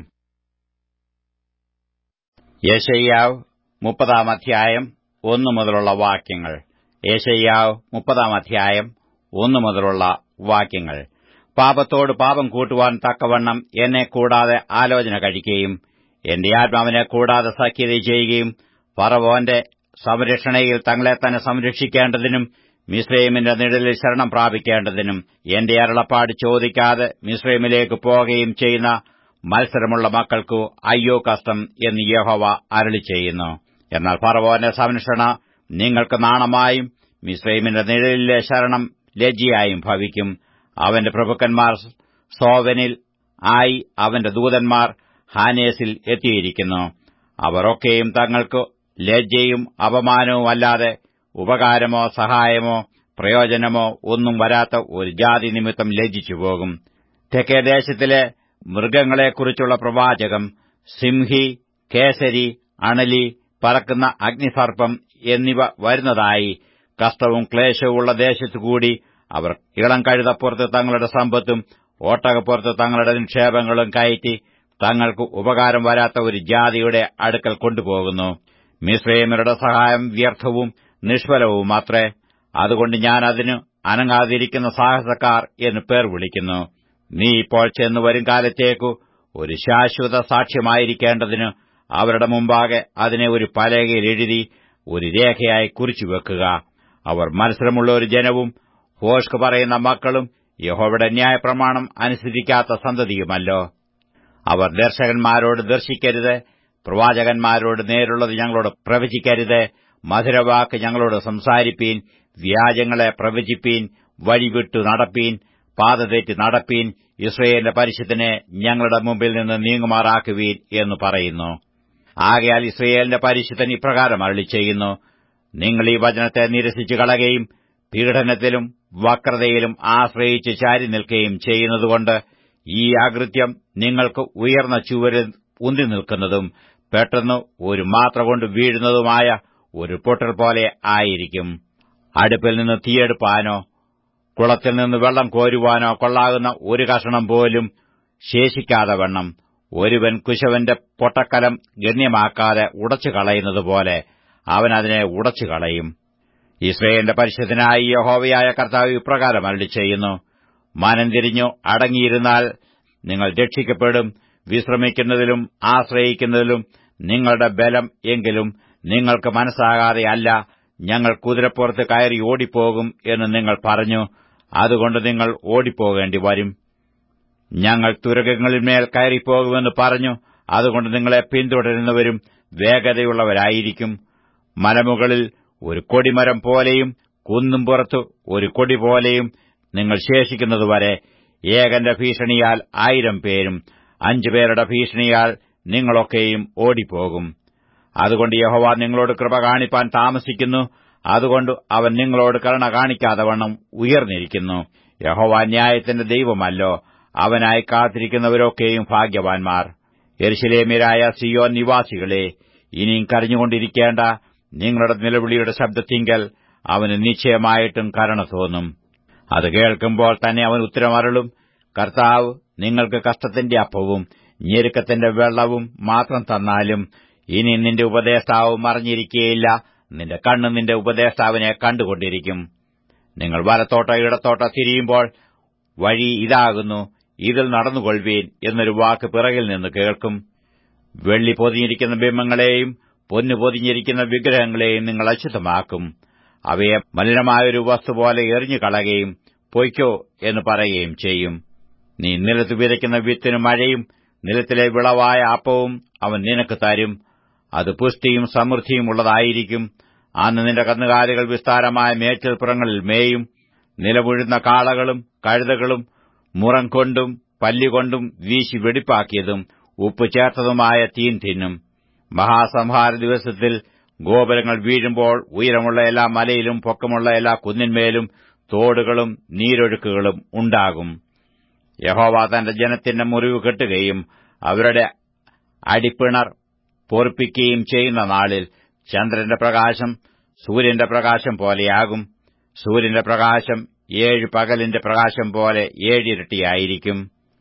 യേശയ്യാവ് മുപ്പതാം അധ്യായം ഒന്നു മുതലുള്ള വാക്യങ്ങൾ യേശയ്യാവ് മുപ്പതാം അധ്യായം ഒന്നു മുതലുള്ള വാക്യങ്ങൾ പാപത്തോട് പാപം കൂട്ടുവാൻ തക്കവണ്ണം എന്നെ കൂടാതെ ആലോചന കഴിക്കുകയും എന്റെ ആത്മാവിനെ കൂടാതെ സഖ്യത ചെയ്യുകയും പറവോന്റെ സംരക്ഷണയിൽ തങ്ങളെ തന്നെ സംരക്ഷിക്കേണ്ടതിനും മിസ്രൈമിന്റെ നിഴലിൽ ശരണം പ്രാപിക്കേണ്ടതിനും എന്റെ അരുളപ്പാട് ചോദിക്കാതെ മിസ്രൈമിലേക്ക് പോകുകയും ചെയ്യുന്ന മത്സരമുള്ള മക്കൾക്കു അയ്യോ കഷ്ടം എന്ന് യഹോവ അരളി ചെയ്യുന്നു എന്നാൽ ഫറവോന്റെ സംരക്ഷണ നിങ്ങൾക്ക് നാണമായും മിസ്രൈമിന്റെ നിഴലിലെ ശരണം ലജ്ജയായും ഭവിക്കും അവന്റെ പ്രഭുക്കന്മാർ സോവനിൽ ആയി അവന്റെ ദൂതന്മാർ ഹാനേസിൽ എത്തിയിരിക്കുന്നു അവർ ഒക്കെയും തങ്ങൾക്ക് ലജ്ജയും അപമാനവും അല്ലാതെ ഉപകാരമോ സഹായമോ പ്രയോജനമോ ഒന്നും വരാത്ത ഒരു ജാതി നിമിത്തം ലജ്ജിച്ചു പോകും തെക്കേ ദേശത്തിലെ മൃഗങ്ങളെക്കുറിച്ചുള്ള പ്രവാചകം സിംഹി കേസരി അണലി പറക്കുന്ന അഗ്നിസർപ്പം എന്നിവ വരുന്നതായി കഷ്ടവും ക്ലേശവുമുള്ള ദേശത്തുകൂടി അവർ ഇളം കഴുതപ്പുറത്ത് തങ്ങളുടെ സമ്പത്തും ഓട്ടകപ്പുറത്ത് തങ്ങളുടെ നിക്ഷേപങ്ങളും കയറ്റി തങ്ങൾക്ക് ഉപകാരം വരാത്ത ഒരു ജാതിയുടെ അടുക്കൽ കൊണ്ടുപോകുന്നു മിശ്രൈമരുടെ സഹായം വ്യർത്ഥവും നിഷ്ഫലവുമാത്രേ അതുകൊണ്ട് ഞാൻ അതിന് അനങ്ങാതിരിക്കുന്ന സാഹസക്കാർ എന്ന് പേർ വിളിക്കുന്നു നീ ഇപ്പോൾ ചെന്ന് വരും കാലത്തേക്കു ഒരു ശാശ്വത സാക്ഷ്യമായിരിക്കേണ്ടതിന് അവരുടെ മുമ്പാകെ അതിനെ ഒരു പലകയിൽ എഴുതി ഒരു രേഖയായി കുറിച്ചുവെക്കുക അവർ മത്സരമുള്ള ഒരു ജനവും ഹോഷ്ക്ക് പറയുന്ന മക്കളും യഹോവയുടെ ന്യായപ്രമാണം അനുസരിക്കാത്ത സന്തതിയുമല്ലോ അവർ ദർശകന്മാരോട് ദർശിക്കരുത് പ്രവാചകന്മാരോട് നേരുള്ളത് ഞങ്ങളോട് പ്രവചിക്കരുത് മധുരവാക്ക് ഞങ്ങളോട് സംസാരിപ്പീൻ വ്യാജങ്ങളെ പ്രവചിപ്പീൻ വഴിവിട്ടു നടപ്പീൻ പാതതെറ്റി നടപ്പീൻ ഇസ്രയേലിന്റെ പരിശുദ്ധനെ ഞങ്ങളുടെ മുമ്പിൽ നിന്ന് നീങ്ങുമാറാക്കുവീൻ എന്ന് പറയുന്നു ആകയാൽ ഇസ്രയേലിന്റെ പരിശുദ്ധൻ ഇപ്രകാരം അരളി ചെയ്യുന്നു നിങ്ങൾ ഈ വചനത്തെ നിരസിച്ചു കളയുകയും പീഡനത്തിലും വക്രതയിലും ആശ്രയിച്ച് ചാരി നിൽക്കുകയും ചെയ്യുന്നതുകൊണ്ട് ഈ ആകൃത്യം നിങ്ങൾക്ക് ഉയർന്ന ചുവരിൽ ഉന്തി നിൽക്കുന്നതും പെട്ടെന്ന് ഒരു മാത്ര കൊണ്ട് വീഴുന്നതുമായ ഒരു പൊട്ടൽ പോലെ ആയിരിക്കും അടുപ്പിൽ നിന്ന് തീയെടുപ്പാനോ കുളത്തിൽ നിന്ന് വെള്ളം കോരുവാനോ കൊള്ളാകുന്ന ഒരു കഷണം പോലും ശേഷിക്കാതെ വണ്ണം ഒരുവൻ കുശവന്റെ പൊട്ടക്കലം ഗണ്യമാക്കാതെ ഉടച്ചു കളയുന്നതുപോലെ അവൻ അതിനെ ഉടച്ചു കളയും ഇസ്രയേലിന്റെ പരിശുദ്ധനായി യഹോവയായ കർത്താവ് ഇപ്രകാരം അരളി ചെയ്യുന്നു മനം തിരിഞ്ഞു അടങ്ങിയിരുന്നാൽ നിങ്ങൾ രക്ഷിക്കപ്പെടും വിശ്രമിക്കുന്നതിലും ആശ്രയിക്കുന്നതിലും നിങ്ങളുടെ ബലം എങ്കിലും നിങ്ങൾക്ക് മനസ്സാകാതെ അല്ല ഞങ്ങൾ കുതിരപ്പുറത്ത് കയറി ഓടിപ്പോകും എന്ന് നിങ്ങൾ പറഞ്ഞു അതുകൊണ്ട് നിങ്ങൾ ഓടിപ്പോകേണ്ടി വരും ഞങ്ങൾ തുരകങ്ങളിന്മേൽ കയറിപ്പോകുമെന്ന് പറഞ്ഞു അതുകൊണ്ട് നിങ്ങളെ പിന്തുടരുന്നവരും വേഗതയുള്ളവരായിരിക്കും മലമുകളിൽ ഒരു കൊടിമരം പോലെയും കുന്നും പുറത്തു ഒരു കൊടി പോലെയും നിങ്ങൾ ശേഷിക്കുന്നതുവരെ ഏകന്റെ ഭീഷണിയാൽ ആയിരം പേരും അഞ്ചുപേരുടെ ഭീഷണിയാൽ നിങ്ങളൊക്കെയും ഓടിപ്പോകും അതുകൊണ്ട് യഹോവ നിങ്ങളോട് കൃപ കാണിപ്പാൻ താമസിക്കുന്നു അതുകൊണ്ട് അവൻ നിങ്ങളോട് കരുണ കാണിക്കാതെ വണ്ണം ഉയർന്നിരിക്കുന്നു യഹോവ ന്യായത്തിന്റെ ദൈവമല്ലോ അവനായി കാത്തിരിക്കുന്നവരൊക്കെയും ഭാഗ്യവാൻമാർ എരിശിലേമ്യരായ സിയോൻ നിവാസികളെ ഇനിയും കരഞ്ഞുകൊണ്ടിരിക്കേണ്ട നിങ്ങളുടെ നിലവിളിയുടെ ശബ്ദത്തിങ്കൽ അവന് നിശ്ചയമായിട്ടും കരുണ തോന്നും അത് കേൾക്കുമ്പോൾ തന്നെ അവൻ ഉത്തരമരളും കർത്താവ് നിങ്ങൾക്ക് കഷ്ടത്തിന്റെ അപ്പവും ഞെരുക്കത്തിന്റെ വെള്ളവും മാത്രം തന്നാലും ഇനി നിന്റെ ഉപദേഷ്ടാവ് മറിഞ്ഞിരിക്കുകയില്ല നിന്റെ കണ്ണ് നിന്റെ ഉപദേഷ്ടാവിനെ കണ്ടുകൊണ്ടിരിക്കും നിങ്ങൾ വലത്തോട്ടോ ഇടത്തോട്ടോ തിരിയുമ്പോൾ വഴി ഇതാകുന്നു ഇതിൽ നടന്നുകൊള്ളുവീൻ എന്നൊരു വാക്ക് പിറകിൽ നിന്ന് കേൾക്കും വെള്ളി പൊതിഞ്ഞിരിക്കുന്ന ബിംബങ്ങളെയും പൊന്നു പൊതിഞ്ഞിരിക്കുന്ന വിഗ്രഹങ്ങളെയും നിങ്ങൾ അശുദ്ധമാക്കും അവയെ മലിനമായൊരു വസ്തു പോലെ എറിഞ്ഞു കളയുകയും പൊയ്ക്കോ എന്ന് പറയുകയും ചെയ്യും നീ നിലത്ത് വിതയ്ക്കുന്ന വിത്തിനു മഴയും നിലത്തിലെ വിളവായ അപ്പവും അവൻ നിനക്ക് തരും അത് പുഷ്ടിയും സമൃദ്ധിയും ഉള്ളതായിരിക്കും അന്ന് നിന്റെ കന്നുകാലികൾ വിസ്താരമായ മേച്ചിൽപ്പുറങ്ങളിൽ മേയും നിലമുഴുന്ന കാളകളും കഴുതകളും മുറം കൊണ്ടും പല്ലുകൊണ്ടും വീശി വെടിപ്പാക്കിയതും ഉപ്പ് ചേർത്തതുമായ തീൻ തിന്നും മഹാസംഹാര ദിവസത്തിൽ ഗോപുരങ്ങൾ വീഴുമ്പോൾ ഉയരമുള്ള എല്ലാ മലയിലും പൊക്കമുള്ള എല്ലാ കുന്നിന്മേലും തോടുകളും നീരൊഴുക്കുകളും ഉണ്ടാകും യഹോവ തന്റെ ജനത്തിന്റെ മുറിവ് കെട്ടുകയും അവരുടെ അടിപ്പിണർ പൊറിപ്പിക്കുകയും ചെയ്യുന്ന നാളിൽ ചന്ദ്രന്റെ പ്രകാശം സൂര്യന്റെ പ്രകാശം പോലെയാകും സൂര്യന്റെ പ്രകാശം ഏഴ് പകലിന്റെ പ്രകാശം പോലെ ഏഴിരട്ടിയായിരിക്കും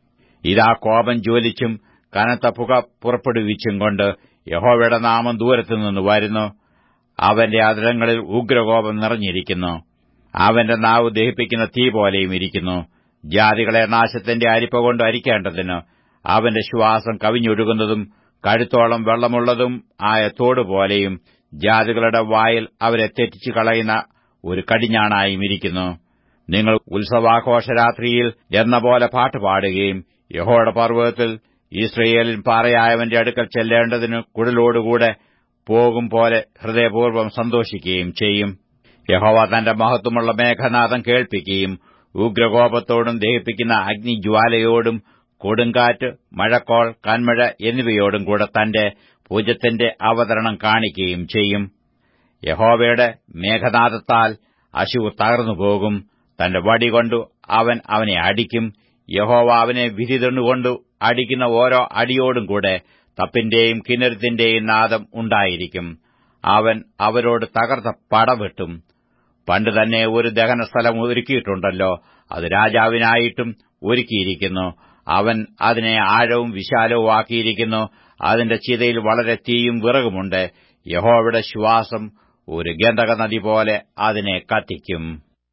ഇതാ കോപം ജ്വലിച്ചും കനത്ത പുക പുറപ്പെടുവിച്ചും കൊണ്ട് യഹോവയുടെ നാമം ദൂരത്തുനിന്ന് വരുന്നു അവന്റെ അതിരങ്ങളിൽ ഉഗ്രകോപം നിറഞ്ഞിരിക്കുന്നു അവന്റെ നാവ് ദഹിപ്പിക്കുന്ന തീ പോലെയും ഇരിക്കുന്നു ജാതികളെ നാശത്തിന്റെ അരിപ്പ കൊണ്ട് അരിക്കേണ്ടതിന് അവന്റെ ശ്വാസം കവിഞ്ഞൊഴുകുന്നതും കഴുത്തോളം വെള്ളമുള്ളതും ആയ തോടുപോലെയും ജാതികളുടെ വായിൽ അവരെ തെറ്റിച്ചു കളയുന്ന ഒരു കടിഞ്ഞാണായും ഇരിക്കുന്നു നിങ്ങൾ ഉത്സവാഘോഷരാത്രിയിൽ എന്ന പോലെ പാട്ടുപാടുകയും യഹോയുടെ പർവ്വതത്തിൽ ഇസ്രയേലിൻ പാറയായവന്റെ അടുക്കൽ ചെല്ലേണ്ടതിന് കുടലോടുകൂടെ പോകും പോലെ ഹൃദയപൂർവ്വം സന്തോഷിക്കുകയും ചെയ്യും യഹോവ തന്റെ മഹത്വമുള്ള മേഘനാഥം കേൾപ്പിക്കുകയും ഉഗ്രകോപത്തോടും ദഹിപ്പിക്കുന്ന അഗ്നിജ്വാലയോടും കൊടുങ്കാറ്റ് മഴക്കോൾ കന്മഴ എന്നിവയോടും കൂടെ തന്റെ പൂജത്തിന്റെ അവതരണം കാണിക്കുകയും ചെയ്യും യഹോവയുടെ മേഘനാഥത്താൽ അശുവ് തകർന്നുപോകും തന്റെ വടി കൊണ്ടു അവൻ അവനെ അടിക്കും യഹോവ അവനെ വിധിതണ്ണുകൊണ്ടു അടിക്കുന്ന ഓരോ അടിയോടും കൂടെ തപ്പിന്റെയും കിന്നരത്തിന്റെയും നാദം ഉണ്ടായിരിക്കും അവൻ അവരോട് തകർത്ത പടവെട്ടും പണ്ട് തന്നെ ഒരു ദഹനസ്ഥലം ഒരുക്കിയിട്ടുണ്ടല്ലോ അത് രാജാവിനായിട്ടും ഒരുക്കിയിരിക്കുന്നു അവൻ അതിനെ ആഴവും വിശാലവും ആക്കിയിരിക്കുന്നു അതിന്റെ ചിതയിൽ വളരെ തീയും വിറകുമുണ്ട് യഹോവയുടെ ശ്വാസം ഒരു ഗന്ധക നദി പോലെ അതിനെ കത്തിക്കും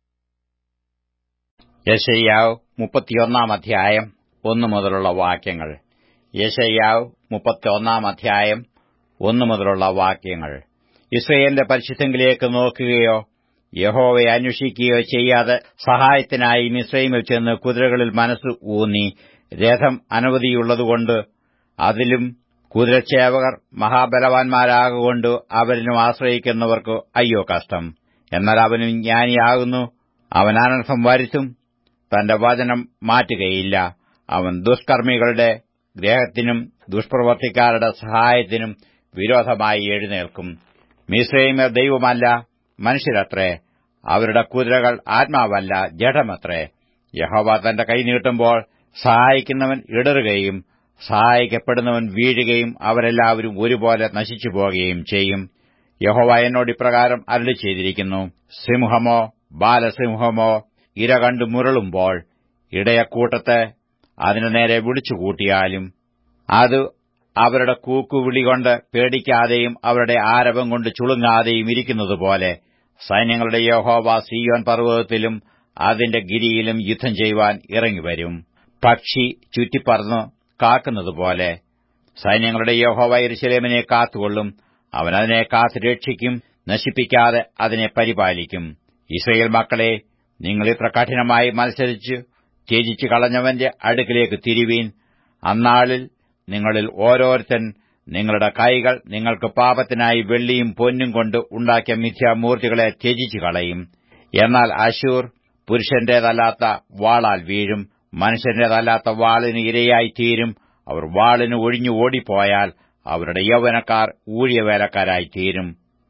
യശയ്യാവ് മുപ്പത്തിയൊന്നാം അധ്യായം ഒന്നു മുതലുള്ള വാക്യങ്ങൾ യശയ്യാവ് മുപ്പത്തിയൊന്നാം അധ്യായം ഒന്നു മുതലുള്ള വാക്യങ്ങൾ ഇസ്രയേലിന്റെ പരിശുദ്ധങ്കിലേക്ക് നോക്കുകയോ യഹോവയെ അന്വേഷിക്കുകയോ ചെയ്യാതെ സഹായത്തിനായി മിശ്രൈമിൽ ചെന്ന് കുതിരകളിൽ മനസ്സ് ഊന്നി രഥം അനവധിയുള്ളതുകൊണ്ട് അതിലും കുതിരച്ചേവകർ മഹാബലവാന്മാരാകൊണ്ട് അവരിനും ആശ്രയിക്കുന്നവർക്ക് അയ്യോ കഷ്ടം എന്നാൽ അവനും ജ്ഞാനിയാകുന്നു അവൻ അനർത്ഥം വരുത്തും തന്റെ വചനം മാറ്റുകയില്ല അവൻ ദുഷ്കർമ്മികളുടെ ഗ്രഹത്തിനും ദുഷ്പ്രവർത്തിക്കാരുടെ സഹായത്തിനും വിരോധമായി എഴുന്നേൽക്കും മിശ്രൈമർ ദൈവമല്ല മനുഷ്യരത്രേ അവരുടെ കുതിരകൾ ആത്മാവല്ല ജഡമത്രേ യഹോവ തന്റെ കൈ നീട്ടുമ്പോൾ സഹായിക്കുന്നവൻ ഇടറുകയും സഹായിക്കപ്പെടുന്നവൻ വീഴുകയും അവരെല്ലാവരും ഒരുപോലെ നശിച്ചു പോകുകയും ചെയ്യും യഹോവ എന്നോട് ഇപ്രകാരം അരുളി ചെയ്തിരിക്കുന്നു സിംഹമോ ബാലസിംഹമോ ഇര കണ്ടു മുരളുമ്പോൾ ഇടയക്കൂട്ടത്തെ അതിനു നേരെ വിളിച്ചുകൂട്ടിയാലും അത് അവരുടെ കൂക്കുവിളി കൊണ്ട് പേടിക്കാതെയും അവരുടെ ആരവം കൊണ്ട് ചുളുങ്ങാതെയും ഇരിക്കുന്നതുപോലെ സൈന്യങ്ങളുടെ യഹോവ സിയോൻ പർവ്വതത്തിലും അതിന്റെ ഗിരിയിലും യുദ്ധം ചെയ്യുവാൻ ഇറങ്ങിവരും പക്ഷി ചുറ്റിപ്പറന്നു കാക്കുന്നതുപോലെ സൈന്യങ്ങളുടെ യഹോവ ഇരിശലേമിനെ കാത്തുകൊള്ളും അവൻ അതിനെ കാത്തു രക്ഷിക്കും നശിപ്പിക്കാതെ അതിനെ പരിപാലിക്കും ഇസ്രയേൽ മക്കളെ നിങ്ങൾ ഇത്ര കഠിനമായി മത്സരിച്ച് ത്യജിച്ചു കളഞ്ഞവന്റെ അടുക്കിലേക്ക് തിരിവീൻ അന്നാളിൽ നിങ്ങളിൽ ഓരോരുത്തൻ നിങ്ങളുടെ കൈകൾ നിങ്ങൾക്ക് പാപത്തിനായി വെള്ളിയും പൊന്നും കൊണ്ട് ഉണ്ടാക്കിയ മിഥ്യാമൂർത്തികളെ ത്യജിച്ചു കളയും എന്നാൽ അശൂർ പുരുഷന്റേതല്ലാത്ത വാളാൽ വീഴും മനുഷ്യന്റേതല്ലാത്ത വാളിന് ഇരയായി തീരും അവർ വാളിന് ഒഴിഞ്ഞു ഓടിപ്പോയാൽ അവരുടെ യൗവനക്കാർ ഊഴിയവേലക്കാരായി തീരും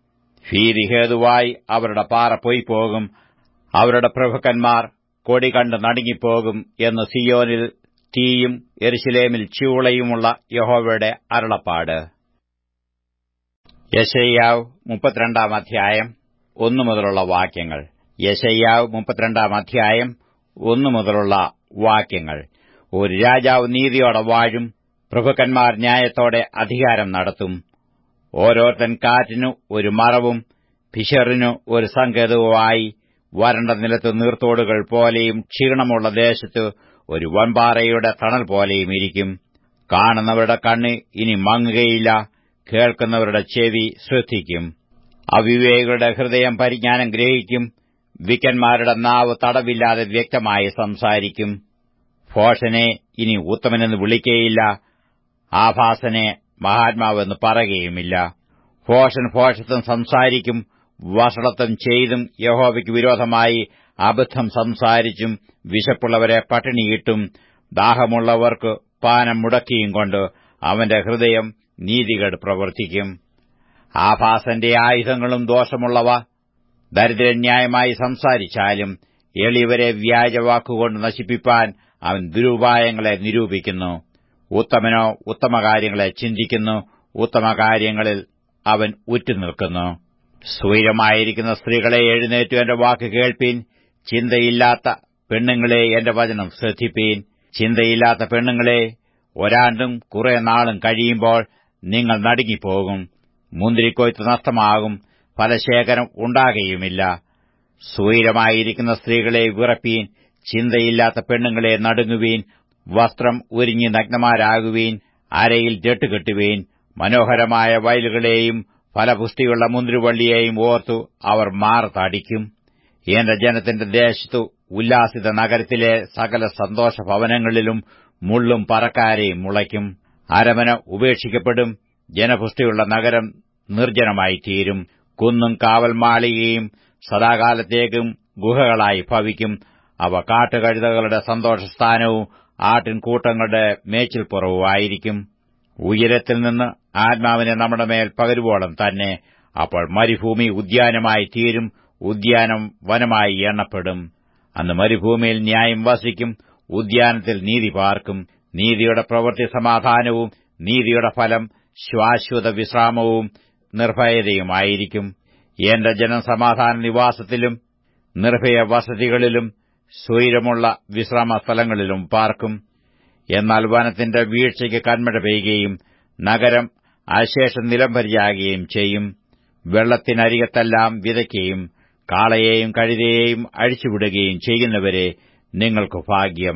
ഭീതി ഹേതുവായി അവരുടെ പാറ പോയിപ്പോകും അവരുടെ പ്രഭുക്കന്മാർ കൊടി കണ്ട് നടുങ്ങിപ്പോകും എന്ന് സിയോനിൽ തീയും എരുശിലേമിൽ ചൂളയുമുള്ള യഹോവയുടെ അരുളപ്പാട് യശയ്യാവ് മുപ്പത്തിരണ്ടാം അധ്യായം ഒന്നു മുതലുള്ള വാക്യങ്ങൾ യശയ്യാവ് മുപ്പത്തിരണ്ടാം അധ്യായം ഒന്നു മുതലുള്ള വാക്യങ്ങൾ ഒരു രാജാവ് നീതിയോടെ വാഴും പ്രഭുക്കന്മാർ ന്യായത്തോടെ അധികാരം നടത്തും ഓരോരുത്തൻ കാറ്റിനു ഒരു മറവും ഫിഷറിനു ഒരു സങ്കേതവുമായി വരണ്ട നിലത്ത് നീർത്തോടുകൾ പോലെയും ക്ഷീണമുള്ള ദേശത്ത് ഒരു വൻപാറയുടെ തണൽ പോലെയും ഇരിക്കും കാണുന്നവരുടെ കണ്ണ് ഇനി മങ്ങുകയില്ല കേൾക്കുന്നവരുടെ ചെവി ശ്രദ്ധിക്കും അവിവേകികളുടെ ഹൃദയം പരിജ്ഞാനം ഗ്രഹിക്കും വിക്കന്മാരുടെ നാവ് തടവില്ലാതെ വ്യക്തമായി സംസാരിക്കും ഭോഷനെ ഇനി ഉത്തമനെന്ന് വിളിക്കുകയില്ല ആഭാസനെ മഹാത്മാവെന്ന് പറയുകയുമില്ല ഭോഷൻ ഭോഷത്വം സംസാരിക്കും വഷളത്വം ചെയ്തും യഹോവയ്ക്ക് വിരോധമായി അബദ്ധം സംസാരിച്ചും വിശപ്പുള്ളവരെ പട്ടിണിയിട്ടും ദാഹമുള്ളവർക്ക് പാനം മുടക്കിയും കൊണ്ട് അവന്റെ ഹൃദയം നീതികേട് പ്രവർത്തിക്കും ആഭാസന്റെ ആയുധങ്ങളും ദോഷമുള്ളവ ദരിദ്രൻ ന്യായമായി സംസാരിച്ചാലും എളിയവരെ വ്യാജവാക്കുകൊണ്ട് നശിപ്പിപ്പാൻ അവൻ ദുരുപായങ്ങളെ നിരൂപിക്കുന്നു ഉത്തമനോ ഉത്തമകാര്യങ്ങളെ ചിന്തിക്കുന്നു ഉത്തമകാര്യങ്ങളിൽ അവൻ ഉറ്റുനിൽക്കുന്നു സ്വൈരമായിരിക്കുന്ന സ്ത്രീകളെ എഴുന്നേറ്റു എന്റെ വാക്ക് കേൾപ്പീൻ ചിന്തയില്ലാത്ത പെണ്ണുങ്ങളെ എന്റെ വചനം ശ്രദ്ധിപ്പീൻ ചിന്തയില്ലാത്ത പെണ്ണുങ്ങളെ ഒരാണ്ടും കുറെ നാളും കഴിയുമ്പോൾ നിങ്ങൾ നടുങ്ങിപ്പോകും മുന്തിരിക്കൊയ്ത്ത് നഷ്ടമാകും ഫലശേഖരം ഉണ്ടാകുകയുമില്ല സ്വൈരമായിരിക്കുന്ന സ്ത്രീകളെ വിറപ്പീൻ ചിന്തയില്ലാത്ത പെണ്ണുങ്ങളെ നടുങ്ങുവീൻ വസ്ത്രം ഉരിഞ്ഞ് നഗ്നമാരാകുവീൻ അരയിൽ ജട്ടുകെട്ടുവീൻ മനോഹരമായ വയലുകളെയും ഫലപുഷ്ടിയുള്ള മുന്തിരിവള്ളിയെയും ഓർത്തു അവർ മാറത്തടിക്കും എന്റെ ജനത്തിന്റെ ദേശത്തു ഉല്ലാസിത നഗരത്തിലെ സകല സന്തോഷ ഭവനങ്ങളിലും മുള്ളും പറക്കാരെയും മുളയ്ക്കും അരമന ഉപേക്ഷിക്കപ്പെടും ജനപുഷ്ടിയുള്ള നഗരം നിർജ്ജനമായി തീരും കുന്നും കാവൽ മാളികയും സദാകാലത്തേക്കും ഗുഹകളായി ഭവിക്കും അവ കാട്ടുകഴുതകളുടെ സന്തോഷസ്ഥാനവും ആട്ടിൻകൂട്ടങ്ങളുടെ മേച്ചിൽപ്പുറവുമായിരിക്കും ഉയരത്തിൽ നിന്ന് ആത്മാവിനെ നമ്മുടെ മേൽ പകരുവോളം തന്നെ അപ്പോൾ മരുഭൂമി ഉദ്യാനമായി തീരും ഉദ്യാനം വനമായി എണ്ണപ്പെടും അന്ന് മരുഭൂമിയിൽ ന്യായം വസിക്കും ഉദ്യാനത്തിൽ നീതി പാർക്കും നീതിയുടെ പ്രവൃത്തി സമാധാനവും നീതിയുടെ ഫലം ശാശ്വത വിശ്രാമവും നിർഭയതയുമായിരിക്കും എന്റെ ജനം സമാധാന നിവാസത്തിലും നിർഭയ വസതികളിലും സ്വൈരമുള്ള വിശ്രാമ സ്ഥലങ്ങളിലും പാർക്കും എന്നാൽ വനത്തിന്റെ വീഴ്ചയ്ക്ക് കന്മഴ പെയ്യുകയും നഗരം അശേഷം നിലംപരിയാകുകയും ചെയ്യും വെള്ളത്തിനരികത്തെല്ലാം വിതയ്ക്കുകയും കാളയെയും കഴുതയെയും അഴിച്ചുവിടുകയും ചെയ്യുന്നവരെ നിങ്ങൾക്ക് ഭാഗ്യം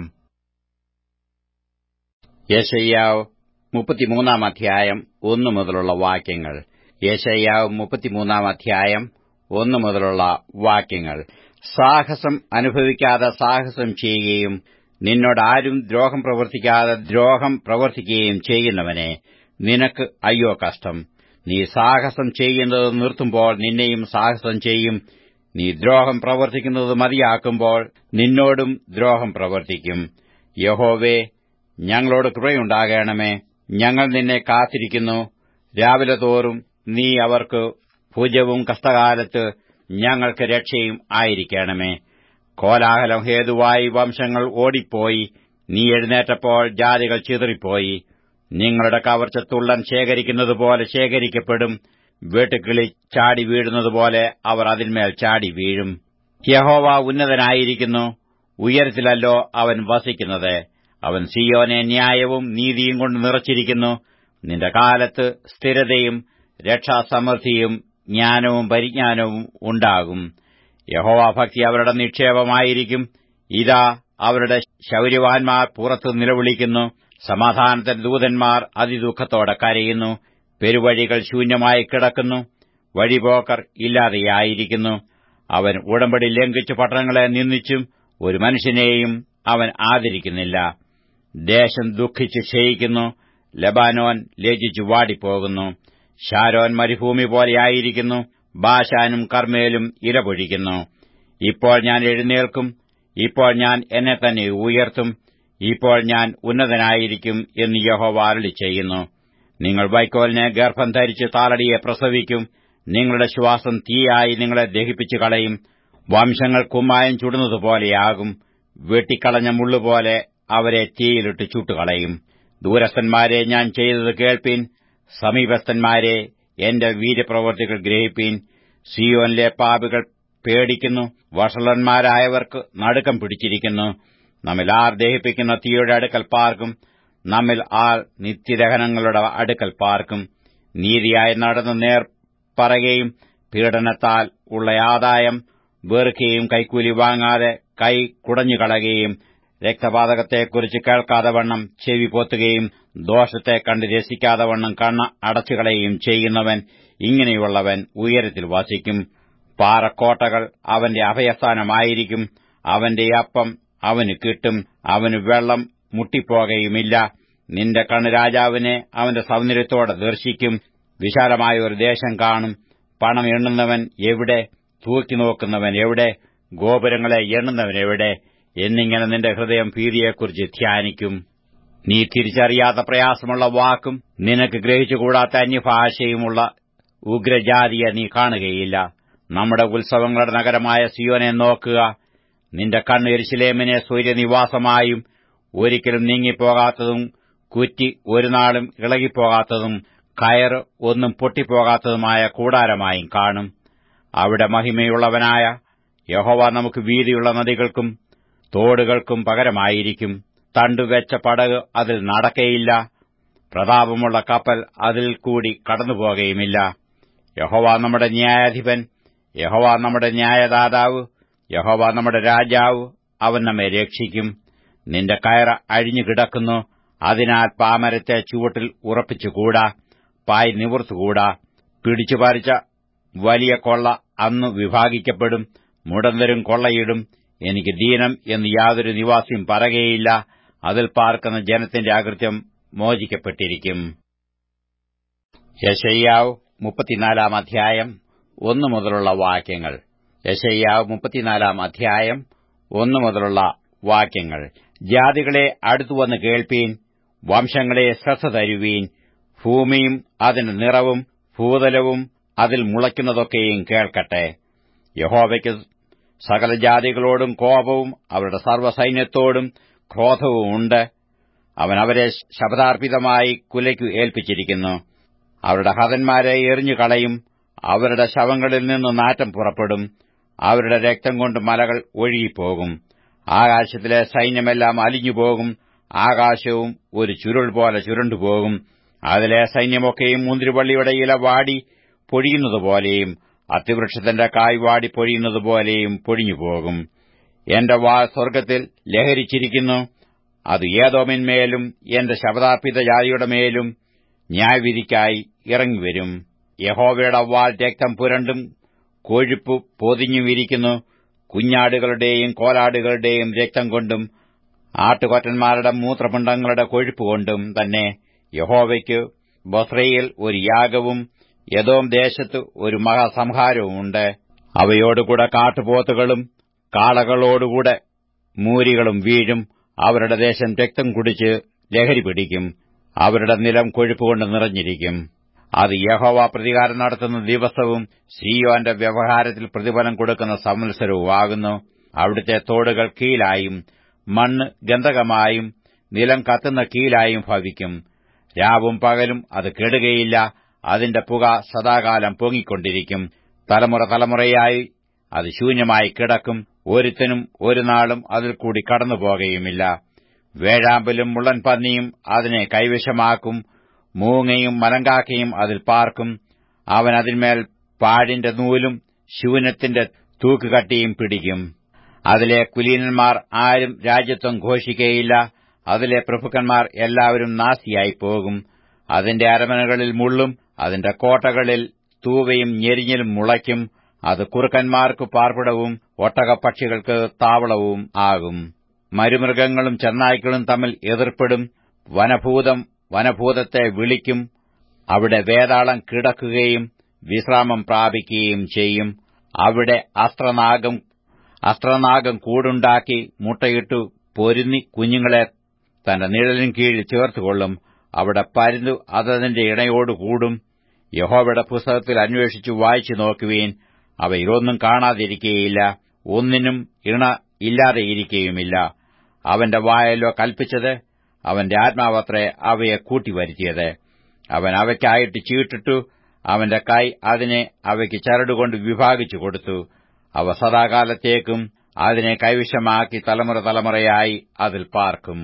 യേശയ്യാവ് മുപ്പത്തിമൂന്നാം അധ്യായം ഒന്നു മുതലുള്ള വാക്യങ്ങൾ യേശയ്യാവ് മുപ്പത്തിമൂന്നാം അധ്യായം ഒന്നു മുതലുള്ള വാക്യങ്ങൾ സാഹസം അനുഭവിക്കാതെ സാഹസം ചെയ്യുകയും നിന്നോട് ആരും ദ്രോഹം പ്രവർത്തിക്കാതെ ദ്രോഹം പ്രവർത്തിക്കുകയും ചെയ്യുന്നവനെ നിനക്ക് അയ്യോ കഷ്ടം നീ സാഹസം ചെയ്യുന്നത് നിർത്തുമ്പോൾ നിന്നെയും സാഹസം ചെയ്യും നീ ദ്രോഹം പ്രവർത്തിക്കുന്നത് മതിയാക്കുമ്പോൾ നിന്നോടും ദ്രോഹം പ്രവർത്തിക്കും യഹോവേ ഞങ്ങളോട് കൃപയുണ്ടാകണമേ ഞങ്ങൾ നിന്നെ കാത്തിരിക്കുന്നു രാവിലെ തോറും നീ അവർക്ക് ഭുജവും കഷ്ടകാലത്ത് ഞങ്ങൾക്ക് രക്ഷയും ആയിരിക്കണമേ കോലാഹലം ഹേതുവായി വംശങ്ങൾ ഓടിപ്പോയി നീ എഴുന്നേറ്റപ്പോൾ ജാതികൾ ചിതറിപ്പോയി നിങ്ങളുടെ കവർച്ച തുള്ളൻ ശേഖരിക്കുന്നതുപോലെ ശേഖരിക്കപ്പെടും വെട്ടുക്കിളി ചാടി വീഴുന്നതുപോലെ അവർ അതിന്മേൽ ചാടി വീഴും യഹോവ ഉന്നതനായിരിക്കുന്നു ഉയരത്തിലല്ലോ അവൻ വസിക്കുന്നത് അവൻ സിയോനെ ന്യായവും നീതിയും കൊണ്ട് നിറച്ചിരിക്കുന്നു നിന്റെ കാലത്ത് സ്ഥിരതയും രക്ഷാസമൃദ്ധിയും ജ്ഞാനവും പരിജ്ഞാനവും ഉണ്ടാകും യഹോവാഭക്തി അവരുടെ നിക്ഷേപമായിരിക്കും ഇതാ അവരുടെ ശൗര്യവാന്മാർ പുറത്തു നിലവിളിക്കുന്നു സമാധാനത്തിന്റെ ദൂതന്മാർ അതിദുഃഖത്തോടെ കരയുന്നു പെരുവഴികൾ ശൂന്യമായി കിടക്കുന്നു വഴിപോക്കർ ഇല്ലാതെയായിരിക്കുന്നു അവൻ ഉടമ്പടി ലംഘിച്ചു പട്ടണങ്ങളെ നിന്ദിച്ചും ഒരു മനുഷ്യനെയും അവൻ ആദരിക്കുന്നില്ല ദേശം ദുഃഖിച്ച് ക്ഷയിക്കുന്നു ലബാനോൻ ലജിച്ചു വാടിപ്പോകുന്നു ഷാരോൻ മരുഭൂമി പോലെയായിരിക്കുന്നു ബാഷാനും കർമ്മേലും ഇരപൊഴിക്കുന്നു ഇപ്പോൾ ഞാൻ എഴുന്നേൽക്കും ഇപ്പോൾ ഞാൻ എന്നെ തന്നെ ഉയർത്തും ഇപ്പോൾ ഞാൻ ഉന്നതനായിരിക്കും എന്ന് യഹോവ അരുളി ചെയ്യുന്നു നിങ്ങൾ വൈക്കോലിനെ ഗർഭം ധരിച്ച് താളടിയെ പ്രസവിക്കും നിങ്ങളുടെ ശ്വാസം തീയായി നിങ്ങളെ ദഹിപ്പിച്ചു കളയും വംശങ്ങൾ കുമ്മായം ചുടുന്നതുപോലെയാകും വെട്ടിക്കളഞ്ഞ മുള്ളുപോലെ അവരെ തീയിലിട്ട് ചുട്ടുകളയും ദൂരസ്ഥന്മാരെ ഞാൻ ചെയ്തത് കേൾപ്പീൻ സമീപസ്ഥന്മാരെ എന്റെ വീര്യപ്രവർത്തികൾ ഗ്രഹിപ്പീൻ സിയോനിലെ പാപികൾ പേടിക്കുന്നു വഷളന്മാരായവർക്ക് നടുക്കം പിടിച്ചിരിക്കുന്നു നമ്മിൽ ആർ ദഹിപ്പിക്കുന്ന തീയുടെ അടുക്കൽ പാർക്കും നമ്മിൽ ആർ നിത്യദഹനങ്ങളുടെ അടുക്കൽ പാർക്കും നീതിയായി നടന്ന് നേർ പറയുകയും പീഡനത്താൽ ഉള്ള ആദായം വെറുക്കുകയും കൈക്കൂലി വാങ്ങാതെ കൈ കുടഞ്ഞുകളയുകയും രക്തപാതകത്തെക്കുറിച്ച് കേൾക്കാതെ വണ്ണം ചെവി പൊത്തുകയും ദോഷത്തെ കണ്ട് രസിക്കാതെ വണ്ണം കണ്ണ് അടച്ചുകളയുകയും ചെയ്യുന്നവൻ ഇങ്ങനെയുള്ളവൻ ഉയരത്തിൽ വസിക്കും പാറക്കോട്ടകൾ അവന്റെ അഭയസ്ഥാനമായിരിക്കും അവന്റെ അപ്പം അവന് കിട്ടും അവന് വെള്ളം മുട്ടിപ്പോകയുമില്ല നിന്റെ കണ്ണ് രാജാവിനെ അവന്റെ സൗന്ദര്യത്തോടെ ദർശിക്കും വിശാലമായ ഒരു ദേശം കാണും പണം എണ്ണുന്നവൻ എവിടെ തൂക്കി നോക്കുന്നവൻ എവിടെ ഗോപുരങ്ങളെ എണ്ണുന്നവൻ എവിടെ എന്നിങ്ങനെ നിന്റെ ഹൃദയം ഭീതിയെക്കുറിച്ച് ധ്യാനിക്കും നീ തിരിച്ചറിയാത്ത പ്രയാസമുള്ള വാക്കും നിനക്ക് ഗ്രഹിച്ചുകൂടാത്ത അന്യഭാഷയുമുള്ള ഉഗ്രജാതിയെ നീ കാണുകയില്ല നമ്മുടെ ഉത്സവങ്ങളുടെ നഗരമായ സിയോനെ നോക്കുക നിന്റെ കണ്ണ് എരിശിലേമിനെ സൂര്യനിവാസമായും ഒരിക്കലും നീങ്ങിപ്പോകാത്തതും കുറ്റി ഒരു നാളും ഇളകിപ്പോകാത്തതും കയറ് ഒന്നും പൊട്ടിപ്പോകാത്തതുമായ കൂടാരമായും കാണും അവിടെ മഹിമയുള്ളവനായ യഹോവ നമുക്ക് വീതിയുള്ള നദികൾക്കും തോടുകൾക്കും പകരമായിരിക്കും തണ്ടുവെച്ച പടക് അതിൽ നടക്കയില്ല പ്രതാപമുള്ള കപ്പൽ അതിൽ കൂടി കടന്നുപോകുകയുമില്ല യഹോവ നമ്മുടെ ന്യായാധിപൻ യഹോവ നമ്മുടെ ന്യായദാതാവ് യഹോവ നമ്മുടെ രാജാവ് അവൻ നമ്മെ രക്ഷിക്കും നിന്റെ കയറ അഴിഞ്ഞു കിടക്കുന്നു അതിനാൽ പാമരത്തെ ചുവട്ടിൽ ഉറപ്പിച്ചുകൂടാ പായ് നിവർത്തുകൂടാ പിടിച്ചുപറിച്ച വലിയ കൊള്ള അന്നു വിഭാഗിക്കപ്പെടും മുടന്തരും കൊള്ളയിടും എനിക്ക് ദീനം എന്ന് യാതൊരു നിവാസിയും പറകയില്ല അതിൽ പാർക്കുന്ന ജനത്തിന്റെ അകൃത്യം മോചിക്കപ്പെട്ടിരിക്കും യശയ്യാവ് മുപ്പത്തിനാലാം അധ്യായം ഒന്നു മുതലുള്ള വാക്യങ്ങൾ യശയ്യാവ് മുപ്പത്തിനാലാം അധ്യായം ഒന്നു മുതലുള്ള വാക്യങ്ങൾ ജാതികളെ അടുത്തുവന്ന് കേൾപ്പീൻ വംശങ്ങളെ ശ്രദ്ധ തരുവീൻ ഭൂമിയും അതിന്റെ നിറവും ഭൂതലവും അതിൽ മുളയ്ക്കുന്നതൊക്കെയും കേൾക്കട്ടെ യഹോവയ്ക്ക് സകല ജാതികളോടും കോപവും അവരുടെ സർവ്വസൈന്യത്തോടും ക്രോധവും ഉണ്ട് അവൻ അവരെ ശബ്ദാർപ്പിതമായി കുലയ്ക്കു ഏൽപ്പിച്ചിരിക്കുന്നു അവരുടെ ഹതന്മാരെ എറിഞ്ഞു കളയും അവരുടെ ശവങ്ങളിൽ നിന്ന് നാറ്റം പുറപ്പെടും അവരുടെ രക്തം കൊണ്ട് മലകൾ ഒഴുകിപ്പോകും ആകാശത്തിലെ സൈന്യമെല്ലാം അലിഞ്ഞുപോകും ആകാശവും ഒരു ചുരുൾ പോലെ ചുരുണ്ടുപോകും അതിലെ സൈന്യമൊക്കെയും മുന്തിരിവള്ളിയുടെ ഇല വാടി പൊഴിയുന്നതുപോലെയും അത്തിവൃക്ഷത്തിന്റെ കായ് വാടി പൊഴിയുന്നതുപോലെയും പൊഴിഞ്ഞുപോകും എന്റെ വാ സ്വർഗ്ഗത്തിൽ ലഹരിച്ചിരിക്കുന്നു അത് ഏതോമിന്മേലും എന്റെ ശബദാർപ്പിത ജാതിയുടെ മേലും ന്യായവിധിക്കായി ഇറങ്ങിവരും യഹോവയുടെ വാൽ രക്തം പുരണ്ടും കൊഴുപ്പ് പൊതിഞ്ഞുമിരിക്കുന്നു കുഞ്ഞാടുകളുടെയും കോലാടുകളുടെയും രക്തം കൊണ്ടും ആട്ടുകൊറ്റന്മാരുടെ മൂത്രപിണ്ഡങ്ങളുടെ കൊഴുപ്പ് കൊണ്ടും തന്നെ യഹോവയ്ക്ക് ബൊസ്രയിൽ ഒരു യാഗവും യദോം ദേശത്ത് ഒരു മഹാസംഹാരവുമുണ്ട് അവയോടുകൂടെ കാട്ടുപോത്തുകളും കാളകളോടുകൂടെ മൂരികളും വീഴും അവരുടെ ദേശം രക്തം കുടിച്ച് ലഹരി പിടിക്കും അവരുടെ നിലം കൊഴുപ്പുകൊണ്ട് നിറഞ്ഞിരിക്കും അത് യഹോവ പ്രതികാരം നടത്തുന്ന ദിവസവും സിയോന്റെ വ്യവഹാരത്തിൽ പ്രതിഫലം കൊടുക്കുന്ന സംവത്സരവുമാകുന്നു അവിടുത്തെ തോടുകൾ കീലായും മണ്ണ് ഗന്ധകമായും നിലം കത്തുന്ന കീലായും ഭവിക്കും രാവും പകലും അത് കെടുകയില്ല അതിന്റെ പുക സദാകാലം പൊങ്ങിക്കൊണ്ടിരിക്കും തലമുറ തലമുറയായി അത് ശൂന്യമായി കിടക്കും ഒരുത്തനും ഒരു നാളും അതിൽ കൂടി കടന്നുപോകുകയുമില്ല വേഴാമ്പലും മുള്ളൻപന്നിയും അതിനെ കൈവശമാക്കും മൂങ്ങയും മലങ്കാക്കയും അതിൽ പാർക്കും അവൻ അതിന്മേൽ പാഴിന്റെ നൂലും ശൂന്യത്തിന്റെ തൂക്കുകട്ടിയും പിടിക്കും അതിലെ കുലീനന്മാർ ആരും രാജ്യത്വം ഘോഷിക്കയില്ല അതിലെ പ്രഭുക്കന്മാർ എല്ലാവരും നാസിയായി പോകും അതിന്റെ അരമനകളിൽ മുള്ളും അതിന്റെ കോട്ടകളിൽ തൂവയും ഞെരിഞ്ഞിലും മുളയ്ക്കും അത് കുറുക്കന്മാർക്ക് പാർപ്പിടവും ഒട്ടകപ്പക്ഷികൾക്ക് താവളവും ആകും മരുമൃഗങ്ങളും ചെന്നായ്ക്കളും തമ്മിൽ എതിർപ്പെടും വനഭൂതം വനഭൂതത്തെ വിളിക്കും അവിടെ വേതാളം കിടക്കുകയും വിശ്രാമം പ്രാപിക്കുകയും ചെയ്യും അവിടെ അസ്ത്രനാഗം അസ്ത്രനാഗം കൂടുണ്ടാക്കി മുട്ടയിട്ടു പൊരുന്നി കുഞ്ഞുങ്ങളെ തന്റെ നിഴലിൻ കീഴിൽ ചേർത്തുകൊള്ളും അവിടെ പരുന്തു അതതിന്റെ ഇണയോട് കൂടും യഹോവയുടെ പുസ്തകത്തിൽ അന്വേഷിച്ചു വായിച്ചു നോക്കുവീൻ അവയിലൊന്നും കാണാതിരിക്കുകയില്ല ഒന്നിനും ഇണ ഇല്ലാതെയിരിക്കുകയുമില്ല അവന്റെ വായല്ലോ കൽപ്പിച്ചത് അവന്റെ ആത്മാവത്രേ അവയെ കൂട്ടിവരുത്തിയത് അവൻ അവയ്ക്കായിട്ട് ചീട്ടിട്ടു അവന്റെ കൈ അതിനെ അവയ്ക്ക് ചരടുകൊണ്ട് വിഭാഗിച്ചു കൊടുത്തു അവ സദാകാലത്തേക്കും അതിനെ കൈവശമാക്കി തലമുറ തലമുറയായി അതിൽ പാർക്കും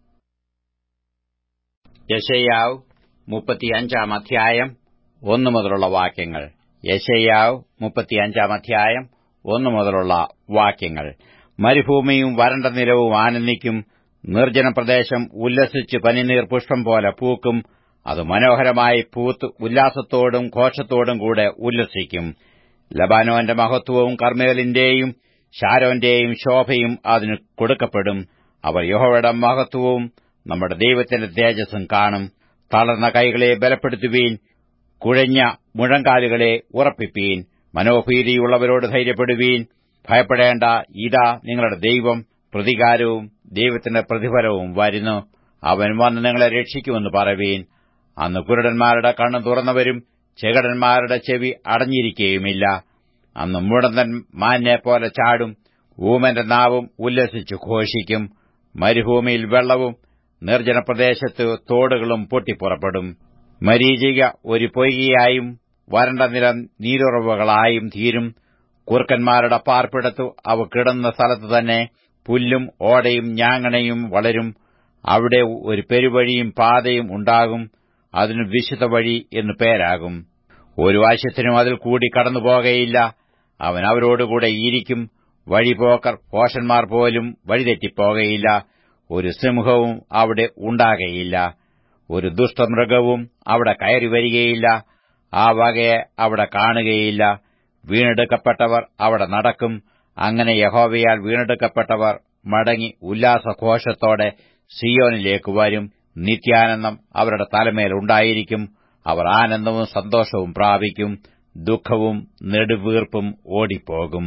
യശയ്യാവ് മുപ്പത്തിയഞ്ചാം അധ്യായം ഒന്നു മുതലുള്ള വാക്യങ്ങൾ യശയ്യാവ് മുപ്പത്തിയഞ്ചാം അധ്യായം ഒന്നു മുതലുള്ള വാക്യങ്ങൾ മരുഭൂമിയും വരണ്ട നിലവും ആനന്ദിക്കും നിർജ്ജന പ്രദേശം ഉല്ലസിച്ച് പനിനീർ പുഷ്പം പോലെ പൂക്കും അത് മനോഹരമായി പൂത്ത് ഉല്ലാസത്തോടും ഘോഷത്തോടും കൂടെ ഉല്ലസിക്കും ലബാനോന്റെ മഹത്വവും കർമ്മേലിന്റെയും ഷാരോന്റെയും ശോഭയും അതിന് കൊടുക്കപ്പെടും അവർ യഹോവയുടെ മഹത്വവും നമ്മുടെ ദൈവത്തിന്റെ തേജസ്സും കാണും തളർന്ന കൈകളെ ബലപ്പെടുത്തുവീൻ കുഴഞ്ഞ മുഴങ്കാലുകളെ ഉറപ്പിപ്പീൻ മനോഭീതിയുള്ളവരോട് ധൈര്യപ്പെടുവീൻ ഭയപ്പെടേണ്ട ഇതാ നിങ്ങളുടെ ദൈവം പ്രതികാരവും ദൈവത്തിന്റെ പ്രതിഫലവും വരുന്നു അവൻ വന്ന് നിങ്ങളെ രക്ഷിക്കുമെന്ന് പറവീൻ അന്ന് കുരുടന്മാരുടെ കണ്ണ് തുറന്നവരും ചെകടന്മാരുടെ ചെവി അടഞ്ഞിരിക്കുകയുമില്ല അന്ന് മുടന്തൻ മാനെ പോലെ ചാടും ഊമന്റെ നാവും ഉല്ലസിച്ചു ഘോഷിക്കും മരുഭൂമിയിൽ വെള്ളവും നിർജ്ജന പ്രദേശത്ത് തോടുകളും പൊട്ടിപ്പുറപ്പെടും മരീചിക ഒരു പൊയ്കയായും വരണ്ട നിലം നീരുറവുകളായും തീരും കുറുക്കന്മാരുടെ പാർപ്പിടത്തു അവ കിടന്ന സ്ഥലത്ത് തന്നെ പുല്ലും ഓടയും ഞാങ്ങണയും വളരും അവിടെ ഒരു പെരുവഴിയും പാതയും ഉണ്ടാകും അതിന് വിശുദ്ധ വഴി എന്നു പേരാകും ഒരു ആവശ്യത്തിനും അതിൽ കൂടി കടന്നുപോകയില്ല അവൻ അവരോടുകൂടെ ഇരിക്കും വഴിപോക്കർ പോഷന്മാർ പോലും വഴിതെറ്റിപ്പോകയില്ല ഒരു സിംഹവും അവിടെ ഉണ്ടാകയില്ല ഒരു ദുഷ്ടമൃഗവും അവിടെ കയറി വരികയില്ല ആ വകയെ അവിടെ കാണുകയില്ല വീണെടുക്കപ്പെട്ടവർ അവിടെ നടക്കും അങ്ങനെ യഹോവയാൽ വീണെടുക്കപ്പെട്ടവർ മടങ്ങി ഉല്ലാസഘോഷത്തോടെ സിയോനിലേക്ക് വരും നിത്യാനന്ദം അവരുടെ തലമേൽ ഉണ്ടായിരിക്കും അവർ ആനന്ദവും സന്തോഷവും പ്രാപിക്കും ദുഃഖവും നെടുവീർപ്പും ഓടിപ്പോകും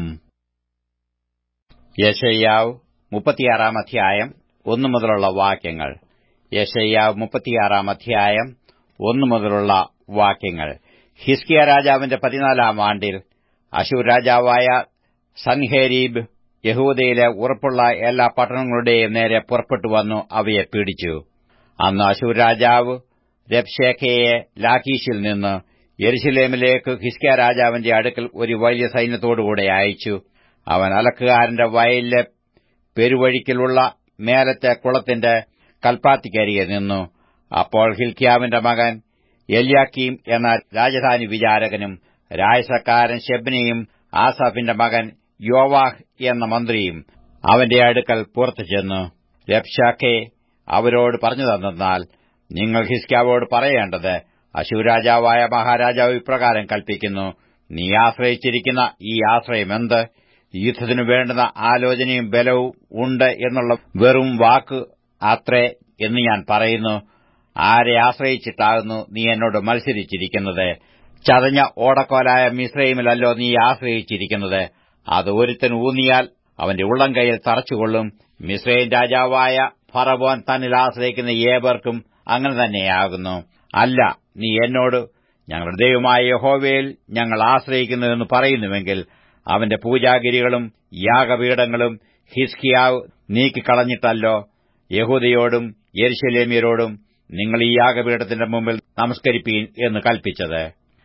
യശയ്യാവ് മുപ്പത്തിയാറാം അധ്യായം ഒന്നു മുതലുള്ള വാക്യങ്ങൾ യശയ്യാവ് മുപ്പത്തിയാറാം അധ്യായം ഒന്നു മുതലുള്ള വാക്യങ്ങൾ ഹിസ്കിയ രാജാവിന്റെ പതിനാലാം ആണ്ടിൽ അശൂർ രാജാവായ സൻഹേരീബ് യഹൂദയിലെ ഉറപ്പുള്ള എല്ലാ പട്ടണങ്ങളുടെയും നേരെ പുറപ്പെട്ടു വന്നു അവയെ പിടിച്ചു അന്ന് അശൂർ രാജാവ് രബ്ഷേഖയെ ലാഖീഷിൽ നിന്ന് യെരുശലേമിലേക്ക് ഹിസ്കിയ രാജാവിന്റെ അടുക്കൽ ഒരു വലിയ സൈന്യത്തോടുകൂടെ അയച്ചു അവൻ അലക്കുകാരന്റെ വയലിലെ പെരുവഴിക്കിലുള്ള മേലത്തെ കുളത്തിന്റെ കൽപ്പാത്തിക്കരികെ നിന്നു അപ്പോൾ ഹിൽക്കിയാവിന്റെ മകൻ എല്യാക്കീം എന്ന രാജധാനി വിചാരകനും രായസക്കാരൻ ഷെബ്നയും ആസാഫിന്റെ മകൻ യോവാഹ് എന്ന മന്ത്രിയും അവന്റെ അടുക്കൽ പുറത്തു ചെന്നു രബ്ഷാക്കെ അവരോട് പറഞ്ഞു തന്നാൽ നിങ്ങൾ ഹിസ്ക്യാവോട് പറയേണ്ടത് അശുരാജാവായ മഹാരാജാവ് ഇപ്രകാരം കൽപ്പിക്കുന്നു നീ ആശ്രയിച്ചിരിക്കുന്ന ഈ ആശ്രയം എന്ത് യുദ്ധത്തിനു വേണ്ടുന്ന ആലോചനയും ബലവും ഉണ്ട് എന്നുള്ള വെറും വാക്ക് അത്രേ എന്ന് ഞാൻ പറയുന്നു ആരെ ആശ്രയിച്ചിട്ടാകുന്നു നീ എന്നോട് മത്സരിച്ചിരിക്കുന്നത് ചതഞ്ഞ ഓടക്കോലായ മിശ്രൈമിലല്ലോ നീ ആശ്രയിച്ചിരിക്കുന്നത് അത് ഒരുത്തൻ ഊന്നിയാൽ അവന്റെ ഉള്ളം കൈയിൽ തറച്ചുകൊള്ളും മിശ്രൈൻ രാജാവായ ഫറവോൻ തന്നിൽ ആശ്രയിക്കുന്ന ഏവർക്കും അങ്ങനെ തന്നെയാകുന്നു അല്ല നീ എന്നോട് ഞങ്ങളുടെ ദൈവമായ യഹോവയിൽ ഞങ്ങൾ ആശ്രയിക്കുന്നു എന്ന് പറയുന്നുവെങ്കിൽ അവന്റെ പൂജാഗിരികളും യാഗപീഠങ്ങളും ഹിസ്കിയാവ് നീക്കിക്കളഞ്ഞിട്ടല്ലോ യഹൂദയോടും യെരുശലേമ്യരോടും നിങ്ങൾ ഈ യാഗപീഠത്തിന്റെ മുമ്പിൽ നമസ്കരിപ്പീൻ എന്ന് കൽപ്പിച്ചത്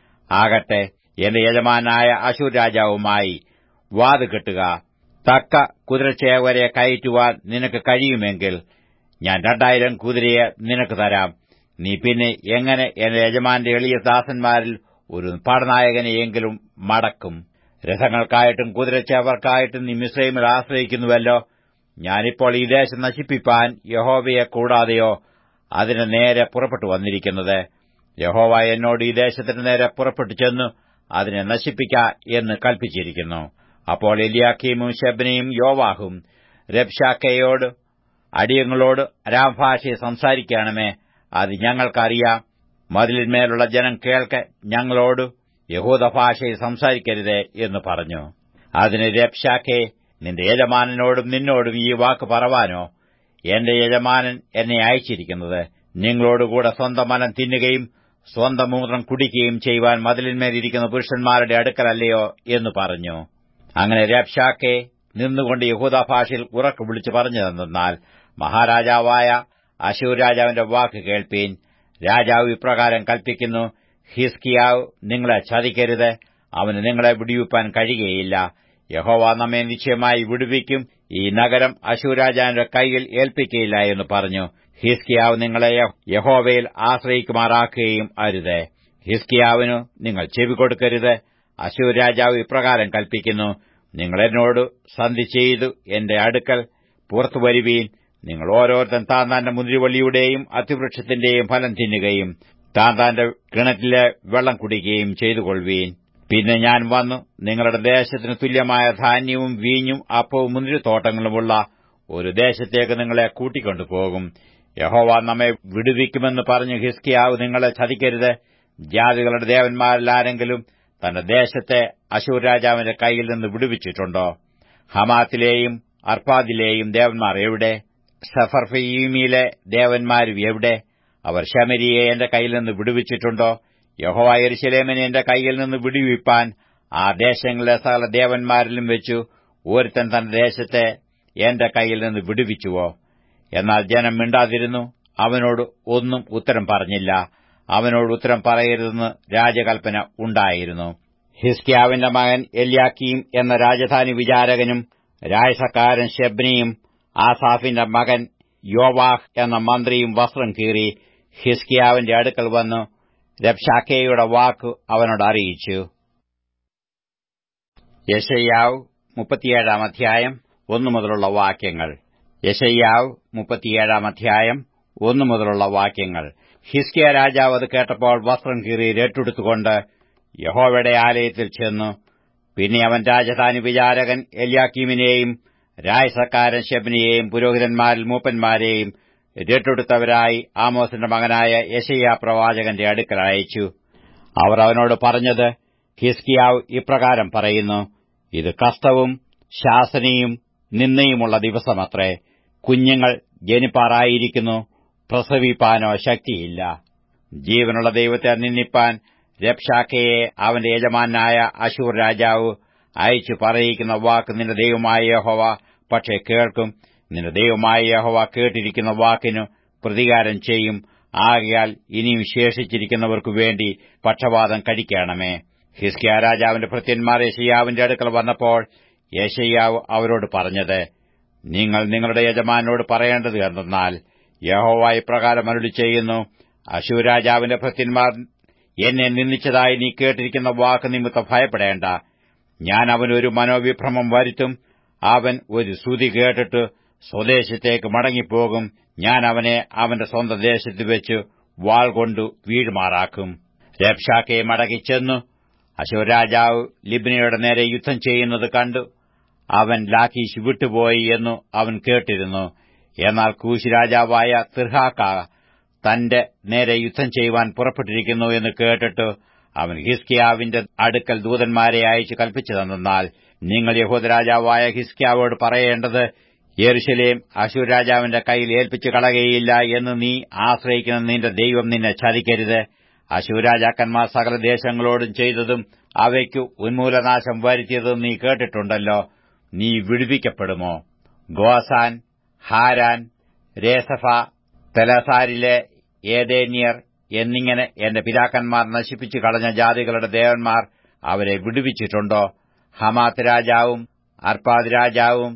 ആകട്ടെ എന്റെ യജമാനായ അശൂർ രാജാവുമായി വാത് കെട്ടുക തക്ക കുതിരച്ചേവരെ കയറ്റുവാൻ നിനക്ക് കഴിയുമെങ്കിൽ ഞാൻ രണ്ടായിരം കുതിരയെ നിനക്ക് തരാം നീ പിന്നെ എങ്ങനെ എന്റെ യജമാന്റെ എളിയ ദാസന്മാരിൽ ഒരു പടനായകനെയെങ്കിലും മടക്കും രഥങ്ങൾക്കായിട്ടും കുതിരച്ചേവർക്കായിട്ടും നീ മിശ്രൈമിൽ ആശ്രയിക്കുന്നുവല്ലോ ഞാനിപ്പോൾ ഈ ദേശം നശിപ്പിപ്പാൻ യഹോവയെ കൂടാതെയോ അതിന് നേരെ പുറപ്പെട്ടു വന്നിരിക്കുന്നത് യഹോവ എന്നോട് ഈ ദേശത്തിന് നേരെ പുറപ്പെട്ടു ചെന്നു അതിനെ നശിപ്പിക്ക എന്ന് കൽപ്പിച്ചിരിക്കുന്നു അപ്പോൾ എലിയാക്കീമും ഷെബനയും യോവാഹും രബ്ഷാക്കയോട് അടിയങ്ങളോട് രാംഭാഷയെ സംസാരിക്കണമേ അത് ഞങ്ങൾക്കറിയാം മതിലിന്മേലുള്ള ജനം കേൾക്കെ ഞങ്ങളോട് യഹൂദ ഭാഷയിൽ സംസാരിക്കരുതേ എന്ന് പറഞ്ഞു അതിന് രബ്ഷാക്കെ നിന്റെ യജമാനനോടും നിന്നോടും ഈ വാക്ക് പറവാനോ എന്റെ യജമാനൻ എന്നെ അയച്ചിരിക്കുന്നത് നിങ്ങളോടുകൂടെ സ്വന്തം മനം തിന്നുകയും സ്വന്തം മൂത്രം കുടിക്കുകയും ചെയ്യുവാൻ മതിലിന്മേലിരിക്കുന്ന പുരുഷന്മാരുടെ അടുക്കലല്ലയോ എന്ന് പറഞ്ഞു അങ്ങനെ രബ്ഷാക്കെ നിന്നുകൊണ്ട് യഹൂദ ഭാഷയിൽ ഉറക്കു വിളിച്ചു പറഞ്ഞു തന്നാൽ മഹാരാജാവായ അശൂർ രാജാവിന്റെ വാക്ക് കേൾപ്പീൻ രാജാവ് ഇപ്രകാരം കൽപ്പിക്കുന്നു ഹിസ്കിയാവ് നിങ്ങളെ ചതിക്കരുത് അവന് നിങ്ങളെ വിടിവിപ്പാൻ കഴിയുകയില്ല യഹോവ നമ്മെ നിശ്ചയമായി വിടുവിക്കും ഈ നഗരം അശൂരാജാവിന്റെ കൈയിൽ ഏൽപ്പിക്കയില്ല എന്ന് പറഞ്ഞു ഹിസ്കിയാവ് നിങ്ങളെ യഹോവയിൽ ആശ്രയിക്കുമാറാക്കുകയും അരുത് ഹിസ്കിയാവിനു നിങ്ങൾ ചെവി കൊടുക്കരുത് അശൂർ രാജാവ് ഇപ്രകാരം കൽപ്പിക്കുന്നു നിങ്ങൾ എന്നോട് സന്ധി ചെയ്തു എന്റെ അടുക്കൽ പുറത്തു വരുവീൻ നിങ്ങൾ ഓരോരുത്തൻ താൻ താന്റെ മുന്തിരിവള്ളിയുടെയും അത്തിവൃക്ഷത്തിന്റെയും ഫലം തിന്നുകയും താൻ താന്റെ കിണറ്റിലെ വെള്ളം കുടിക്കുകയും ചെയ്തുകൊള്ളുവീൻ പിന്നെ ഞാൻ വന്നു നിങ്ങളുടെ ദേശത്തിന് തുല്യമായ ധാന്യവും വീഞ്ഞും അപ്പവും മുന്തിരിത്തോട്ടങ്ങളുമുള്ള ഒരു ദേശത്തേക്ക് നിങ്ങളെ കൂട്ടിക്കൊണ്ടുപോകും യഹോവ നമ്മെ വിടുവിക്കുമെന്ന് പറഞ്ഞ് ഹിസ്കിയാവ് നിങ്ങളെ ചതിക്കരുത് ജാതികളുടെ ദേവന്മാരിലാരെങ്കിലും തന്റെ ദേശത്തെ അശൂർ രാജാവിന്റെ കൈയിൽ നിന്ന് വിടുവിച്ചിട്ടുണ്ടോ ഹമാത്തിലെയും അർപ്പാദിലെയും ദേവന്മാർ എവിടെ സഫർഫീമിലെ ദേവന്മാരും എവിടെ അവർ ശമരിയെ എന്റെ കയ്യിൽ നിന്ന് വിടുവിച്ചിട്ടുണ്ടോ യഹോവ എരുശലേമിനെ എന്റെ കൈയിൽ നിന്ന് വിടുവിപ്പാൻ ആ ദേശങ്ങളിലെ സകല ദേവന്മാരിലും വെച്ചു ഒരുത്തൻ തന്റെ ദേശത്തെ എന്റെ കൈയിൽ നിന്ന് വിടുവിച്ചുവോ എന്നാൽ ജനം മിണ്ടാതിരുന്നു അവനോട് ഒന്നും ഉത്തരം പറഞ്ഞില്ല അവനോട് ഉത്തരം പറയരുതെന്ന് രാജകൽപ്പന ഉണ്ടായിരുന്നു ഹിസ്കിയാവിന്റെ മകൻ എല്യാക്കീം എന്ന രാജധാനി വിചാരകനും രായസക്കാരൻ ഷെബ്നിയും ആസാഫിന്റെ മകൻ യോവാഹ് എന്ന മന്ത്രിയും വസ്ത്രം കീറി ഹിസ്കിയാവിന്റെ അടുക്കൽ വന്നു രബ്ഷാക്കയുടെ വാക്ക് അവനോട് അറിയിച്ചു യശയ്യാവ് മുപ്പത്തിയേഴാം അധ്യായം ഒന്നു മുതലുള്ള വാക്യങ്ങൾ യശയ്യാവ് മുപ്പത്തിയേഴാം അധ്യായം ഒന്നു മുതലുള്ള വാക്യങ്ങൾ ഹിസ്കിയ രാജാവ് അത് കേട്ടപ്പോൾ വസ്ത്രം കീറി രട്ടെടുത്തുകൊണ്ട് യഹോവയുടെ ആലയത്തിൽ ചെന്നു പിന്നെ അവൻ രാജധാനി വിചാരകൻ എല്യാക്കീമിനെയും രായസക്കാരൻ ഷെബിനെയും പുരോഹിതന്മാരിൽ മൂപ്പന്മാരെയും രട്ടെടുത്തവരായി ആമോസിന്റെ മകനായ യശയ്യ പ്രവാചകന്റെ അടുക്കൽ അയച്ചു അവർ അവനോട് പറഞ്ഞത് ഹിസ്കിയാവ് ഇപ്രകാരം പറയുന്നു ഇത് കഷ്ടവും ശാസനയും നിന്നയുമുള്ള ദിവസമത്രേ കുഞ്ഞുങ്ങൾ ജനിപ്പാറായിരിക്കുന്നു പ്രസവിപ്പാനോ ശക്തിയില്ല ജീവനുള്ള ദൈവത്തെ നിന്ദിപ്പാൻ രബ്ഷാക്കയെ അവന്റെ യജമാനായ അശൂർ രാജാവ് അയച്ചു പറയിക്കുന്ന വാക്ക് നിന്റെ ദൈവമായ യഹോവ പക്ഷേ കേൾക്കും നിന്റെ ദൈവമായ യഹോവ കേട്ടിരിക്കുന്ന വാക്കിനു പ്രതികാരം ചെയ്യും ആകയാൽ ഇനിയും ശേഷിച്ചിരിക്കുന്നവർക്കു വേണ്ടി പക്ഷപാതം കഴിക്കണമേ ഹിസ്കിയ രാജാവിന്റെ ഭൃത്യന്മാർ യേശയ്യാവിന്റെ അടുക്കൽ വന്നപ്പോൾ യേശയ്യാവ് അവരോട് പറഞ്ഞത് നിങ്ങൾ നിങ്ങളുടെ യജമാനോട് പറയേണ്ടത് എന്തെന്നാൽ യഹോവ ഇപ്രകാരം അരുളി ചെയ്യുന്നു അശൂരാജാവിന്റെ ഭൃത്യന്മാർ എന്നെ നിന്ദിച്ചതായി നീ കേട്ടിരിക്കുന്ന വാക്ക് നിമിത്തം ഭയപ്പെടേണ്ട ഞാൻ അവനൊരു മനോവിഭ്രമം വരുത്തും അവൻ ഒരു ശ്രുതി കേട്ടിട്ട് സ്വദേശത്തേക്ക് മടങ്ങിപ്പോകും ഞാൻ അവനെ അവന്റെ സ്വന്തം ദേശത്ത് വെച്ച് വാൾ കൊണ്ടു വീഴുമാറാക്കും രക്ഷാക്കെ മടങ്ങിച്ചെന്നു അശോർ രാജാവ് ലിബ്നയുടെ നേരെ യുദ്ധം ചെയ്യുന്നത് കണ്ടു അവൻ ലാഖീഷ് വിട്ടുപോയി എന്നു അവൻ കേട്ടിരുന്നു എന്നാൽ കൂശ് രാജാവായ തിർഹാക്ക തന്റെ നേരെ യുദ്ധം ചെയ്യുവാൻ പുറപ്പെട്ടിരിക്കുന്നു എന്ന് കേട്ടിട്ട് അവൻ ഹിസ്കിയാവിന്റെ അടുക്കൽ ദൂതന്മാരെ അയച്ചു കൽപ്പിച്ചതെന്നാൽ നിങ്ങൾ യഹൂദരാജാവായ ഹിസ്കിയാവോട് പറയേണ്ടത് യെരുശലേം അശൂർ രാജാവിന്റെ കയ്യിൽ ഏൽപ്പിച്ചു കളകയില്ല എന്ന് നീ ആശ്രയിക്കുന്ന നിന്റെ ദൈവം നിന്നെ ചതിക്കരുത് അശൂർ രാജാക്കന്മാർ സകല ദേശങ്ങളോടും ചെയ്തതും അവയ്ക്കു ഉന്മൂലനാശം വരുത്തിയതും നീ കേട്ടിട്ടുണ്ടല്ലോ നീ വിടുവിക്കപ്പെടുമോ ഗോസാൻ ഹാരാൻ രേസഫ തെലസാരിലെ ഏതേന്യർ എന്നിങ്ങനെ എന്റെ പിതാക്കന്മാർ നശിപ്പിച്ചു കളഞ്ഞ ജാതികളുടെ ദേവന്മാർ അവരെ വിടുവിച്ചിട്ടുണ്ടോ ഹമാത്ത് രാജാവും അർപ്പാദ് രാജാവും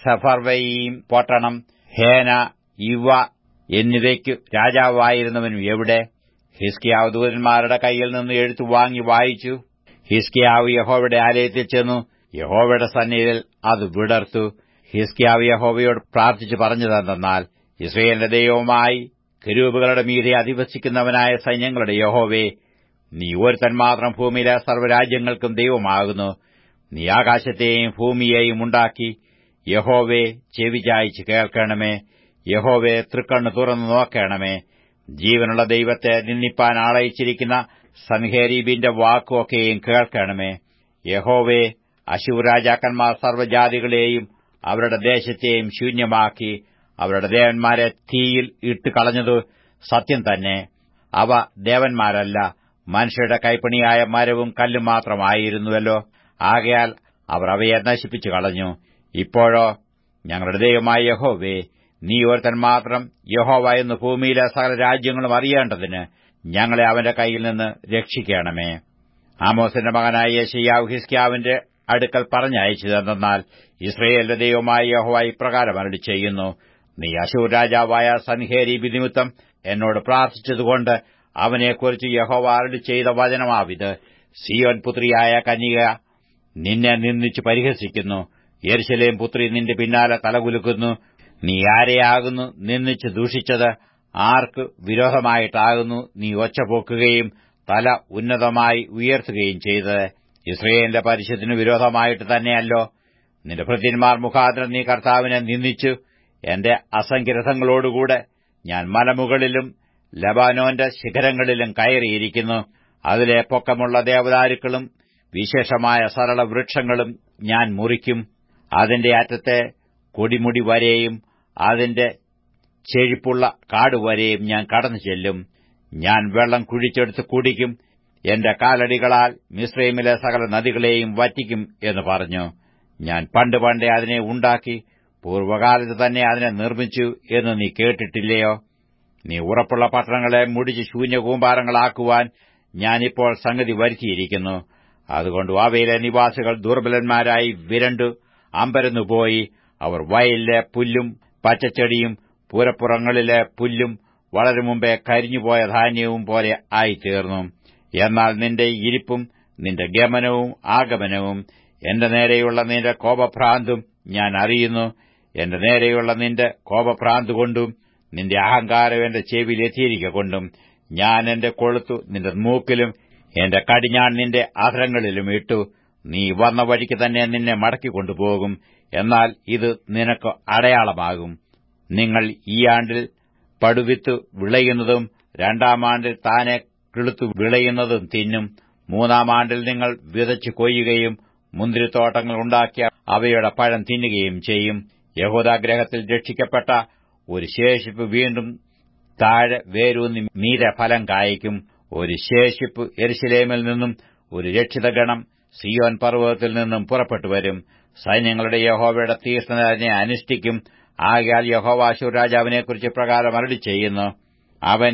സഫർവയും പൊട്ടണം ഹേന ഇവ എന്നിവയ്ക്കു രാജാവായിരുന്നവനും എവിടെ ഹിസ്കിയാവ് ദൂതന്മാരുടെ കയ്യിൽ നിന്ന് എഴുത്തു വാങ്ങി വായിച്ചു ഹിസ്കിയാവ് യഹോവയുടെ ആലയത്തിൽ ചെന്നു യഹോവയുടെ സന്നിധിയിൽ അത് വിടർത്തു ഹിസ്കിയാവ് യഹോവയോട് പ്രാർത്ഥിച്ചു പറഞ്ഞതെന്നാൽ ഇസ്രയേലിന്റെ ദൈവവുമായി കരൂപുകളുടെ മീതെ അധിവസിക്കുന്നവനായ സൈന്യങ്ങളുടെ യഹോവേ നീ ഒരുത്തൻ മാത്രം ഭൂമിയിലെ സർവ്വരാജ്യങ്ങൾക്കും ദൈവമാകുന്നു നീ ആകാശത്തെയും ഭൂമിയെയും ഉണ്ടാക്കി യഹോവേ ചെവിചായിച്ച് കേൾക്കണമേ യഹോവേ തൃക്കണ്ണ് തുറന്നു നോക്കണമേ ജീവനുള്ള ദൈവത്തെ നിന്ദിപ്പാൻ ആളയിച്ചിരിക്കുന്ന സൻഹേരീബിന്റെ വാക്കുമൊക്കെയും കേൾക്കണമേ യഹോവേ അശൂർ രാജാക്കന്മാർ സർവ്വജാതികളെയും അവരുടെ ദേശത്തെയും ശൂന്യമാക്കി അവരുടെ ദേവന്മാരെ തീയിൽ ഇട്ട് കളഞ്ഞതു സത്യം തന്നെ അവ ദേവന്മാരല്ല മനുഷ്യരുടെ കൈപ്പണിയായ മരവും കല്ലും മാത്രമായിരുന്നുവല്ലോ ആകയാൽ അവർ അവയെ നശിപ്പിച്ചു കളഞ്ഞു ഇപ്പോഴോ ഞങ്ങളുടെ ദൈവമായ യഹോവേ നീ ഒരുത്തൻ മാത്രം യഹോവ എന്ന് ഭൂമിയിലെ സകല രാജ്യങ്ങളും അറിയേണ്ടതിന് ഞങ്ങളെ അവന്റെ കയ്യിൽ നിന്ന് രക്ഷിക്കണമേ ആമോസിന്റെ മകനായ യശയ്യാവ് ഹിസ്കിയാവിന്റെ അടുക്കൽ പറഞ്ഞയച്ചതെന്നാൽ ഇസ്രയേലിന്റെ ദൈവമായ യഹോവ ഇപ്രകാരം അരളി ചെയ്യുന്നു നീ അശൂർ രാജാവായ സൻഹേരി നിമിത്തം എന്നോട് പ്രാർത്ഥിച്ചതുകൊണ്ട് അവനെക്കുറിച്ച് യഹോവ അരളി ചെയ്ത വചനമാവിത് സിയോൻ പുത്രിയായ കന്യക നിന്നെ നിന്ദിച്ച് പരിഹസിക്കുന്നു യെരുശലേം പുത്രി നിന്റെ പിന്നാലെ തലകുലുക്കുന്നു നീ ആരെയാകുന്നു നിന്ദിച്ച് ദൂഷിച്ചത് ആർക്ക് വിരോധമായിട്ടാകുന്നു നീ ഒച്ച പൊക്കുകയും തല ഉന്നതമായി ഉയർത്തുകയും ചെയ്തത് ഇസ്രയേലിന്റെ പരിശുദ്ധിന് വിരോധമായിട്ട് തന്നെയല്ലോ നിന്റെ ഭൃത്യന്മാർ മുഖാന്തരം നീ കർത്താവിനെ നിന്ദിച്ചു എന്റെ അസംഖ്യരഥങ്ങളോടുകൂടെ ഞാൻ മലമുകളിലും ലബാനോന്റെ ശിഖരങ്ങളിലും കയറിയിരിക്കുന്നു അതിലെ പൊക്കമുള്ള ദേവദാരുക്കളും വിശേഷമായ സരള വൃക്ഷങ്ങളും ഞാൻ മുറിക്കും അതിന്റെ അറ്റത്തെ കൊടിമുടി വരെയും അതിന്റെ ചെഴിപ്പുള്ള കാടുവരെയും ഞാൻ കടന്നു ചെല്ലും ഞാൻ വെള്ളം കുഴിച്ചെടുത്ത് കുടിക്കും എന്റെ കാലടികളാൽ മിശ്രൈമിലെ സകല നദികളെയും വറ്റിക്കും എന്ന് പറഞ്ഞു ഞാൻ പണ്ട് പണ്ടേ അതിനെ ഉണ്ടാക്കി പൂർവ്വകാലത്ത് തന്നെ അതിനെ നിർമ്മിച്ചു എന്ന് നീ കേട്ടിട്ടില്ലയോ നീ ഉറപ്പുള്ള പട്ടണങ്ങളെ മുടിച്ച് ശൂന്യകൂമ്പാരങ്ങളാക്കുവാൻ ഞാനിപ്പോൾ സംഗതി വരുത്തിയിരിക്കുന്നു അതുകൊണ്ട് അവയിലെ നിവാസികൾ ദുർബലന്മാരായി വിരണ്ടു അമ്പരന്നുപോയി അവർ വയലിലെ പുല്ലും പച്ചച്ചെടിയും പുരപ്പുറങ്ങളിലെ പുല്ലും വളരെ മുമ്പേ കരിഞ്ഞുപോയ ധാന്യവും പോലെ ആയിത്തീർന്നു എന്നാൽ നിന്റെ ഇരിപ്പും നിന്റെ ഗമനവും ആഗമനവും എന്റെ നേരെയുള്ള നിന്റെ കോപഭ്രാന്തും ഞാൻ അറിയുന്നു എന്റെ നേരെയുള്ള നിന്റെ കോപഭ്രാന്ത് കൊണ്ടും നിന്റെ അഹങ്കാരം എന്റെ ചെവിയിൽ എത്തിയിരിക്കൊണ്ടും ഞാൻ എന്റെ കൊളുത്തു നിന്റെ മൂക്കിലും എന്റെ കടിഞ്ഞാൺ നിന്റെ അധരങ്ങളിലും ഇട്ടു നീ വന്ന വഴിക്ക് തന്നെ നിന്നെ മടക്കിക്കൊണ്ടുപോകും എന്നാൽ ഇത് നിനക്ക് അടയാളമാകും നിങ്ങൾ ഈ ആണ്ടിൽ പടുവിത്ത് വിളയുന്നതും രണ്ടാം ആണ്ടിൽ താനെ കിളുത്തു വിളയുന്നതും തിന്നും മൂന്നാം ആണ്ടിൽ നിങ്ങൾ വിതച്ചു കൊയ്യുകയും മുന്തിരിത്തോട്ടങ്ങൾ ഉണ്ടാക്കിയ അവയുടെ പഴം തിന്നുകയും ചെയ്യും യഹൂദാഗ്രഹത്തിൽ രക്ഷിക്കപ്പെട്ട ഒരു ശേഷിപ്പ് വീണ്ടും താഴെ വേരൂന്നി മീരെ ഫലം കായ്ക്കും ഒരു ശേഷിപ്പ് എരുശലേമിൽ നിന്നും ഒരു രക്ഷിതഗണം സിയോൻ പർവ്വതത്തിൽ നിന്നും പുറപ്പെട്ടുവരും സൈന്യങ്ങളുടെ യഹോവയുടെ തീഷ്ണത അതിനെ അനുഷ്ഠിക്കും ആകയാൽ യഹോവാശൂർ രാജാവിനെക്കുറിച്ച് പ്രകാരം അരളി ചെയ്യുന്നു അവൻ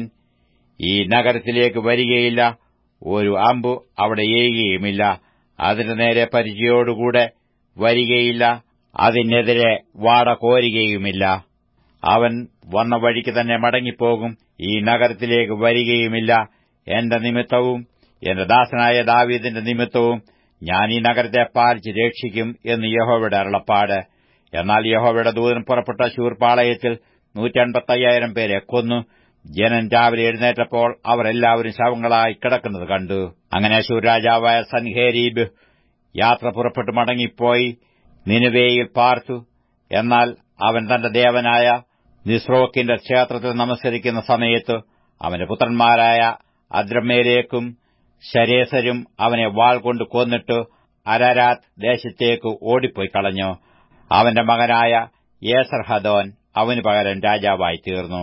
ഈ നഗരത്തിലേക്ക് വരികയില്ല ഒരു അമ്പു അവിടെ എയ്യുകയുമില്ല അതിന്റെ നേരെ പരിചയോടുകൂടെ വരികയില്ല അതിനെതിരെ വാട കോരുകയുമില്ല അവൻ വന്ന വഴിക്ക് തന്നെ മടങ്ങിപ്പോകും ഈ നഗരത്തിലേക്ക് വരികയുമില്ല എന്റെ നിമിത്തവും എന്റെ ദാസനായ ദാവീദിന്റെ നിമിത്തവും ഞാൻ ഈ നഗരത്തെ പാലിച്ച് രക്ഷിക്കും എന്ന് യഹോവയുടെ അരുളപ്പാട് എന്നാൽ യഹോവയുടെ ദൂതൻ പുറപ്പെട്ട ശൂർപാളയത്തിൽ നൂറ്റൻപത്തയ്യായിരം പേരെ കൊന്നു ജനൻ രാവിലെ എഴുന്നേറ്റപ്പോൾ അവർ എല്ലാവരും ശവങ്ങളായി കിടക്കുന്നത് കണ്ടു അങ്ങനെ ശൂരാജാവായ സൻഹേരീബ് യാത്ര പുറപ്പെട്ടു മടങ്ങിപ്പോയി നിനുവേയിൽ പാർത്തു എന്നാൽ അവൻ തന്റെ ദേവനായ നിസ്രോക്കിന്റെ ക്ഷേത്രത്തിൽ നമസ്കരിക്കുന്ന സമയത്ത് അവന്റെ പുത്രന്മാരായ അദ്രമേലേക്കും ശരേസരും അവനെ വാൾ കൊണ്ട് കൊന്നിട്ട് അരരാത്ത് ദേശത്തേക്ക് ഓടിപ്പോയി കളഞ്ഞു അവന്റെ മകനായ യേസർഹദോൻ അവന് പകരം രാജാവായി തീർന്നു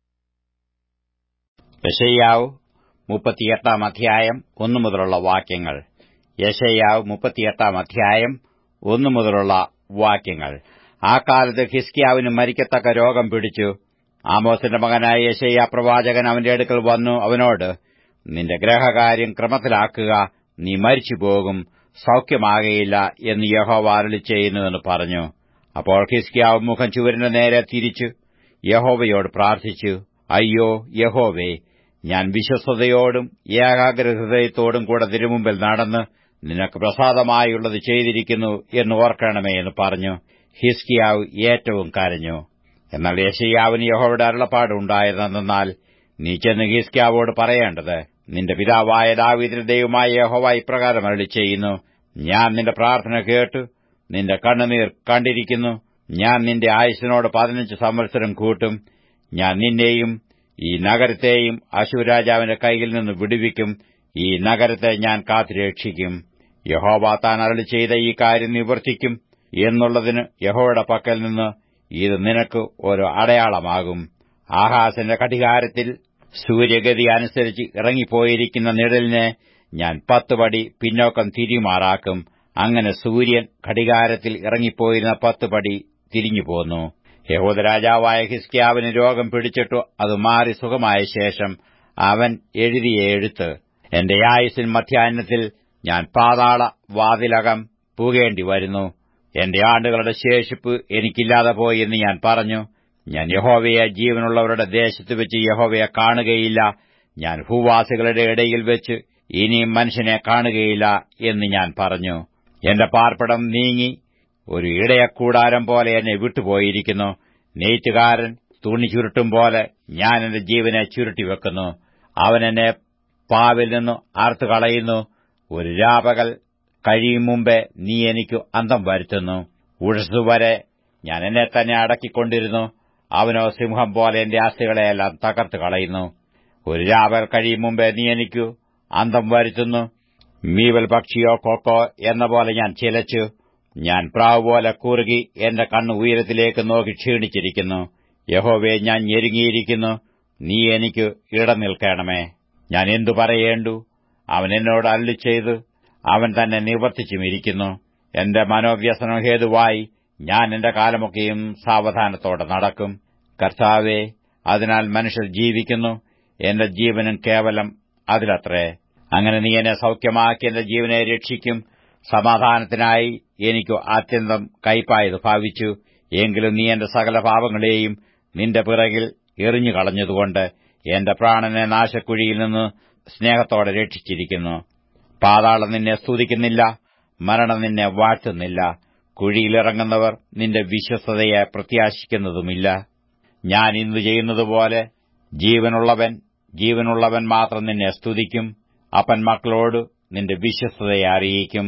യശയ്യാവ് മുപ്പത്തിയെട്ടാം അധ്യായം ഒന്നു മുതലുള്ള വാക്യങ്ങൾ യശയ്യാവ് മുപ്പത്തിയെട്ടാം അധ്യായം ഒന്നു മുതലുള്ള വാക്യങ്ങൾ ആ കാലത്ത് ഹിസ്കിയാവിന് മരിക്കത്തക്ക രോഗം പിടിച്ചു ആമോസിന്റെ മകനായ യശയ്യ പ്രവാചകൻ അവന്റെ അടുക്കൽ വന്നു അവനോട് നിന്റെ ഗ്രഹകാര്യം ക്രമത്തിലാക്കുക നീ മരിച്ചുപോകും സൌഖ്യമാകയില്ല എന്ന് യഹോവ അരളി ചെയ്യുന്നുവെന്ന് പറഞ്ഞു അപ്പോൾ ഹിസ്കിയാവ് മുഖം ചുവരിന്റെ നേരെ തിരിച്ചു യഹോവയോട് പ്രാർത്ഥിച്ചു അയ്യോ യഹോവേ ഞാൻ വിശ്വസ്തയോടും ഏകാഗ്രഹൃദയത്തോടും കൂടെ തിരുമുമ്പിൽ നടന്ന് നിനക്ക് പ്രസാദമായുള്ളത് ചെയ്തിരിക്കുന്നു എന്ന് ഓർക്കണമേ എന്ന് പറഞ്ഞു ഹിസ്കിയാവ് ഏറ്റവും കരഞ്ഞു എന്നാൽ യശയ്യാവിന് യഹോവയുടെ അരുളപ്പാടുണ്ടായതെന്നാൽ നീ ചെന്ന് ഹിസ്കിയാവോട് പറയേണ്ടത് നിന്റെ പിതാവായ ദാവീദിന്റെ ദൈവമായ യഹോവ ഇപ്രകാരം അരളി ചെയ്യുന്നു ഞാൻ നിന്റെ പ്രാർത്ഥന കേട്ടു നിന്റെ കണ്ണുനീർ കണ്ടിരിക്കുന്നു ഞാൻ നിന്റെ ആയുസിനോട് പതിനഞ്ച് സംവത്സരം കൂട്ടും ഞാൻ നിന്നെയും ഈ നഗരത്തെയും അശുരാജാവിന്റെ കൈയിൽ നിന്ന് വിടുവിക്കും ഈ നഗരത്തെ ഞാൻ കാത്തുരക്ഷിക്കും യഹോവ താൻ അരളി ചെയ്ത ഈ കാര്യം നിവർത്തിക്കും എന്നുള്ളതിന് യഹോയുടെ പക്കൽ നിന്ന് ഇത് നിനക്ക് ഒരു അടയാളമാകും ആഹാസിന്റെ കഠികാരത്തിൽ സൂര്യഗതി അനുസരിച്ച് ഇറങ്ങിപ്പോയിരിക്കുന്ന നിഴലിനെ ഞാൻ പത്ത് പടി പിന്നോക്കം തിരിമാറാക്കും അങ്ങനെ സൂര്യൻ ഘടികാരത്തിൽ ഇറങ്ങിപ്പോയിരുന്ന പത്ത് പടി തിരിഞ്ഞുപോന്നു യഹൂദരാജാവായ ഹിസ്കിയാവിന് രോഗം പിടിച്ചിട്ടു അത് മാറി സുഖമായ ശേഷം അവൻ എഴുതിയ എഴുത്ത് എന്റെ ആയുസിൻ മധ്യാഹ്നത്തിൽ ഞാൻ പാതാള വാതിലകം പൂകേണ്ടി വരുന്നു എന്റെ ആണ്ടുകളുടെ ശേഷിപ്പ് എനിക്കില്ലാതെ പോയി എന്ന് ഞാൻ പറഞ്ഞു ഞാൻ യഹോവയെ ജീവനുള്ളവരുടെ ദേശത്ത് വെച്ച് യഹോവയെ കാണുകയില്ല ഞാൻ ഭൂവാസികളുടെ ഇടയിൽ വെച്ച് ഇനിയും മനുഷ്യനെ കാണുകയില്ല എന്ന് ഞാൻ പറഞ്ഞു എന്റെ പാർപ്പിടം നീങ്ങി ഒരു ഇടയക്കൂടാരം പോലെ എന്നെ വിട്ടുപോയിരിക്കുന്നു നെയ്ത്തുകാരൻ തുണി ചുരുട്ടും പോലെ ഞാൻ എന്റെ ജീവനെ ചുരുട്ടിവെക്കുന്നു അവൻ എന്നെ പാവിൽ നിന്ന് ആർത്തു കളയുന്നു ഒരു രാപകൽ കഴിയും മുമ്പേ നീ എനിക്ക് അന്തം വരുത്തുന്നു ഉഴസുവരെ ഞാൻ എന്നെ തന്നെ അടക്കിക്കൊണ്ടിരുന്നു അവനോ സിംഹം പോലെ എന്റെ ആസ്തികളെയെല്ലാം തകർത്ത് കളയുന്നു ഒരു രാപകൽ കഴിയും മുമ്പേ നീ എനിക്കു അന്തം വരുത്തുന്നു മീവൽ പക്ഷിയോ കൊക്കോ എന്ന പോലെ ഞാൻ ചിലച്ചു ഞാൻ പ്രാവ് പോലെ കുറുകി എന്റെ കണ്ണ് ഉയരത്തിലേക്ക് നോക്കി ക്ഷീണിച്ചിരിക്കുന്നു യഹോവേ ഞാൻ ഞെരുങ്ങിയിരിക്കുന്നു നീ എനിക്ക് ഇടം നിൽക്കണമേ ഞാൻ എന്തു പറയേണ്ടു അവൻ എന്നോട് അല്ലി ചെയ്ത് അവൻ തന്നെ നിവർത്തിച്ചുമിരിക്കുന്നു എന്റെ മനോവ്യസനം ഹേതുവായി ഞാൻ എന്റെ കാലമൊക്കെയും സാവധാനത്തോടെ നടക്കും കർത്താവേ അതിനാൽ മനുഷ്യർ ജീവിക്കുന്നു എന്റെ ജീവനും കേവലം അതിലത്രേ അങ്ങനെ നീ എന്നെ സൌഖ്യമാക്കി എന്റെ ജീവനെ രക്ഷിക്കും സമാധാനത്തിനായി എനിക്ക് അത്യന്തം കൈപ്പായത് ഭാവിച്ചു എങ്കിലും നീ എന്റെ സകല പാപങ്ങളെയും നിന്റെ പിറകിൽ എറിഞ്ഞു കളഞ്ഞതുകൊണ്ട് എന്റെ പ്രാണനെ നാശക്കുഴിയിൽ നിന്ന് സ്നേഹത്തോടെ രക്ഷിച്ചിരിക്കുന്നു പാതാളം നിന്നെ സ്തുതിക്കുന്നില്ല മരണം നിന്നെ വാഴ്ത്തുന്നില്ല കുഴിയിലിറങ്ങുന്നവർ നിന്റെ വിശ്വസ്തതയെ പ്രത്യാശിക്കുന്നതുമില്ല ഞാൻ ഇന്ന് ചെയ്യുന്നതുപോലെ ജീവനുള്ളവൻ ജീവനുള്ളവൻ മാത്രം നിന്നെ സ്തുതിക്കും അപ്പൻ മക്കളോട് നിന്റെ വിശ്വസ്തതയെ അറിയിക്കും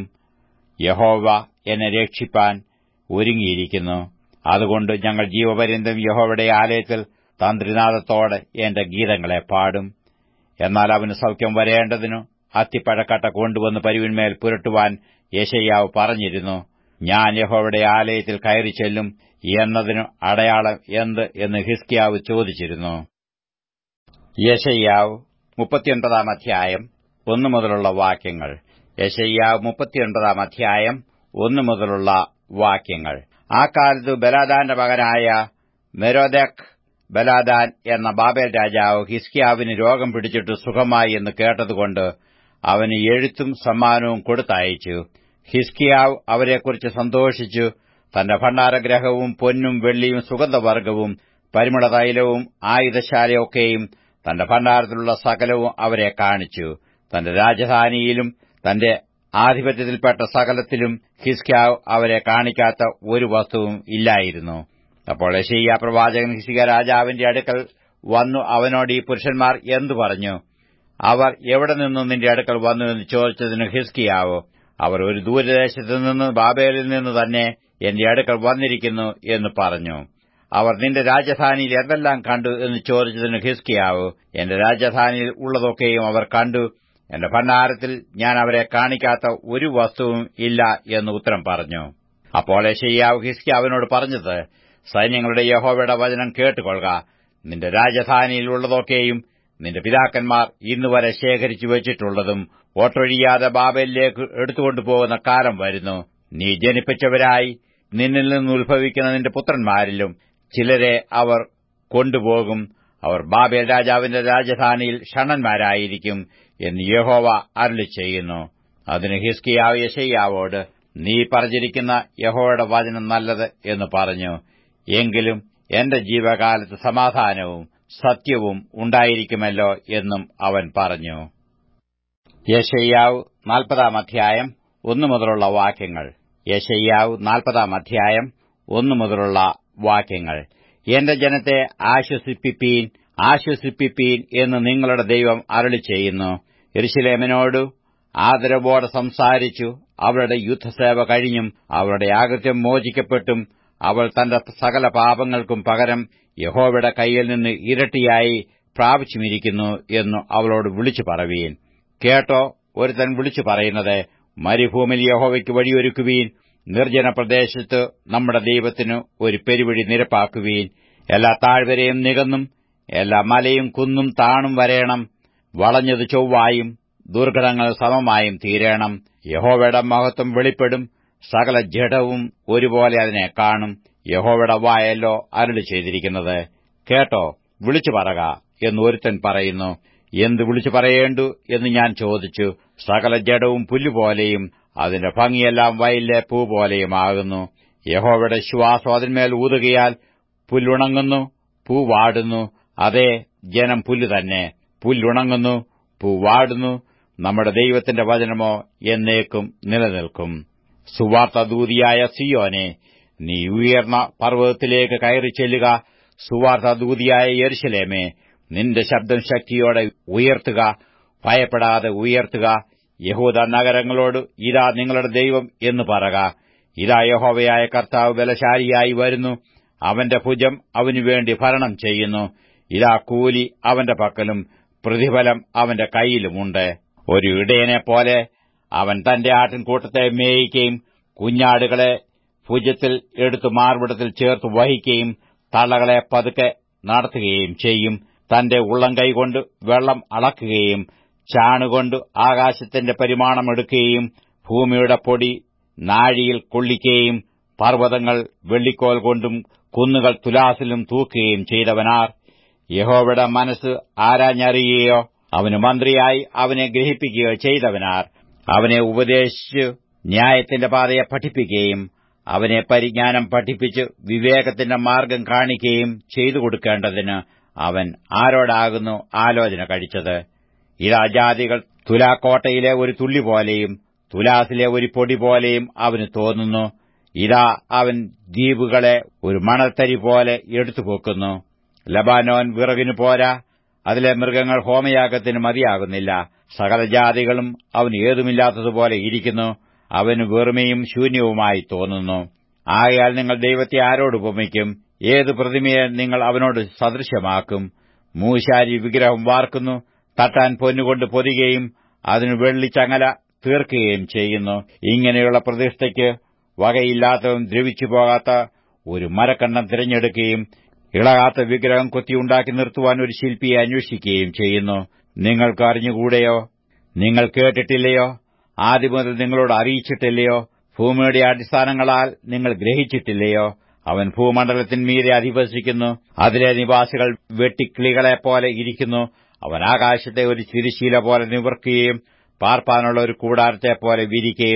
യഹോവ എന്നെ രക്ഷിപ്പാൻ ഒരുങ്ങിയിരിക്കുന്നു അതുകൊണ്ട് ഞങ്ങൾ ജീവപര്യന്തം യഹോവയുടെ ആലയത്തിൽ തന്ത്രിനാഥത്തോടെ എന്റെ ഗീതങ്ങളെ പാടും എന്നാൽ അവന് സൌഖ്യം വരേണ്ടതിനു അത്തിപ്പഴക്കട്ട കൊണ്ടുവന്ന് പരിവിന്മേൽ പുരട്ടുവാൻ യശയ്യാവ് പറഞ്ഞിരുന്നു ഞാൻ യഹോവയുടെ ആലയത്തിൽ കയറി ചെല്ലും എന്നതിനു അടയാളം എന്ത് എന്ന് ഹിസ്കിയാവ് ചോദിച്ചിരുന്നു യശയ്യാവ് മുപ്പത്തിയൊൻപതാം അധ്യായം ഒന്നു മുതലുള്ള വാക്യങ്ങൾ യശയ്യാവ് മുപ്പത്തിയൊൻപതാം അധ്യായം ഒന്നു മുതലുള്ള വാക്യങ്ങൾ ആ കാലത്ത് ബലാദാന്റെ മകനായ മെരോദക് ബലാദാൻ എന്ന ബാബേൽ രാജാവ് ഹിസ്കിയാവിന് രോഗം പിടിച്ചിട്ട് സുഖമായി എന്ന് കേട്ടതുകൊണ്ട് അവന് എഴുത്തും സമ്മാനവും കൊടുത്തയച്ചു ഹിസ്കിയാവ് അവരെക്കുറിച്ച് സന്തോഷിച്ചു തന്റെ ഭണ്ഡാരഗ്രഹവും പൊന്നും വെള്ളിയും സുഗന്ധവർഗവും പരിമളതൈലവും ആയുധശാലയൊക്കെയും തന്റെ ഭണ്ഡാരത്തിലുള്ള സകലവും അവരെ കാണിച്ചു തന്റെ രാജധാനിയിലും തന്റെ ആധിപത്യത്തിൽപ്പെട്ട സകലത്തിലും ഹിസ്ക്യാവ് അവരെ കാണിക്കാത്ത ഒരു വസ്തുവും ഇല്ലായിരുന്നു അപ്പോൾ യശയ്യ പ്രവാചകൻ ഹിസ്കിയ രാജാവിന്റെ അടുക്കൽ വന്നു അവനോട് ഈ പുരുഷന്മാർ എന്തു പറഞ്ഞു അവർ എവിടെ നിന്നു നിന്റെ അടുക്കൽ വന്നു എന്ന് ചോദിച്ചതിന് ഹിസ്കിയാവോ അവർ ഒരു ദൂരദേശത്തു നിന്ന് ബാബേലിൽ നിന്ന് തന്നെ എന്റെ അടുക്കൽ വന്നിരിക്കുന്നു എന്ന് പറഞ്ഞു അവർ നിന്റെ രാജധാനിയിൽ എന്തെല്ലാം കണ്ടു എന്ന് ചോദിച്ചതിന് ഹിസ്കിയാവോ എന്റെ രാജധാനിയിൽ ഉള്ളതൊക്കെയും അവർ കണ്ടു എന്റെ ഭണ്ഡാരത്തിൽ ഞാൻ അവരെ കാണിക്കാത്ത ഒരു വസ്തുവും ഇല്ല എന്ന് ഉത്തരം പറഞ്ഞു അപ്പോൾ യശയ്യാവ് ഹിസ്കിയാവിനോട് പറഞ്ഞത് സൈന്യങ്ങളുടെ യഹോവയുടെ വചനം കേട്ടുകൊള്ളുക നിന്റെ രാജധാനിയിൽ ഉള്ളതൊക്കെയും നിന്റെ പിതാക്കന്മാർ ഇന്നുവരെ ശേഖരിച്ചു വച്ചിട്ടുള്ളതും ഓട്ടൊഴിയാതെ ബാബലിലേക്ക് എടുത്തുകൊണ്ടുപോകുന്ന കാലം വരുന്നു നീ ജനിപ്പിച്ചവരായി നിന്നിൽ നിന്ന് ഉത്ഭവിക്കുന്ന നിന്റെ പുത്രന്മാരിലും ചിലരെ അവർ കൊണ്ടുപോകും അവർ ബാബേൽ രാജാവിന്റെ രാജധാനിയിൽ ഷണന്മാരായിരിക്കും എന്ന് യഹോവ അരുളി ചെയ്യുന്നു അതിന് ഹിസ്കിയാവ് യശയ്യാവോട് നീ പറഞ്ഞിരിക്കുന്ന യഹോവയുടെ വചനം നല്ലത് എന്ന് പറഞ്ഞു എങ്കിലും എന്റെ ജീവകാലത്ത് സമാധാനവും സത്യവും ഉണ്ടായിരിക്കുമല്ലോ എന്നും അവൻ പറഞ്ഞു യശയ്യാവ് നാൽപ്പതാം അധ്യായം ഒന്നു മുതലുള്ള വാക്യങ്ങൾ യശയ്യാവ് നാൽപ്പതാം അധ്യായം ഒന്നു മുതലുള്ള വാക്യങ്ങൾ എന്റെ ജനത്തെ ആശ്വസിപ്പിപ്പീൻ ആശ്വസിപ്പിപ്പീൻ എന്ന് നിങ്ങളുടെ ദൈവം അരളി ചെയ്യുന്നു എരിശിലേമനോടു ആദരവോടെ സംസാരിച്ചു അവളുടെ യുദ്ധസേവ കഴിഞ്ഞും അവളുടെ ആകൃത്യം മോചിക്കപ്പെട്ടും അവൾ തന്റെ സകല പാപങ്ങൾക്കും പകരം യഹോവയുടെ കൈയിൽ നിന്ന് ഇരട്ടിയായി പ്രാപിച്ചുമിരിക്കുന്നു എന്നു അവളോട് വിളിച്ചു പറവീൻ കേട്ടോ ഒരുത്തൻ വിളിച്ചു പറയുന്നത് മരുഭൂമിയിൽ യഹോവയ്ക്ക് വഴിയൊരുക്കുവീൻ നിർജ്ജന പ്രദേശത്ത് നമ്മുടെ ദൈവത്തിന് ഒരു പെരുവഴി നിരപ്പാക്കുവീൻ എല്ലാ താഴ്വരയും നികന്നും എല്ലാ മലയും കുന്നും താണും വരേണം വളഞ്ഞത് ചൊവ്വായും ദുർഘടങ്ങൾ സമമായും തീരേണം യഹോവയുടെ മഹത്വം വെളിപ്പെടും സകല ജഡവും ഒരുപോലെ അതിനെ കാണും യഹോവയുടെ വായല്ലോ അരുളി ചെയ്തിരിക്കുന്നത് കേട്ടോ വിളിച്ചു പറക എന്ന് ഒരുത്തൻ പറയുന്നു എന്ത് വിളിച്ചു പറയേണ്ടു എന്ന് ഞാൻ ചോദിച്ചു സകല ജഡവും പുല്ലുപോലെയും അതിന്റെ ഭംഗിയെല്ലാം വയലിലെ പൂ പോലെയുമാകുന്നു യഹോവയുടെ ശ്വാസം അതിന്മേൽ ഊതുകയാൽ പുല്ലുണങ്ങുന്നു പൂ വാടുന്നു അതേ ജനം പുല്ല് തന്നെ പുല്ലുണങ്ങുന്നു പൂ വാടുന്നു നമ്മുടെ ദൈവത്തിന്റെ വചനമോ എന്നേക്കും നിലനിൽക്കും സുവാർത്തദൂതിയായ സിയോനെ നീ ഉയർന്ന പർവ്വതത്തിലേക്ക് കയറി ചെല്ലുക സുവാർത്തദൂതിയായ യെരുശലേമേ നിന്റെ ശബ്ദം ശക്തിയോടെ ഉയർത്തുക ഭയപ്പെടാതെ ഉയർത്തുക യഹൂദ നഗരങ്ങളോട് ഇതാ നിങ്ങളുടെ ദൈവം എന്ന് പറക ഇതാ യഹോവയായ കർത്താവ് ബലശാലിയായി വരുന്നു അവന്റെ ഭുജം അവനുവേണ്ടി ഭരണം ചെയ്യുന്നു ഇതാ കൂലി അവന്റെ പക്കലും പ്രതിഫലം അവന്റെ കൈയിലുമുണ്ട് ഒരു ഇടയനെപ്പോലെ അവൻ തന്റെ ആട്ടിൻകൂട്ടത്തെ മേയിക്കുകയും കുഞ്ഞാടുകളെ ഭുജത്തിൽ എടുത്തു മാർവിടത്തിൽ ചേർത്ത് വഹിക്കുകയും തള്ളകളെ പതുക്കെ നടത്തുകയും ചെയ്യും തന്റെ ഉള്ളം കൈകൊണ്ട് വെള്ളം അളക്കുകയും ചാണുകൊണ്ട് ആകാശത്തിന്റെ പരിമാണമെടുക്കുകയും ഭൂമിയുടെ പൊടി നാഴിയിൽ കൊള്ളിക്കുകയും പർവ്വതങ്ങൾ വെള്ളിക്കോൽ കൊണ്ടും കുന്നുകൾ തുലാസിലും തൂക്കുകയും ചെയ്തവനാർ യഹോവയുടെ മനസ്സ് ആരാഞ്ഞറിയുകയോ അവന് മന്ത്രിയായി അവനെ ഗ്രഹിപ്പിക്കുകയോ ചെയ്തവനാർ അവനെ ഉപദേശിച്ച് ന്യായത്തിന്റെ പാതയെ പഠിപ്പിക്കുകയും അവനെ പരിജ്ഞാനം പഠിപ്പിച്ച് വിവേകത്തിന്റെ മാർഗം കാണിക്കുകയും ചെയ്തു കൊടുക്കേണ്ടതിന് അവൻ ആരോടാകുന്നു ആലോചന കഴിച്ചത് ഇതാ ജാതികൾ തുലാക്കോട്ടയിലെ ഒരു തുള്ളി പോലെയും തുലാസിലെ ഒരു പൊടി പോലെയും അവന് തോന്നുന്നു ഇതാ അവൻ ദ്വീപുകളെ ഒരു മണൽത്തരി പോലെ എടുത്തുപോക്കുന്നു ലബാനോൻ വിറകിനു പോരാ അതിലെ മൃഗങ്ങൾ ഹോമയാഗത്തിന് മതിയാകുന്നില്ല സകല ജാതികളും അവന് ഏതുമില്ലാത്തതുപോലെ ഇരിക്കുന്നു അവന് വെറുമയും ശൂന്യവുമായി തോന്നുന്നു ആകയാൽ നിങ്ങൾ ദൈവത്തെ ആരോട് ഉപമിക്കും ഏത് പ്രതിമയെ നിങ്ങൾ അവനോട് സദൃശ്യമാക്കും മൂശാരി വിഗ്രഹം വാർക്കുന്നു തട്ടാൻ പൊന്നുകൊണ്ട് പൊതികയും അതിന് വെള്ളിച്ചങ്ങല തീർക്കുകയും ചെയ്യുന്നു ഇങ്ങനെയുള്ള പ്രതിഷ്ഠയ്ക്ക് വകയില്ലാത്തതും ദ്രവിച്ചു പോകാത്ത ഒരു മരക്കണ്ണം തിരഞ്ഞെടുക്കുകയും ഇളകാത്ത വിഗ്രഹം കൊത്തിയുണ്ടാക്കി നിർത്തുവാൻ ഒരു ശില്പിയെ അന്വേഷിക്കുകയും ചെയ്യുന്നു നിങ്ങൾക്ക് അറിഞ്ഞുകൂടെയോ നിങ്ങൾ കേട്ടിട്ടില്ലയോ ആദ്യം മുതൽ നിങ്ങളോട് അറിയിച്ചിട്ടില്ലയോ ഭൂമിയുടെ അടിസ്ഥാനങ്ങളാൽ നിങ്ങൾ ഗ്രഹിച്ചിട്ടില്ലയോ അവൻ ഭൂമണ്ഡലത്തിന്മീതെ അധിവസിക്കുന്നു അതിലെ നിവാസികൾ വെട്ടിക്കിളികളെപ്പോലെ ഇരിക്കുന്നു അവൻ ആകാശത്തെ ഒരു തിരിശീല പോലെ നിവർക്കുകയും പാർപ്പാനുള്ള ഒരു കൂടാരത്തെപ്പോലെ വിരിക്കുകയും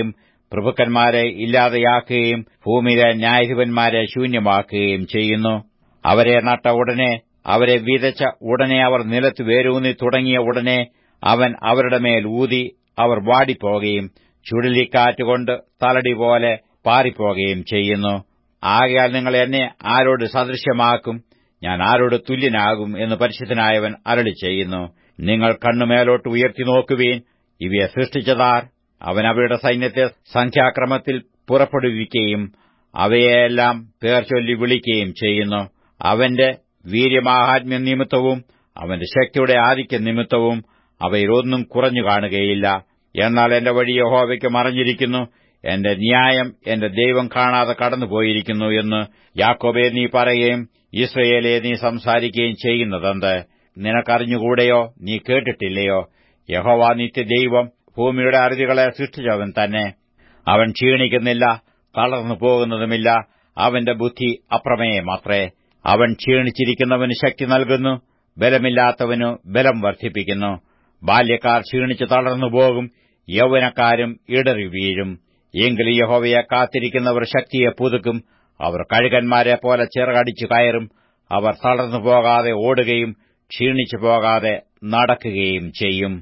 പ്രഭുക്കന്മാരെ ഇല്ലാതെയാക്കുകയും ഭൂമിയിലെ ന്യായാധിപന്മാരെ ശൂന്യമാക്കുകയും ചെയ്യുന്നു അവരെ നട്ട ഉടനെ അവരെ വിതച്ച ഉടനെ അവർ നിലത്ത് വേരൂന്നി തുടങ്ങിയ ഉടനെ അവൻ അവരുടെ മേൽ ഊതി അവർ വാടിപ്പോകുകയും ചുഴലിക്കാറ്റുകൊണ്ട് തലടി പോലെ പാറിപ്പോകുകയും ചെയ്യുന്നു ആകയാൽ നിങ്ങൾ എന്നെ ആരോട് സദൃശ്യമാക്കും ഞാൻ ആരോട് തുല്യനാകും എന്ന് പരിശുദ്ധനായവൻ അരളി ചെയ്യുന്നു നിങ്ങൾ കണ്ണുമേലോട്ട് ഉയർത്തി നോക്കുവീൻ ഇവയെ സൃഷ്ടിച്ചതാർ അവൻ അവയുടെ സൈന്യത്തെ സംഖ്യാക്രമത്തിൽ പുറപ്പെടുവിക്കുകയും അവയെല്ലാം പേർ ചൊല്ലി വിളിക്കുകയും ചെയ്യുന്നു അവന്റെ വീര്യമാഹാത്മ്യ നിമിത്തവും അവന്റെ ശക്തിയുടെ ആധിക്യ നിമിത്തവും അവയിലൊന്നും കുറഞ്ഞു കാണുകയില്ല എന്നാൽ എന്റെ വഴി യഹോവയ്ക്ക് മറഞ്ഞിരിക്കുന്നു എന്റെ ന്യായം എന്റെ ദൈവം കാണാതെ കടന്നുപോയിരിക്കുന്നു എന്ന് യാക്കോബെ നീ പറയുകയും ഇസ്രയേലെ നീ സംസാരിക്കുകയും ചെയ്യുന്നതെന്ത് നിനക്കറിഞ്ഞുകൂടെയോ നീ കേട്ടിട്ടില്ലയോ യഹോവ നിത്യദൈവം ഭൂമിയുടെ അറുതികളെ സൃഷ്ടിച്ചവൻ തന്നെ അവൻ ക്ഷീണിക്കുന്നില്ല തളർന്നു പോകുന്നതുമില്ല അവന്റെ ബുദ്ധി അപ്രമേയമാത്രേ അവൻ ക്ഷീണിച്ചിരിക്കുന്നവന് ശക്തി നൽകുന്നു ബലമില്ലാത്തവനു ബലം വർദ്ധിപ്പിക്കുന്നു ബാല്യക്കാർ ക്ഷീണിച്ചു തളർന്നു പോകും യൗവനക്കാരും ഇടറി വീഴും എങ്കിലും യഹോവയെ കാത്തിരിക്കുന്നവർ ശക്തിയെ പുതുക്കും അവർ കഴുകന്മാരെ പോലെ ചിറകടിച്ചു കയറും അവർ തളർന്നു പോകാതെ ഓടുകയും ക്ഷീണിച്ചു പോകാതെ നടക്കുകയും ചെയ്യും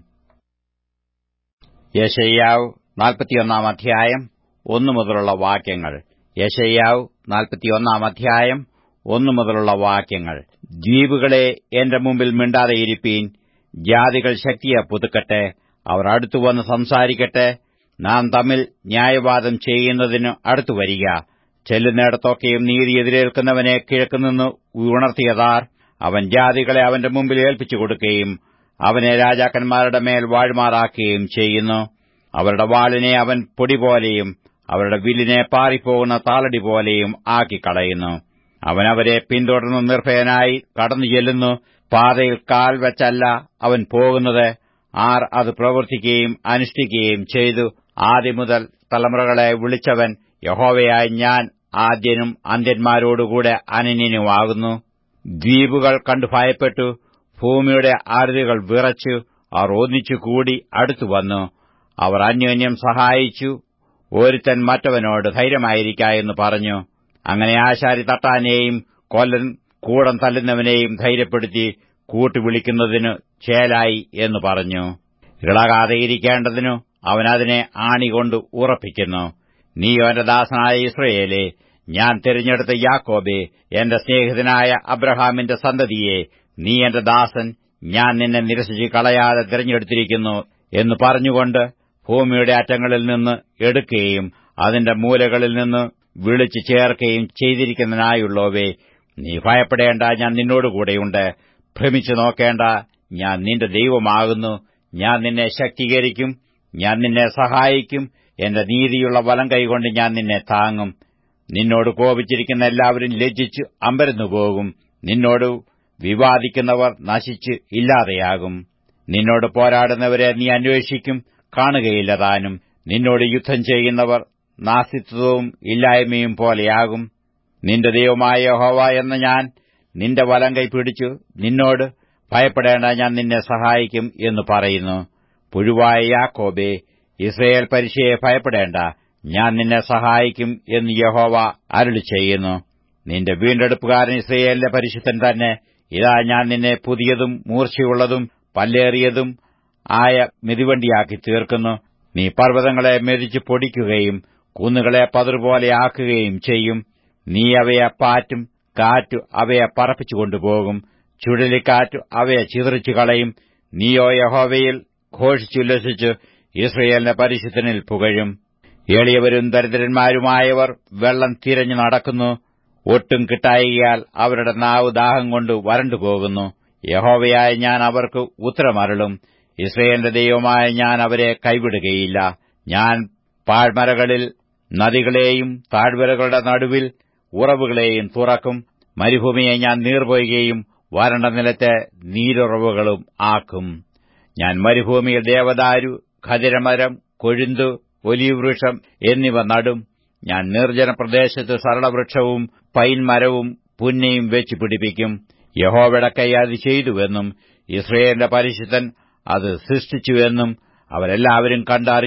യശയ്യാവ് നാൽപ്പത്തിയൊന്നാം അധ്യായം ഒന്നു മുതലുള്ള വാക്യങ്ങൾ യശയ്യാവ് നാൽപ്പത്തിയൊന്നാം അധ്യായം ഒന്നു മുതലുള്ള വാക്യങ്ങൾ ദ്വീപുകളെ എന്റെ മുമ്പിൽ മിണ്ടാതെയിരിപ്പീൻ ജാതികൾ ശക്തിയെ പുതുക്കട്ടെ അവർ അടുത്തുവന്ന് സംസാരിക്കട്ടെ നാം തമ്മിൽ ന്യായവാദം ചെയ്യുന്നതിന് അടുത്തു വരിക ചെല്ലുന്നിടത്തൊക്കെയും നീതി എതിരേൽക്കുന്നവനെ കിഴക്കുനിന്ന് ഉണർത്തിയതാർ അവൻ ജാതികളെ അവന്റെ മുമ്പിൽ ഏൽപ്പിച്ചു കൊടുക്കുകയും അവനെ രാജാക്കന്മാരുടെ മേൽ വാഴ്മാറാക്കുകയും ചെയ്യുന്നു അവരുടെ വാളിനെ അവൻ പൊടിപോലെയും അവരുടെ വില്ലിനെ പാറിപ്പോകുന്ന താളടി പോലെയും ആക്കിക്കളയുന്നു അവൻ അവരെ പിന്തുടർന്ന് നിർഭയനായി കടന്നു ചെല്ലുന്നു പാതയിൽ കാൽ വെച്ചല്ല അവൻ പോകുന്നത് ആർ അത് പ്രവർത്തിക്കുകയും അനുഷ്ഠിക്കുകയും ചെയ്തു ആദ്യം മുതൽ തലമുറകളെ വിളിച്ചവൻ യഹോവയായ ഞാൻ ആദ്യനും അന്ത്യന്മാരോടുകൂടെ അനന്യനുമാകുന്നു ദ്വീപുകൾ കണ്ടു ഭയപ്പെട്ടു ഭൂമിയുടെ ആരുതികൾ വിറച്ചു അവർ ഒന്നിച്ചുകൂടി അടുത്തു വന്നു അവർ അന്യോന്യം സഹായിച്ചു ഒരുത്തൻ മറ്റവനോട് ധൈര്യമായിരിക്ക എന്ന് പറഞ്ഞു അങ്ങനെ ആശാരി തട്ടാനെയും കൊല്ലൻ കൂടം തല്ലുന്നവനെയും ധൈര്യപ്പെടുത്തി കൂട്ടുവിളിക്കുന്നതിനു ചേലായി എന്ന് പറഞ്ഞു ഇളകാതെ ഇരിക്കേണ്ടതിനു അവനതിനെ ആണികൊണ്ട് ഉറപ്പിക്കുന്നു നീ അവന്റെ ദാസനായ ഇസ്രയേലെ ഞാൻ തിരഞ്ഞെടുത്ത യാക്കോബെ എന്റെ സ്നേഹിതനായ അബ്രഹാമിന്റെ സന്തതിയെ നീ എന്റെ ദാസൻ ഞാൻ നിന്നെ നിരസിച്ച് കളയാതെ തിരഞ്ഞെടുത്തിരിക്കുന്നു എന്ന് പറഞ്ഞുകൊണ്ട് ഭൂമിയുടെ അറ്റങ്ങളിൽ നിന്ന് എടുക്കുകയും അതിന്റെ മൂലകളിൽ നിന്ന് വിളിച്ചു ചേർക്കുകയും ചെയ്തിരിക്കുന്നതിനായുള്ളവേ നീ ഭയപ്പെടേണ്ട ഞാൻ നിന്നോടുകൂടെയുണ്ട് ഭ്രമിച്ചു നോക്കേണ്ട ഞാൻ നിന്റെ ദൈവമാകുന്നു ഞാൻ നിന്നെ ശക്തീകരിക്കും ഞാൻ നിന്നെ സഹായിക്കും എന്റെ നീതിയുള്ള വലം കൈകൊണ്ട് ഞാൻ നിന്നെ താങ്ങും നിന്നോട് കോപിച്ചിരിക്കുന്ന എല്ലാവരും ലജ്ജിച്ച് അമ്പരന്നു പോകും നിന്നോട് വിവാദിക്കുന്നവർ നശിച്ച് ഇല്ലാതെയാകും നിന്നോട് പോരാടുന്നവരെ നീ അന്വേഷിക്കും കാണുകയില്ല താനും നിന്നോട് യുദ്ധം ചെയ്യുന്നവർ നാസിത്വവും ഇല്ലായ്മയും പോലെയാകും നിന്റെ ദൈവമായ യഹോവ എന്ന ഞാൻ നിന്റെ വലം കൈ പിടിച്ചു നിന്നോട് ഭയപ്പെടേണ്ട ഞാൻ നിന്നെ സഹായിക്കും എന്ന് പറയുന്നു പുഴുവായ യാക്കോബെ ഇസ്രയേൽ പരിശയെ ഭയപ്പെടേണ്ട ഞാൻ നിന്നെ സഹായിക്കും എന്ന് യഹോവ അരുളി ചെയ്യുന്നു നിന്റെ വീണ്ടെടുപ്പുകാരൻ ഇസ്രയേലിന്റെ പരിശുദ്ധൻ തന്നെ ഇതാ ഞാൻ നിന്നെ പുതിയതും മൂർച്ചയുള്ളതും പല്ലേറിയതും ആയ മിതിവണ്ടിയാക്കി തീർക്കുന്നു നീ പർവ്വതങ്ങളെ മെതിച്ചു പൊടിക്കുകയും കുന്നുകളെ പതിർപോലെയാക്കുകയും ചെയ്യും നീ അവയെ പാറ്റും കാറ്റു അവയെ പറപ്പിച്ചുകൊണ്ടുപോകും ചുഴലിക്കാറ്റു അവയെ ചിതറിച്ചു കളയും നീയോ യഹോവയിൽ ഘോഷിച്ചുല്ലസിച്ച് ഇസ്രയേലിന്റെ പരിശുദ്ധനിൽ പുകഴും എളിയവരും ദരിദ്രന്മാരുമായവർ വെള്ളം തിരഞ്ഞു നടക്കുന്നു ഒട്ടും കിട്ടായികയാൽ അവരുടെ നാവ് ദാഹം കൊണ്ട് വരണ്ടുപോകുന്നു യഹോവയായ ഞാൻ അവർക്ക് ഉത്തരമരളും ഇസ്രയേലിന്റെ ദൈവമായ ഞാൻ അവരെ കൈവിടുകയില്ല ഞാൻ പാഴ്മരകളിൽ നദികളെയും താഴ്വരകളുടെ നടുവിൽ ഉറവുകളെയും തുറക്കും മരുഭൂമിയെ ഞാൻ നീർപൊയ്യുകയും വരണ്ട നിലത്തെ നീരുറവുകളും ആക്കും ഞാൻ മരുഭൂമിയിൽ ദേവദാരു ഖതിരമരം കൊഴുന്തു ഒലിവൃക്ഷം എന്നിവ നടും ഞാൻ നിർജ്ജന പ്രദേശത്ത് സരളവൃക്ഷവും പൈൻമരവും പുന്നയും വെച്ച് പിടിപ്പിക്കും യഹോവയുടെ കൈ അത് ചെയ്തുവെന്നും ഇസ്രയേലിന്റെ പരിശുദ്ധൻ അത് സൃഷ്ടിച്ചുവെന്നും അവരെല്ലാവരും കണ്ടറിഞ്ഞ്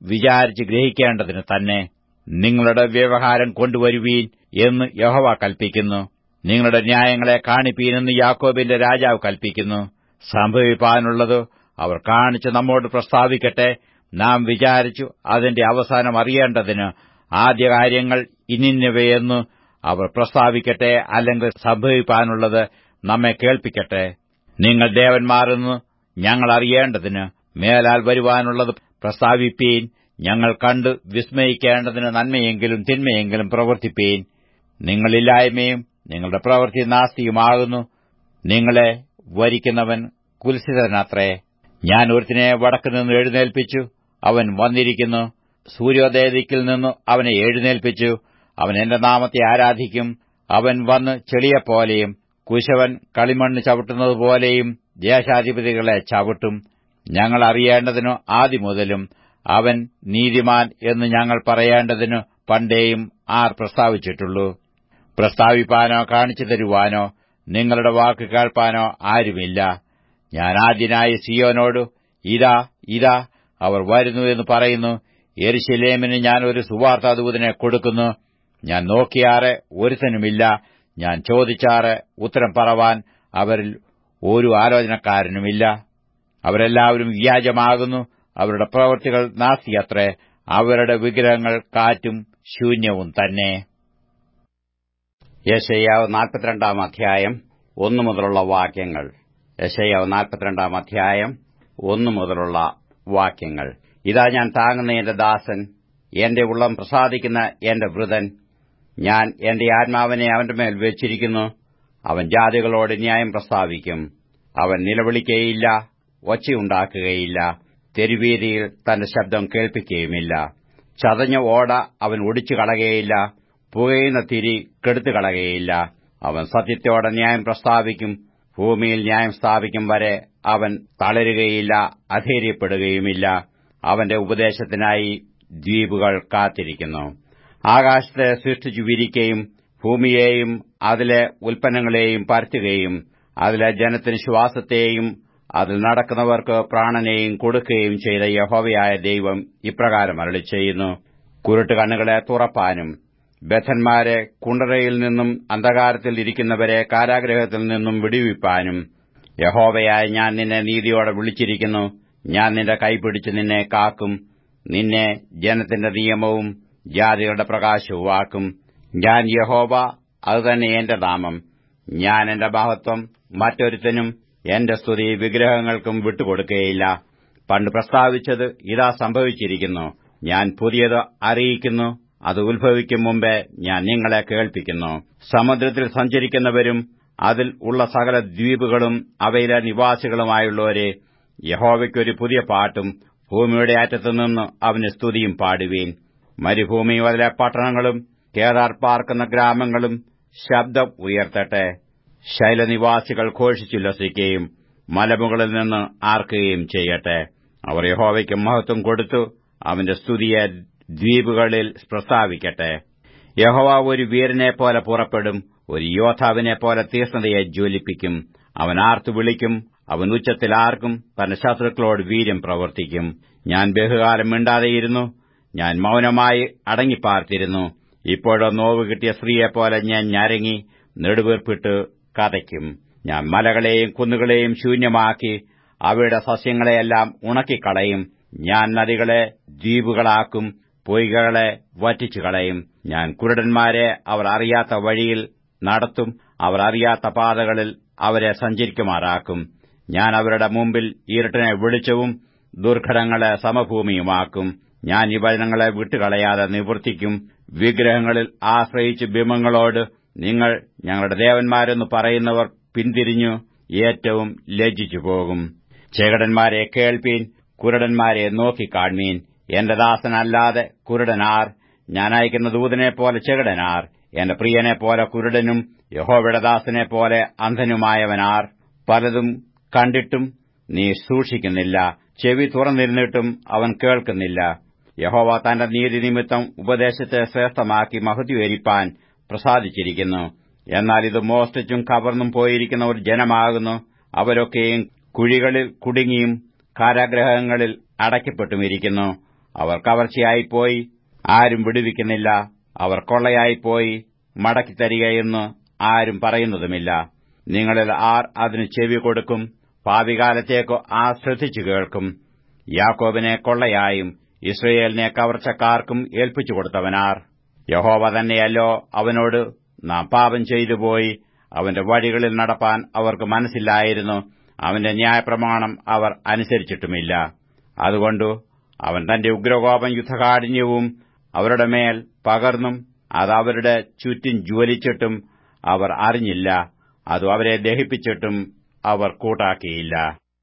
വിചാരിച്ച് ഗ്രഹിക്കേണ്ടതിന് തന്നെ നിങ്ങളുടെ വ്യവഹാരം കൊണ്ടുവരുവീൻ എന്ന് യഹോവ കൽപ്പിക്കുന്നു നിങ്ങളുടെ ന്യായങ്ങളെ കാണിപ്പീനെന്ന് യാക്കോബിന്റെ രാജാവ് കൽപ്പിക്കുന്നു സംഭവിപ്പാനുള്ളത് അവർ കാണിച്ച് നമ്മോട് പ്രസ്താവിക്കട്ടെ നാം വിചാരിച്ചു അതിന്റെ അവസാനം അറിയേണ്ടതിന് ആദ്യ കാര്യങ്ങൾ ഇന്നിന്നവയെന്ന് അവർ പ്രസ്താവിക്കട്ടെ അല്ലെങ്കിൽ സംഭവിപ്പാനുള്ളത് നമ്മെ കേൾപ്പിക്കട്ടെ നിങ്ങൾ ദേവന്മാരെന്ന് ഞങ്ങൾ അറിയേണ്ടതിന് മേലാൽ വരുവാനുള്ളത് പ്രസ്താവിപ്പീൻ ഞങ്ങൾ കണ്ട് വിസ്മയിക്കേണ്ടതിന് നന്മയെങ്കിലും തിന്മയെങ്കിലും പ്രവർത്തിപ്പീൻ നിങ്ങളില്ലായ്മയും നിങ്ങളുടെ പ്രവൃത്തി നാസ്തിയുമാകുന്നു നിങ്ങളെ വരിക്കുന്നവൻ കുൽസിതനത്രേ ഞാൻ ഒരുത്തിനെ വടക്കു നിന്ന് എഴുന്നേൽപ്പിച്ചു അവൻ വന്നിരിക്കുന്നു സൂര്യോദയദിക്കിൽ നിന്ന് അവനെ എഴുന്നേൽപ്പിച്ചു അവൻ എന്റെ നാമത്തെ ആരാധിക്കും അവൻ വന്ന് ചെളിയെപ്പോലെയും കുശവൻ കളിമണ്ണ് ചവിട്ടുന്നതുപോലെയും ദേശാധിപതികളെ ചവിട്ടും ഞങ്ങൾ അറിയേണ്ടതിനു ആദ്യമുതലും അവൻ നീതിമാൻ എന്ന് ഞങ്ങൾ പറയേണ്ടതിനു പണ്ടേയും ആർ പ്രസ്താവിച്ചിട്ടുള്ളൂ പ്രസ്താവിപ്പാനോ കാണിച്ചു തരുവാനോ നിങ്ങളുടെ വാക്ക് കേൾപ്പാനോ ആരുമില്ല ഞാൻ ആദ്യനായി സിയോനോട് ഇതാ ഇതാ അവർ വരുന്നു എന്ന് പറയുന്നു എരിശിലേമിന് ഞാൻ ഒരു സുവാർത്താദൂതനെ കൊടുക്കുന്നു ഞാൻ നോക്കിയാറെ ഒരുത്തനുമില്ല ഞാൻ ചോദിച്ചാറെ ഉത്തരം പറവാൻ അവരിൽ ഒരു ആലോചനക്കാരനുമില്ല അവരെല്ലാവരും വ്യാജമാകുന്നു അവരുടെ പ്രവൃത്തികൾ നാസ്തിയത്രേ അവരുടെ വിഗ്രഹങ്ങൾ കാറ്റും ശൂന്യവും തന്നെ യശയ്യാവ് നാൽപ്പത്തിരണ്ടാം അധ്യായം ഒന്നു മുതലുള്ള വാക്യങ്ങൾ യശയ്യാവ് നാൽപ്പത്തിരണ്ടാം അധ്യായം ഒന്നു മുതലുള്ള വാക്യങ്ങൾ ഇതാ ഞാൻ താങ്ങുന്ന എന്റെ ദാസൻ എന്റെ ഉള്ളം പ്രസാദിക്കുന്ന എന്റെ വൃതൻ ഞാൻ എന്റെ ആത്മാവിനെ അവന്റെ മേൽ വെച്ചിരിക്കുന്നു അവൻ ജാതികളോട് ന്യായം പ്രസ്താവിക്കും അവൻ നിലവിളിക്കുകയില്ല ഒച്ചയുണ്ടാക്കുകയില്ല തെരുവീതിയിൽ തന്റെ ശബ്ദം കേൾപ്പിക്കുകയുമില്ല ചതഞ്ഞ ഓട അവൻ ഒടിച്ചു കളകയില്ല പുകയുന്ന തിരി കെടുത്തു കളകയില്ല അവൻ സത്യത്തോടെ ന്യായം പ്രസ്താവിക്കും ഭൂമിയിൽ ന്യായം സ്ഥാപിക്കും വരെ അവൻ തളരുകയില്ല അധൈര്യപ്പെടുകയുമില്ല അവന്റെ ഉപദേശത്തിനായി ദ്വീപുകൾ കാത്തിരിക്കുന്നു ആകാശത്തെ സൃഷ്ടിച്ചു വിരിക്കുകയും ഭൂമിയെയും അതിലെ ഉൽപ്പന്നങ്ങളെയും പരത്തുകയും അതിലെ ജനത്തിന് ശ്വാസത്തെയും അതിൽ നടക്കുന്നവർക്ക് പ്രാണനെയും കൊടുക്കുകയും ചെയ്ത യഹോവയായ ദൈവം ഇപ്രകാരം അരളി ചെയ്യുന്നു കുരുട്ട് കണ്ണുകളെ തുറപ്പാനും ബദ്ധന്മാരെ കുണ്ടറയിൽ നിന്നും അന്ധകാരത്തിൽ ഇരിക്കുന്നവരെ കാരാഗ്രഹത്തിൽ നിന്നും വിടുവിപ്പാനും യഹോവയായ ഞാൻ നിന്നെ നീതിയോടെ വിളിച്ചിരിക്കുന്നു ഞാൻ നിന്റെ കൈപിടിച്ച് നിന്നെ കാക്കും നിന്നെ ജനത്തിന്റെ നിയമവും ജാതികളുടെ പ്രകാശവുമാക്കും ഞാൻ യഹോവ അതുതന്നെ എന്റെ നാമം ഞാൻ എന്റെ മഹത്വം മറ്റൊരുത്തനും എന്റെ സ്തുതി വിഗ്രഹങ്ങൾക്കും വിട്ടുകൊടുക്കുകയില്ല പണ്ട് പ്രസ്താവിച്ചത് ഇതാ സംഭവിച്ചിരിക്കുന്നു ഞാൻ പുതിയത് അറിയിക്കുന്നു അത് ഉത്ഭവിക്കും മുമ്പേ ഞാൻ നിങ്ങളെ കേൾപ്പിക്കുന്നു സമുദ്രത്തിൽ സഞ്ചരിക്കുന്നവരും അതിൽ ഉള്ള സകല ദ്വീപുകളും അവയിലെ നിവാസികളുമായുള്ളവരെ യഹോവയ്ക്കൊരു പുതിയ പാട്ടും ഭൂമിയുടെ അറ്റത്തുനിന്ന് അവന് സ്തുതിയും പാടുവീൻ മരുഭൂമിയും അതിലെ പട്ടണങ്ങളും കേദാർ പാർക്കുന്ന ഗ്രാമങ്ങളും ശബ്ദം ഉയർത്തട്ടെ ശൈലനിവാസികൾ ഘോഷിച്ചുല്ലസിക്കുകയും മലമുകളിൽ നിന്ന് ആർക്കുകയും ചെയ്യട്ടെ അവർ യഹോവയ്ക്ക് മഹത്വം കൊടുത്തു അവന്റെ സ്തുതിയെ ദ്വീപുകളിൽ പ്രസ്താവിക്കട്ടെ യഹോവ ഒരു വീരനെ പോലെ പുറപ്പെടും ഒരു യോദ്ധാവിനെ പോലെ തീഷ്ണതയെ ജ്വലിപ്പിക്കും അവൻ ആർത്തു വിളിക്കും അവൻ ഉച്ചത്തിൽ ആർക്കും തന്റെ ശത്രുക്കളോട് വീര്യം പ്രവർത്തിക്കും ഞാൻ ബഹുകാലം മിണ്ടാതെയിരുന്നു ഞാൻ മൌനമായി അടങ്ങിപ്പാർത്തിരുന്നു ഇപ്പോഴോ നോവ് കിട്ടിയ സ്ത്രീയെപ്പോലെ ഞാൻ ഞരങ്ങി നെടുവീർപ്പിട്ട് കഥയ്ക്കും ഞാൻ മലകളെയും കുന്നുകളെയും ശൂന്യമാക്കി അവയുടെ സസ്യങ്ങളെയെല്ലാം ഉണക്കിക്കളയും ഞാൻ നദികളെ ദ്വീപുകളാക്കും പൊയ്കകളെ വറ്റിച്ചു കളയും ഞാൻ കുരുടന്മാരെ അവർ അറിയാത്ത വഴിയിൽ നടത്തും അവർ അറിയാത്ത പാതകളിൽ അവരെ സഞ്ചരിക്കുമാറാക്കും ഞാൻ അവരുടെ മുമ്പിൽ ഇരുട്ടിനെ വെളിച്ചവും ദുർഘടങ്ങളെ സമഭൂമിയുമാക്കും ഞാൻ ഈ വചനങ്ങളെ വിട്ടുകളയാതെ നിവർത്തിക്കും വിഗ്രഹങ്ങളിൽ ആശ്രയിച്ച് ബിംബങ്ങളോട് നിങ്ങൾ ഞങ്ങളുടെ ദേവന്മാരെന്ന് പറയുന്നവർ പിന്തിരിഞ്ഞു ഏറ്റവും ലജ്ജിച്ചു പോകും ചേകടന്മാരെ കേൾപ്പീൻ കുരുടന്മാരെ നോക്കിക്കാൺമീൻ എന്റെ ദാസനല്ലാതെ കുരുടനാർ ഞാൻ അയക്കുന്ന ദൂതനെപ്പോലെ ചെകിടനാർ എന്റെ പ്രിയനെപ്പോലെ കുരുടനും യഹോവയുടെ ദാസനെപ്പോലെ അന്ധനുമായവനാർ പലതും കണ്ടിട്ടും നീ സൂക്ഷിക്കുന്നില്ല ചെവി തുറന്നിരുന്നിട്ടും അവൻ കേൾക്കുന്നില്ല യഹോവ തന്റെ നീതി നിമിത്തം ഉപദേശത്തെ ശ്രേഷ്ഠമാക്കി മഹത്വരിപ്പാൻ പ്രസാദിച്ചിരിക്കുന്നു എന്നാൽ ഇത് മോഷ്ടിച്ചും കവർന്നും പോയിരിക്കുന്ന ഒരു ജനമാകുന്നു അവരൊക്കെയും കുഴികളിൽ കുടുങ്ങിയും കാരാഗ്രഹങ്ങളിൽ അടയ്ക്കപ്പെട്ടുമിരിക്കുന്നു അവർ കവർച്ചയായിപ്പോയി ആരും വിടുവിക്കുന്നില്ല അവർ കൊള്ളയായിപ്പോയി മടക്കിത്തരികയെന്ന് ആരും പറയുന്നതുമില്ല നിങ്ങളിൽ ആർ അതിന് ചെവി കൊടുക്കും ഭാവികാലത്തേക്കോ ആ ശ്രദ്ധിച്ചു കേൾക്കും യാക്കോബിനെ കൊള്ളയായും ഇസ്രയേലിനെ കവർച്ചക്കാർക്കും ഏൽപ്പിച്ചു കൊടുത്തവനാർ യഹോവ തന്നെയല്ലോ അവനോട് നാം പാപം ചെയ്തുപോയി അവന്റെ വഴികളിൽ നടപ്പാൻ അവർക്ക് മനസ്സില്ലായിരുന്നു അവന്റെ ന്യായപ്രമാണം അവർ അനുസരിച്ചിട്ടുമില്ല അതുകൊണ്ടു അവൻ തന്റെ ഉഗ്രകോപം യുദ്ധകാഠിന്യവും അവരുടെ മേൽ പകർന്നും അത് അവരുടെ ചുറ്റും ജ്വലിച്ചിട്ടും അവർ അറിഞ്ഞില്ല അത് അവരെ ദഹിപ്പിച്ചിട്ടും അവർ കൂട്ടാക്കിയില്ല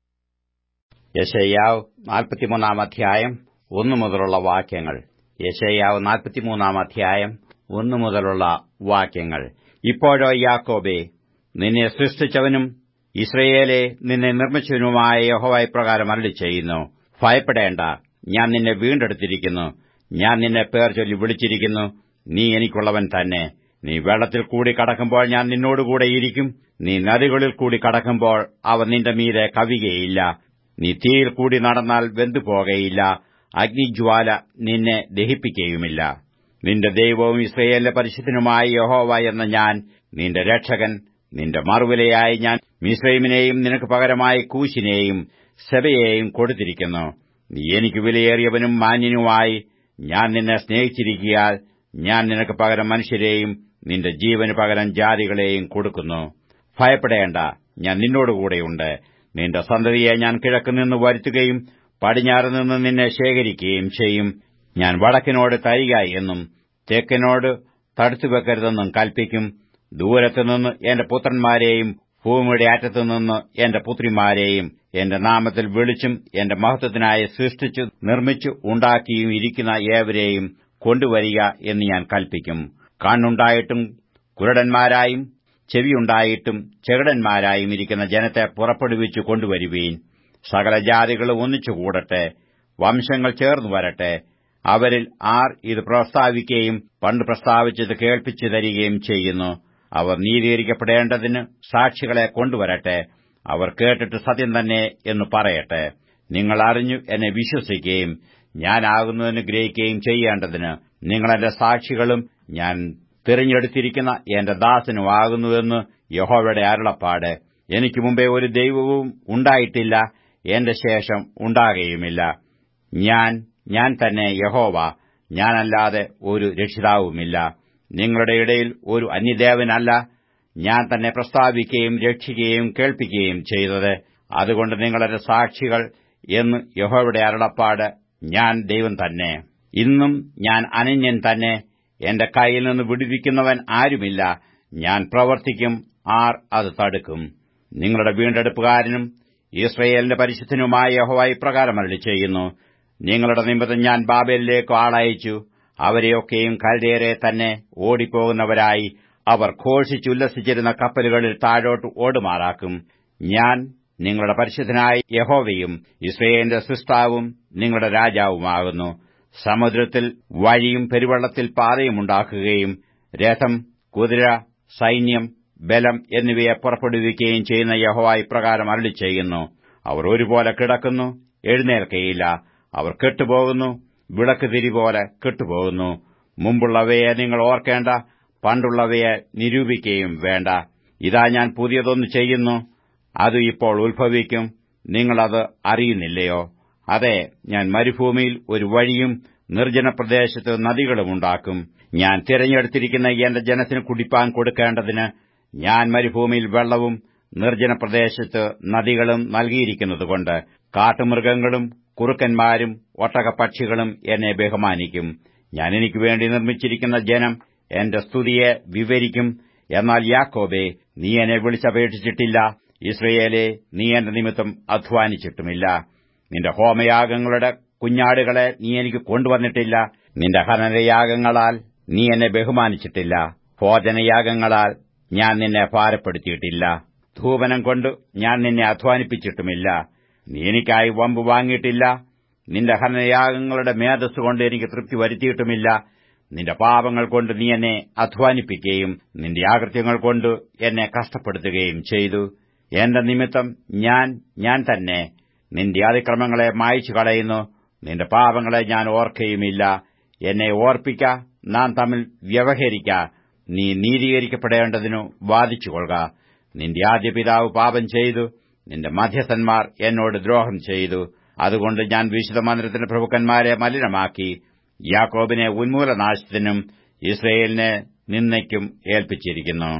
യശയ്യാവ് നാൽപ്പത്തിമൂന്നാം അധ്യായം ഒന്നു മുതലുള്ള വാക്യങ്ങൾ യശയ്യാവ് നാൽപ്പത്തിമൂന്നാം അധ്യായം ഒന്നു മുതലുള്ള വാക്യങ്ങൾ ഇപ്പോഴോ യാക്കോബെ നിന്നെ സൃഷ്ടിച്ചവനും ഇസ്രയേലെ നിന്നെ നിർമ്മിച്ചവനുമായ യഹോവ ഇപ്രകാരം അരളി ചെയ്യുന്നു ഭയപ്പെടേണ്ട ഞാൻ നിന്നെ വീണ്ടെടുത്തിരിക്കുന്നു ഞാൻ നിന്നെ പേർ ചൊല്ലി വിളിച്ചിരിക്കുന്നു നീ എനിക്കുള്ളവൻ തന്നെ നീ വെള്ളത്തിൽ കൂടി കടക്കുമ്പോൾ ഞാൻ നിന്നോടുകൂടെ ഇരിക്കും നീ നദികളിൽ കൂടി കടക്കുമ്പോൾ അവ നിന്റെ മീതെ കവികയില്ല നീ തീയിൽ കൂടി നടന്നാൽ വെന്തുപോകയില്ല അഗ്നിജ്വാല നിന്നെ ദഹിപ്പിക്കുകയുമില്ല നിന്റെ ദൈവവും ഇസ്രയേലിന്റെ പരിശുദ്ധനുമായ യഹോവ എന്ന ഞാൻ നിന്റെ രക്ഷകൻ നിന്റെ മറുവിലയായി ഞാൻ മിസ്രൈമിനെയും നിനക്ക് പകരമായി കൂശിനെയും സെബയെയും കൊടുത്തിരിക്കുന്നു നീ എനിക്ക് വിലയേറിയവനും മാന്യനുമായി ഞാൻ നിന്നെ സ്നേഹിച്ചിരിക്കിയാൽ ഞാൻ നിനക്ക് പകരം മനുഷ്യരെയും നിന്റെ ജീവന് പകരം ജാതികളെയും കൊടുക്കുന്നു ഭയപ്പെടേണ്ട ഞാൻ നിന്നോടുകൂടെയുണ്ട് നിന്റെ സന്തതിയെ ഞാൻ കിഴക്കുനിന്ന് വരുത്തുകയും പടിഞ്ഞാറ് നിന്ന് നിന്നെ ശേഖരിക്കുകയും ചെയ്യും ഞാൻ വടക്കിനോട് തരിക എന്നും തെക്കിനോട് തടുത്തുവെക്കരുതെന്നും കൽപ്പിക്കും ദൂരത്തുനിന്ന് എന്റെ പുത്രന്മാരെയും ഭൂമിയുടെ അറ്റത്തുനിന്ന് എന്റെ പുത്രിമാരെയും എന്റെ നാമത്തിൽ വിളിച്ചും എന്റെ മഹത്വത്തിനായി സൃഷ്ടിച്ചു നിർമ്മിച്ചു ഉണ്ടാക്കിയും ഇരിക്കുന്ന ഏവരെയും കൊണ്ടുവരിക എന്ന് ഞാൻ കൽപ്പിക്കും കണ്ണുണ്ടായിട്ടും കുരുടന്മാരായും ചെവിയുണ്ടായിട്ടും ചെകിടന്മാരായും ഇരിക്കുന്ന ജനത്തെ പുറപ്പെടുവിച്ചു കൊണ്ടുവരുവീൻ സകല ജാതികളും ഒന്നിച്ചുകൂടട്ടെ വംശങ്ങൾ ചേർന്നു വരട്ടെ അവരിൽ ആർ ഇത് പ്രസ്താവിക്കുകയും പണ്ട് പ്രസ്താവിച്ചത് കേൾപ്പിച്ചു തരികയും ചെയ്യുന്നു അവർ നീതീകരിക്കപ്പെടേണ്ടതിന് സാക്ഷികളെ കൊണ്ടുവരട്ടെ അവർ കേട്ടിട്ട് സത്യം തന്നെ എന്ന് പറയട്ടെ നിങ്ങൾ അറിഞ്ഞു എന്നെ വിശ്വസിക്കുകയും ഞാനാകുന്നതിന് ഗ്രഹിക്കുകയും ചെയ്യേണ്ടതിന് നിങ്ങളെന്റെ സാക്ഷികളും ഞാൻ തിരഞ്ഞെടുത്തിരിക്കുന്ന എന്റെ ദാസനുമാകുന്നുവെന്ന് യഹോവയുടെ അരുളപ്പാട് എനിക്ക് മുമ്പേ ഒരു ദൈവവും ഉണ്ടായിട്ടില്ല എന്റെ ശേഷം ഉണ്ടാകുകയുമില്ല ഞാൻ ഞാൻ തന്നെ യഹോവ ഞാനല്ലാതെ ഒരു രക്ഷിതാവുമില്ല നിങ്ങളുടെ ഇടയിൽ ഒരു അന്യദേവനല്ല ഞാൻ തന്നെ പ്രസ്താവിക്കുകയും രക്ഷിക്കുകയും കേൾപ്പിക്കുകയും ചെയ്തത് അതുകൊണ്ട് നിങ്ങളുടെ സാക്ഷികൾ എന്ന് യഹോവയുടെ അരുളപ്പാട് ഞാൻ ദൈവം തന്നെ ഇന്നും ഞാൻ അനന്യൻ തന്നെ എന്റെ കയ്യിൽ നിന്ന് വിടുവിക്കുന്നവൻ ആരുമില്ല ഞാൻ പ്രവർത്തിക്കും ആർ അത് തടുക്കും നിങ്ങളുടെ വീണ്ടെടുപ്പുകാരനും ഇസ്രയേലിന്റെ പരിശുദ്ധനുമായ യഹോവ ഇപ്രകാരം അരളി ചെയ്യുന്നു നിങ്ങളുടെ നിമിത്തം ഞാൻ ബാബേലിലേക്ക് ആളയച്ചു അവരെയൊക്കെയും കൽദേരെ തന്നെ ഓടിപ്പോകുന്നവരായി അവർ ഘോഷിച്ചുല്ലസിച്ചിരുന്ന കപ്പലുകളിൽ താഴോട്ട് ഓടുമാറാക്കും ഞാൻ നിങ്ങളുടെ പരിശുദ്ധനായ യഹോവയും ഇസ്രയേലിന്റെ സൃഷ്ടാവും നിങ്ങളുടെ രാജാവുമാകുന്നു സമുദ്രത്തിൽ വഴിയും പെരുവെള്ളത്തിൽ പാതയും ഉണ്ടാക്കുകയും രഥം കുതിര സൈന്യം ബലം എന്നിവയെ പുറപ്പെടുവിക്കുകയും ചെയ്യുന്ന യഹോവ ഇപ്രകാരം അരളി ചെയ്യുന്നു അവർ ഒരുപോലെ കിടക്കുന്നു എഴുന്നേൽക്കയില്ല അവർ കെട്ടുപോകുന്നു വിളക്ക് തിരി പോലെ കെട്ടുപോകുന്നു മുമ്പുള്ളവയെ നിങ്ങൾ ഓർക്കേണ്ട പണ്ടുള്ളവയെ നിരൂപിക്കുകയും വേണ്ട ഇതാ ഞാൻ പുതിയതൊന്ന് ചെയ്യുന്നു അത് ഇപ്പോൾ ഉത്ഭവിക്കും നിങ്ങളത് അറിയുന്നില്ലയോ അതെ ഞാൻ മരുഭൂമിയിൽ ഒരു വഴിയും നിർജ്ജന പ്രദേശത്ത് നദികളുമുണ്ടാക്കും ഞാൻ തിരഞ്ഞെടുത്തിരിക്കുന്ന എന്റെ ജനത്തിന് കുടിപ്പാൻ കൊടുക്കേണ്ടതിന് ഞാൻ മരുഭൂമിയിൽ വെള്ളവും നിർജ്ജന പ്രദേശത്ത് നദികളും നൽകിയിരിക്കുന്നതുകൊണ്ട് കാട്ടുമൃഗങ്ങളും കുറുക്കന്മാരും ഒട്ടകപ്പക്ഷികളും എന്നെ ബഹുമാനിക്കും ഞാൻ എനിക്ക് വേണ്ടി നിർമ്മിച്ചിരിക്കുന്ന ജനം എന്റെ സ്തുതിയെ വിവരിക്കും എന്നാൽ യാക്കോബെ നീ എന്നെ വിളിച്ചപേക്ഷിച്ചിട്ടില്ല ഇസ്രയേലെ നീ എന്റെ നിമിത്തം അധ്വാനിച്ചിട്ടുമില്ല നിന്റെ ഹോമയാഗങ്ങളുടെ കുഞ്ഞാടുകളെ നീ എനിക്ക് കൊണ്ടുവന്നിട്ടില്ല നിന്റെ ഹനനയാഗങ്ങളാൽ നീ എന്നെ ബഹുമാനിച്ചിട്ടില്ല ഭോജനയാഗങ്ങളാൽ ഞാൻ നിന്നെ ഭാരപ്പെടുത്തിയിട്ടില്ല ധൂപനം കൊണ്ട് ഞാൻ നിന്നെ അധ്വാനിപ്പിച്ചിട്ടുമില്ല നീ എനിക്കായി വമ്പ് വാങ്ങിയിട്ടില്ല നിന്റെ ഹനനയാഗങ്ങളുടെ മേധസ് കൊണ്ട് എനിക്ക് തൃപ്തി വരുത്തിയിട്ടുമില്ല നിന്റെ പാപങ്ങൾ കൊണ്ട് നീ എന്നെ അധ്വാനിപ്പിക്കുകയും നിന്റെ ആകൃത്യങ്ങൾ കൊണ്ട് എന്നെ കഷ്ടപ്പെടുത്തുകയും ചെയ്തു എന്റെ നിമിത്തം ഞാൻ ഞാൻ തന്നെ നിന്റെ അതിക്രമങ്ങളെ മായച്ചു കളയുന്നു നിന്റെ പാപങ്ങളെ ഞാൻ ഓർക്കയുമില്ല എന്നെ ഓർപ്പിക്ക നാം തമ്മിൽ വ്യവഹരിക്ക നീ നീതീകരിക്കപ്പെടേണ്ടതിനു വാദിച്ചുകൊള്ളുക നിന്റെ ആദ്യ പിതാവ് പാപം ചെയ്തു നിന്റെ മധ്യസ്ഥന്മാർ എന്നോട് ദ്രോഹം ചെയ്തു അതുകൊണ്ട് ഞാൻ വിശുദ്ധ മന്ദിരത്തിന്റെ പ്രഭുക്കന്മാരെ മലിനമാക്കി യാക്കോബിനെ ഉന്മൂലനാശത്തിനും ഇസ്രയേലിനെ നിന്നയ്ക്കും ഏൽപ്പിച്ചിരിക്കുന്നു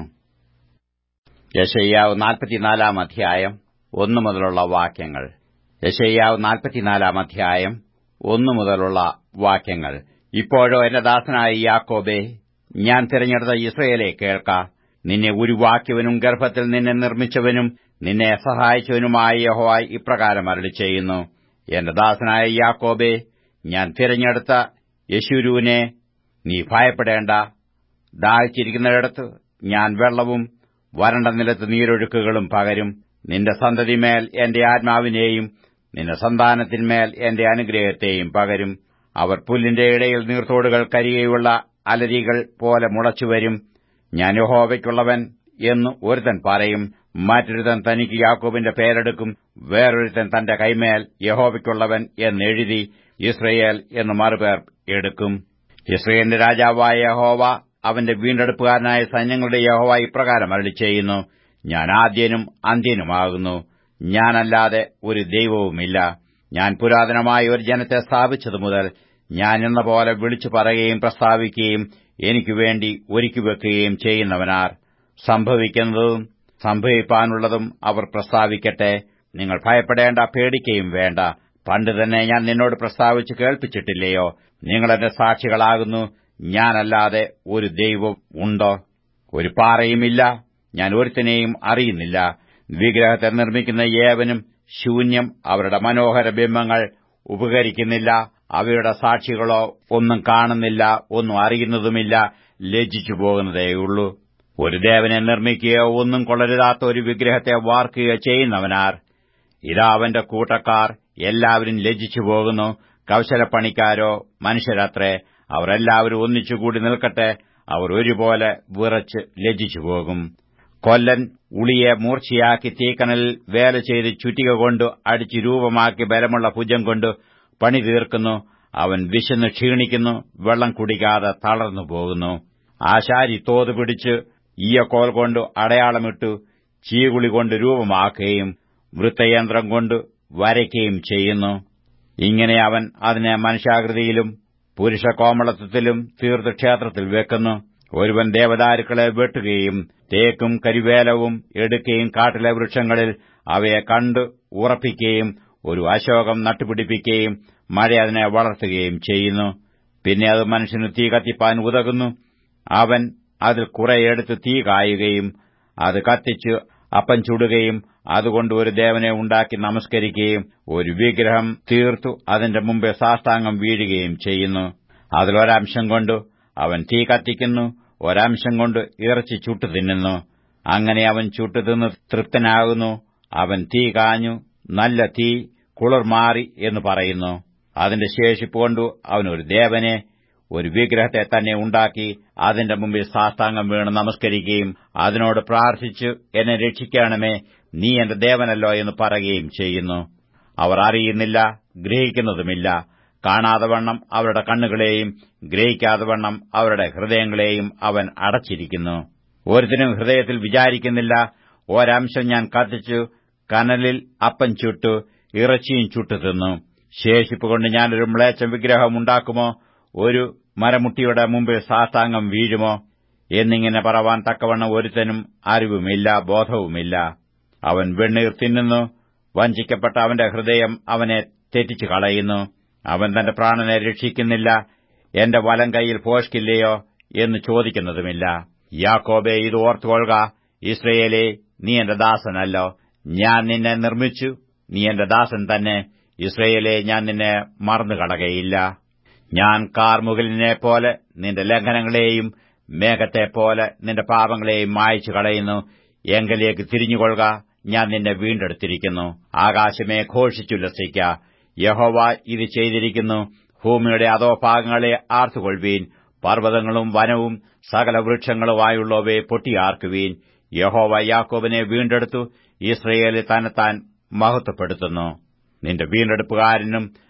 യശയ്യാവ് നാൽപ്പത്തിനാലാം അധ്യായം ഒന്നു മുതലുള്ള വാക്യങ്ങൾ യശയ്യാവ് നാൽപ്പത്തിനാലാം അധ്യായം ഒന്നു മുതലുള്ള വാക്യങ്ങൾ ഇപ്പോഴോ എന്റെ ദാസനായ യാക്കോബെ ഞാൻ തിരഞ്ഞെടുത്ത ഇസ്രയേലെ കേൾക്ക നിന്നെ ഉരുവാക്കിയവനും ഗർഭത്തിൽ നിന്നെ നിർമ്മിച്ചവനും നിന്നെ സഹായിച്ചവനുമായ യഹോവ ഇപ്രകാരം അരളി ചെയ്യുന്നു എന്റെ ദാസനായ യാക്കോബെ ഞാൻ തിരഞ്ഞെടുത്ത യശുരുവിനെ നീ ഭയപ്പെടേണ്ട ദാഹിച്ചിരിക്കുന്നിടത്ത് ഞാൻ വെള്ളവും വരണ്ട നിലത്ത് നീരൊഴുക്കുകളും പകരും നിന്റെ സന്തതിമേൽ എന്റെ ആത്മാവിനെയും നിന്റെ സന്താനത്തിന്മേൽ എന്റെ അനുഗ്രഹത്തെയും പകരും അവർ പുല്ലിന്റെ ഇടയിൽ നീർത്തോടുകൾ കരികയുള്ള അലരികൾ പോലെ മുളച്ചുവരും ഞാൻ യഹോവയ്ക്കുള്ളവൻ എന്ന് ഒരുത്തൻ പറയും മറ്റൊരുത്തൻ തനിക്ക് യാക്കോബിന്റെ പേരെടുക്കും വേറൊരുത്തൻ തന്റെ കൈമേൽ യഹോവയ്ക്കുള്ളവൻ എന്നെഴുതി ഇസ്രയേൽ എന്ന് മറുപേർ എടുക്കും ഇസ്രയേലിന്റെ രാജാവായ യഹോവ അവന്റെ വീണ്ടെടുപ്പുകാരനായ സൈന്യങ്ങളുടെ യഹോവ ഇപ്രകാരം അരളി ചെയ്യുന്നു ഞാൻ ആദ്യനും അന്ത്യനുമാകുന്നു ഞാനല്ലാതെ ഒരു ദൈവവുമില്ല ഞാൻ പുരാതനമായ ഒരു ജനത്തെ സ്ഥാപിച്ചതു മുതൽ ഞാൻ എന്ന പോലെ വിളിച്ചു പറയുകയും പ്രസ്താവിക്കുകയും എനിക്കുവേണ്ടി ഒരുക്കിവെക്കുകയും ചെയ്യുന്നവനാർ സംഭവിക്കുന്നതും സംഭവിപ്പാനുള്ളതും അവർ പ്രസ്താവിക്കട്ടെ നിങ്ങൾ ഭയപ്പെടേണ്ട പേടിക്കുകയും വേണ്ട പണ്ട് തന്നെ ഞാൻ നിന്നോട് പ്രസ്താവിച്ച് കേൾപ്പിച്ചിട്ടില്ലയോ നിങ്ങളെന്റെ സാക്ഷികളാകുന്നു ഞാനല്ലാതെ ഒരു ദൈവം ഉണ്ടോ ഒരു പാറയുമില്ല ഞാൻ ഒരുത്തിനെയും അറിയുന്നില്ല വിഗ്രഹത്തെ നിർമ്മിക്കുന്ന ഏവനും ശൂന്യം അവരുടെ മനോഹര ബിംബങ്ങൾ ഉപകരിക്കുന്നില്ല അവയുടെ സാക്ഷികളോ ഒന്നും കാണുന്നില്ല ഒന്നും അറിയുന്നതുമില്ല ലജ്ജിച്ചു പോകുന്നതേയുള്ളൂ ഒരു ദേവനെ നിർമ്മിക്കുകയോ ഒന്നും കൊള്ളരുതാത്ത ഒരു വിഗ്രഹത്തെ വാർക്കുകയോ ചെയ്യുന്നവനാർ ഇതാ അവന്റെ കൂട്ടക്കാർ എല്ലാവരും ലജ്ജിച്ചു പോകുന്നു കൗശലപ്പണിക്കാരോ മനുഷ്യരത്രേ അവർ എല്ലാവരും ഒന്നിച്ചുകൂടി നിൽക്കട്ടെ അവർ ഒരുപോലെ വിറച്ച് ലജ്ജിച്ചു പോകും കൊല്ലൻ ഉളിയെ മൂർച്ചയാക്കി തീക്കനലിൽ വേല ചെയ്ത് ചുറ്റിക കൊണ്ട് അടിച്ച് രൂപമാക്കി ബലമുള്ള ഭുജം കൊണ്ട് പണി തീർക്കുന്നു അവൻ വിശന്ന് ക്ഷീണിക്കുന്നു വെള്ളം കുടിക്കാതെ തളർന്നു പോകുന്നു ആശാരി തോത് പിടിച്ച് ഈയക്കോൽ കൊണ്ട് അടയാളമിട്ടു ചീകുളി കൊണ്ട് രൂപമാക്കുകയും വൃത്തയന്ത്രം കൊണ്ട് വരയ്ക്കുകയും ചെയ്യുന്നു ഇങ്ങനെ അവൻ അതിനെ മനുഷ്യാകൃതിയിലും പുരുഷ കോമളത്വത്തിലും തീർത്ത് ക്ഷേത്രത്തിൽ വെക്കുന്നു ഒരുവൻ ദേവദാരുക്കളെ വെട്ടുകയും തേക്കും കരിവേലവും എടുക്കുകയും കാട്ടിലെ വൃക്ഷങ്ങളിൽ അവയെ കണ്ട് ഉറപ്പിക്കുകയും ഒരു അശോകം നട്ടുപിടിപ്പിക്കുകയും മഴ അതിനെ വളർത്തുകയും ചെയ്യുന്നു പിന്നെ അത് മനുഷ്യന് തീ കത്തിപ്പാൻ ഉതകുന്നു അവൻ അതിൽ കുറെ എടുത്ത് തീ കായുകയും അത് കത്തിച്ച് അപ്പം ചുടുകയും അതുകൊണ്ട് ഒരു ദേവനെ ഉണ്ടാക്കി നമസ്കരിക്കുകയും ഒരു വിഗ്രഹം തീർത്തു അതിന്റെ മുമ്പേ സാഷ്ടാംഗം വീഴുകയും ചെയ്യുന്നു അതിലൊരംശം കൊണ്ട് അവൻ തീ കത്തിക്കുന്നു ഒരംശം കൊണ്ട് ഇറച്ചി ചുട്ടു തിന്നുന്നു അങ്ങനെ അവൻ ചുട്ടു തിന്ന് തൃപ്തനാകുന്നു അവൻ തീ കാഞ്ഞു നല്ല തീ കുളിർ മാറി എന്ന് പറയുന്നു അതിന്റെ ശേഷിപ്പ് കൊണ്ടു അവനൊരു ദേവനെ ഒരു വിഗ്രഹത്തെ തന്നെ ഉണ്ടാക്കി അതിന്റെ മുമ്പിൽ സാഷ്ടാംഗം വീണ് നമസ്കരിക്കുകയും അതിനോട് പ്രാർത്ഥിച്ച് എന്നെ രക്ഷിക്കണമേ നീ എന്റെ ദേവനല്ലോ എന്ന് പറയുകയും ചെയ്യുന്നു അവർ അറിയുന്നില്ല ഗ്രഹിക്കുന്നതുമില്ല കാണാതെ വണ്ണം അവരുടെ കണ്ണുകളെയും ഗ്രഹിക്കാതെ വണ്ണം അവരുടെ ഹൃദയങ്ങളെയും അവൻ അടച്ചിരിക്കുന്നു ഒരുത്തിനും ഹൃദയത്തിൽ വിചാരിക്കുന്നില്ല ഒരംശം ഞാൻ കത്തിച്ചു കനലിൽ അപ്പം ചുട്ടു ഇറച്ചിയും ചുട്ടു തിന്നു ശേഷിപ്പ് കൊണ്ട് ഞാനൊരു മ്ലേച്ഛ വിഗ്രഹം ഉണ്ടാക്കുമോ ഒരു മരമുട്ടിയുടെ മുമ്പിൽ സാഷ്ടാംഗം വീഴുമോ എന്നിങ്ങനെ പറവാൻ തക്കവണ്ണം ഒരുത്തനും അറിവുമില്ല ബോധവുമില്ല അവൻ വെണ്ണീർ തിന്നുന്നു വഞ്ചിക്കപ്പെട്ട അവന്റെ ഹൃദയം അവനെ തെറ്റിച്ചു കളയുന്നു അവൻ തന്റെ പ്രാണനെ രക്ഷിക്കുന്നില്ല എന്റെ വലം കൈയിൽ പോഷ്കില്ലയോ എന്ന് ചോദിക്കുന്നതുമില്ല യാക്കോബെ ഇത് ഓർത്തുകൊള്ളുക ഇസ്രയേലെ നീ എന്റെ ദാസനല്ലോ ഞാൻ നിന്നെ നിർമ്മിച്ചു നീ എന്റെ ദാസൻ തന്നെ ഇസ്രയേലെ ഞാൻ നിന്നെ മറന്നുകളകയില്ല ഞാൻ കാർമുകലിനെ പോലെ നിന്റെ ലംഘനങ്ങളെയും മേഘത്തെപ്പോലെ നിന്റെ പാപങ്ങളെയും മായച്ചു കളയുന്നു എങ്കിലേക്ക് തിരിഞ്ഞുകൊള്ളുക ഞാൻ നിന്നെ വീണ്ടെടുത്തിരിക്കുന്നു ആകാശമേ ഘോഷിച്ചുല്ലസിക്ക യഹോവ ഇത് ചെയ്തിരിക്കുന്നു ഭൂമിയുടെ അധോഭാഗങ്ങളെ ആർത്തുകൊള്ളുവീൻ പർവ്വതങ്ങളും വനവും സകല വൃക്ഷങ്ങളുമായുള്ളവയെ പൊട്ടിയാർക്കുവീൻ യഹോവ യാക്കോബിനെ വീണ്ടെടുത്തു ഇസ്രയേലിൽ തന്നെത്താൻ മഹത്വപ്പെടുത്തുന്നു നിന്റെ വീണ്ടെടുപ്പുകാരനും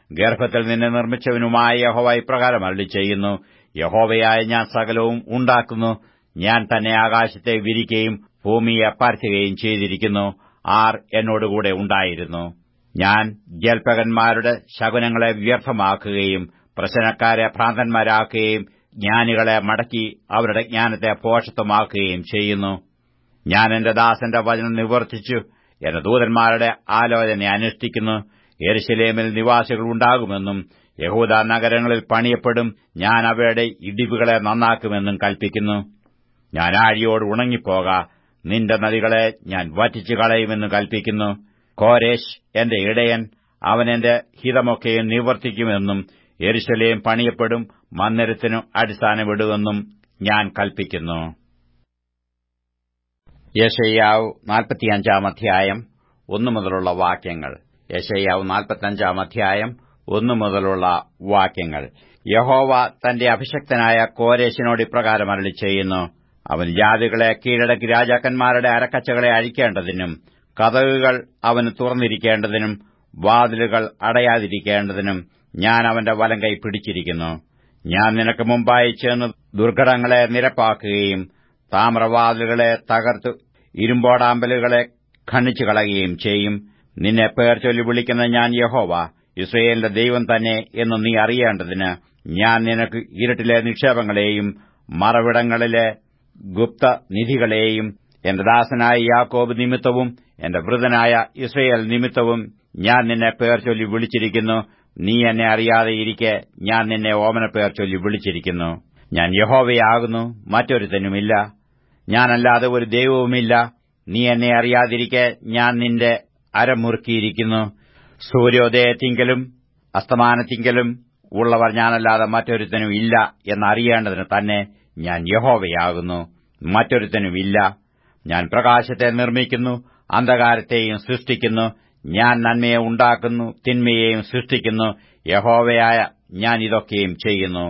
ഗർഭത്തിൽ നിന്നെ നിർമ്മിച്ചവനുമായ യഹോവ ഇപ്രകാരം അരളി ചെയ്യുന്നു യഹോവയായ ഞാൻ സകലവും ഉണ്ടാക്കുന്നു ഞാൻ തന്നെ ആകാശത്തെ വിരിക്കുകയും ഭൂമിയെ പരത്തുകയും ചെയ്തിരിക്കുന്നു ആർ എന്നോടുകൂടെ ഉണ്ടായിരുന്നു ഞാൻ ജൽപ്പകന്മാരുടെ ശകുനങ്ങളെ വ്യർത്ഥമാക്കുകയും പ്രശ്നക്കാരെ ഭ്രാന്തന്മാരാക്കുകയും ജ്ഞാനികളെ മടക്കി അവരുടെ ജ്ഞാനത്തെ പോഷത്വമാക്കുകയും ചെയ്യുന്നു ഞാൻ എന്റെ ദാസന്റെ വചനം നിവർത്തിച്ചു എന്റെ ദൂതന്മാരുടെ ആലോചന അനുഷ്ഠിക്കുന്നു എരുശലേമിൽ നിവാസികൾ ഉണ്ടാകുമെന്നും യഹൂദ നഗരങ്ങളിൽ പണിയപ്പെടും ഞാൻ അവയുടെ ഇടിവുകളെ നന്നാക്കുമെന്നും കൽപ്പിക്കുന്നു ഞാൻ ആഴിയോട് ഉണങ്ങിപ്പോക നിന്റെ നദികളെ ഞാൻ വറ്റിച്ചു കളയുമെന്ന് കൽപ്പിക്കുന്നു കോരേശ് എന്റെ ഇടയൻ അവൻ എന്റെ ഹിതമൊക്കെയും നിവർത്തിക്കുമെന്നും എരുശലേം പണിയപ്പെടും മന്ദിരത്തിനു അടിസ്ഥാനമിടുമെന്നും ഞാൻ കൽപ്പിക്കുന്നു യശയ്യാവ് നാൽപ്പത്തിയഞ്ചാം അധ്യായം ഒന്നു മുതലുള്ള വാക്യങ്ങൾ യശയ്യാവ് നാൽപ്പത്തിയഞ്ചാം അധ്യായം ഒന്നു മുതലുള്ള വാക്യങ്ങൾ യഹോവ തന്റെ അഭിഷക്തനായ കോരേശിനോട് ഇപ്രകാരം അരളി ചെയ്യുന്നു അവൻ ജാതികളെ കീഴടക്കി രാജാക്കന്മാരുടെ അരക്കച്ചകളെ അഴിക്കേണ്ടതിനും കഥകുകൾ അവന് തുറന്നിരിക്കേണ്ടതിനും വാതിലുകൾ അടയാതിരിക്കേണ്ടതിനും ഞാൻ അവന്റെ വലം കൈ പിടിച്ചിരിക്കുന്നു ഞാൻ നിനക്ക് മുമ്പായി ചെന്ന് ദുർഘടങ്ങളെ നിരപ്പാക്കുകയും താമ്രവാതിലുകളെ തകർത്ത് ഇരുമ്പോടാമ്പലുകളെ ഖണ്ഡിച്ചു കളയുകയും ചെയ്യും നിന്നെ പേർ ചൊല്ലി വിളിക്കുന്ന ഞാൻ യഹോവ ഇസ്രയേലിന്റെ ദൈവം തന്നെ എന്ന് നീ അറിയേണ്ടതിന് ഞാൻ നിനക്ക് ഇരുട്ടിലെ നിക്ഷേപങ്ങളെയും മറവിടങ്ങളിലെ ഗുപ്ത നിധികളെയും എന്റെ ദാസനായ യാക്കോബ് നിമിത്തവും എന്റെ വൃതനായ ഇസ്രയേൽ നിമിത്തവും ഞാൻ നിന്നെ പേർ ചൊല്ലി വിളിച്ചിരിക്കുന്നു നീ എന്നെ അറിയാതെ ഇരിക്കെ ഞാൻ നിന്നെ ഓമന പേർ ചൊല്ലി വിളിച്ചിരിക്കുന്നു ഞാൻ യഹോവയാകുന്നു മറ്റൊരുത്തനുമില്ല ഞാനല്ലാതെ ഒരു ദൈവവുമില്ല നീ എന്നെ അറിയാതിരിക്കെ ഞാൻ നിന്റെ അരമുറുക്കിയിരിക്കുന്നു സൂര്യോദയത്തിങ്കലും അസ്തമാനത്തിങ്കലും ഉള്ളവർ ഞാനല്ലാതെ മറ്റൊരുത്തനും ഇല്ല എന്നറിയേണ്ടതിന് തന്നെ ഞാൻ യഹോവയാകുന്നു മറ്റൊരുത്തനുമില്ല ഞാൻ പ്രകാശത്തെ നിർമ്മിക്കുന്നു അന്ധകാരത്തെയും സൃഷ്ടിക്കുന്നു ഞാൻ നന്മയെ ഉണ്ടാക്കുന്നു തിന്മയെയും സൃഷ്ടിക്കുന്നു യഹോവയായ ഞാൻ ഇതൊക്കെയും ചെയ്യുന്നു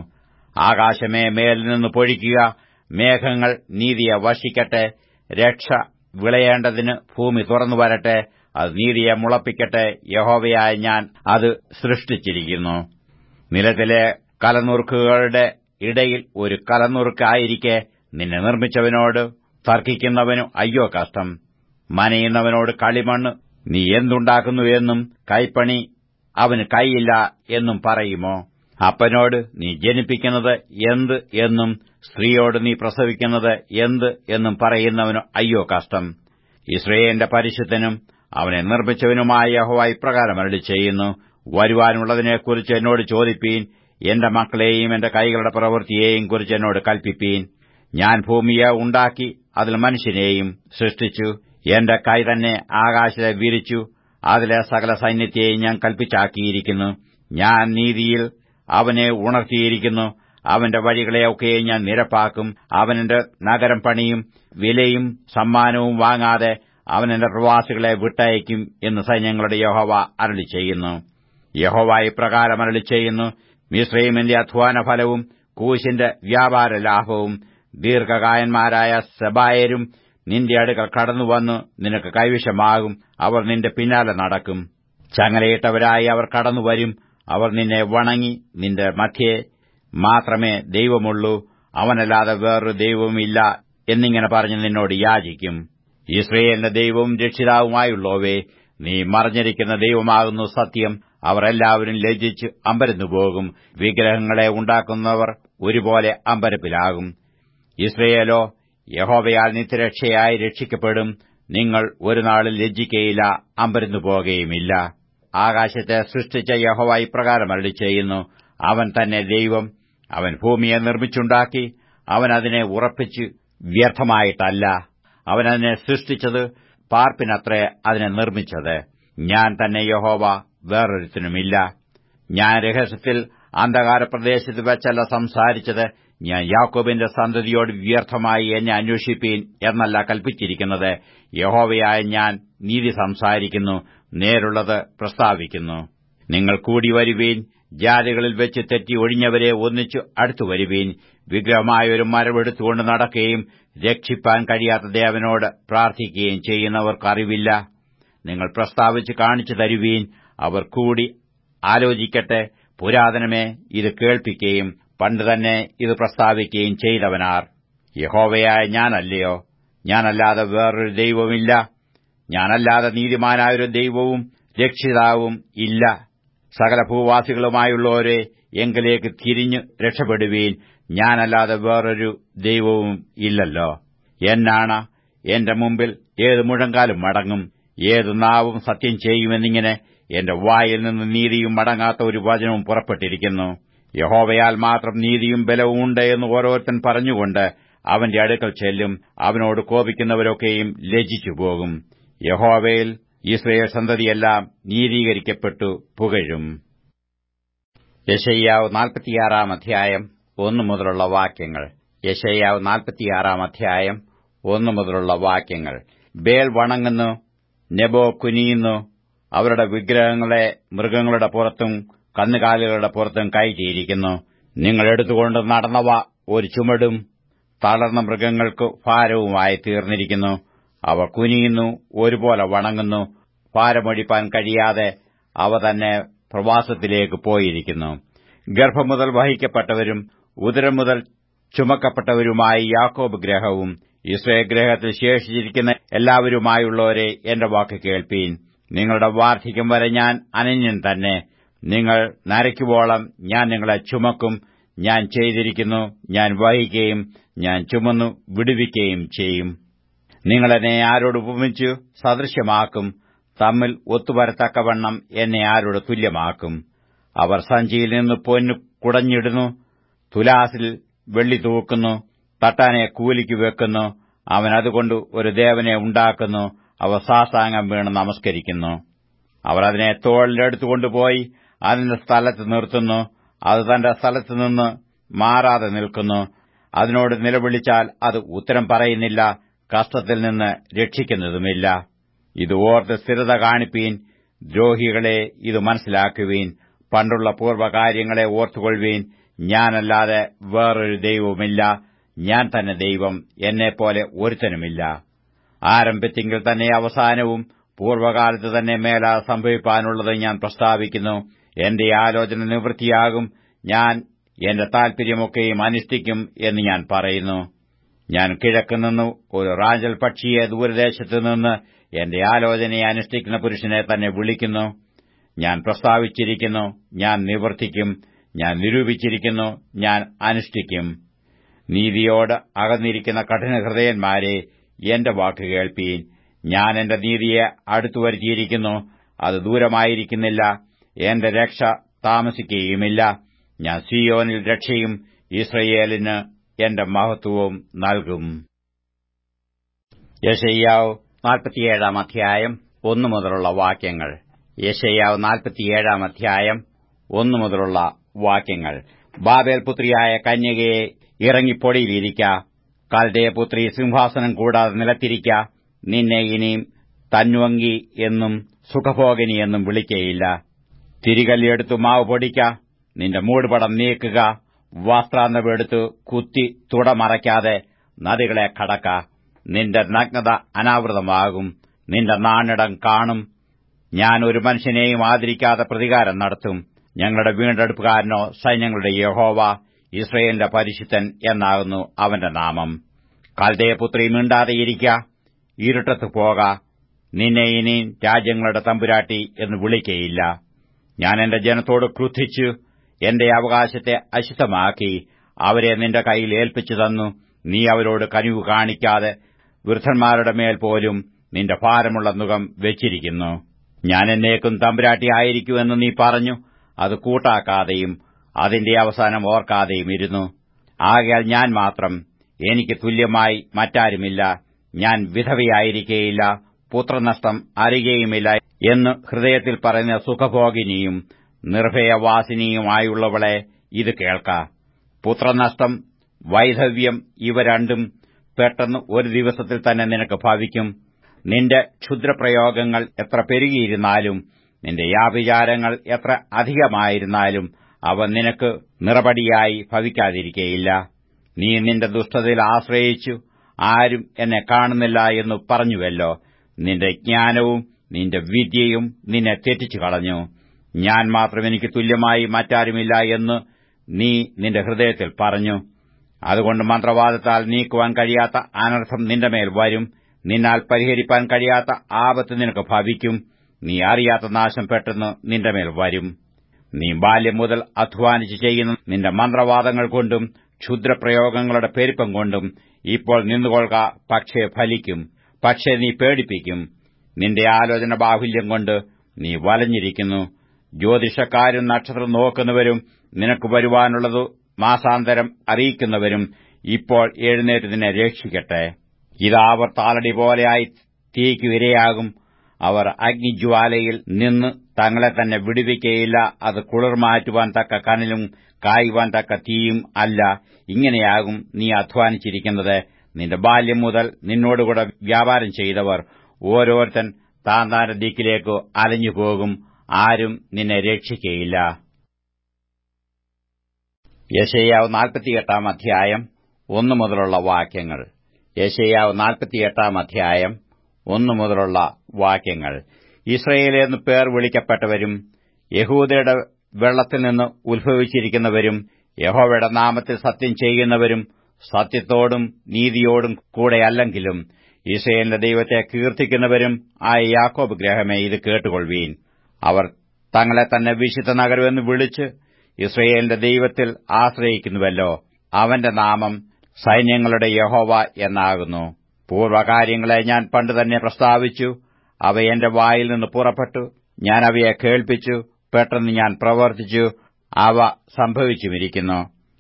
ആകാശമേ മേലിൽ നിന്ന് പൊഴിക്കുക മേഘങ്ങൾ നീതിയെ വർഷിക്കട്ടെ രക്ഷ വിളയേണ്ടതിന് ഭൂമി തുറന്നു വരട്ടെ അത് നീതിയെ മുളപ്പിക്കട്ടെ യഹോവയായ ഞാൻ അത് സൃഷ്ടിച്ചിരിക്കുന്നു നിലത്തിലെ കലനുറുക്കുകളുടെ ഇടയിൽ ഒരു കലനുറുക്കായിരിക്കെ നിന്നെ നിർമ്മിച്ചവനോട് തർക്കിക്കുന്നവനു അയ്യോ കഷ്ടം മനയുന്നവനോട് കളിമണ്ണ് നീ എന്തുണ്ടാക്കുന്നു എന്നും കൈപ്പണി അവന് കൈയില്ല എന്നും പറയുമോ അപ്പനോട് നീ ജനിപ്പിക്കുന്നത് എന്ത് എന്നും സ്ത്രീയോട് നീ പ്രസവിക്കുന്നത് എന്ത് എന്നും പറയുന്നവനു അയ്യോ കഷ്ടം ഇസ്രയേലിന്റെ പരിശുദ്ധനും അവനെ നിർമ്മിച്ചവനുമായ യഹോവ ഇപ്രകാരം അരളി ചെയ്യുന്നു വരുവാനുള്ളതിനെക്കുറിച്ച് എന്നോട് ചോദിപ്പീൻ എന്റെ മക്കളെയും എന്റെ കൈകളുടെ പ്രവൃത്തിയെയും കുറിച്ച് എന്നോട് കൽപ്പിപ്പീൻ ഞാൻ ഭൂമിയെ ഉണ്ടാക്കി അതിൽ മനുഷ്യനെയും സൃഷ്ടിച്ചു എന്റെ കൈ തന്നെ ആകാശത്തെ വിരിച്ചു അതിലെ സകല സൈന്യത്തെയും ഞാൻ കൽപ്പിച്ചാക്കിയിരിക്കുന്നു ഞാൻ നീതിയിൽ അവനെ ഉണർത്തിയിരിക്കുന്നു അവന്റെ വഴികളെയൊക്കെയും ഞാൻ നിരപ്പാക്കും അവനെന്റെ നഗരം പണിയും വിലയും സമ്മാനവും വാങ്ങാതെ അവൻ എന്റെ പ്രവാസികളെ വിട്ടയക്കും എന്ന് സൈന്യങ്ങളുടെ യഹോവ അരളി ചെയ്യുന്നു യഹോവ ഇപ്രകാരം അരളി ചെയ്യുന്നു മിശ്രൈമിന്റെ അധ്വാന ഫലവും കൂശിന്റെ വ്യാപാര ലാഭവും ദീർഘകായന്മാരായ സെബായരും നിന്റെ അടുക്കൽ കടന്നുവന്നു നിനക്ക് കൈവശമാകും അവർ നിന്റെ പിന്നാലെ നടക്കും ചങ്ങലയിട്ടവരായി അവർ കടന്നുവരും അവർ നിന്നെ വണങ്ങി നിന്റെ മധ്യേ മാത്രമേ ദൈവമുള്ളൂ അവനല്ലാതെ വേറൊരു ദൈവവുമില്ല എന്നിങ്ങനെ പറഞ്ഞ് നിന്നോട് യാചിക്കും ഇസ്രയേലിന്റെ ദൈവവും രക്ഷിതാവുമായുള്ളോവേ നീ മറിഞ്ഞിരിക്കുന്ന ദൈവമാകുന്നു സത്യം അവർ എല്ലാവരും ലജ്ജിച്ച് അമ്പരന്നു പോകും വിഗ്രഹങ്ങളെ ഉണ്ടാക്കുന്നവർ ഒരുപോലെ അമ്പരപ്പിലാകും ഇസ്രയേലോ യഹോവയാൽ നിത്യരക്ഷയായി രക്ഷിക്കപ്പെടും നിങ്ങൾ ഒരു നാളിൽ ലജ്ജിക്കയില്ല അമ്പരന്നു പോകുകയുമില്ല ആകാശത്തെ സൃഷ്ടിച്ച യഹോവ ഇപ്രകാരം അരളി ചെയ്യുന്നു അവൻ തന്നെ ദൈവം അവൻ ഭൂമിയെ നിർമ്മിച്ചുണ്ടാക്കി അവൻ അതിനെ ഉറപ്പിച്ച് വ്യർത്ഥമായിട്ടല്ല അവൻ അതിനെ സൃഷ്ടിച്ചത് പാർപ്പിനത്രേ അതിനെ നിർമ്മിച്ചത് ഞാൻ തന്നെ യഹോവ വേറൊരുത്തിനുമില്ല ഞാൻ രഹസ്യത്തിൽ അന്ധകാര പ്രദേശത്ത് വെച്ചല്ല സംസാരിച്ചത് ഞാൻ യാക്കോബിന്റെ സന്തതിയോട് വ്യർത്ഥമായി എന്നെ അന്വേഷിപ്പീൻ എന്നല്ല കൽപ്പിച്ചിരിക്കുന്നത് യഹോവയായ ഞാൻ നീതി സംസാരിക്കുന്നു നേരുള്ളത് പ്രസ്താവിക്കുന്നു നിങ്ങൾ കൂടി വരുവീൻ ജാതികളിൽ വെച്ച് തെറ്റി ഒഴിഞ്ഞവരെ ഒന്നിച്ചു അടുത്തു വരുവീൻ വിഗ്രഹമായ ഒരു മരമെടുത്തുകൊണ്ട് നടക്കുകയും രക്ഷിപ്പാൻ കഴിയാത്ത ദേവനോട് പ്രാർത്ഥിക്കുകയും ചെയ്യുന്നവർക്ക് അറിവില്ല നിങ്ങൾ പ്രസ്താവിച്ച് കാണിച്ചു തരുവീൻ അവർ കൂടി ആലോചിക്കട്ടെ പുരാതനമേ ഇത് കേൾപ്പിക്കുകയും പണ്ട് തന്നെ ഇത് പ്രസ്താവിക്കുകയും ചെയ്തവനാർ യഹോവയായ ഞാനല്ലയോ ഞാനല്ലാതെ വേറൊരു ദൈവമില്ല ഞാനല്ലാതെ നീതിമാനായൊരു ദൈവവും രക്ഷിതാവും ഇല്ല സകല ഭൂവാസികളുമായുള്ളവരെ എങ്കിലേക്ക് തിരിഞ്ഞു രക്ഷപ്പെടുവീൻ ഞാനല്ലാതെ വേറൊരു ദൈവവും ഇല്ലല്ലോ എന്നാണ് എന്റെ മുമ്പിൽ ഏത് മുഴങ്കാലും മടങ്ങും ഏത് നാവും സത്യം ചെയ്യുമെന്നിങ്ങനെ എന്റെ വായിൽ നിന്ന് നീതിയും മടങ്ങാത്ത ഒരു വചനവും പുറപ്പെട്ടിരിക്കുന്നു യഹോവയാൽ മാത്രം നീതിയും ബലവും ഉണ്ട് എന്ന് ഓരോരുത്തൻ പറഞ്ഞുകൊണ്ട് അവന്റെ അടുക്കൽ ചെല്ലും അവനോട് കോപിക്കുന്നവരൊക്കെയും ലജിച്ചു പോകും യഹോവയിൽ ഇസ്രയേൽ സന്തതിയെല്ലാം നീതീകരിക്കപ്പെട്ടു പുകഴും യശയ്യാവ് നാൽപ്പത്തിയാറാം അധ്യായം ഒന്നു മുതലുള്ള വാക്യങ്ങൾ യശയ്യാവ് നാൽപ്പത്തിയാറാം അധ്യായം ഒന്നു മുതലുള്ള വാക്യങ്ങൾ ബേൽ വണങ്ങുന്നു നെബോ കുനിയുന്നു അവരുടെ വിഗ്രഹങ്ങളെ മൃഗങ്ങളുടെ പുറത്തും കന്നുകാലികളുടെ പുറത്തും കയറ്റിയിരിക്കുന്നു നിങ്ങൾ എടുത്തുകൊണ്ട് നടന്നവ ഒരു ചുമടും തളർന്ന മൃഗങ്ങൾക്ക് ഭാരവുമായി തീർന്നിരിക്കുന്നു അവ കുനിയുന്നു ഒരുപോലെ വണങ്ങുന്നു ഭാരമൊഴിപ്പാൻ കഴിയാതെ അവ തന്നെ പ്രവാസത്തിലേക്ക് പോയിരിക്കുന്നു ഗർഭം മുതൽ വഹിക്കപ്പെട്ടവരും ഉദരം മുതൽ ചുമക്കപ്പെട്ടവരുമായി യാക്കോബ് ഗ്രഹവും ഇസ്രയേൽ ഗ്രഹത്തിൽ ശേഷിച്ചിരിക്കുന്ന എല്ലാവരുമായുള്ളവരെ എന്റെ വാക്ക് കേൾപ്പീൻ നിങ്ങളുടെ വാർദ്ധക്യം വരെ ഞാൻ അനന്യൻ തന്നെ നിങ്ങൾ നരയ്ക്കുവോളം ഞാൻ നിങ്ങളെ ചുമക്കും ഞാൻ ചെയ്തിരിക്കുന്നു ഞാൻ വഹിക്കുകയും ഞാൻ ചുമന്നു വിടുവിക്കുകയും ചെയ്യും നിങ്ങളെന്നെ ആരോട് ഉപമിച്ചു സദൃശ്യമാക്കും തമ്മിൽ ഒത്തുവരത്തക്കവണ്ണം എന്നെ ആരോട് തുല്യമാക്കും അവർ സഞ്ചിയിൽ നിന്ന് പൊന്നു കുടഞ്ഞിടുന്നു തുലാസിൽ വെള്ളി തൂക്കുന്നു തട്ടാനെ കൂലിക്ക് വെക്കുന്നു അവൻ അതുകൊണ്ട് ഒരു ദേവനെ ഉണ്ടാക്കുന്നു അവ സാഷ്ടാംഗം വീണ് നമസ്കരിക്കുന്നു അവർ അതിനെ തോളിലെടുത്തുകൊണ്ടുപോയി അതിന്റെ സ്ഥലത്ത് നിർത്തുന്നു അത് തന്റെ സ്ഥലത്ത് നിന്ന് മാറാതെ നിൽക്കുന്നു അതിനോട് നിലവിളിച്ചാൽ അത് ഉത്തരം പറയുന്നില്ല കഷ്ടത്തിൽ നിന്ന് രക്ഷിക്കുന്നതുമില്ല ഇത് ഓർത്ത് സ്ഥിരത കാണിപ്പീൻ ദ്രോഹികളെ ഇത് മനസ്സിലാക്കുവീൻ പണ്ടുള്ള പൂർവ്വകാര്യങ്ങളെ ഓർത്തുകൊള്ളുവീൻ ഞാനല്ലാതെ വേറൊരു ദൈവവുമില്ല ഞാൻ തന്നെ ദൈവം എന്നെപ്പോലെ ഒരുത്തനുമില്ല ആരംഭത്തിങ്കിൽ തന്നെ അവസാനവും പൂർവ്വകാലത്ത് തന്നെ മേല സംഭവിപ്പാനുള്ളത് ഞാൻ പ്രസ്താവിക്കുന്നു എന്റെ ആലോചന നിവൃത്തിയാകും ഞാൻ എന്റെ താൽപര്യമൊക്കെയും അനുഷ്ഠിക്കും എന്ന് ഞാൻ പറയുന്നു ഞാൻ കിഴക്കുനിന്ന് ഒരു റാഞ്ചൽ പക്ഷിയെ ദൂരദേശത്തു നിന്ന് എന്റെ ആലോചനയെ അനുഷ്ഠിക്കുന്ന പുരുഷനെ തന്നെ വിളിക്കുന്നു ഞാൻ പ്രസ്താവിച്ചിരിക്കുന്നു ഞാൻ നിവർത്തിക്കും ഞാൻ നിരൂപിച്ചിരിക്കുന്നു ഞാൻ അനുഷ്ഠിക്കും നീതിയോട് അകന്നിരിക്കുന്ന കഠിനഹൃദയന്മാരെ എന്റെ വാക്ക് കേൾപ്പീൻ ഞാൻ എന്റെ നീതിയെ അടുത്തു വരുത്തിയിരിക്കുന്നു അത് ദൂരമായിരിക്കുന്നില്ല എന്റെ രക്ഷ താമസിക്കുകയുമില്ല ഞാൻ സിയോനിൽ രക്ഷയും ഇസ്രയേലിന് എന്റെ മഹത്വവും നൽകും യശയ്യാവ് നാൽപ്പത്തിയേഴാം അധ്യായം ഒന്നു മുതലുള്ള വാക്യങ്ങൾ യശയ്യാവ് നാൽപ്പത്തിയേഴാം അധ്യായം ഒന്നു മുതലുള്ള വാക്യങ്ങൾ ബാബേൽ പുത്രിയായ കന്യകയെ ഇറങ്ങിപ്പൊടിയിലിരിക്ക കാൽഡേയപുത്രി സിംഹാസനം കൂടാതെ നിലത്തിരിക്ക നിന്നെ ഇനിയും തന്വങ്കി എന്നും സുഖഭോഗിനി എന്നും വിളിക്കയില്ല തിരികല്ലിയെടുത്തു മാവ് പൊടിക്ക നിന്റെ മൂടുപടം നീക്കുക വസ്ത്രാന്തമെടുത്തു കുത്തി തുടമറയ്ക്കാതെ നദികളെ കടക്ക നിന്റെ നഗ്നത അനാവൃതമാകും നിന്റെ നാണിടം കാണും ഞാൻ ഒരു മനുഷ്യനെയും ആദരിക്കാതെ പ്രതികാരം നടത്തും ഞങ്ങളുടെ വീണ്ടെടുപ്പുകാരനോ സൈന്യങ്ങളുടെ യഹോവ ഇസ്രയേലിന്റെ പരിശുദ്ധൻ എന്നാകുന്നു അവന്റെ നാമം കൽദയപുത്രി മിണ്ടാതെയിരിക്ക ഇരുട്ടത്ത് പോക നിന്നെ ഇനി രാജ്യങ്ങളുടെ തമ്പുരാട്ടി എന്ന് വിളിക്കയില്ല ഞാൻ എന്റെ ജനത്തോട് ക്രുദ്ധിച്ചു എന്റെ അവകാശത്തെ അശുദ്ധമാക്കി അവരെ നിന്റെ കയ്യിൽ ഏൽപ്പിച്ചു തന്നു നീ അവരോട് കനിവ് കാണിക്കാതെ വൃദ്ധന്മാരുടെ മേൽ പോലും നിന്റെ ഭാരമുള്ള മുഖം വെച്ചിരിക്കുന്നു ഞാൻ എന്നേക്കും തമ്പുരാട്ടി ആയിരിക്കുമെന്ന് നീ പറഞ്ഞു അത് കൂട്ടാക്കാതെയും അതിന്റെ അവസാനം ഓർക്കാതെയും ഇരുന്നു ആകയാൽ ഞാൻ മാത്രം എനിക്ക് തുല്യമായി മറ്റാരുമില്ല ഞാൻ വിധവയായിരിക്കേയില്ല പുത്രനഷ്ടം അറിയുകയുമില്ല എന്ന് ഹൃദയത്തിൽ പറയുന്ന സുഖഭോഗിനിയും നിർഭയവാസിനിയുമായുള്ളവളെ ഇത് കേൾക്ക പുത്രനഷ്ടം വൈധവ്യം ഇവ രണ്ടും പെട്ടെന്ന് ഒരു ദിവസത്തിൽ തന്നെ നിനക്ക് ഭവിക്കും നിന്റെ ക്ഷുദ്രപ്രയോഗങ്ങൾ എത്ര പെരുകിയിരുന്നാലും നിന്റെ യാഭിചാരങ്ങൾ എത്ര അധികമായിരുന്നാലും അവ നിനക്ക് നിറപടിയായി ഭവിക്കാതിരിക്കയില്ല നീ നിന്റെ ദുഷ്ടതയിൽ ആശ്രയിച്ചു ആരും എന്നെ കാണുന്നില്ല എന്ന് പറഞ്ഞുവല്ലോ നിന്റെ ജ്ഞാനവും നിന്റെ വിദ്യയും നിന്നെ തെറ്റിച്ചു കളഞ്ഞു ഞാൻ മാത്രം എനിക്ക് തുല്യമായി മറ്റാരുമില്ല എന്ന് നീ നിന്റെ ഹൃദയത്തിൽ പറഞ്ഞു അതുകൊണ്ട് മന്ത്രവാദത്താൽ നീക്കുവാൻ കഴിയാത്ത അനർത്ഥം നിന്റെ മേൽ വരും നിന്നാൽ പരിഹരിപ്പാൻ കഴിയാത്ത ആപത്ത് നിനക്ക് ഭവിക്കും നീ അറിയാത്ത നാശം പെട്ടെന്ന് നിന്റെ മേൽ വരും നീ ബാല്യം മുതൽ അധ്വാനിച്ച് ചെയ്യുന്ന നിന്റെ മന്ത്രവാദങ്ങൾ കൊണ്ടും ക്ഷുദ്രപ്രയോഗങ്ങളുടെ പെരുപ്പം കൊണ്ടും ഇപ്പോൾ നിന്നുകൊള്ളുക പക്ഷേ ഫലിക്കും പക്ഷേ നീ പേടിപ്പിക്കും നിന്റെ ആലോചന ബാഹുല്യം കൊണ്ട് നീ വലഞ്ഞിരിക്കുന്നു ജ്യോതിഷക്കാരും നക്ഷത്രം നോക്കുന്നവരും നിനക്ക് വരുവാനുള്ളത് മാസാന്തരം അറിയിക്കുന്നവരും ഇപ്പോൾ എഴുന്നേറ്റ് നിന്നെ രക്ഷിക്കട്ടെ ഇതാ അവർ താളടി പോലെയായി തീയ്ക്ക് ഇരയാകും അവർ അഗ്നിജ്വാലയിൽ നിന്ന് തങ്ങളെ തന്നെ വിടുവിക്കയില്ല അത് കുളിർ മാറ്റുവാൻ തക്ക കനലും കായുവാൻ തക്ക തീയും അല്ല ഇങ്ങനെയാകും നീ അധ്വാനിച്ചിരിക്കുന്നത് നിന്റെ ബാല്യം മുതൽ നിന്നോടുകൂടെ വ്യാപാരം ചെയ്തവർ ഓരോരുത്തൻ താൻ താന്റെ ദിക്കിലേക്ക് അലഞ്ഞുപോകും ആരും നിന്നെ രക്ഷിക്കയില്ല യശയ്യാവ് നാൽപ്പത്തിയെട്ടാം അധ്യായം ഒന്നു മുതലുള്ള വാക്യങ്ങൾ യശയ്യാവ് നാൽപ്പത്തിയെട്ടാം അധ്യായം ഒന്നു മുതലുള്ള വാക്യങ്ങൾ ഇസ്രയേലെന്ന് പേർ വിളിക്കപ്പെട്ടവരും യഹൂദയുടെ വെള്ളത്തിൽ നിന്ന് ഉത്ഭവിച്ചിരിക്കുന്നവരും യഹോവയുടെ നാമത്തിൽ സത്യം ചെയ്യുന്നവരും സത്യത്തോടും നീതിയോടും കൂടെയല്ലെങ്കിലും ഇസ്രയേലിന്റെ ദൈവത്തെ കീർത്തിക്കുന്നവരും ആയ യാക്കോബ് ഗ്രഹമേ ഇത് കേട്ടുകൊള്ളുവീൻ അവർ തങ്ങളെ തന്നെ വിശുദ്ധ നഗരമെന്ന് വിളിച്ച് ഇസ്രയേലിന്റെ ദൈവത്തിൽ ആശ്രയിക്കുന്നുവല്ലോ അവന്റെ നാമം സൈന്യങ്ങളുടെ യഹോവ എന്നാകുന്നു പൂർവകാര്യങ്ങളെ ഞാൻ പണ്ട് തന്നെ പ്രസ്താവിച്ചു അവ എന്റെ വായിൽ നിന്ന് പുറപ്പെട്ടു ഞാൻ അവയെ കേൾപ്പിച്ചു പെട്ടെന്ന് ഞാൻ പ്രവർത്തിച്ചു അവ സംഭവിച്ചുമിരിക്കുന്നു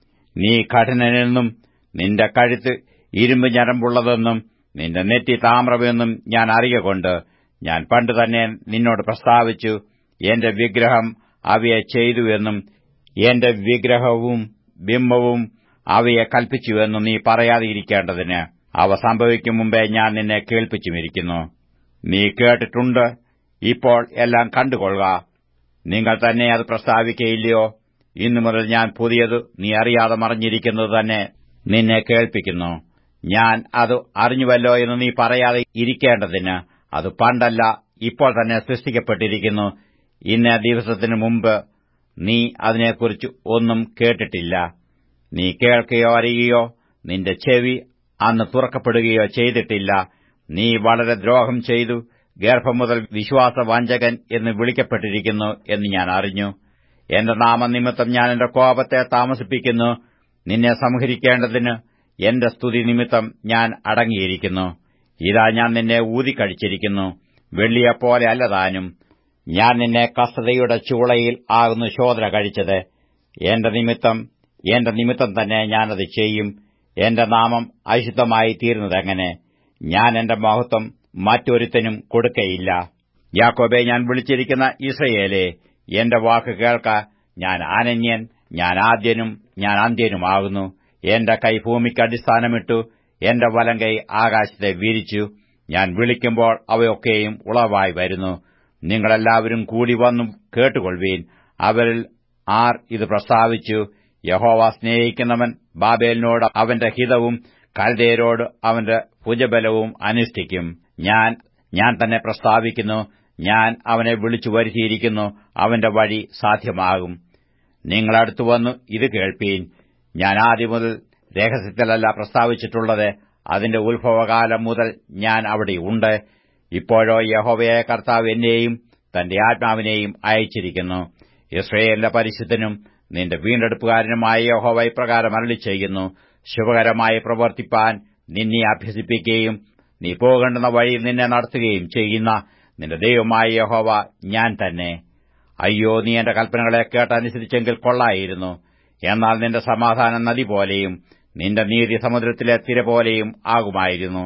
നീ കഠിനനെന്നും നിന്റെ കഴുത്ത് ഇരുമ്പ് ഞരമ്പുള്ളതെന്നും നിന്റെ നെറ്റി താമ്രമെന്നും ഞാൻ അറിയുകൊണ്ട് ഞാൻ പണ്ട് തന്നെ നിന്നോട് പ്രസ്താവിച്ചു എന്റെ വിഗ്രഹം അവയെ ചെയ്തുവെന്നും എന്റെ വിഗ്രഹവും ബിംബവും അവയെ കൽപ്പിച്ചുവെന്നും നീ പറയാതെയിരിക്കേണ്ടതിന് അവ സംഭവിക്കും മുമ്പേ ഞാൻ നിന്നെ കേൾപ്പിച്ചുമിരിക്കുന്നു നീ കേട്ടിട്ടുണ്ട് ഇപ്പോൾ എല്ലാം കണ്ടുകൊള്ളുക നിങ്ങൾ തന്നെ അത് പ്രസ്താവിക്കയില്ലയോ ഇന്നു മുതൽ ഞാൻ പുതിയത് നീ അറിയാതെ മറിഞ്ഞിരിക്കുന്നത് തന്നെ നിന്നെ കേൾപ്പിക്കുന്നു ഞാൻ അത് അറിഞ്ഞുവല്ലോ എന്ന് നീ പറയാതെ ഇരിക്കേണ്ടതിന് അത് പണ്ടല്ല ഇപ്പോൾ തന്നെ സൃഷ്ടിക്കപ്പെട്ടിരിക്കുന്നു ഇന്ന ദിവസത്തിനു മുമ്പ് നീ അതിനെക്കുറിച്ച് ഒന്നും കേട്ടിട്ടില്ല നീ കേൾക്കുകയോ അറിയുകയോ നിന്റെ ചെവി അന്ന് തുറക്കപ്പെടുകയോ ചെയ്തിട്ടില്ല നീ വളരെ ദ്രോഹം ചെയ്തു ഗർഭം മുതൽ വിശ്വാസവാഞ്ചകൻ എന്ന് വിളിക്കപ്പെട്ടിരിക്കുന്നു എന്ന് ഞാൻ അറിഞ്ഞു എന്റെ നാമനിമിത്തം ഞാൻ എന്റെ കോപത്തെ താമസിപ്പിക്കുന്നു നിന്നെ സംഹരിക്കേണ്ടതിന് എന്റെ സ്തുതി നിമിത്തം ഞാൻ അടങ്ങിയിരിക്കുന്നു ഇതാ ഞാൻ നിന്നെ ഊതിക്കഴിച്ചിരിക്കുന്നു വെള്ളിയെപ്പോലെ അല്ലതാനും ഞാൻ നിന്നെ കസ്തതയുടെ ചൂളയിൽ ആകുന്നു ശോധന കഴിച്ചത് എന്റെ നിമിത്തം എന്റെ നിമിത്തം തന്നെ ഞാനത് ചെയ്യും എന്റെ നാമം അശുദ്ധമായി തീരുന്നതെങ്ങനെ ഞാൻ എന്റെ മഹത്വം മറ്റൊരുത്തനും കൊടുക്കയില്ല യാക്കോബെ ഞാൻ വിളിച്ചിരിക്കുന്ന ഇസ്രയേലെ എന്റെ വാക്ക് കേൾക്ക ഞാൻ അനന്യൻ ഞാൻ ആദ്യനും ഞാൻ അന്ത്യനുമാകുന്നു എന്റെ കൈ ഭൂമിക്ക് അടിസ്ഥാനമിട്ടു എന്റെ വലം കൈ ആകാശത്തെ വിരിച്ചു ഞാൻ വിളിക്കുമ്പോൾ അവയൊക്കെയും ഉളവായി വരുന്നു നിങ്ങളെല്ലാവരും കൂടി വന്നു കേട്ടുകൊള്ളുവീൻ അവരിൽ ആർ ഇത് പ്രസ്താവിച്ചു യഹോവ സ്നേഹിക്കുന്നവൻ ബാബേലിനോട് അവന്റെ ഹിതവും കൽദേരോട് അവന്റെ ഭുജബലവും അനുഷ്ഠിക്കും ഞാൻ ഞാൻ തന്നെ പ്രസ്താവിക്കുന്നു ഞാൻ അവനെ വിളിച്ചു വരുത്തിയിരിക്കുന്നു അവന്റെ വഴി സാധ്യമാകും നിങ്ങളടുത്തു വന്നു ഇത് കേൾപ്പീൻ ഞാൻ ആദ്യം മുതൽ രഹസ്യത്തിലല്ല പ്രസ്താവിച്ചിട്ടുള്ളത് അതിന്റെ ഉത്ഭവകാലം മുതൽ ഞാൻ അവിടെ ഉണ്ട് ഇപ്പോഴോ യഹോവയായ കർത്താവ് എന്നെയും തന്റെ ആത്മാവിനെയും അയച്ചിരിക്കുന്നു ഇസ്രയേലിന്റെ പരിശുദ്ധനും നിന്റെ വീണ്ടെടുപ്പുകാരനുമായ യഹോവ ഇപ്രകാരം അരളി ചെയ്യുന്നു ശുഭകരമായി പ്രവർത്തിപ്പാൻ നിന്നെ അഭ്യസിപ്പിക്കുകയും നീ പോകേണ്ടുന്ന വഴി നിന്നെ നടത്തുകയും ചെയ്യുന്ന നിന്റെ ദൈവമായ യഹോവ ഞാൻ തന്നെ അയ്യോ നീ എന്റെ കൽപ്പനകളെ കേട്ടനുസരിച്ചെങ്കിൽ കൊള്ളായിരുന്നു എന്നാൽ നിന്റെ സമാധാനം നദി പോലെയും നിന്റെ നീതി സമുദ്രത്തിലെ തിര പോലെയും ആകുമായിരുന്നു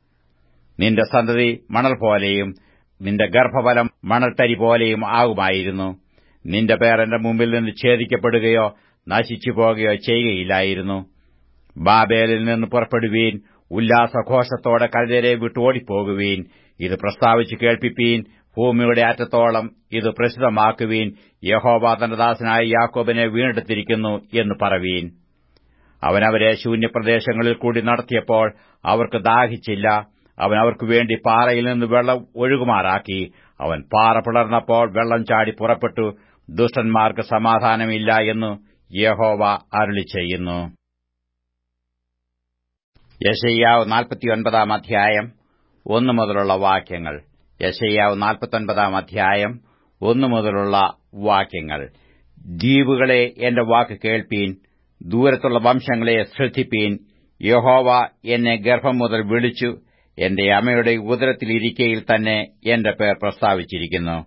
നിന്റെ സന്തതി മണൽ പോലെയും നിന്റെ ഗർഭഫലം മണൽത്തരി പോലെയും ആകുമായിരുന്നു നിന്റെ പേർ എന്റെ മുമ്പിൽ നിന്ന് ഛേദിക്കപ്പെടുകയോ നശിച്ചു പോകുകയോ ചെയ്യുകയില്ലായിരുന്നു ബാബേലിൽ നിന്ന് പുറപ്പെടുവീൻ ഉല്ലാസഘോഷത്തോടെ കഴുതരെ വിട്ടോടിപ്പോകുവീൻ ഇത് പ്രസ്താവിച്ച് കേൾപ്പിപ്പീൻ ഭൂമിയുടെ അറ്റത്തോളം ഇത് പ്രസിദ്ധമാക്കുവീൻ യഹോവ തന്റെ ദാസനായ യാക്കോബിനെ വീണ്ടെടുത്തിരിക്കുന്നു എന്ന് പറവീൻ അവനവരെ ശൂന്യപ്രദേശങ്ങളിൽ കൂടി നടത്തിയപ്പോൾ അവർക്ക് ദാഹിച്ചില്ല അവൻ അവർക്കു വേണ്ടി പാറയിൽ നിന്ന് വെള്ളം ഒഴുകുമാറാക്കി അവൻ പാറ പിളർന്നപ്പോൾ വെള്ളം ചാടി പുറപ്പെട്ടു ദുഷ്ടന്മാർക്ക് സമാധാനമില്ല എന്നു യഹോവ അരുളി ചെയ്യുന്നു യശയ്യാവ് നാൽപ്പത്തിയൊൻപതാം അധ്യായം ഒന്നു മുതലുള്ള വാക്യങ്ങൾ യശയ്യാവ് നാൽപ്പത്തൊൻപതാം അധ്യായം ഒന്നു മുതലുള്ള വാക്യങ്ങൾ ദ്വീപുകളെ എന്റെ വാക്ക് കേൾപ്പീൻ ദൂരത്തുള്ള വംശങ്ങളെ ശ്രദ്ധിപ്പീൻ യഹോവ എന്നെ ഗർഭം മുതൽ വിളിച്ചു എന്റെ അമ്മയുടെ ഉദരത്തിലിരിക്കയിൽ തന്നെ എന്റെ പേർ പ്രസ്താവിച്ചിരിക്കുന്നു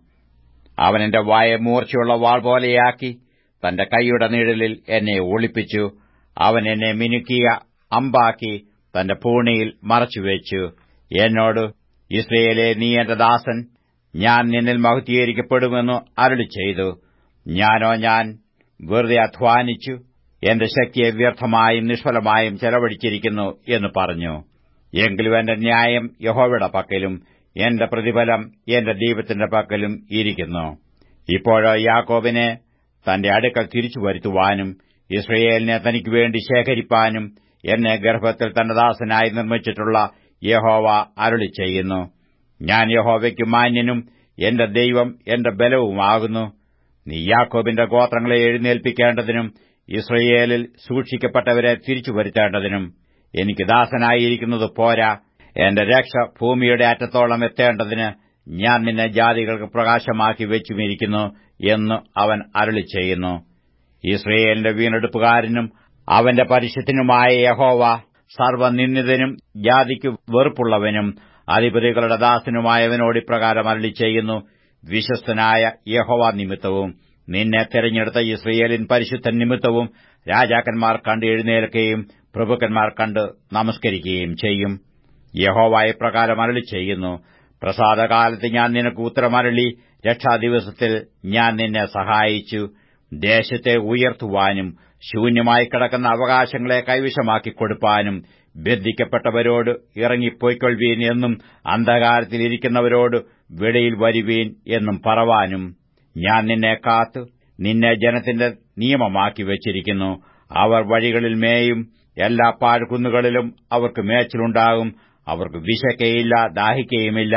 അവൻ എന്റെ വായ മൂർച്ചയുള്ള വാൾ പോലെയാക്കി തന്റെ കൈയുടെ നിഴലിൽ എന്നെ ഒളിപ്പിച്ചു അവൻ എന്നെ മിനുക്കിയ അമ്പാക്കി തന്റെ പൂണിയിൽ മറച്ചുവെച്ചു എന്നോട് ഇസ്രയേലെ നീ എന്റെ ദാസൻ ഞാൻ നിന്നിൽ മഹത്വീകരിക്കപ്പെടുമെന്നു അരുളി ചെയ്തു ഞാനോ ഞാൻ വെറുതെ അധ്വാനിച്ചു എന്റെ ശക്തിയെ വ്യർത്ഥമായും നിഷ്ഫലമായും ചെലവഴിച്ചിരിക്കുന്നു എന്ന് പറഞ്ഞു എങ്കിലും എന്റെ ന്യായം യഹോവയുടെ പക്കലും എന്റെ പ്രതിഫലം എന്റെ ദൈവത്തിന്റെ പക്കലും ഇരിക്കുന്നു ഇപ്പോഴോ യാക്കോബിനെ തന്റെ അടുക്കൽ തിരിച്ചു വരുത്തുവാനും ഇസ്രയേലിനെ തനിക്ക് വേണ്ടി ശേഖരിപ്പാനും എന്നെ ഗർഭത്തിൽ തന്റെ ദാസനായി നിർമ്മിച്ചിട്ടുള്ള യഹോവ അരുളി ചെയ്യുന്നു ഞാൻ യഹോവയ്ക്ക് മാന്യനും എന്റെ ദൈവം എന്റെ ബലവുമാകുന്നു നീ യാക്കോബിന്റെ ഗോത്രങ്ങളെ എഴുന്നേൽപ്പിക്കേണ്ടതിനും ഇസ്രയേലിൽ സൂക്ഷിക്കപ്പെട്ടവരെ തിരിച്ചു വരുത്തേണ്ടതിനും എനിക്ക് ദാസനായിരിക്കുന്നത് പോരാ എന്റെ രക്ഷ ഭൂമിയുടെ അറ്റത്തോളം എത്തേണ്ടതിന് ഞാൻ നിന്നെ ജാതികൾക്ക് പ്രകാശമാക്കി വെച്ചുമിരിക്കുന്നു എന്ന് അവൻ അരുളി ചെയ്യുന്നു ഇസ്രയേലിന്റെ വീണ്ടെടുപ്പുകാരനും അവന്റെ പരിശുദ്ധനുമായ യഹോവ സർവനിന്ദിതനും ജാതിക്ക് വെറുപ്പുള്ളവനും അധിപതികളുടെ ദാസനുമായവനോട് ഇപ്രകാരം അരളി ചെയ്യുന്നു വിശ്വസ്തനായ യഹോവ നിമിത്തവും നിന്നെ തെരഞ്ഞെടുത്ത ഇസ്രയേലിൻ പരിശുദ്ധൻ നിമിത്തവും രാജാക്കന്മാർ കണ്ട് എഴുന്നേൽക്കുകയും പ്രഭുക്കന്മാർ കണ്ട് നമസ്കരിക്കുകയും ചെയ്യും യഹോവ ഇപ്രകാരം അരളി ചെയ്യുന്നു പ്രസാദകാലത്ത് ഞാൻ നിനക്ക് ഉത്തരമരളി രക്ഷാദിവസത്തിൽ ഞാൻ നിന്നെ സഹായിച്ചു ദേശത്തെ ഉയർത്തുവാനും ശൂന്യമായി കിടക്കുന്ന അവകാശങ്ങളെ കൈവശമാക്കി കൊടുപ്പാനും ബന്ധിക്കപ്പെട്ടവരോട് ഇറങ്ങിപ്പോയിക്കൊള്ളുവീൻ എന്നും അന്ധകാരത്തിലിരിക്കുന്നവരോട് വെളിയിൽ വരുവീൻ എന്നും പറവാനും ഞാൻ നിന്നെ കാത്തു നിന്നെ ജനത്തിന്റെ നിയമമാക്കി വച്ചിരിക്കുന്നു അവർ വഴികളിൽ മേയും എല്ലാ പാഴ്കുന്നുകളിലും അവർക്ക് മേച്ചിലുണ്ടാകും അവർക്ക് വിശക്കയില്ല ദാഹിക്കയുമില്ല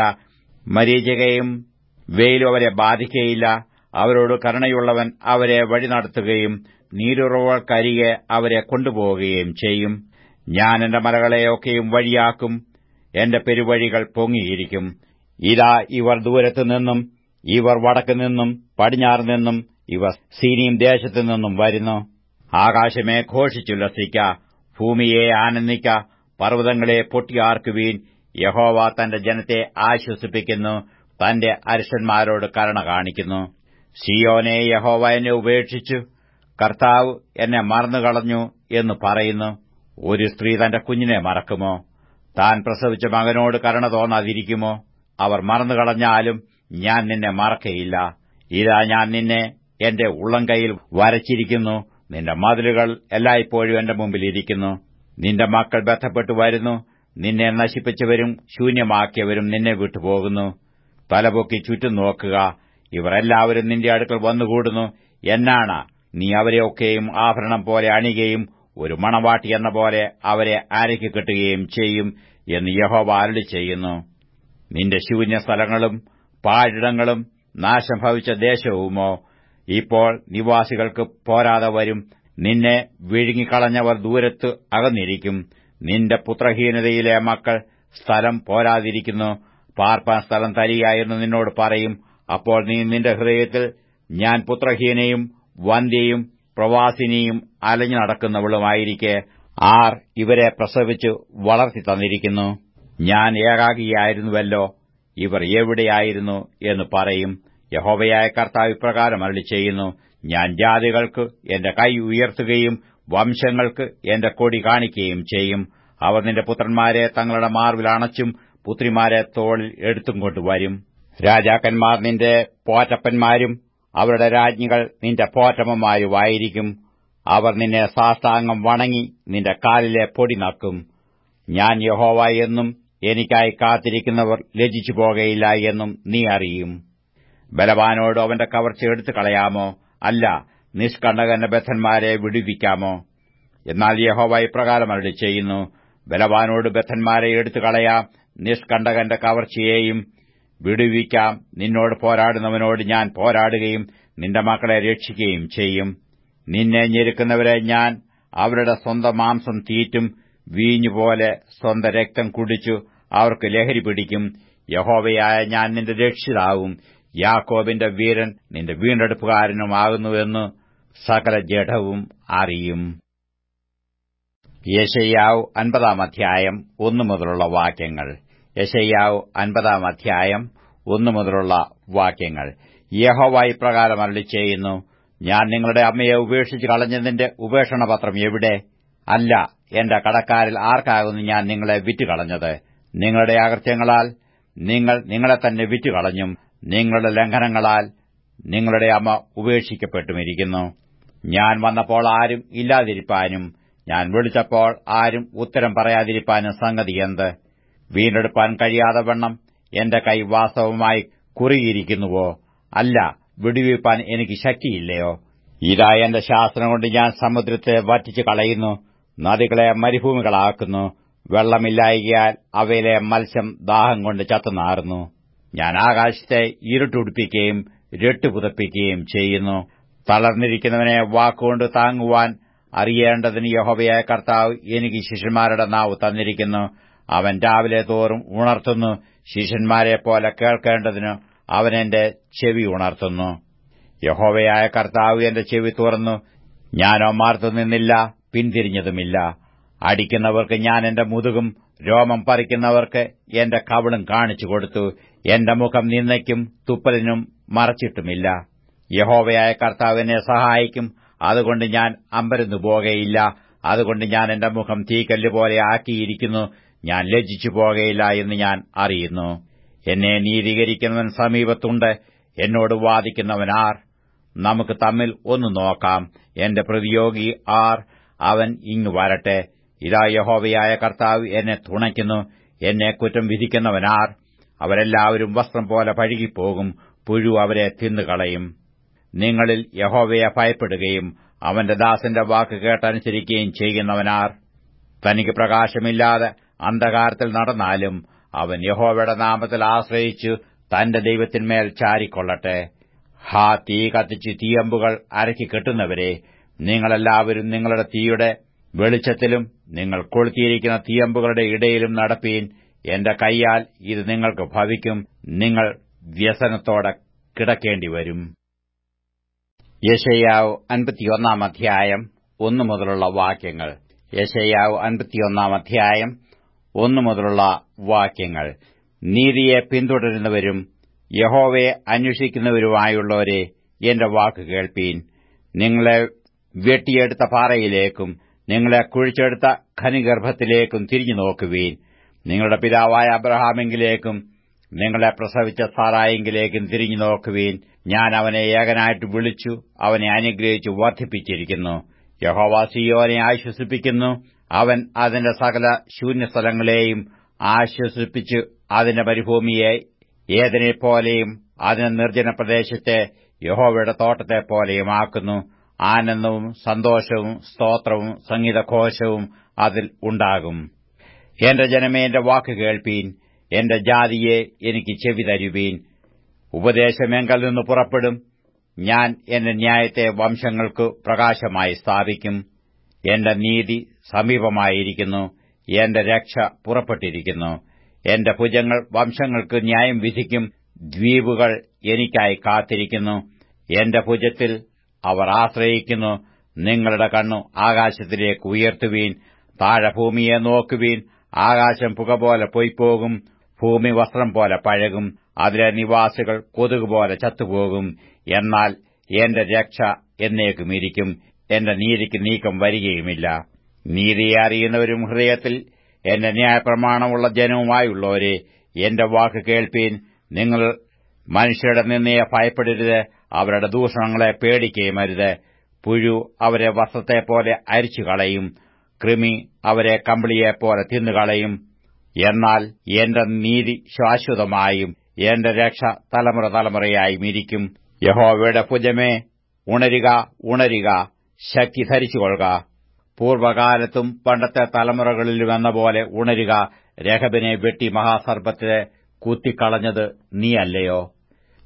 മരീചകയും വെയിലും അവരെ ബാധിക്കയില്ല അവരോട് കരുണയുള്ളവൻ അവരെ വഴി നടത്തുകയും നീരുറവുകൾക്കരികെ അവരെ കൊണ്ടുപോവുകയും ചെയ്യും ഞാൻ എന്റെ മലകളെയൊക്കെയും വഴിയാക്കും എന്റെ പെരുവഴികൾ പൊങ്ങിയിരിക്കും ഇതാ ഇവർ ദൂരത്തു നിന്നും ഇവർ വടക്കു നിന്നും പടിഞ്ഞാറ് നിന്നും ഇവർ സീനിയും ദേശത്തു നിന്നും വരുന്നു ആകാശമേ ഘോഷിച്ചുല്ലസിക്ക ഭൂമിയെ ആനന്ദിക്ക പർവ്വതങ്ങളെ പൊട്ടിയാർക്കുവീൻ യഹോവ തന്റെ ജനത്തെ ആശ്വസിപ്പിക്കുന്നു തന്റെ അരിശന്മാരോട് കരുണ കാണിക്കുന്നു സിയോനെ യഹോവ എന്നെ ഉപേക്ഷിച്ചു കർത്താവ് എന്നെ മറന്നുകളഞ്ഞു എന്ന് പറയുന്നു ഒരു സ്ത്രീ തന്റെ കുഞ്ഞിനെ മറക്കുമോ താൻ പ്രസവിച്ച മകനോട് കരുണ തോന്നാതിരിക്കുമോ അവർ മറന്നുകളഞ്ഞാലും ഞാൻ നിന്നെ മറക്കയില്ല ഇതാ ഞാൻ നിന്നെ എന്റെ ഉള്ളംകൈയിൽ വരച്ചിരിക്കുന്നു നിന്റെ മതിലുകൾ എല്ലായ്പ്പോഴും എന്റെ മുമ്പിലിരിക്കുന്നു നിന്റെ മക്കൾ ബന്ധപ്പെട്ടു വരുന്നു നിന്നെ നശിപ്പിച്ചവരും ശൂന്യമാക്കിയവരും നിന്നെ വിട്ടുപോകുന്നു തലപൊക്കി ചുറ്റും നോക്കുക ഇവർ എല്ലാവരും നിന്റെ അടുക്കൽ വന്നുകൂടുന്നു എന്നാണ് നീ അവരെയൊക്കെയും ആഭരണം പോലെ അണിയുകയും ഒരു മണവാട്ടി എന്ന പോലെ അവരെ ആരയ്ക്ക് കെട്ടുകയും ചെയ്യും എന്ന് യഹോവ അരളി ചെയ്യുന്നു നിന്റെ ശൂന്യ സ്ഥലങ്ങളും പാഴിടങ്ങളും നാശം ഭവിച്ച ദേശവുമോ ഇപ്പോൾ നിവാസികൾക്ക് പോരാതെ വരും നിന്നെ വിഴുങ്ങിക്കളഞ്ഞവർ ദൂരത്ത് അകന്നിരിക്കും നിന്റെ പുത്രഹീനതയിലെ മക്കൾ സ്ഥലം പോരാതിരിക്കുന്നു പാർപ്പാൻ സ്ഥലം തരിക എന്ന് നിന്നോട് പറയും അപ്പോൾ നീ നിന്റെ ഹൃദയത്തിൽ ഞാൻ പുത്രഹീനയും വന്ധ്യയും പ്രവാസിനിയും അലഞ്ഞു നടക്കുന്നവളുമായിരിക്കെ ആർ ഇവരെ പ്രസവിച്ചു വളർത്തി തന്നിരിക്കുന്നു ഞാൻ ഏകാഗിയായിരുന്നുവല്ലോ ഇവർ എവിടെയായിരുന്നു എന്ന് പറയും യഹോവയായ കർത്താവ് ഇപ്രകാരം അരളി ചെയ്യുന്നു ഞാൻ ജാതികൾക്ക് എന്റെ കൈ ഉയർത്തുകയും വംശങ്ങൾക്ക് എന്റെ കൊടി കാണിക്കുകയും ചെയ്യും അവർ നിന്റെ പുത്രന്മാരെ തങ്ങളുടെ മാർവിൽ അണച്ചും പുത്രിമാരെ തോളിൽ എടുത്തും കൊണ്ടുവരും രാജാക്കന്മാർ നിന്റെ പോറ്റപ്പന്മാരും അവരുടെ രാജ്ഞികൾ നിന്റെ പോറ്റമ്മമാരുമായിരിക്കും അവർ നിന്നെ സാഷ്ടാംഗം വണങ്ങി നിന്റെ കാലിലെ പൊടി നക്കും ഞാൻ യഹോവ എന്നും എനിക്കായി കാത്തിരിക്കുന്നവർ ലജിച്ചു പോകയില്ല എന്നും നീ അറിയും ബലവാനോട് അവന്റെ കവർച്ച എടുത്തു കളയാമോ അല്ല നിഷ്കണ്ടകന്റെ ബദ്ധന്മാരെ വിടുവിക്കാമോ എന്നാൽ യഹോവ ഇപ്രകാരം അരളി ചെയ്യുന്നു ബലവാനോട് ബദ്ധന്മാരെ എടുത്തു കളയാം നിഷ്കണ്ടകന്റെ കവർച്ചയെയും വിടുവിക്കാം നിന്നോട് പോരാടുന്നവനോട് ഞാൻ പോരാടുകയും നിന്റെ മക്കളെ രക്ഷിക്കുകയും ചെയ്യും നിന്നെ ഞെരുക്കുന്നവരെ ഞാൻ അവരുടെ സ്വന്തം മാംസം തീറ്റും വീഞ്ഞുപോലെ സ്വന്തം രക്തം കുടിച്ചു അവർക്ക് ലഹരി പിടിക്കും യഹോവയായ ഞാൻ നിന്റെ രക്ഷിതാവും യാക്കോബിന്റെ വീരൻ നിന്റെ വീണ്ടെടുപ്പുകാരനുമാകുന്നുവെന്ന് സകല ജഡവും അറിയും യശയ്യാവ് അൻപതാം അധ്യായം ഒന്നു മുതലുള്ള വാക്യങ്ങൾ യശയ്യാവ് അൻപതാം അധ്യായം ഒന്നു മുതലുള്ള വാക്യങ്ങൾ യഹോവ ഇപ്രകാരം അരളി ചെയ്യുന്നു ഞാൻ നിങ്ങളുടെ അമ്മയെ ഉപേക്ഷിച്ച് കളഞ്ഞതിന്റെ ഉപേക്ഷണപത്രം എവിടെ അല്ല എന്റെ കടക്കാരിൽ ആർക്കാകുന്നു ഞാൻ നിങ്ങളെ വിറ്റുകളഞ്ഞത് നിങ്ങളുടെ അകൃത്യങ്ങളാൽ നിങ്ങൾ നിങ്ങളെ തന്നെ വിറ്റുകളഞ്ഞും നിങ്ങളുടെ ലംഘനങ്ങളാൽ നിങ്ങളുടെ അമ്മ ഉപേക്ഷിക്കപ്പെട്ടുമിരിക്കുന്നു ഞാൻ വന്നപ്പോൾ ആരും ഇല്ലാതിരിപ്പാനും ഞാൻ വിളിച്ചപ്പോൾ ആരും ഉത്തരം പറയാതിരിപ്പാനും സംഗതി എന്ത് വീണ്ടെടുപ്പാൻ കഴിയാതെ വണ്ണം എന്റെ കൈ വാസ്തവമായി കുറുകിയിരിക്കുന്നുവോ അല്ല വിടുവിപ്പാൻ എനിക്ക് ശക്തിയില്ലയോ ഇതാ എന്റെ ശാസ്ത്രം കൊണ്ട് ഞാൻ സമുദ്രത്തെ വറ്റിച്ചു കളയുന്നു നദികളെ മരുഭൂമികളാക്കുന്നു വെള്ളമില്ലായികയാൽ അവയിലെ മത്സ്യം ദാഹം കൊണ്ട് ചത്തുനാറുന്നു ഞാൻ ആകാശത്തെ ഇരുട്ടുടിപ്പിക്കുകയും രട്ടുപുതപ്പിക്കുകയും ചെയ്യുന്നു തളർന്നിരിക്കുന്നവനെ വാക്കുകൊണ്ട് താങ്ങുവാൻ അറിയേണ്ടതിന് യഹോവയായ കർത്താവ് എനിക്ക് ശിഷ്യന്മാരുടെ നാവ് തന്നിരിക്കുന്നു അവൻ രാവിലെ തോറും ഉണർത്തുന്നു ശിഷ്യന്മാരെ പോലെ കേൾക്കേണ്ടതിന് അവൻ എന്റെ ചെവി ഉണർത്തുന്നു യഹോവയായ കർത്താവ് എന്റെ ചെവി തുറന്നു ഞാനോ മാർത്തു നിന്നില്ല പിന്തിരിഞ്ഞതുമില്ല അടിക്കുന്നവർക്ക് ഞാൻ എന്റെ മുതുകും രോമം പറിക്കുന്നവർക്ക് എന്റെ കവിളും കാണിച്ചു കൊടുത്തു എന്റെ മുഖം നിന്നയ്ക്കും തുപ്പലിനും മറച്ചിട്ടുമില്ല യഹോവയായ കർത്താവ് എന്നെ സഹായിക്കും അതുകൊണ്ട് ഞാൻ അമ്പരന്നു പോകയില്ല അതുകൊണ്ട് ഞാൻ എന്റെ മുഖം തീക്കല്ല് പോലെ ആക്കിയിരിക്കുന്നു ഞാൻ ലജ്ജിച്ചു പോകയില്ല എന്ന് ഞാൻ അറിയുന്നു എന്നെ നീതീകരിക്കുന്നവൻ സമീപത്തുണ്ട് എന്നോട് വാദിക്കുന്നവനാർ നമുക്ക് തമ്മിൽ ഒന്ന് നോക്കാം എന്റെ പ്രതിയോഗി ആർ അവൻ ഇങ്ങു വരട്ടെ ഇതാ യഹോവയായ കർത്താവ് എന്നെ തുണയ്ക്കുന്നു എന്നെ കുറ്റം വിധിക്കുന്നവനാർ അവരെല്ലാവരും വസ്ത്രം പോലെ പഴുകിപ്പോകും പുഴു അവരെ തിന്നുകളയും നിങ്ങളിൽ യഹോവയെ ഭയപ്പെടുകയും അവന്റെ ദാസന്റെ വാക്ക് കേട്ടനുസരിക്കുകയും ചെയ്യുന്നവനാർ തനിക്ക് പ്രകാശമില്ലാതെ അന്ധകാരത്തിൽ നടന്നാലും അവൻ യഹോവയുടെ നാമത്തിൽ ആശ്രയിച്ചു തന്റെ ദൈവത്തിന്മേൽ ചാരിക്കൊള്ളട്ടെ ഹാ തീ കത്തിച്ച് തീയമ്പുകൾ അരക്കി കെട്ടുന്നവരെ നിങ്ങളെല്ലാവരും നിങ്ങളുടെ തീയുടെ വെളിച്ചത്തിലും നിങ്ങൾ കൊളുത്തിയിരിക്കുന്ന തീയമ്പുകളുടെ ഇടയിലും നടപ്പീൻ എന്റെ കൈയാൽ ഇത് നിങ്ങൾക്ക് ഭവിക്കും നിങ്ങൾ വ്യസനത്തോടെ കിടക്കേണ്ടി വരും യശയ്യാവ് അൻപത്തിയൊന്നാം അധ്യായം ഒന്നു മുതലുള്ള വാക്യങ്ങൾ യശയ്യാവ് അൻപത്തിയൊന്നാം അധ്യായം ഒന്നു മുതലുള്ള വാക്യങ്ങൾ നീതിയെ പിന്തുടരുന്നവരും യഹോവയെ അന്വേഷിക്കുന്നവരുമായുള്ളവരെ എന്റെ വാക്ക് കേൾപ്പീൻ നിങ്ങളെ വെട്ടിയെടുത്ത പാറയിലേക്കും നിങ്ങളെ കുഴിച്ചെടുത്ത ഖനിഗർഭത്തിലേക്കും തിരിഞ്ഞു നോക്കുവീൻ നിങ്ങളുടെ പിതാവായ അബ്രഹാമെങ്കിലേക്കും നിങ്ങളെ പ്രസവിച്ച സാറായെങ്കിലേക്കും തിരിഞ്ഞു നോക്കുവീൻ ഞാൻ അവനെ ഏകനായിട്ട് വിളിച്ചു അവനെ അനുഗ്രഹിച്ചു വർദ്ധിപ്പിച്ചിരിക്കുന്നു യഹോവ സിയോനെ ആശ്വസിപ്പിക്കുന്നു അവൻ അതിന്റെ സകല ശൂന്യസ്ഥലങ്ങളെയും ആശ്വസിപ്പിച്ച് അതിന്റെ മരുഭൂമിയെ ഏതിനെപ്പോലെയും അതിന് നിർജ്ജന പ്രദേശത്തെ യഹോവയുടെ തോട്ടത്തെപ്പോലെയും ആക്കുന്നു ആനന്ദവും സന്തോഷവും സ്തോത്രവും സംഗീതഘോഷവും അതിൽ ഉണ്ടാകും എന്റെ ജനമേ എന്റെ വാക്ക് കേൾപ്പീൻ എന്റെ ജാതിയെ എനിക്ക് ചെവി തരുവീൻ ഉപദേശമെങ്കൽ നിന്ന് പുറപ്പെടും ഞാൻ എന്റെ ന്യായത്തെ വംശങ്ങൾക്ക് പ്രകാശമായി സ്ഥാപിക്കും എന്റെ നീതി സമീപമായിരിക്കുന്നു എന്റെ രക്ഷ പുറപ്പെട്ടിരിക്കുന്നു എന്റെ ഭുജങ്ങൾ വംശങ്ങൾക്ക് ന്യായം വിധിക്കും ദ്വീപുകൾ എനിക്കായി കാത്തിരിക്കുന്നു എന്റെ ഭുജത്തിൽ അവർ ആശ്രയിക്കുന്നു നിങ്ങളുടെ കണ്ണു ആകാശത്തിലേക്ക് ഉയർത്തുവീൻ താഴെ ഭൂമിയെ നോക്കുവീൻ ആകാശം പുക പോലെ പൊയ്പോകും ഭൂമി വസ്ത്രം പോലെ പഴകും അതിലെ നിവാസികൾ കൊതുകുപോലെ ചത്തുപോകും എന്നാൽ എന്റെ രക്ഷ എന്നേക്കും ഇരിക്കും എന്റെ നീതിക്ക് നീക്കം വരികയുമില്ല നീതിയെ അറിയുന്നവരും ഹൃദയത്തിൽ എന്റെ ന്യായപ്രമാണമുള്ള ജനവുമായുള്ളവരെ എന്റെ വാക്ക് കേൾപ്പീൻ നിങ്ങൾ മനുഷ്യരുടെ നിന്നയെ ഭയപ്പെടരുത് അവരുടെ ദൂഷണങ്ങളെ പേടിക്കുകയും അരുത് പുഴു അവരെ വസ്ത്രത്തെപ്പോലെ അരിച്ചു കളയും കൃമി അവരെ കമ്പിളിയെപ്പോലെ തിന്നുകളയും എന്നാൽ എന്റെ നീതി ശാശ്വതമായും എന്റെ രക്ഷ തലമുറ തലമുറയായും ഇരിക്കും യഹോവയുടെ ഭുജമേ ഉണരുക ഉണരുക ശക്തി ധരിച്ചുകൊള്ളുക പൂർവകാലത്തും പണ്ടത്തെ തലമുറകളിലും എന്ന പോലെ ഉണരുക രഹബിനെ വെട്ടി മഹാസർപ്പത്തെ കുത്തിക്കളഞ്ഞത് നീയല്ലയോ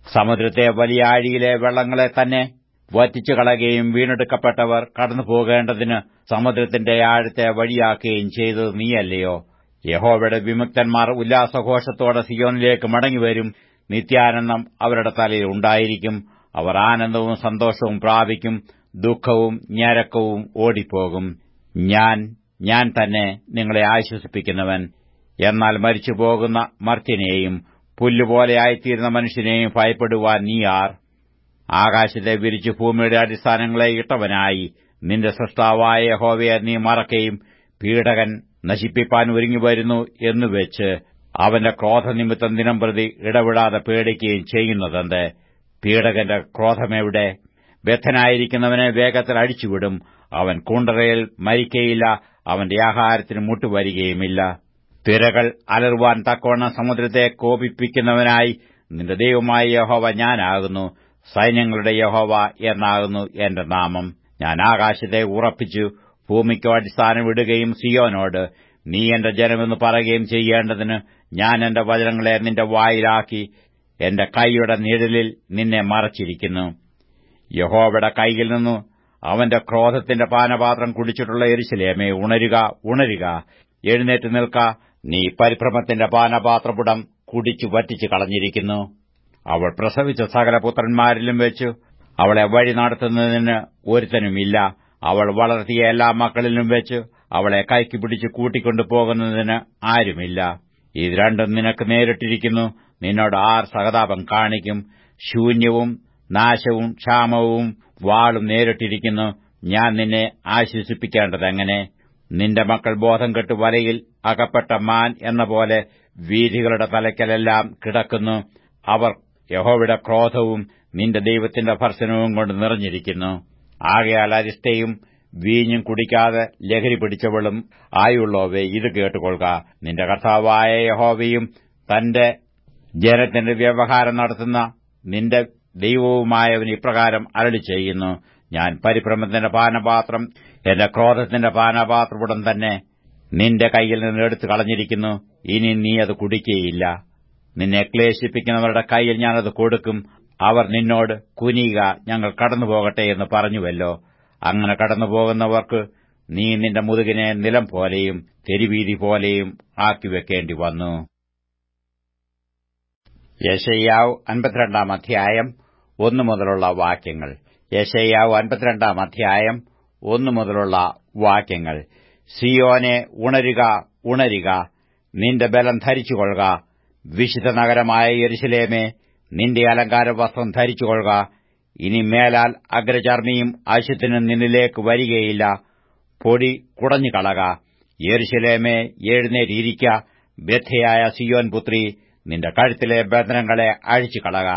സമുദ്രത്തെ വലിയ ആഴിയിലെ വെള്ളങ്ങളെ തന്നെ വറ്റിച്ചു കളയുകയും വീണെടുക്കപ്പെട്ടവർ കടന്നു പോകേണ്ടതിന് സമുദ്രത്തിന്റെ ആഴത്തെ വഴിയാക്കുകയും ചെയ്തത് നീയല്ലയോ യഹോവയുടെ വിമുക്തന്മാർ ഉല്ലാസഘോഷത്തോടെ സിയോനിലേക്ക് മടങ്ങിവരും നിത്യാനന്ദം അവരുടെ തലയിൽ ഉണ്ടായിരിക്കും അവർ ആനന്ദവും സന്തോഷവും പ്രാപിക്കും ദുഃഖവും ഞരക്കവും ഓടിപ്പോകും ഞാൻ ഞാൻ തന്നെ നിങ്ങളെ ആശ്വസിപ്പിക്കുന്നവൻ എന്നാൽ മരിച്ചു പോകുന്ന മർത്യനെയും പുല്ലുപോലെയായിത്തീരുന്ന മനുഷ്യനെയും ഭയപ്പെടുവാൻ നീ ആർ ആകാശത്തെ വിരിച്ചു ഭൂമിയുടെ അടിസ്ഥാനങ്ങളെ ഇട്ടവനായി നിന്റെ സൃഷ്ടാവായ യഹോവയെ നീ മറക്കുകയും പീഡകൻ നശിപ്പിപ്പാൻ ഒരുങ്ങിവരുന്നു എന്നുവെച്ച് അവന്റെ ക്രോധനിമിത്തം ദിനംപ്രതി ഇടവിടാതെ പേടിക്കുകയും ചെയ്യുന്നതെന്ത് പീഡകന്റെ ക്രോധമെവിടെ ബദ്ധനായിരിക്കുന്നവനെ വേഗത്തിൽ അടിച്ചുവിടും അവൻ കുണ്ടറയിൽ മരിക്കയില്ല അവന്റെ ആഹാരത്തിന് മുട്ടുവരികയുമില്ല തിരകൾ അലറുവാൻ തക്കവണ്ണം സമുദ്രത്തെ കോപിപ്പിക്കുന്നവനായി നിന്റെ ദൈവമായ യഹോവ ഞാനാകുന്നു സൈന്യങ്ങളുടെ യഹോവ എന്നാകുന്നു എന്റെ നാമം ഞാൻ ആകാശത്തെ ഉറപ്പിച്ചു ഭൂമിക്കോ അടിസ്ഥാനം ഇടുകയും സിയോനോട് നീ എന്റെ ജനമെന്ന് പറയുകയും ചെയ്യേണ്ടതിന് ഞാൻ എന്റെ വചനങ്ങളെ നിന്റെ വായിലാക്കി എന്റെ കൈയുടെ നിഴലിൽ നിന്നെ മറച്ചിരിക്കുന്നു യഹോവയുടെ കൈയിൽ നിന്നു അവന്റെ ക്രോധത്തിന്റെ പാനപാത്രം കുടിച്ചിട്ടുള്ള എരിശിലേമേ ഉണരുക ഉണരുക എഴുന്നേറ്റ് നിൽക്ക നീ പരിഭ്രമത്തിന്റെ പാനപാത്രപുടം കുടിച്ചു വറ്റിച്ചു കളഞ്ഞിരിക്കുന്നു അവൾ പ്രസവിച്ച സകല പുത്രന്മാരിലും വെച്ചു അവളെ വഴി നടത്തുന്നതിന് ഒരുത്തനുമില്ല അവൾ വളർത്തിയ എല്ലാ മക്കളിലും വെച്ച് അവളെ കൈക്ക് പിടിച്ച് കൂട്ടിക്കൊണ്ടു പോകുന്നതിന് ആരുമില്ല ഇത് രണ്ടും നിനക്ക് നേരിട്ടിരിക്കുന്നു നിന്നോട് ആർ സഹതാപം കാണിക്കും ശൂന്യവും നാശവും ക്ഷാമവും വാളും നേരിട്ടിരിക്കുന്നു ഞാൻ നിന്നെ ആശ്വസിപ്പിക്കേണ്ടതെങ്ങനെ നിന്റെ മക്കൾ ബോധം കെട്ട് വലയിൽ അകപ്പെട്ട മാൻ എന്ന പോലെ വീഥികളുടെ തലയ്ക്കലെല്ലാം കിടക്കുന്നു അവർ യഹോവയുടെ ക്രോധവും നിന്റെ ദൈവത്തിന്റെ ഭർസനവും കൊണ്ട് നിറഞ്ഞിരിക്കുന്നു ആകയാൽ അരിഷ്ടയും വീഞ്ഞും കുടിക്കാതെ ലഹരി പിടിച്ചവളും ആയുള്ളവേ ഇത് കേട്ടുകൊള്ളുക നിന്റെ കർത്താവായ യഹോവയും തന്റെ ജനത്തിന്റെ വ്യവഹാരം നടത്തുന്ന നിന്റെ ദൈവവുമായവൻ ഇപ്രകാരം അരളി ചെയ്യുന്നു ഞാൻ പരിഭ്രമത്തിന്റെ പാനപാത്രം എന്റെ ക്രോധത്തിന്റെ പാനപാത്രപുടം തന്നെ നിന്റെ കൈയിൽ നിന്ന് എടുത്തു കളഞ്ഞിരിക്കുന്നു ഇനി നീ അത് കുടിക്കുകയില്ല നിന്നെ ക്ലേശിപ്പിക്കുന്നവരുടെ കൈയിൽ ഞാനത് കൊടുക്കും അവർ നിന്നോട് കുനിയുക ഞങ്ങൾ കടന്നുപോകട്ടെ എന്ന് പറഞ്ഞുവല്ലോ അങ്ങനെ കടന്നുപോകുന്നവർക്ക് നീ നിന്റെ മുതുകിനെ നിലം പോലെയും തെരുവീതി പോലെയും ആക്കിവെക്കേണ്ടി വന്നു യശയ്യാവ് അൻപത്തിരണ്ടാം അധ്യായം ഒന്നു മുതലുള്ള വാക്യങ്ങൾ യശയ്യാവ് അൻപത്തിരണ്ടാം അധ്യായം ഒന്നു മുതലുള്ള വാക്യങ്ങൾ സിയോനെ ഉണരുക ഉണരുക നിന്റെ ബലം ധരിച്ചുകൊള്ളുക വിശുദ്ധ നഗരമായ യെരുശലേമേ നിന്റെ അലങ്കാര വസ്ത്രം ധരിച്ചുകൊള്ളുക ഇനി മേലാൽ അഗ്രചർമ്മിയും അശുദ്ധനും നിന്നിലേക്ക് വരികയില്ല പൊടി കുടഞ്ഞുകളക യെരുശലേമേ എഴുന്നേറ്റിരിക്ക ബദ്ധയായ സിയോൻ പുത്രി നിന്റെ കഴുത്തിലെ ബന്ധനങ്ങളെ അഴിച്ചുകളക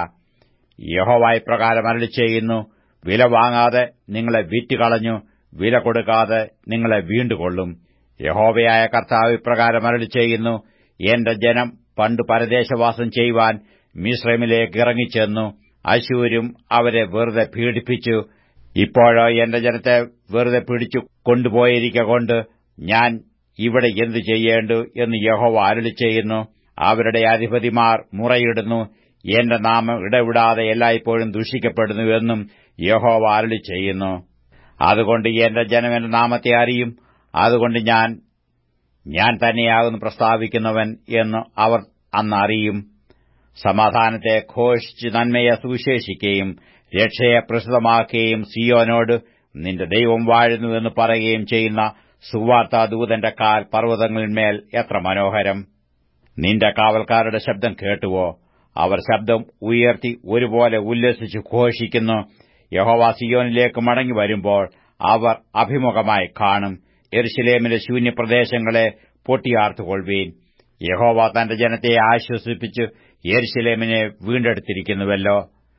യഹോവായി പ്രകാരം അരളി ചെയ്യുന്നു വില വാങ്ങാതെ നിങ്ങളെ വിറ്റുകളഞ്ഞു വില കൊടുക്കാതെ നിങ്ങളെ വീണ്ടുകൊള്ളും യഹോവയായ കർത്താവ് ഇപ്രകാരം അരളി ചെയ്യുന്നു എന്റെ ജനം പണ്ട് പരദേശവാസം ചെയ്യുവാൻ മിശ്രമിലേക്ക് ഇറങ്ങിച്ചെന്നു അശൂരും അവരെ വെറുതെ പീഡിപ്പിച്ചു ഇപ്പോഴോ എന്റെ ജനത്തെ വെറുതെ പിടിച്ചു കൊണ്ടുപോയിരിക്കൊണ്ട് ഞാൻ ഇവിടെ എന്തു ചെയ്യേണ്ടു എന്ന് യഹോവ അരളി ചെയ്യുന്നു അവരുടെ അധിപതിമാർ മുറയിടുന്നു എന്റെ നാമം ഇടവിടാതെ എല്ലായ്പ്പോഴും ദുഷിക്കപ്പെടുന്നുവെന്നും യഹോവ അരളി ചെയ്യുന്നു അതുകൊണ്ട് എന്റെ ജനം എന്റെ നാമത്തെ അറിയും അതുകൊണ്ട് ഞാൻ ഞാൻ തന്നെയാകുന്നു പ്രസ്താവിക്കുന്നവൻ എന്ന് അവർ അന്ന് അറിയും സമാധാനത്തെ ഘോഷിച്ച് നന്മയെ സുവിശേഷിക്കുകയും രക്ഷയെ പ്രസിദ്ധമാക്കുകയും സിയോനോട് നിന്റെ ദൈവം വാഴുന്നുവെന്ന് പറയുകയും ചെയ്യുന്ന സുവാർത്താദൂതന്റെ കാൽ പർവ്വതങ്ങളിന്മേൽ എത്ര മനോഹരം നിന്റെ കാവൽക്കാരുടെ ശബ്ദം കേട്ടുവോ അവർ ശബ്ദം ഉയർത്തി ഒരുപോലെ ഉല്ലസിച്ച് ഘോഷിക്കുന്നു യഹോവ സിയോനിലേക്ക് മടങ്ങി വരുമ്പോൾ അവർ അഭിമുഖമായി കാണും എരുശലേമിലെ ശൂന്യപ്രദേശങ്ങളെ പൊട്ടിയാർത്തുകൊള്ളുവീൻ യഹോവ തന്റെ ജനത്തെ ആശ്വസിപ്പിച്ച് യെരുശലേമിനെ വീണ്ടെടുത്തിരിക്കുന്നുവല്ലോ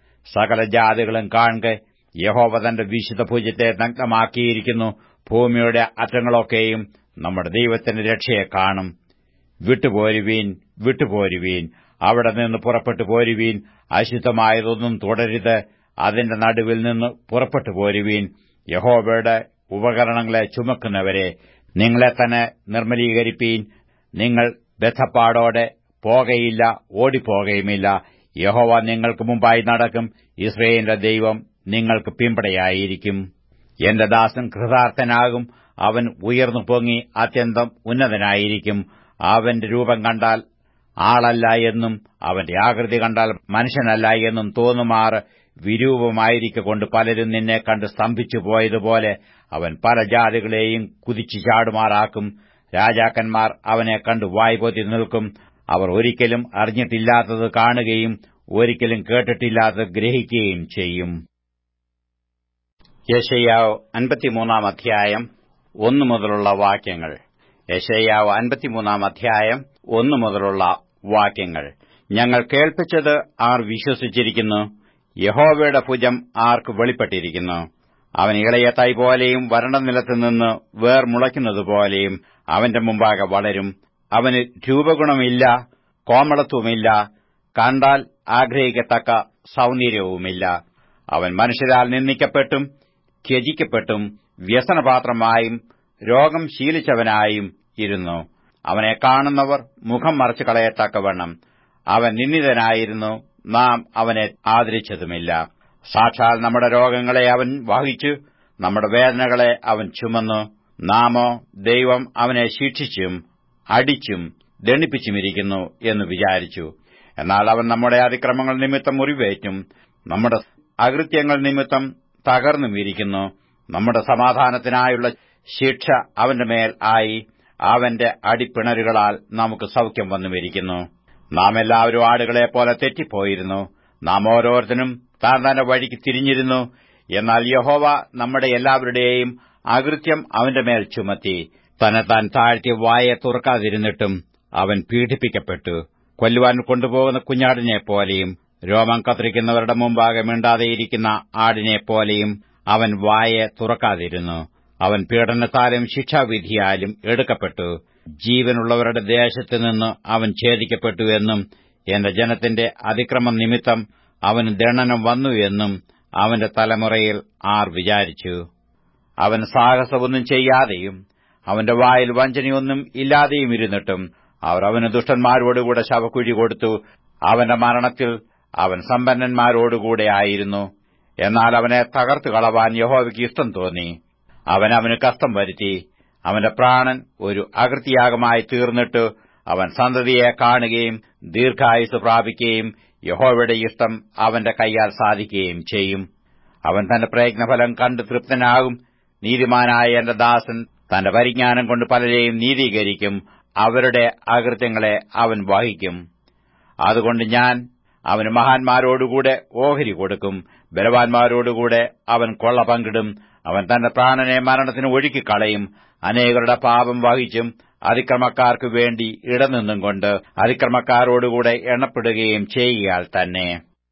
സകല ജാതികളും കാണുക യഹോവ തന്റെ വിശുദ്ധ പൂജ്യത്തെ നഗ്നമാക്കിയിരിക്കുന്നു ഭൂമിയുടെ അറ്റങ്ങളൊക്കെയും നമ്മുടെ ദൈവത്തിന്റെ രക്ഷയെ കാണും വിട്ടുപോരുവീൻ വിട്ടുപോരുവീൻ അവിടെ നിന്ന് പുറപ്പെട്ടു പോരുവീൻ അശുദ്ധമായതൊന്നും തുടരുത് അതിന്റെ നടുവിൽ നിന്ന് പുറപ്പെട്ടു പോരുവീൻ യഹോവയുടെ ഉപകരണങ്ങളെ ചുമക്കുന്നവരെ നിങ്ങളെ തന്നെ നിർമ്മലീകരിപ്പീൻ നിങ്ങൾ ബദ്ധപ്പാടോടെ പോകയില്ല ഓടിപ്പോകയുമില്ല യഹോവ നിങ്ങൾക്ക് മുമ്പായി നടക്കും ഇസ്രയേലിന്റെ ദൈവം നിങ്ങൾക്ക് പിമ്പടയായിരിക്കും എന്റെ ദാസൻ കൃതാർത്ഥനാകും അവൻ ഉയർന്നു പൊങ്ങി അത്യന്തം ഉന്നതനായിരിക്കും അവന്റെ രൂപം കണ്ടാൽ ആളല്ല എന്നും അവന്റെ ആകൃതി കണ്ടാൽ മനുഷ്യനല്ല എന്നും തോന്നുമാറ് വിരൂപമായിരിക്കൊണ്ട് പലരും നിന്നെ കണ്ട് സ്തംഭിച്ചു പോയതുപോലെ അവൻ പല ജാതികളെയും കുതിച്ചു ചാടുമാറാക്കും രാജാക്കന്മാർ അവനെ കണ്ട് വായ്പൊത്തി നിൽക്കും അവർ ഒരിക്കലും അറിഞ്ഞിട്ടില്ലാത്തത് കാണുകയും ഒരിക്കലും കേട്ടിട്ടില്ലാത്തത് ഗ്രഹിക്കുകയും ചെയ്യും യശയ്യാവ് അൻപത്തിമൂന്നാം അധ്യായം ഒന്നു മുതലുള്ള വാക്യങ്ങൾ യശയ്യാവ് അൻപത്തിമൂന്നാം അധ്യായം ഒന്നു മുതലുള്ള വാക്യങ്ങൾ ഞങ്ങൾ കേൾപ്പിച്ചത് ആർ വിശ്വസിച്ചിരിക്കുന്നു യഹോവയുടെ ഭുജം ആർക്ക് വെളിപ്പെട്ടിരിക്കുന്നു അവൻ ഇളയ തൈ പോലെയും വരണ്ട നിലത്തുനിന്ന് വേർ മുളയ്ക്കുന്നതുപോലെയും അവന്റെ മുമ്പാകെ വളരും അവന് രൂപഗുണമില്ല കോമളത്വമില്ല കണ്ടാൽ ആഗ്രഹിക്കത്തക്ക സൗന്ദര്യവുമില്ല അവൻ മനുഷ്യരാൽ നിന്ദിക്കപ്പെട്ടും ത്യജിക്കപ്പെട്ടും വ്യസനപാത്രമായും രോഗം ശീലിച്ചവനായും ഇരുന്നു അവനെ കാണുന്നവർ മുഖം മറച്ചു കളയത്തക്കവണ്ണം അവൻ നിന്ദിതനായിരുന്നു നാം അവനെ ആദരിച്ചതുമില്ല സാക്ഷാൽ നമ്മുടെ രോഗങ്ങളെ അവൻ വഹിച്ചു നമ്മുടെ വേദനകളെ അവൻ ചുമന്നു നാമോ ദൈവം അവനെ ശിക്ഷിച്ചും അടിച്ചും ദണ്ഡിപ്പിച്ചുമിരിക്കുന്നു എന്ന് വിചാരിച്ചു എന്നാൽ അവൻ നമ്മുടെ അതിക്രമങ്ങൾ നിമിത്തം മുറിവേറ്റും നമ്മുടെ അകൃത്യങ്ങൾ നിമിത്തം തകർന്നും ഇരിക്കുന്നു നമ്മുടെ സമാധാനത്തിനായുള്ള ശിക്ഷ അവന്റെ മേൽ ആയി അവന്റെ അടിപ്പിണരുകളാൽ നമുക്ക് സൗഖ്യം വന്നുമിരിക്കുന്നു നാം എല്ലാവരും ആടുകളെ പോലെ തെറ്റിപ്പോയിരുന്നു നാം ഓരോരുത്തരും താൻ തന്റെ വഴിക്ക് തിരിഞ്ഞിരുന്നു എന്നാൽ യഹോവ നമ്മുടെ എല്ലാവരുടെയും അകൃത്യം അവന്റെ മേൽ ചുമത്തി തന്നെ താൻ താഴ്ത്തി വായെ തുറക്കാതിരുന്നിട്ടും അവൻ പീഡിപ്പിക്കപ്പെട്ടു കൊല്ലുവാൻ കൊണ്ടുപോകുന്ന കുഞ്ഞാടിനെ പോലെയും രോമം കത്തിരിക്കുന്നവരുടെ മുമ്പാകെ മിണ്ടാതെയിരിക്കുന്ന ആടിനെ പോലെയും അവൻ വായെ തുറക്കാതിരുന്നു അവൻ പീഡനത്താലും ശിക്ഷാവിധിയാലും എടുക്കപ്പെട്ടു ജീവനുള്ളവരുടെ ദേശത്തു നിന്ന് അവൻ ഛേദിക്കപ്പെട്ടു എന്നും എന്റെ ജനത്തിന്റെ അതിക്രമം നിമിത്തം അവന് ദണ്ഡനം വന്നു എന്നും അവന്റെ തലമുറയിൽ ആർ വിചാരിച്ചു അവൻ സാഹസമൊന്നും ചെയ്യാതെയും അവന്റെ വായിൽ വഞ്ചനയൊന്നും ഇല്ലാതെയും ഇരുന്നിട്ടും അവർ അവന് ദുഷ്ടന്മാരോടുകൂടെ ശവക്കുഴി കൊടുത്തു അവന്റെ മരണത്തിൽ അവൻ സമ്പന്നന്മാരോടുകൂടെ ആയിരുന്നു എന്നാൽ അവനെ തകർത്തു കളവാൻ യഹോവയ്ക്ക് ഇഷ്ടം തോന്നി അവൻ അവന് കഷ്ടം വരുത്തി അവന്റെ പ്രാണൻ ഒരു അകൃത്യാഗമായി തീർന്നിട്ട് അവൻ സന്തതിയെ കാണുകയും ദീർഘായുസ് പ്രാപിക്കുകയും യഹോവയുടെ ഇഷ്ടം അവന്റെ കൈയാൽ സാധിക്കുകയും ചെയ്യും അവൻ തന്റെ പ്രയത്നഫലം കണ്ട് തൃപ്തനാകും നീതിമാനായ എന്റെ ദാസൻ തന്റെ പരിജ്ഞാനം കൊണ്ട് പലരെയും നീതീകരിക്കും അവരുടെ അകൃത്യങ്ങളെ അവൻ വഹിക്കും അതുകൊണ്ട് ഞാൻ അവന് മഹാന്മാരോടുകൂടെ ഓഹരി കൊടുക്കും ബലവാന്മാരോടുകൂടെ അവൻ കൊള്ള പങ്കിടും അവൻ തന്റെ പ്രാണനെ മരണത്തിന് ഒഴുക്കിക്കളയും അനേകരുടെ പാപം വഹിച്ചും അതിക്രമക്കാർക്കു വേണ്ടി ഇടനിന്നും കൊണ്ട് അതിക്രമക്കാരോടുകൂടെ എണ്ണപ്പെടുകയും ചെയ്യുകയാൽ തന്നെ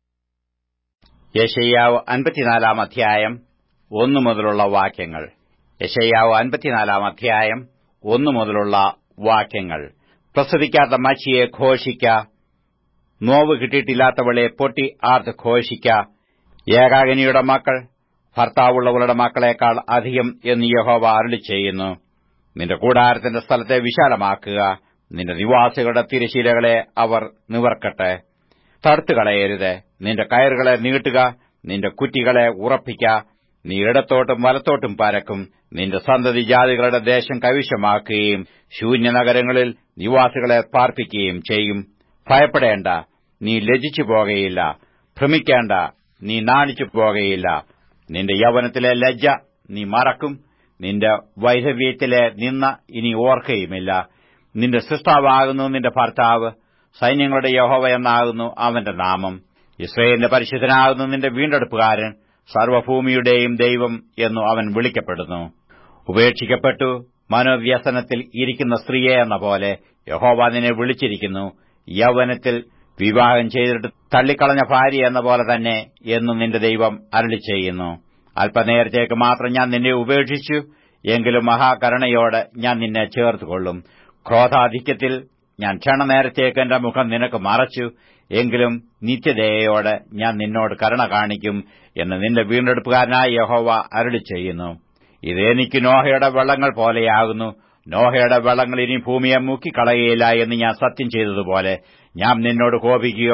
യശയ്യാവ് അൻപത്തിനാലാം അധ്യായം ഒന്നു മുതലുള്ള വാക്യങ്ങൾ യശയ്യാവ് അൻപത്തിനാലാം അധ്യായം ഒന്നു മുതലുള്ള വാക്യങ്ങൾ പ്രസവിക്കാത്ത മച്ചിയെ ഘോഷിക്ക നോവ് കിട്ടിയിട്ടില്ലാത്തവളെ പൊട്ടി ആർത്ത് ഘോഷിക്ക ഏകാഗനിയുടെ മക്കൾ ഭർത്താവുള്ളവളുടെ മക്കളെക്കാൾ അധികം എന്ന് യഹോവ അരുളി ചെയ്യുന്നു നിന്റെ കൂടാരത്തിന്റെ സ്ഥലത്തെ വിശാലമാക്കുക നിന്റെ നിവാസികളുടെ തിരശീലകളെ അവർ നിവർക്കട്ടെ തടുത്തു കളയരുത് നിന്റെ കയറുകളെ നീട്ടുക നിന്റെ കുറ്റികളെ ഉറപ്പിക്ക നീ ഇടത്തോട്ടും വലത്തോട്ടും പരക്കും നിന്റെ സന്തതി ജാതികളുടെ ദേശം കൈവശമാക്കുകയും ശൂന്യനഗരങ്ങളിൽ നിവാസികളെ പാർപ്പിക്കുകയും ചെയ്യും ഭയപ്പെടേണ്ട നീ ലജിച്ചു പോകയില്ല ഭ്രമിക്കേണ്ട നീ നാണിച്ചു പോകയില്ല നിന്റെ യൗവനത്തിലെ ലജ്ജ നീ മറക്കും നിന്റെ വൈധവ്യത്തിലെ നിന്ന ഇനി ഓർക്കയുമില്ല നിന്റെ സൃഷ്ടാവാകുന്നു നിന്റെ ഭർത്താവ് സൈന്യങ്ങളുടെ യഹോവ എന്നാകുന്നു അവന്റെ നാമം ഇസ്രയേലിന്റെ പരിശുദ്ധനാകുന്നു നിന്റെ വീണ്ടെടുപ്പുകാരൻ സർവഭൂമിയുടെയും ദൈവം എന്നു അവൻ വിളിക്കപ്പെടുന്നു ഉപേക്ഷിക്കപ്പെട്ടു മനോവ്യസനത്തിൽ ഇരിക്കുന്ന സ്ത്രീയെ എന്ന പോലെ യഹോവ നിന്നെ വിളിച്ചിരിക്കുന്നു യൗവനത്തിൽ വിവാഹം ചെയ്തിട്ട് തള്ളിക്കളഞ്ഞ ഭാര്യ എന്ന പോലെ തന്നെ എന്നു നിന്റെ ദൈവം അരളി ചെയ്യുന്നു അല്പനേരത്തേക്ക് മാത്രം ഞാൻ നിന്നെ ഉപേക്ഷിച്ചു എങ്കിലും മഹാകരുണയോടെ ഞാൻ നിന്നെ ചേർത്തുകൊള്ളും ക്രോധാധിക്യത്തിൽ ഞാൻ ക്ഷണനേരത്തേക്ക് എന്റെ മുഖം നിനക്ക് മറച്ചു എങ്കിലും നിത്യദയോടെ ഞാൻ നിന്നോട് കരുണ കാണിക്കും എന്ന് നിന്റെ വീണ്ടെടുപ്പുകാരനായ യഹോവ അരളി ചെയ്യുന്നു ഇത് എനിക്ക് നോഹയുടെ വെള്ളങ്ങൾ പോലെയാകുന്നു നോഹയുടെ വെള്ളങ്ങൾ ഇനി ഭൂമിയെ മുക്കിക്കളയുകയില്ല എന്ന് ഞാൻ സത്യം ചെയ്തതുപോലെ ഞാൻ നിന്നോട് കോപിക്കുകയോ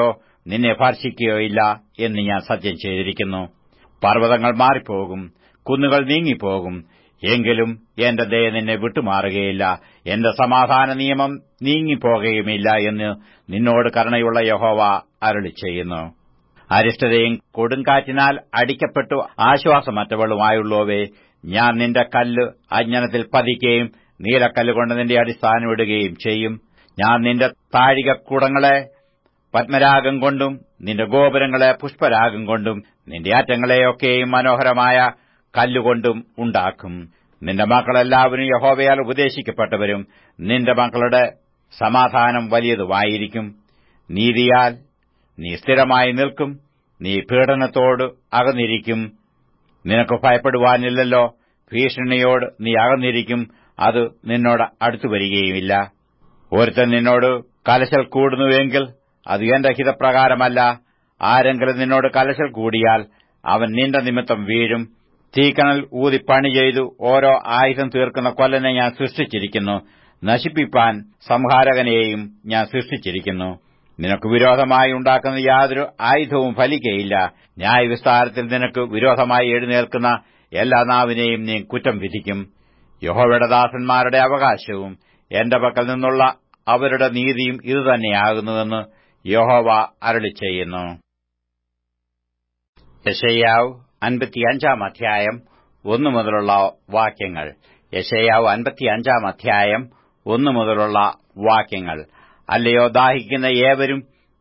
നിന്നെ ഭർഷിക്കുകയില്ല എന്ന് ഞാൻ സത്യം ചെയ്തിരിക്കുന്നു പർവ്വതങ്ങൾ മാറിപ്പോകും കുന്നുകൾ നീങ്ങിപ്പോകും എങ്കിലും എന്റെ ദയ നിന്നെ വിട്ടുമാറുകയില്ല എന്റെ സമാധാന നിയമം നീങ്ങിപ്പോകുകയുമില്ല എന്ന് നിന്നോട് കരുണയുള്ള യഹോവ അരുളി ചെയ്യുന്നു അരിഷ്ടതയും കൊടുങ്കാറ്റിനാൽ അടിക്കപ്പെട്ടു ആശ്വാസമറ്റവളുമായുള്ളവേ ഞാൻ നിന്റെ കല്ല് അജ്ഞാനത്തിൽ പതിക്കുകയും നീലക്കല്ലുകൊണ്ട് നിന്റെ അടിസ്ഥാനം ഇടുകയും ചെയ്യും ഞാൻ നിന്റെ താഴികക്കുടങ്ങളെ പത്മരാഗം കൊണ്ടും നിന്റെ ഗോപുരങ്ങളെ പുഷ്പരാഗം കൊണ്ടും നിന്റെ ആറ്റങ്ങളെയൊക്കെയും മനോഹരമായ കല്ലുകൊണ്ടും ഉണ്ടാക്കും നിന്റെ മക്കളെല്ലാവരും യഹോവയാൽ ഉപദേശിക്കപ്പെട്ടവരും നിന്റെ മക്കളുടെ സമാധാനം വലിയതുമായിരിക്കും നീതിയാൽ നീ സ്ഥിരമായി നിൽക്കും നീ പീഡനത്തോട് അകന്നിരിക്കും നിനക്ക് ഭയപ്പെടുവാനില്ലല്ലോ ഭീഷണിയോട് നീ അകന്നിരിക്കും അത് നിന്നോട് അടുത്തു വരികയുമില്ല ഒരുത്തൻ നിന്നോട് കലശൽ കൂടുന്നുവെങ്കിൽ അത് എന്റെ ഹിതപ്രകാരമല്ല ആരെങ്കിലും നിന്നോട് കലശൽ കൂടിയാൽ അവൻ നിന്റെ നിമിത്തം വീഴും തീക്കണൽ ഊതി പണി ചെയ്തു ഓരോ ആയുധം തീർക്കുന്ന കൊല്ലനെ ഞാൻ സൃഷ്ടിച്ചിരിക്കുന്നു നശിപ്പിപ്പാൻ സംഹാരകനെയും ഞാൻ സൃഷ്ടിച്ചിരിക്കുന്നു നിനക്ക് വിരോധമായി ഉണ്ടാക്കുന്ന യാതൊരു ആയുധവും ഫലിക്കയില്ല ന്യായവിസ്താരത്തിൽ നിനക്ക് വിരോധമായി എഴുന്നേൽക്കുന്ന എല്ലാ നാവിനെയും നീ കുറ്റം വിധിക്കും യഹോവയുടെ ദാസന്മാരുടെ അവകാശവും എന്റെ പക്കൽ നിന്നുള്ള അവരുടെ നീതിയും ഇതുതന്നെയാകുന്നുവെന്ന് യഹോവ അരളി ചെയ്യുന്നു യശയ്യാവ് അൻപത്തിയഞ്ചാം അധ്യായം ഒന്നു മുതലുള്ള വാക്യങ്ങൾ യശയ്യാവ് അൻപത്തിയഞ്ചാം അധ്യായം ഒന്നു മുതലുള്ള വാക്യങ്ങൾ അല്ലയോ ദാഹിക്കുന്ന ഏവരും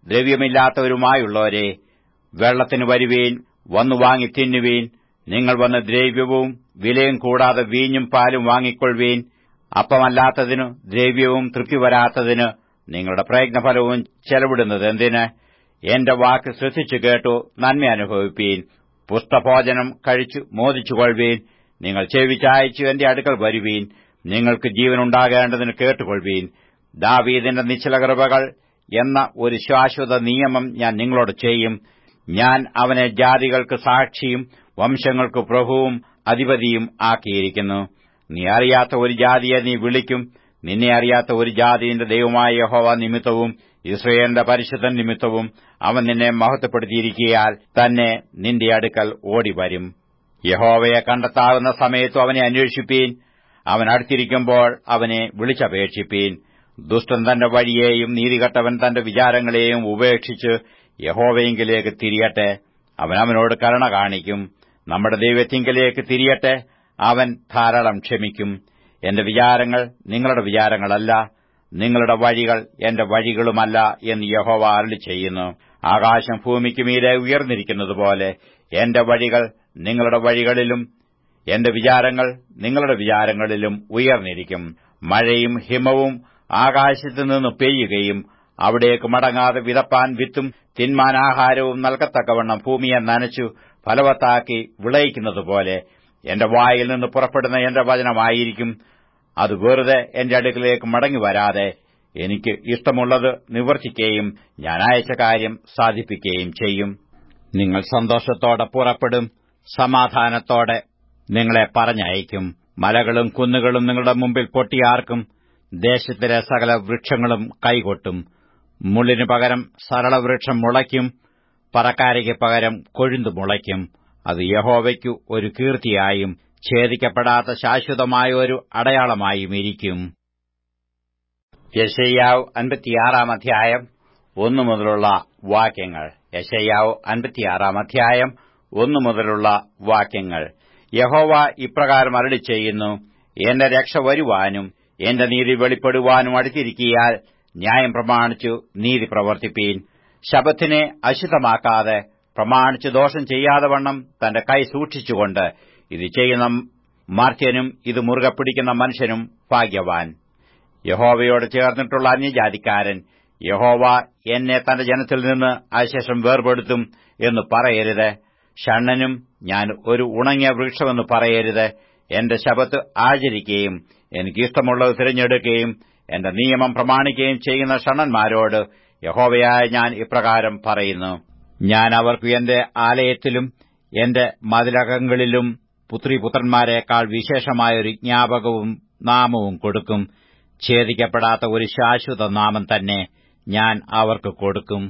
ദ്രവ്യമില്ലാത്തവരുമായുള്ളവരെ വെള്ളത്തിന് വരുവീൻ വന്നു വാങ്ങി തിന്നുവീൻ നിങ്ങൾ വന്ന് ദ്രവ്യവും വിലയും കൂടാതെ വീഞ്ഞും പാലും വാങ്ങിക്കൊള്ളുവീൻ അപ്പമല്ലാത്തതിനു ദ്രവ്യവും തൃപ്തി വരാത്തതിന് നിങ്ങളുടെ പ്രയത്നഫലവും ചെലവിടുന്നത് എന്തിന് എന്റെ വാക്ക് ശ്രദ്ധിച്ചു കേട്ടു നന്മ അനുഭവിപ്പീൻ പുസ്തഭോജനം കഴിച്ചു മോദിച്ചുകൊള്ളുവീൻ നിങ്ങൾ ചെവിച്ചയച്ചു എന്റെ അടുക്കൽ വരുവീൻ നിങ്ങൾക്ക് ജീവനുണ്ടാകേണ്ടതിന് കേട്ടുകൊള്ളുവീൻ ദാവീദിന്റെ നിശ്ചലകൃപകൾ എന്ന ഒരു ശാശ്വത നിയമം ഞാൻ നിങ്ങളോട് ചെയ്യും ഞാൻ അവനെ ജാതികൾക്ക് സാക്ഷിയും വംശങ്ങൾക്ക് പ്രഭുവും അധിപതിയും ആക്കിയിരിക്കുന്നു നീ അറിയാത്ത ഒരു ജാതിയെ നീ വിളിക്കും നിന്നെ അറിയാത്ത ഒരു ജാതിയുടെ ദൈവമായ യഹോവ നിമിത്തവും ഇസ്രയേലിന്റെ പരിശുദ്ധൻ നിമിത്തവും അവൻ നിന്നെ മഹത്വപ്പെടുത്തിയിരിക്കിയാൽ തന്നെ നിന്റെ അടുക്കൽ ഓടിവരും യഹോവയെ കണ്ടെത്താവുന്ന സമയത്തു അവനെ അന്വേഷിപ്പീൻ അവൻ അടുത്തിരിക്കുമ്പോൾ അവനെ വിളിച്ചപേക്ഷിപ്പീൻ ദുഷ്ടൻ തന്റെ വഴിയെയും നീതികെട്ടവൻ തന്റെ വിചാരങ്ങളെയും ഉപേക്ഷിച്ച് യഹോവയെങ്കിലേക്ക് തിരിയട്ടെ അവൻ അവനോട് കരുണ കാണിക്കും നമ്മുടെ ദൈവത്തിങ്കിലേക്ക് തിരിയട്ടെ അവൻ ധാരാളം ക്ഷമിക്കും എന്റെ വിചാരങ്ങൾ നിങ്ങളുടെ വിചാരങ്ങളല്ല നിങ്ങളുടെ വഴികൾ എന്റെ വഴികളുമല്ല എന്ന് യഹോവ അരളി ചെയ്യുന്നു ആകാശം ഭൂമിക്ക് മീതെ ഉയർന്നിരിക്കുന്നതുപോലെ എന്റെ വഴികൾ നിങ്ങളുടെ വഴികളിലും എന്റെ വിചാരങ്ങൾ നിങ്ങളുടെ വിചാരങ്ങളിലും ഉയർന്നിരിക്കും മഴയും ഹിമവും ആകാശത്തു നിന്ന് പെയ്യുകയും അവിടേക്ക് മടങ്ങാതെ വിതപ്പാൻ വിത്തും തിന്മാൻ ആഹാരവും നൽകത്തക്കവണ്ണം ഭൂമിയെ നനച്ചു ഫലവത്താക്കി വിളയിക്കുന്നതുപോലെ എന്റെ വായിൽ നിന്ന് പുറപ്പെടുന്ന എന്റെ വചനമായിരിക്കും അത് വെറുതെ എന്റെ അടുക്കിലേക്ക് മടങ്ങി വരാതെ എനിക്ക് ഇഷ്ടമുള്ളത് നിവർത്തിക്കുകയും ഞാൻ അയച്ച കാര്യം സാധിപ്പിക്കുകയും ചെയ്യും നിങ്ങൾ സന്തോഷത്തോടെ പുറപ്പെടും സമാധാനത്തോടെ നിങ്ങളെ പറഞ്ഞയക്കും മലകളും കുന്നുകളും നിങ്ങളുടെ മുമ്പിൽ പൊട്ടിയാർക്കും ദേശത്തിലെ സകല വൃക്ഷങ്ങളും കൈകൊട്ടും മുള്ളിനു പകരം സരളവൃക്ഷം മുളയ്ക്കും പറക്കാരയ്ക്ക് പകരം കൊഴുന്തു മുളയ്ക്കും അത് യഹോവയ്ക്കു ഒരു കീർത്തിയായും ഛേദിക്കപ്പെടാത്ത ശാശ്വതമായ ഒരു അടയാളമായും ഇരിക്കും യശയ്യാവ് അൻപത്തിയാറാം അധ്യായം ഒന്നു മുതലുള്ള വാക്യങ്ങൾ യശയ്യാവ് അൻപത്തിയാറാം അധ്യായം ഒന്നു മുതലുള്ള വാക്യങ്ങൾ യഹോവ ഇപ്രകാരം അരളി ചെയ്യുന്നു എന്റെ രക്ഷ വരുവാനും എന്റെ നീതി വെളിപ്പെടുവാനും അടുത്തിരിക്കിയാൽ ന്യായം പ്രമാണിച്ചു നീതി പ്രവർത്തിപ്പീൻ ശബത്തിനെ അശുദ്ധമാക്കാതെ പ്രമാണിച്ച് ദോഷം ചെയ്യാതെ വണ്ണം തന്റെ കൈ സൂക്ഷിച്ചുകൊണ്ട് ഇത് ചെയ്യുന്ന മാർത്യനും ഇത് മുറുകെ പിടിക്കുന്ന മനുഷ്യനും ഭാഗ്യവാൻ യഹോവയോട് ചേർന്നിട്ടുള്ള അന്യജാതിക്കാരൻ യഹോവ എന്നെ തന്റെ ജനത്തിൽ നിന്ന് അശേഷം വേർപെടുത്തും എന്ന് പറയരുത് ഷണ്ണനും ഞാൻ ഒരു ഉണങ്ങിയ വൃക്ഷമെന്ന് പറയരുത് എന്റെ ശബത്ത് ആചരിക്കുകയും എനിക്കിഷ്ടമുള്ളത് തിരഞ്ഞെടുക്കുകയും എന്റെ നിയമം പ്രമാണിക്കുകയും ചെയ്യുന്ന ഷണ്ണന്മാരോട് യഹോവയായ ഞാൻ ഇപ്രകാരം പറയുന്നു ഞാൻ അവർക്ക് എന്റെ ആലയത്തിലും എന്റെ മതിലകങ്ങളിലും പുത്രിപുത്രന്മാരെക്കാൾ വിശേഷമായ ഒരു ജ്ഞാപകവും നാമവും കൊടുക്കും ഛേദിക്കപ്പെടാത്ത ഒരു ശാശ്വത നാമം തന്നെ ഞാൻ അവർക്ക് കൊടുക്കും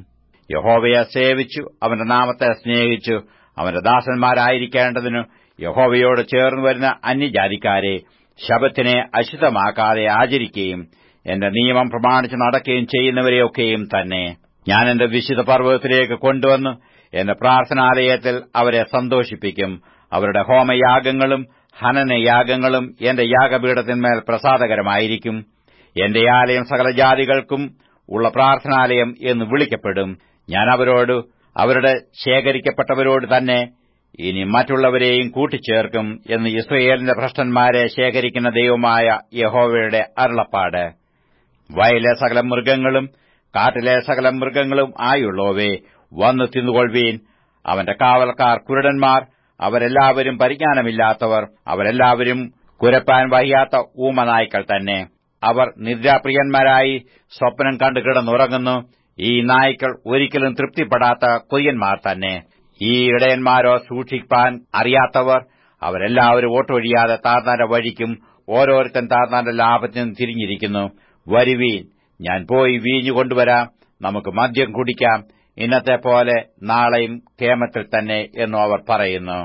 യഹോവയെ സേവിച്ചു അവന്റെ നാമത്തെ സ്നേഹിച്ചു അവന്റെ ദാസന്മാരായിരിക്കേണ്ടതിനു യഹോവയോട് ചേർന്നു വരുന്ന അന്യജാതിക്കാരെ ശബത്തിനെ അശുദ്ധമാക്കാതെ ആചരിക്കുകയും എന്റെ നിയമം പ്രമാണിച്ച് നടക്കുകയും ചെയ്യുന്നവരെയൊക്കെയും തന്നെ ഞാൻ എന്റെ വിശുദ്ധ പർവ്വതത്തിലേക്ക് കൊണ്ടുവന്ന് എന്റെ പ്രാർത്ഥനാലയത്തിൽ അവരെ സന്തോഷിപ്പിക്കും അവരുടെ ഹോമയാഗങ്ങളും ഹനനയാഗങ്ങളും എന്റെ യാഗപീഠത്തിന്മേൽ പ്രസാദകരമായിരിക്കും എന്റെ ആലയം സകല ജാതികൾക്കും ഉള്ള പ്രാർത്ഥനാലയം എന്ന് വിളിക്കപ്പെടും ഞാൻ അവരോട് അവരുടെ ശേഖരിക്കപ്പെട്ടവരോട് തന്നെ ഇനി മറ്റുള്ളവരെയും കൂട്ടിച്ചേർക്കും എന്ന് ഇസ്രയേലിന്റെ ഭ്രഷ്ടന്മാരെ ശേഖരിക്കുന്ന ദൈവമായ യഹോവയുടെ അരുളപ്പാട് വയലെ സകല മൃഗങ്ങളും കാട്ടിലെ സകല മൃഗങ്ങളും ആയുള്ളോവേ വന്നു തിന്നുകൊള്ളുവീൻ അവന്റെ കാവൽക്കാർ കുരുടന്മാർ അവരെല്ലാവരും പരിജ്ഞാനമില്ലാത്തവർ അവരെല്ലാവരും കുരപ്പാൻ വയ്യാത്ത ഊമനായ്ക്കൾ തന്നെ അവർ നിദ്രാപ്രിയന്മാരായി സ്വപ്നം കണ്ടു കിടന്നുറങ്ങുന്നു ഈ നായ്ക്കൾ ഒരിക്കലും തൃപ്തിപ്പെടാത്ത കൊയ്യന്മാർ തന്നെ ഈ ഇടയന്മാരോ സൂക്ഷിപ്പാൻ അറിയാത്തവർ അവരെല്ലാവരും ഓട്ടൊഴിയാതെ താർന്നാന്റെ വഴിക്കും ഓരോരുത്തൻ താർന്നാന്റെ ലാഭത്തിനും തിരിഞ്ഞിരിക്കുന്നു വരുവീൻ ഞാൻ പോയി വീഞ്ഞു കൊണ്ടുവരാം നമുക്ക് മദ്യം കുടിക്കാം ഇന്നത്തെ പോലെ നാളെയും കേമത്തിൽ തന്നെ എന്നു അവർ പറയുന്നു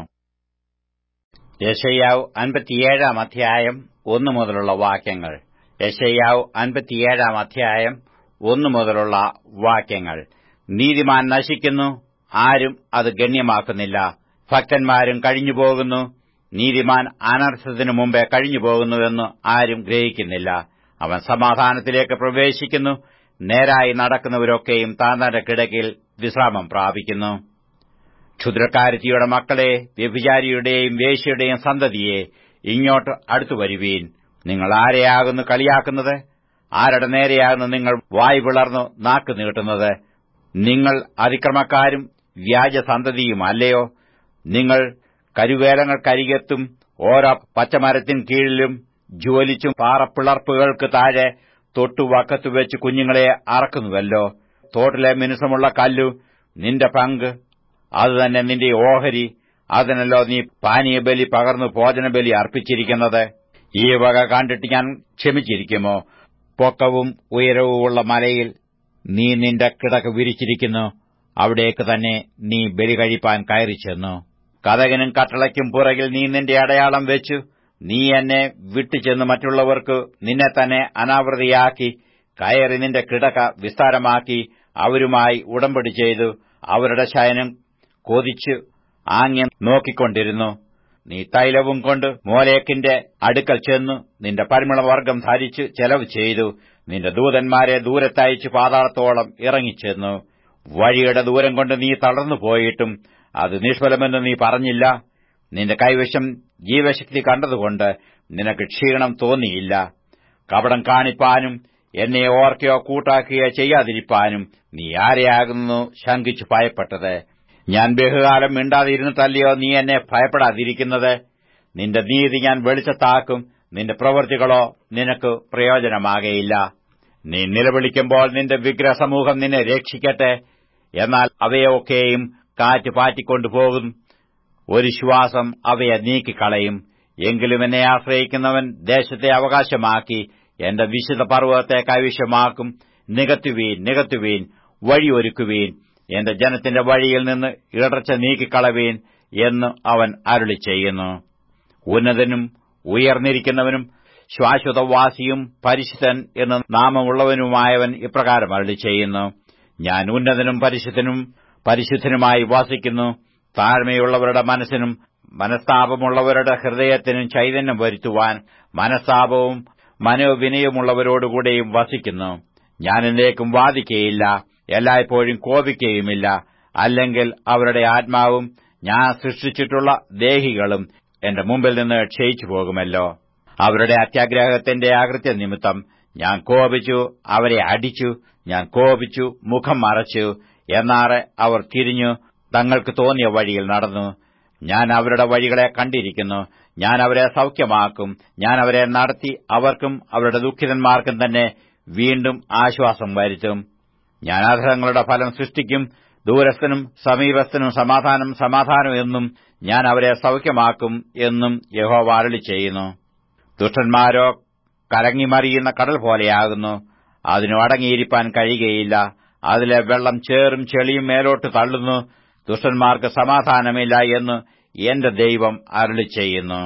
യശയ്യാവ് അൻപത്തിയേഴാം അധ്യായം ഒന്നു മുതലുള്ള വാക്യങ്ങൾ യശയ്യാവ് അൻപത്തിയേഴാം അധ്യായം ഒന്നു മുതലുള്ള വാക്യങ്ങൾ നീതിമാൻ നശിക്കുന്നു ആരും അത് ഗണ്യമാക്കുന്നില്ല ഭക്തന്മാരും കഴിഞ്ഞുപോകുന്നു നീതിമാൻ അനർത്ഥത്തിനു മുമ്പേ കഴിഞ്ഞുപോകുന്നുവെന്ന് ആരും ഗ്രഹിക്കുന്നില്ല അവൻ സമാധാനത്തിലേക്ക് പ്രവേശിക്കുന്നു നേരായി നടക്കുന്നവരൊക്കെയും താന്താന്റെ കിടക്കിൽ വിശ്രാമം പ്രാപിക്കുന്നു ക്ഷുദ്രക്കാരത്തിയുടെ മക്കളെ വ്യഭിചാരിയുടെയും വേശ്യയുടെയും സന്തതിയെ ഇങ്ങോട്ട് അടുത്തു വരുവീൻ നിങ്ങൾ ആരെയാകുന്നു കളിയാക്കുന്നത് ആരുടെ നേരെയാകുന്നു നിങ്ങൾ വായു പിളർന്നു നാക്ക് നീട്ടുന്നത് നിങ്ങൾ അതിക്രമക്കാരും വ്യാജസന്തതിയുമല്ലയോ നിങ്ങൾ കരുവേലങ്ങൾക്കരികത്തും ഓരോ പച്ചമരത്തിൻ കീഴിലും ജ്വലിച്ചും പാറപ്പിളർപ്പുകൾക്ക് താഴെ തൊട്ടുവക്കത്തു വെച്ച് കുഞ്ഞുങ്ങളെ അറക്കുന്നുവല്ലോ തോട്ടിലെ മിനുസമുള്ള കല്ലു നിന്റെ പങ്ക് അതുതന്നെ നിന്റെ ഓഹരി അതിനല്ലോ നീ പാനീയബലി പകർന്നു ഭോജനബലി അർപ്പിച്ചിരിക്കുന്നത് ഈ വക കണ്ടിട്ട് ഞാൻ ക്ഷമിച്ചിരിക്കുമോ പൊക്കവും ഉയരവുമുള്ള മലയിൽ നീ നിന്റെ കിടക്ക് വിരിച്ചിരിക്കുന്നു അവിടേക്ക് തന്നെ നീ ബലി കഴിപ്പാൻ കയറി ചെന്നു കഥകനും കട്ടളയ്ക്കും പുറകിൽ നീ നിന്റെ അടയാളം വെച്ചു നീ എന്നെ വിട്ടുചെന്ന് മറ്റുള്ളവർക്ക് നിന്നെ തന്നെ അനാവൃതിയാക്കി കയറി നിന്റെ കിടക്ക വിസ്താരമാക്കി അവരുമായി ഉടമ്പടി ചെയ്തു അവരുടെ ശയനം കൊതിച്ച് ആംഗ്യം നോക്കിക്കൊണ്ടിരുന്നു നീ തൈലവും കൊണ്ട് മോലേക്കിന്റെ അടുക്കൽ ചെന്നു നിന്റെ പരിമളവർഗം ധരിച്ച് ചെലവ് ചെയ്തു നിന്റെ ദൂതന്മാരെ ദൂരത്തയച്ച് പാതാളത്തോളം ഇറങ്ങിച്ചെന്നു വഴിയുടെ ദൂരം കൊണ്ട് നീ തളർന്നു പോയിട്ടും അത് നിഷ്ഫലമെന്ന് നീ പറഞ്ഞില്ല നിന്റെ കൈവശം ജീവശക്തി കണ്ടതുകൊണ്ട് നിനക്ക് ക്ഷീണം തോന്നിയില്ല കപടം കാണിപ്പാനും എന്നെ ഓർക്കുകയോ കൂട്ടാക്കുകയോ ചെയ്യാതിരിപ്പാനും നീ ആരെയാകുന്നു ശങ്കിച്ചു ഭയപ്പെട്ടത് ഞാൻ ബഹുകാലം മിണ്ടാതിരുന്നിട്ടല്ലയോ നീ എന്നെ ഭയപ്പെടാതിരിക്കുന്നത് നിന്റെ നീതി ഞാൻ വെളിച്ചത്താക്കും നിന്റെ പ്രവൃത്തികളോ നിനക്ക് പ്രയോജനമാകയില്ല നീ നിലവിളിക്കുമ്പോൾ നിന്റെ വിഗ്രഹസമൂഹം നിന്നെ രക്ഷിക്കട്ടെ എന്നാൽ അവയൊക്കെയും കാറ്റ് പാറ്റിക്കൊണ്ടുപോകും ഒരു ശ്വാസം അവയെ നീക്കിക്കളയും എങ്കിലും എന്നെ ആശ്രയിക്കുന്നവൻ ദേശത്തെ അവകാശമാക്കി എന്റെ വിശുദ്ധ പർവ്വതത്തെ കൈവശമാക്കും നികത്തുവീൻ നികത്തുവീൻ വഴിയൊരുക്കുവീൻ എന്റെ ജനത്തിന്റെ വഴിയിൽ നിന്ന് ഇടർച്ച നീക്കിക്കളവീൻ എന്ന് അവൻ അരുളി ചെയ്യുന്നു ഉന്നതനും ഉയർന്നിരിക്കുന്നവനും ശാശ്വതവാസിയും പരിശുദ്ധൻ എന്ന് നാമമുള്ളവനുമായവൻ ഇപ്രകാരം അരുളി ചെയ്യുന്നു ഞാൻ ഉന്നതനും പരിശുദ്ധനും പരിശുദ്ധനുമായി വാസിക്കുന്നു താഴ്മയുള്ളവരുടെ മനസ്സിനും മനസ്താപമുള്ളവരുടെ ഹൃദയത്തിനും ചൈതന്യം വരുത്തുവാൻ മനസ്താപവും മനോവിനയമുള്ളവരോടുകൂടെയും വസിക്കുന്നു ഞാൻ എന്നേക്കും വാദിക്കുകയില്ല എല്ലായ്പ്പോഴും കോപിക്കുകയുമില്ല അല്ലെങ്കിൽ അവരുടെ ആത്മാവും ഞാൻ സൃഷ്ടിച്ചിട്ടുള്ള ദേഹികളും എന്റെ മുമ്പിൽ നിന്ന് ക്ഷയിച്ചു പോകുമല്ലോ അവരുടെ അത്യാഗ്രഹത്തിന്റെ ആകൃത്യ നിമിത്തം ഞാൻ കോപിച്ചു അവരെ അടിച്ചു ഞാൻ കോപിച്ചു മുഖം മറച്ചു എന്നാറെ അവർ തിരിഞ്ഞു തങ്ങൾക്ക് തോന്നിയ വഴിയിൽ നടന്നു ഞാൻ അവരുടെ വഴികളെ കണ്ടിരിക്കുന്നു ഞാൻ അവരെ സൌഖ്യമാക്കും ഞാൻ അവരെ നടത്തി അവർക്കും അവരുടെ ദുഃഖിതന്മാർക്കും തന്നെ വീണ്ടും ആശ്വാസം വരുത്തും ഞാൻ അധരങ്ങളുടെ ഫലം സൃഷ്ടിക്കും ദൂരസ്ഥനും സമീപസ്ഥനും സമാധാനം സമാധാനം എന്നും ഞാൻ അവരെ സൌഖ്യമാക്കും എന്നും യഹോവ അരളി ചെയ്യുന്നു ദുഷ്ടന്മാരോ കലങ്ങിമറിയുന്ന കടൽ പോലെയാകുന്നു അതിനു അടങ്ങിയിരിക്കാൻ കഴിയുകയില്ല അതിലെ വെള്ളം ചേറും ചെളിയും മേലോട്ട് തള്ളുന്നു ദുഷ്ടന്മാർക്ക് സമാധാനമില്ല എന്ന് എന്റെ ദൈവം അരുളി ചെയ്യുന്നു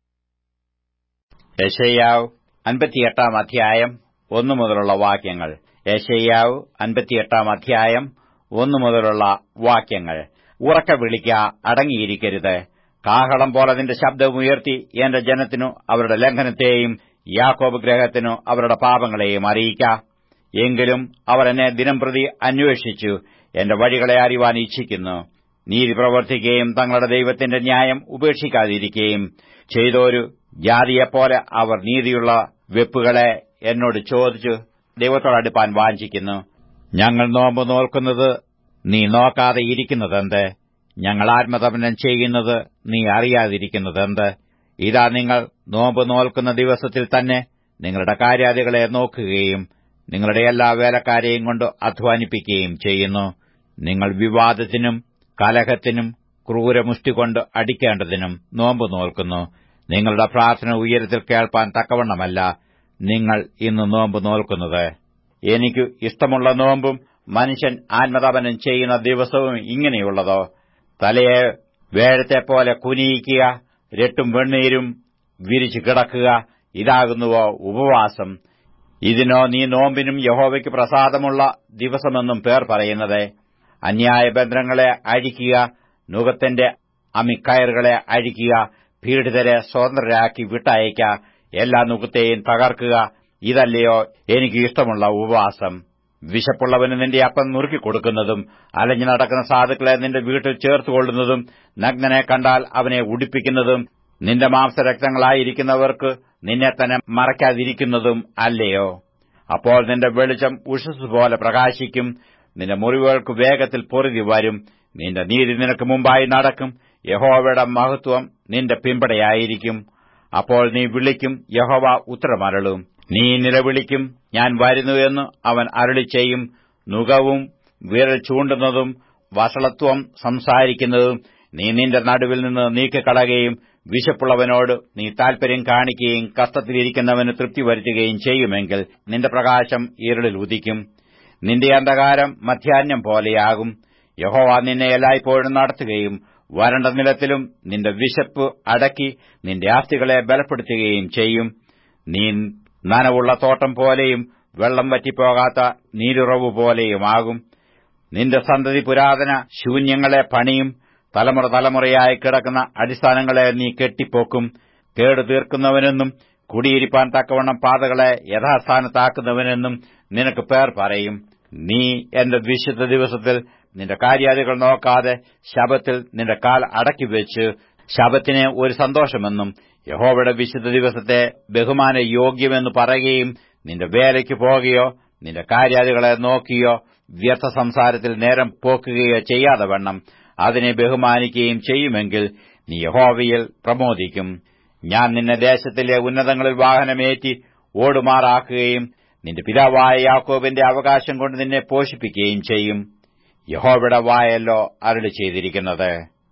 യശയ്യാവ് അൻപത്തിയെട്ടാം അധ്യായം ഒന്നു മുതലുള്ള വാക്യങ്ങൾ യശയ്യാവ് അൻപത്തിയെട്ടാം അധ്യായം ഒന്നു മുതലുള്ള വാക്യങ്ങൾ ഉറക്കെ വിളിക്ക അടങ്ങിയിരിക്കരുത് കാഹളം പോലെ നിന്റെ ശബ്ദമുയർത്തി എന്റെ ജനത്തിനു അവരുടെ ലംഘനത്തെയും യാക്കോബ് ഗ്രഹത്തിനു അവരുടെ പാപങ്ങളെയും അറിയിക്ക എങ്കിലും അവർ എന്നെ ദിനംപ്രതി അന്വേഷിച്ചു എന്റെ വഴികളെ അറിവാൻ ഇച്ഛിക്കുന്നു നീതി പ്രവർത്തിക്കുകയും തങ്ങളുടെ ദൈവത്തിന്റെ ന്യായം ഉപേക്ഷിക്കാതിരിക്കുകയും ചെയ്തൊരു ജാതിയെപ്പോലെ അവർ നീതിയുള്ള വെപ്പുകളെ എന്നോട് ചോദിച്ചു ദൈവത്തോടടുപ്പാൻ വാഞ്ചിക്കുന്നു ഞങ്ങൾ നോമ്പ് നോൽക്കുന്നത് നീ നോക്കാതെ ഇരിക്കുന്നതെന്ത് ഞങ്ങൾ ആത്മതപനം ചെയ്യുന്നത് നീ അറിയാതിരിക്കുന്നതെന്ത് ഇതാ നിങ്ങൾ നോമ്പ് നോൽക്കുന്ന ദിവസത്തിൽ തന്നെ നിങ്ങളുടെ കാര്യാദികളെ നോക്കുകയും നിങ്ങളുടെ എല്ലാ വേലക്കാരെയും കൊണ്ട് അധ്വാനിപ്പിക്കുകയും ചെയ്യുന്നു നിങ്ങൾ വിവാദത്തിനും കലഹത്തിനും ക്രൂരമുഷ്ടി കൊണ്ട് അടിക്കേണ്ടതിനും നോമ്പ് നോൽക്കുന്നു നിങ്ങളുടെ പ്രാർത്ഥന ഉയരത്തിൽ കേൾപ്പാൻ തക്കവണ്ണമല്ല നിങ്ങൾ ഇന്ന് നോമ്പ് നോൽക്കുന്നത് എനിക്ക് ഇഷ്ടമുള്ള നോമ്പും മനുഷ്യൻ ആത്മതപനം ചെയ്യുന്ന ദിവസവും ഇങ്ങനെയുള്ളതോ തലയെ വേഴത്തെപ്പോലെ കുനിയിക്കുക രട്ടും വെണ്ണീരും വിരിച്ചു കിടക്കുക ഇതാകുന്നുവോ ഉപവാസം ഇതിനോ നീ നോമ്പിനും യഹോവയ്ക്ക് പ്രസാദമുള്ള ദിവസമെന്നും പേർ പറയുന്നത് അന്യായ ബന്ധങ്ങളെ അഴിക്കുക നുഖത്തിന്റെ അമിക്കയറുകളെ അഴിക്കുക പീഡിതരെ സ്വതന്ത്രരാക്കി വിട്ടയക്ക എല്ലാ നുഖത്തെയും തകർക്കുക ഇതല്ലയോ എനിക്ക് ഇഷ്ടമുള്ള ഉപവാസം വിശപ്പുള്ളവന് നിന്റെ അപ്പം നുറുക്കിക്കൊടുക്കുന്നതും അലഞ്ഞു നടക്കുന്ന സാധുക്കളെ നിന്റെ വീട്ടിൽ ചേർത്തുകൊള്ളുന്നതും നഗ്നനെ കണ്ടാൽ അവനെ ഉടിപ്പിക്കുന്നതും നിന്റെ മാംസരക്തങ്ങളായിരിക്കുന്നവർക്ക് നിന്നെ തന്നെ മറയ്ക്കാതിരിക്കുന്നതും അല്ലയോ അപ്പോൾ നിന്റെ വെളിച്ചം ഉഷസ് പോലെ പ്രകാശിക്കും നിന്റെ മുറിവുകൾക്ക് വേഗത്തിൽ പൊറുതി വരും നിന്റെ നീതി നിനക്ക് മുമ്പായി നടക്കും യഹോവയുടെ മഹത്വം നിന്റെ പിമ്പടയായിരിക്കും അപ്പോൾ നീ വിളിക്കും യഹോവ ഉത്തരമരളും നീ നിലവിളിക്കും ഞാൻ വരുന്നുവെന്ന് അവൻ അരളി ചെയ്യും നുകവും വിരൽ ചൂണ്ടുന്നതും വഷളത്വം സംസാരിക്കുന്നതും നീ നിന്റെ നടുവിൽ നിന്ന് നീക്കിക്കളയുകയും വിശപ്പുള്ളവനോട് നീ താൽപര്യം കാണിക്കുകയും കഷ്ടത്തിലിരിക്കുന്നവന് തൃപ്തി വരുത്തുകയും ചെയ്യുമെങ്കിൽ നിന്റെ പ്രകാശം ഇരുളിൽ ഉദിക്കും നിന്റെ അന്ധകാരം മധ്യാഹ്നം പോലെയാകും യഹോവ നിന്നെ എല്ലായ്പ്പോഴും നടത്തുകയും വരണ്ട നിലത്തിലും നിന്റെ വിശപ്പ് അടക്കി നിന്റെ ആസ്തികളെ ബലപ്പെടുത്തുകയും ചെയ്യും നീ നനവുള്ള തോട്ടം പോലെയും വെള്ളം വറ്റിപ്പോകാത്ത നീരുറവ് പോലെയുമാകും നിന്റെ സന്തതി പുരാതന ശൂന്യങ്ങളെ പണിയും തലമുറ തലമുറയായി കിടക്കുന്ന അടിസ്ഥാനങ്ങളെ നീ കെട്ടിപ്പോക്കും കേടു തീർക്കുന്നവനെന്നും കുടിയിരിപ്പാൻ തക്കവണ്ണം പാതകളെ യഥാസ്ഥാനത്താക്കുന്നവനെന്നും നിനക്ക് പേർ പറയും നീ എന്റെ വിശുദ്ധ ദിവസത്തിൽ നിന്റെ കാര്യാദികൾ നോക്കാതെ ശബത്തിൽ നിന്റെ കാൽ അടക്കിവെച്ച് ശബത്തിനെ ഒരു സന്തോഷമെന്നും യഹോവയുടെ വിശുദ്ധ ദിവസത്തെ ബഹുമാന യോഗ്യമെന്ന് പറയുകയും നിന്റെ വേലയ്ക്ക് പോകുകയോ നിന്റെ കാര്യാദികളെ നോക്കിയോ വ്യർത്ഥ സംസാരത്തിൽ നേരം പോക്കുകയോ ചെയ്യാതെ വണ്ണം അതിനെ ബഹുമാനിക്കുകയും ചെയ്യുമെങ്കിൽ നീ യഹോവയിൽ പ്രമോദിക്കും ഞാൻ നിന്നെ ദേശത്തിലെ ഉന്നതങ്ങളിൽ വാഹനമേറ്റി ഓടുമാറാക്കുകയും നിന്റെ പിതാവായ യാക്കോബിന്റെ അവകാശം കൊണ്ട് നിന്നെ പോഷിപ്പിക്കുകയും ചെയ്യും യഹോവയുടെ വായല്ലോ അരളി ചെയ്തിരിക്കുന്നത്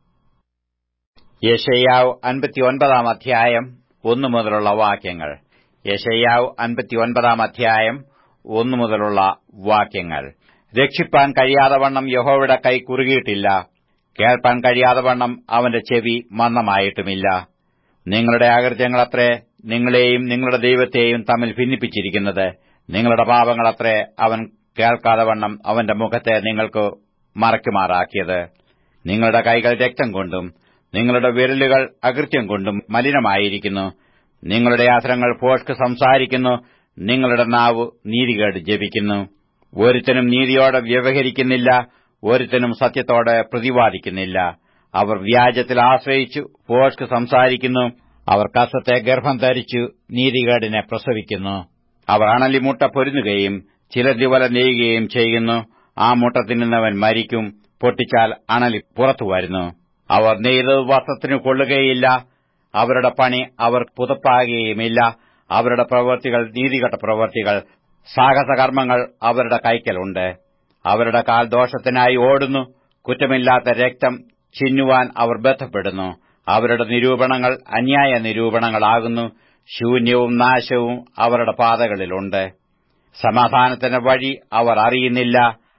യശയ്യാവ് അൻപത്തിയൊൻപതാം അധ്യായം ഒന്നു മുതലുള്ള വാക്യങ്ങൾ യശയ്യാവ് അൻപത്തിയൊൻപതാം അധ്യായം ഒന്നു മുതലുള്ള വാക്യങ്ങൾ രക്ഷിപ്പാൻ കഴിയാതെ വണ്ണം യഹോവയുടെ കൈ കുറുകിയിട്ടില്ല കേൾപ്പാൻ കഴിയാതെ വണ്ണം അവന്റെ ചെവി മന്ദമായിട്ടുമില്ല നിങ്ങളുടെ അകൃത്യങ്ങളത്രേ നിങ്ങളെയും നിങ്ങളുടെ ദൈവത്തെയും തമ്മിൽ ഭിന്നിപ്പിച്ചിരിക്കുന്നത് നിങ്ങളുടെ പാപങ്ങളത്രേ അവൻ കേൾക്കാതെ വണ്ണം അവന്റെ മുഖത്തെ നിങ്ങൾക്ക് മറയ്ക്കുമാറാക്കിയത് നിങ്ങളുടെ കൈകൾ രക്തം കൊണ്ടും നിങ്ങളുടെ വിരലുകൾ അകൃത്യം കൊണ്ടും മലിനമായിരിക്കുന്നു നിങ്ങളുടെ ആശ്രങ്ങൾ പോഷ്ക്ക് സംസാരിക്കുന്നു നിങ്ങളുടെ നാവ് നീതികേട് ജപിക്കുന്നു ഒരുത്തനും നീതിയോടെ വ്യവഹരിക്കുന്നില്ല ഒരുത്തനും സത്യത്തോടെ പ്രതിവാദിക്കുന്നില്ല അവർ വ്യാജത്തിൽ ആശ്രയിച്ചു പോഷ്ക്ക് സംസാരിക്കുന്നു അവർ കസത്തെ ഗർഭം ധരിച്ചു നീതികേടിനെ പ്രസവിക്കുന്നു അവർ അണലിമുട്ട പൊരുന്നുകയും ചിലന്തിവല നെയ്യുകയും ചെയ്യുന്നു ആ മുട്ട തിന്നുന്നവൻ മരിക്കും പൊട്ടിച്ചാൽ അണലി പുറത്തു വരുന്നു അവർ നെയ്തത് വസ്ത്രത്തിനു കൊള്ളുകയില്ല അവരുടെ പണി അവർ പുതപ്പാകുകയുമില്ല അവരുടെ പ്രവൃത്തികൾ നീതികെട്ട പ്രവൃത്തികൾ സാഹസകർമ്മങ്ങൾ അവരുടെ കൈക്കലുണ്ട് അവരുടെ കാൽ ദോഷത്തിനായി ഓടുന്നു കുറ്റമില്ലാത്ത രക്തം ചിന്നുവാൻ അവർ ബന്ധപ്പെടുന്നു അവരുടെ നിരൂപണങ്ങൾ അന്യായ നിരൂപണങ്ങളാകുന്നു ശൂന്യവും നാശവും അവരുടെ പാതകളിലുണ്ട് സമാധാനത്തിന്റെ വഴി അവർ അറിയുന്നില്ല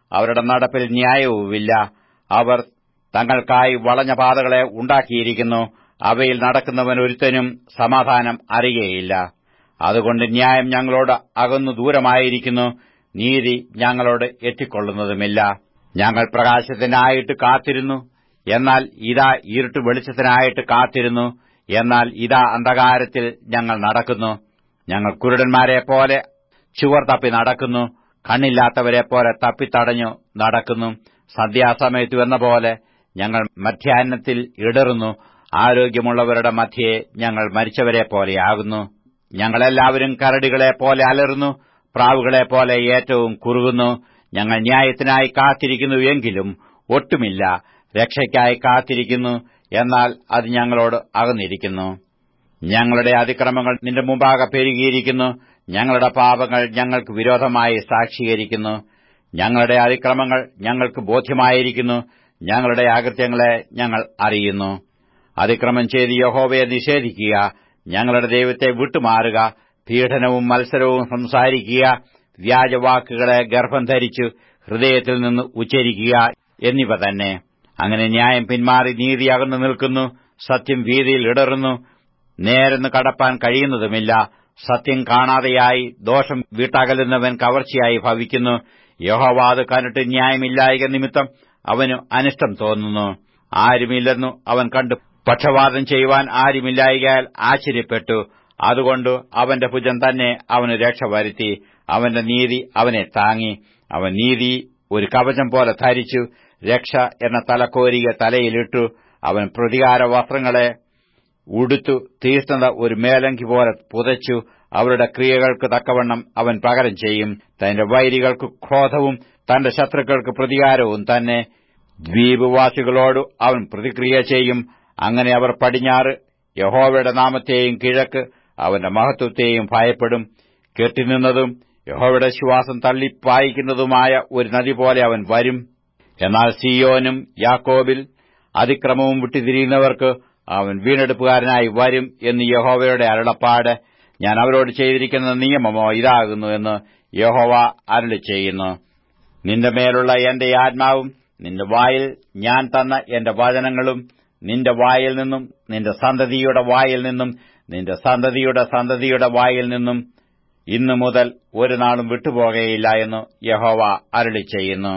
അവരുടെ നടപ്പിൽ ന്യായവുമില്ല അവർ തങ്ങൾക്കായി വളഞ്ഞ പാതകളെ ഉണ്ടാക്കിയിരിക്കുന്നു അവയിൽ നടക്കുന്നവൻ ഒരുത്തനും സമാധാനം അറിയുകയില്ല അതുകൊണ്ട് ന്യായം ഞങ്ങളോട് അകന്നു ദൂരമായിരിക്കുന്നു നീതി ഞങ്ങളോട് എത്തിക്കൊള്ളുന്നതുമില്ല ഞങ്ങൾ പ്രകാശത്തിനായിട്ട് കാത്തിരുന്നു എന്നാൽ ഇതാ ഇരുട്ട് വെളിച്ചത്തിനായിട്ട് കാത്തിരുന്നു എന്നാൽ ഇതാ അന്ധകാരത്തിൽ ഞങ്ങൾ നടക്കുന്നു ഞങ്ങൾ കുരുടന്മാരെ പോലെ ചുവർ തപ്പി നടക്കുന്നു കണ്ണില്ലാത്തവരെ പോലെ തപ്പിത്തടഞ്ഞു നടക്കുന്നു സന്ധ്യാസമയത്തു എന്ന പോലെ ഞങ്ങൾ മധ്യാഹ്നത്തിൽ ഇടറുന്നു ആരോഗ്യമുള്ളവരുടെ മധ്യേ ഞങ്ങൾ മരിച്ചവരെ പോലെയാകുന്നു ഞങ്ങളെല്ലാവരും കരടികളെ പോലെ അലറുന്നു പ്രാവുകളെ പോലെ ഏറ്റവും കുറുകുന്നു ഞങ്ങൾ ന്യായത്തിനായി കാത്തിരിക്കുന്നു എങ്കിലും ഒട്ടുമില്ല രക്ഷയ്ക്കായി കാത്തിരിക്കുന്നു എന്നാൽ അത് ഞങ്ങളോട് അകന്നിരിക്കുന്നു ഞങ്ങളുടെ അതിക്രമങ്ങൾ നിന്റെ മുമ്പാകെ പെരുകിയിരിക്കുന്നു ഞങ്ങളുടെ പാപങ്ങൾ ഞങ്ങൾക്ക് വിരോധമായി സാക്ഷീകരിക്കുന്നു ഞങ്ങളുടെ അതിക്രമങ്ങൾ ഞങ്ങൾക്ക് ബോധ്യമായിരിക്കുന്നു ഞങ്ങളുടെ അകൃത്യങ്ങളെ ഞങ്ങൾ അറിയുന്നു അതിക്രമം ചെയ്ത് യഹോവയെ നിഷേധിക്കുക ഞങ്ങളുടെ ദൈവത്തെ വിട്ടുമാറുക പീഡനവും മത്സരവും സംസാരിക്കുക വ്യാജവാക്കുകളെ ഗർഭം ധരിച്ചു ഹൃദയത്തിൽ നിന്ന് ഉച്ചരിക്കുക എന്നിവ തന്നെ അങ്ങനെ ന്യായം പിന്മാറി നീതി അകന്നു നിൽക്കുന്നു സത്യം വീതിയിൽ ഇടറുന്നു നേരെന്ന് കടപ്പാൻ കഴിയുന്നതുമില്ല സത്യം കാണാതെയായി ദോഷം വീട്ടകലുന്നവൻ കവർച്ചയായി ഭവിക്കുന്നു യഹോവാത് കണ്ടിട്ട് ന്യായമില്ലായക നിമിത്തം അവന് അനിഷ്ടം തോന്നുന്നു ആരുമില്ലെന്നു അവൻ കണ്ടു പക്ഷവാദം ചെയ്യുവാൻ ആരുമില്ലായകയാൽ ആശ്ചര്യപ്പെട്ടു അതുകൊണ്ട് അവന്റെ ഭുജം തന്നെ അവന് രക്ഷ വരുത്തി അവന്റെ നീതി അവനെ താങ്ങി അവൻ നീതി ഒരു കവചം പോലെ ധരിച്ചു രക്ഷ എന്ന തലക്കോരിക തലയിലിട്ടു അവൻ പ്രതികാര വസ്ത്രങ്ങളെ ഉടുത്തു തീഷ്ണത ഒരു മേലങ്കി പോലെ പുതച്ചു അവരുടെ ക്രിയകൾക്ക് തക്കവണ്ണം അവൻ പകരം ചെയ്യും തന്റെ വൈരികൾക്ക് ക്രോധവും തന്റെ ശത്രുക്കൾക്ക് പ്രതികാരവും തന്നെ ദ്വീപവാസികളോട് അവൻ പ്രതിക്രിയ ചെയ്യും അങ്ങനെ അവർ പടിഞ്ഞാറ് യഹോവയുടെ നാമത്തെയും കിഴക്ക് അവന്റെ മഹത്വത്തെയും ഭയപ്പെടും കെട്ടിനിന്നതും യഹോവയുടെ ശ്വാസം തള്ളിപ്പായിക്കുന്നതുമായ ഒരു നദി പോലെ അവൻ വരും എന്നാൽ സിയോനും യാക്കോബിൽ അതിക്രമവും വിട്ടുതിരിയുന്നവർക്ക് അവൻ വീണ്ടെടുപ്പുകാരനായി വരും എന്ന് യഹോവയുടെ അരുളപ്പാട് ഞാൻ അവരോട് ചെയ്തിരിക്കുന്ന നിയമമോ ഇതാകുന്നു എന്ന് യഹോവ അരുളി ചെയ്യുന്നു നിന്റെ മേലുള്ള എന്റെ ആത്മാവും നിന്റെ വായിൽ ഞാൻ തന്ന എന്റെ വചനങ്ങളും നിന്റെ വായിൽ നിന്നും നിന്റെ സന്തതിയുടെ വായിൽ നിന്നും നിന്റെ സന്തതിയുടെ സന്തതിയുടെ വായിൽ നിന്നും ഇന്നു മുതൽ ഒരു നാളും വിട്ടുപോകയില്ല എന്ന് യഹോവ അരുളി ചെയ്യുന്നു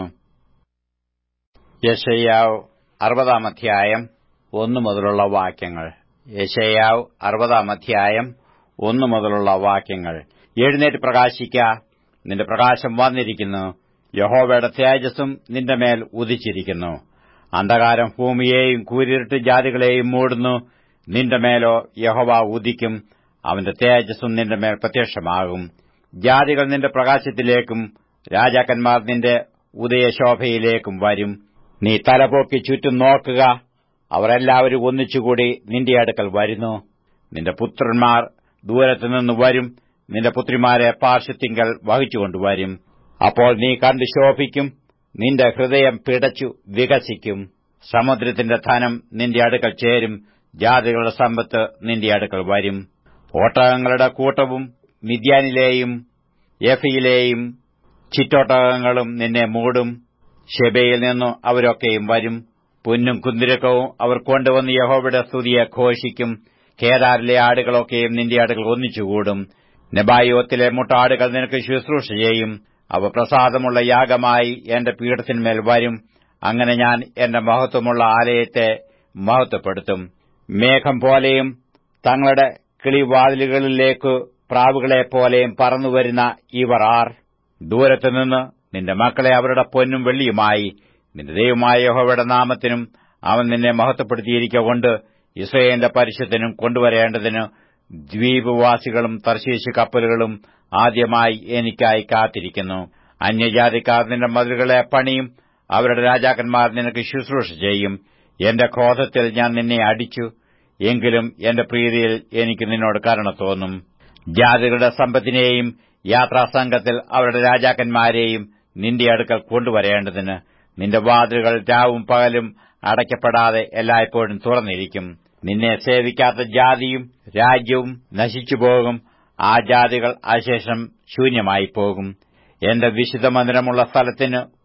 യശയ്യാവ് അറുപതാം അധ്യായം ഒന്നു മുതലുള്ള വാക്യങ്ങൾ യശയ്യാവ് അറുപതാം അധ്യായം ഒന്നു മുതലുള്ള വാക്യങ്ങൾ എഴുന്നേറ്റ് പ്രകാശിക്ക നിന്റെ പ്രകാശം വന്നിരിക്കുന്നു യഹോവയുടെ തേജസ്സും നിന്റെ മേൽ ഉദിച്ചിരിക്കുന്നു അന്ധകാരം ഭൂമിയെയും കൂരിരുട്ട് ജാതികളെയും മൂടുന്നു നിന്റെ മേലോ യഹോവ ഉദിക്കും അവന്റെ തേജസ്സും നിന്റെ മേൽ പ്രത്യക്ഷമാകും ജാതികൾ നിന്റെ പ്രകാശത്തിലേക്കും രാജാക്കന്മാർ നിന്റെ ഉദയശോഭയിലേക്കും വരും നീ തലപോക്കി ചുറ്റും നോക്കുക അവരെല്ലാവരും ഒന്നിച്ചുകൂടി നിന്റെ അടുക്കൽ വരുന്നു നിന്റെ പുത്രന്മാർ ദൂരത്തുനിന്ന് വരും നിന്റെ പുത്രിമാരെ പാർശ്വത്തിങ്കൽ വഹിച്ചുകൊണ്ടുവരും അപ്പോൾ നീ കണ്ടു ശോഭിക്കും നിന്റെ ഹൃദയം പിടച്ചു വികസിക്കും സമുദ്രത്തിന്റെ ധനം നിന്റെ അടുക്കൽ ചേരും ജാതികളുടെ സമ്പത്ത് നിന്റെ അടുക്കൽ വരും ഒട്ടകങ്ങളുടെ കൂട്ടവും മിദ്യാനിലെയും എഫയിലെയും ചിറ്റോട്ടകങ്ങളും നിന്നെ മൂടും ഷെബയിൽ നിന്നു അവരൊക്കെയും വരും പൊന്നും കുന്തിരക്കവും അവർ കൊണ്ടുവന്ന് യഹോവയുടെ സ്തുതിയെ ഘോഷിക്കും കേദാരിലെ ആടുകളൊക്കെയും നിന്റെ അടുക്കൽ ഒന്നിച്ചുകൂടും നെബായോത്തിലെ മുട്ടാടുകൾ നിനക്ക് ശുശ്രൂഷ ചെയ്യും അവ പ്രസാദമുള്ള യാഗമായി എന്റെ പീഠത്തിന്മേൽ വരും അങ്ങനെ ഞാൻ എന്റെ മഹത്വമുള്ള ആലയത്തെ മഹത്വപ്പെടുത്തും മേഘം പോലെയും തങ്ങളുടെ കിളിവാതിലുകളിലേക്ക് പ്രാവുകളെപ്പോലെയും പറന്നുവരുന്ന ഇവർ ആർ ദൂരത്തുനിന്ന് നിന്റെ മക്കളെ അവരുടെ പൊന്നും വെള്ളിയുമായി നിന്റെ ദൈവമായ യഹോവയുടെ നാമത്തിനും അവൻ നിന്നെ മഹത്വപ്പെടുത്തിയിരിക്കൊണ്ട് ഇസ്രയേലിന്റെ പരിശുദ്ധനും കൊണ്ടുവരേണ്ടതിന് ദ്വീപവാസികളും തർശീശ് കപ്പലുകളും ആദ്യമായി എനിക്കായി കാത്തിരിക്കുന്നു അന്യജാതിക്കാർ നിന്റെ മതിലുകളെ പണിയും അവരുടെ രാജാക്കന്മാർ നിനക്ക് ശുശ്രൂഷ ചെയ്യും എന്റെ ക്രോധത്തിൽ ഞാൻ നിന്നെ അടിച്ചു എങ്കിലും എന്റെ പ്രീതിയിൽ എനിക്ക് നിന്നോട് കരുണ തോന്നും ജാതികളുടെ സമ്പത്തിനെയും യാത്രാസംഘത്തിൽ അവരുടെ രാജാക്കന്മാരെയും നിന്റെ അടുക്കൽ കൊണ്ടുവരേണ്ടതിന് നിന്റെ വാതിലുകൾ രാവും പകലും അടയ്ക്കപ്പെടാതെ എല്ലായ്പ്പോഴും തുറന്നിരിക്കും നിന്നെ സേവിക്കാത്ത ജാതിയും രാജ്യവും നശിച്ചുപോകും ആ ജാതികൾ അശേഷം ശൂന്യമായി പോകും എന്റെ വിശുദ്ധ മന്ദിരമുള്ള സ്ഥലത്തിന്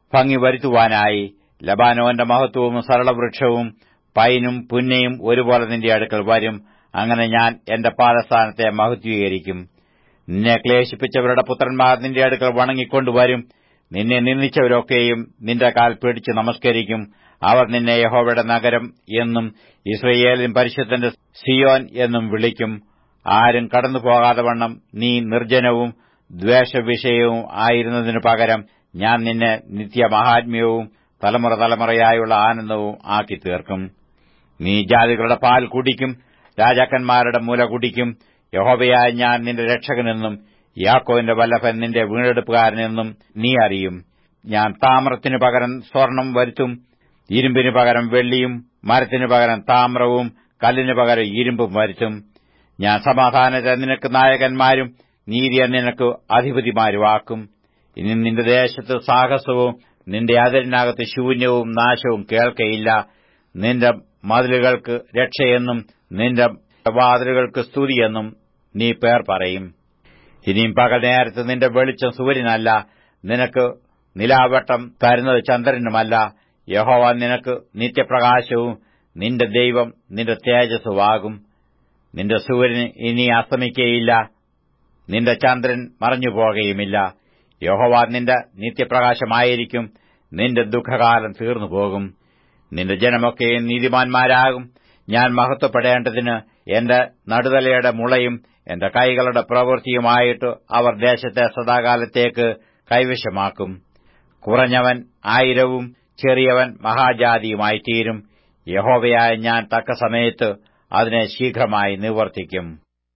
ഭംഗി വരുത്തുവാനായി ലബാനോന്റെ മഹത്വവും സരളവൃക്ഷവും പൈനും പുന്നയും ഒരുപോലെ നിന്റെ അടുക്കൽ വരും അങ്ങനെ ഞാൻ എന്റെ പാദസ്ഥാനത്തെ മഹത്വീകരിക്കും നിന്നെ ക്ലേശിപ്പിച്ചവരുടെ പുത്രന്മാർ നിന്റെ അടുക്കൽ വണങ്ങിക്കൊണ്ടുവരും നിന്നെ നിന്ദിച്ചവരൊക്കെയും നിന്റെ കാൽ പിടിച്ച് നമസ്കരിക്കും അവർ നിന്നെ യഹോവയുടെ നഗരം എന്നും ഇസ്രയേലിൻ പരിശുദ്ധന്റെ സിയോൻ എന്നും വിളിക്കും ആരും കടന്നു പോകാതെ വണ്ണം നീ നിർജ്ജനവും ദ്വേഷവിഷയവും ആയിരുന്നതിനു പകരം ഞാൻ നിന്നെ നിത്യമഹാത്മ്യവും തലമുറ തലമുറയായുള്ള ആനന്ദവും ആക്കി തീർക്കും നീ ജാതികളുടെ പാൽ കുടിക്കും രാജാക്കന്മാരുടെ മുല കുടിക്കും യഹോവയായ ഞാൻ നിന്റെ രക്ഷകനെന്നും യാക്കോവിന്റെ വല്ലഭൻ നിന്റെ വീണ്ടെടുപ്പുകാരനെന്നും നീ അറിയും ഞാൻ താമ്രത്തിനു പകരം സ്വർണം വരുത്തും ഇരുമ്പിനു പകരം വെള്ളിയും മരത്തിനു പകരം താമ്രവും കല്ലിനു പകരം ഇരുമ്പും വരുത്തും ഞാൻ സമാധാനത്തെ നിനക്ക് നായകന്മാരും നീതിയെ നിനക്ക് അധിപതിമാരുമാക്കും ഇനി നിന്റെ ദേശത്ത് സാഹസവും നിന്റെ അതിരിനകത്ത് ശൂന്യവും നാശവും കേൾക്കയില്ല നിന്റെ മതിലുകൾക്ക് രക്ഷയെന്നും നിന്റെ വാതിലുകൾക്ക് സ്തുതിയെന്നും നീ പേർ പറയും ഇനിയും പകൽ നേരത്ത് നിന്റെ വെളിച്ചം സൂര്യനല്ല നിനക്ക് നിലാവട്ടം തരുന്നത് ചന്ദ്രനുമല്ല യഹോവ നിനക്ക് നിത്യപ്രകാശവും നിന്റെ ദൈവം നിന്റെ തേജസ്സുവാകും നിന്റെ സൂര്യൻ ഇനി അസ്തമിക്കയില്ല നിന്റെ ചന്ദ്രൻ മറഞ്ഞു പോകുകയുമില്ല യഹോവ നിന്റെ നിത്യപ്രകാശമായിരിക്കും നിന്റെ ദുഃഖകാലം തീർന്നു പോകും നിന്റെ ജനമൊക്കെയും നീതിമാന്മാരാകും ഞാൻ മഹത്വപ്പെടേണ്ടതിന് എന്റെ നടുതലയുടെ മുളയും എന്റെ കൈകളുടെ പ്രവൃത്തിയുമായിട്ട് അവർ ദേശത്തെ സദാകാലത്തേക്ക് കൈവശമാക്കും കുറഞ്ഞവൻ ആയിരവും ചെറിയവൻ മഹാജാതിയുമായി തീരും യഹോവയായ ഞാൻ തക്ക സമയത്ത് അതിനെ ശീഘ്രമായി നിവർത്തിക്കും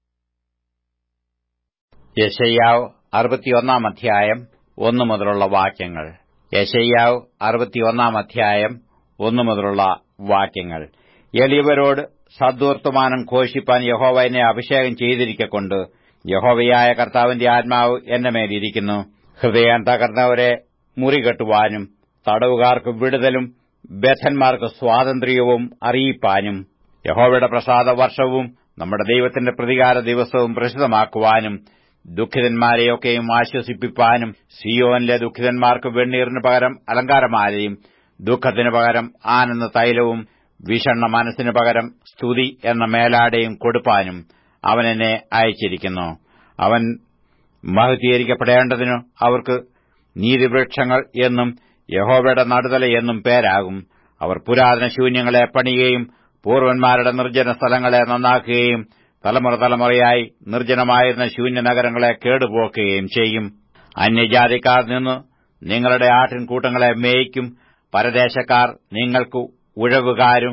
യശയ്യാവ് അറുപത്തിയൊന്നാം അധ്യായം ഒന്നു മുതലുള്ള വാക്യങ്ങൾ യശയ്യാവ് അറുപത്തിയൊന്നാം അധ്യായം ഒന്നു മുതലുള്ള വാക്യങ്ങൾ എളിയവരോട് സദ്വർത്തമാനം ഘോഷിപ്പാൻ യഹോവ എന്നെ അഭിഷേകം ചെയ്തിരിക്കൊണ്ട് യഹോവയായ കർത്താവിന്റെ ആത്മാവ് എന്റെ മേലിരിക്കുന്നു ഹൃദയം തകർന്നവരെ മുറികെട്ടുവാനും തടവുകാർക്ക് വിടുതലും ബദ്ധന്മാർക്ക് സ്വാതന്ത്ര്യവും അറിയിപ്പാനും യഹോവയുടെ പ്രസാദ വർഷവും നമ്മുടെ ദൈവത്തിന്റെ പ്രതികാര ദിവസവും പ്രസിദ്ധമാക്കുവാനും ദുഃഖിതന്മാരെയൊക്കെയും ആശ്വസിപ്പിപ്പാനും സിയോനിലെ ദുഃഖിതന്മാർക്ക് വെണ്ണീറിന് പകരം അലങ്കാരമാലയും ദുഃഖത്തിനു പകരം ആനന്ദ തൈലവും വിഷണ്ണ മനസ്സിനു പകരം സ്തുതി എന്ന മേലാടയും കൊടുപ്പാനും അവൻ എന്നെ അയച്ചിരിക്കുന്നു അവൻ മഹത്വീകരിക്കപ്പെടേണ്ടതിനു അവർക്ക് നീതിവൃക്ഷങ്ങൾ എന്നും യഹോവയുടെ നടുതല എന്നും പേരാകും അവർ പുരാതന ശൂന്യങ്ങളെ പണിയുകയും പൂർവന്മാരുടെ നിർജ്ജന സ്ഥലങ്ങളെ നന്നാക്കുകയും തലമുറ തലമുറയായി നിർജ്ജനമായിരുന്ന ശൂന്യനഗരങ്ങളെ കേടുപോക്കുകയും ചെയ്യും അന്യജാതിക്കാർ നിന്ന് നിങ്ങളുടെ ആട്ടിൻകൂട്ടങ്ങളെ മേയിക്കും പരദേശക്കാർ നിങ്ങൾക്ക് ഉഴവുകാരും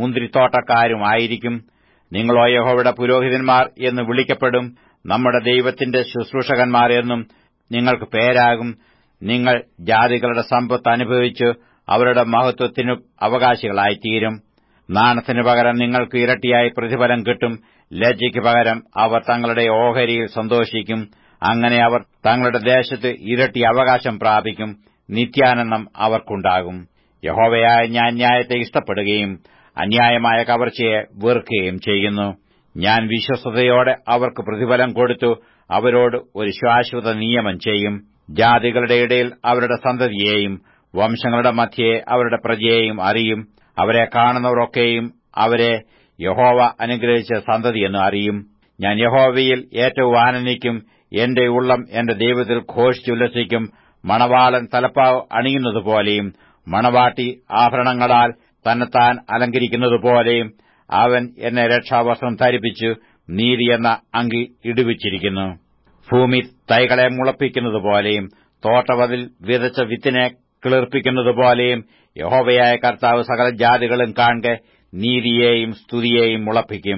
മുന്തിരിത്തോട്ടക്കാരുമായിരിക്കും നിങ്ങളോ യഹോവയുടെ പുരോഹിതന്മാർ എന്ന് വിളിക്കപ്പെടും നമ്മുടെ ദൈവത്തിന്റെ ശുശ്രൂഷകന്മാർ എന്നും നിങ്ങൾക്ക് പേരാകും നിങ്ങൾ ജാതികളുടെ സമ്പത്ത് അനുഭവിച്ച് അവരുടെ മഹത്വത്തിനു അവകാശികളായിത്തീരും നാണത്തിന് പകരം നിങ്ങൾക്ക് ഇരട്ടിയായി പ്രതിഫലം കിട്ടും ലജ്ജയ്ക്ക് പകരം അവർ തങ്ങളുടെ ഓഹരിയിൽ സന്തോഷിക്കും അങ്ങനെ അവർ തങ്ങളുടെ ദേശത്ത് ഇരട്ടി അവകാശം പ്രാപിക്കും നിത്യാനന്ദം അവർക്കുണ്ടാകും യഹോവയായ ഞാൻ ന്യായത്തെ ഇഷ്ടപ്പെടുകയും അന്യായമായ കവർച്ചയെ വെറുക്കുകയും ചെയ്യുന്നു ഞാൻ വിശ്വസ്തയോടെ അവർക്ക് പ്രതിഫലം കൊടുത്തു അവരോട് ഒരു ശാശ്വത നിയമം ചെയ്യും ജാതികളുടെ ഇടയിൽ അവരുടെ സന്തതിയെയും വംശങ്ങളുടെ മധ്യേ അവരുടെ പ്രജയെയും അറിയും അവരെ കാണുന്നവരൊക്കെയും അവരെ യഹോവ അനുഗ്രഹിച്ച സന്തതിയെന്ന് അറിയും ഞാൻ യഹോവയിൽ ഏറ്റവും ആനന്ദിക്കും എന്റെ ഉള്ളം എന്റെ ദൈവത്തിൽ ഘോഷിച്ചുല്ലസിക്കും മണവാളൻ തലപ്പാവ് അണിയുന്നതുപോലെയും മണവാട്ടി ആഭരണങ്ങളാൽ തന്നെത്താൻ അലങ്കരിക്കുന്നതുപോലെയും അവൻ എന്നെ രക്ഷാവസ്ത്രം ധരിപ്പിച്ചു നീതി എന്ന അങ്കി ഇടുവിച്ചിരിക്കുന്നു ഭൂമി തൈകളെ മുളപ്പിക്കുന്നതുപോലെയും തോട്ടവതിൽ വിതച്ച വിത്തിനെ കിളിർപ്പിക്കുന്നതുപോലെയും യഹോവയായ കർത്താവ് സകല ജാതികളും കാണെ നീതിയെയും സ്തുതിയെയും മുളപ്പിക്കും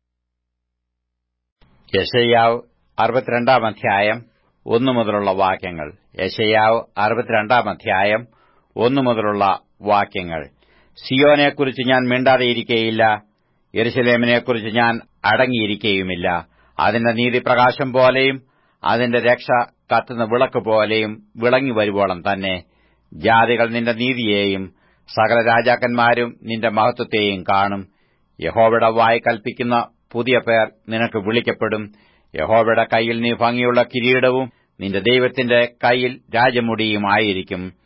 യശയ്യാവ് അറുപത്തിരണ്ടാം അധ്യായം ഒന്നു മുതലുള്ള വാക്യങ്ങൾ യശയ്യാവ് അറുപത്തിരണ്ടാം അധ്യായം ഒന്നു മുതലുള്ള വാക്യങ്ങൾ സിയോനെക്കുറിച്ച് ഞാൻ മിണ്ടാതെയിരിക്കയില്ല യെരുസലേമിനെക്കുറിച്ച് ഞാൻ അടങ്ങിയിരിക്കയുമില്ല അതിന്റെ നീതി പ്രകാശം പോലെയും അതിന്റെ രക്ഷ കത്തുന്ന വിളക്ക് പോലെയും വിളങ്ങി വരുവോളം തന്നെ ജാതികൾ നിന്റെ നീതിയെയും സകല രാജാക്കന്മാരും നിന്റെ മഹത്വത്തെയും കാണും യഹോവയുടെ വായി കൽപ്പിക്കുന്ന പുതിയ പേർ നിനക്ക് വിളിക്കപ്പെടും യഹോവയുടെ കയ്യിൽ നീ ഭംഗിയുള്ള കിരീടവും നിന്റെ ദൈവത്തിന്റെ കയ്യിൽ രാജമുടിയും ആയിരിക്കും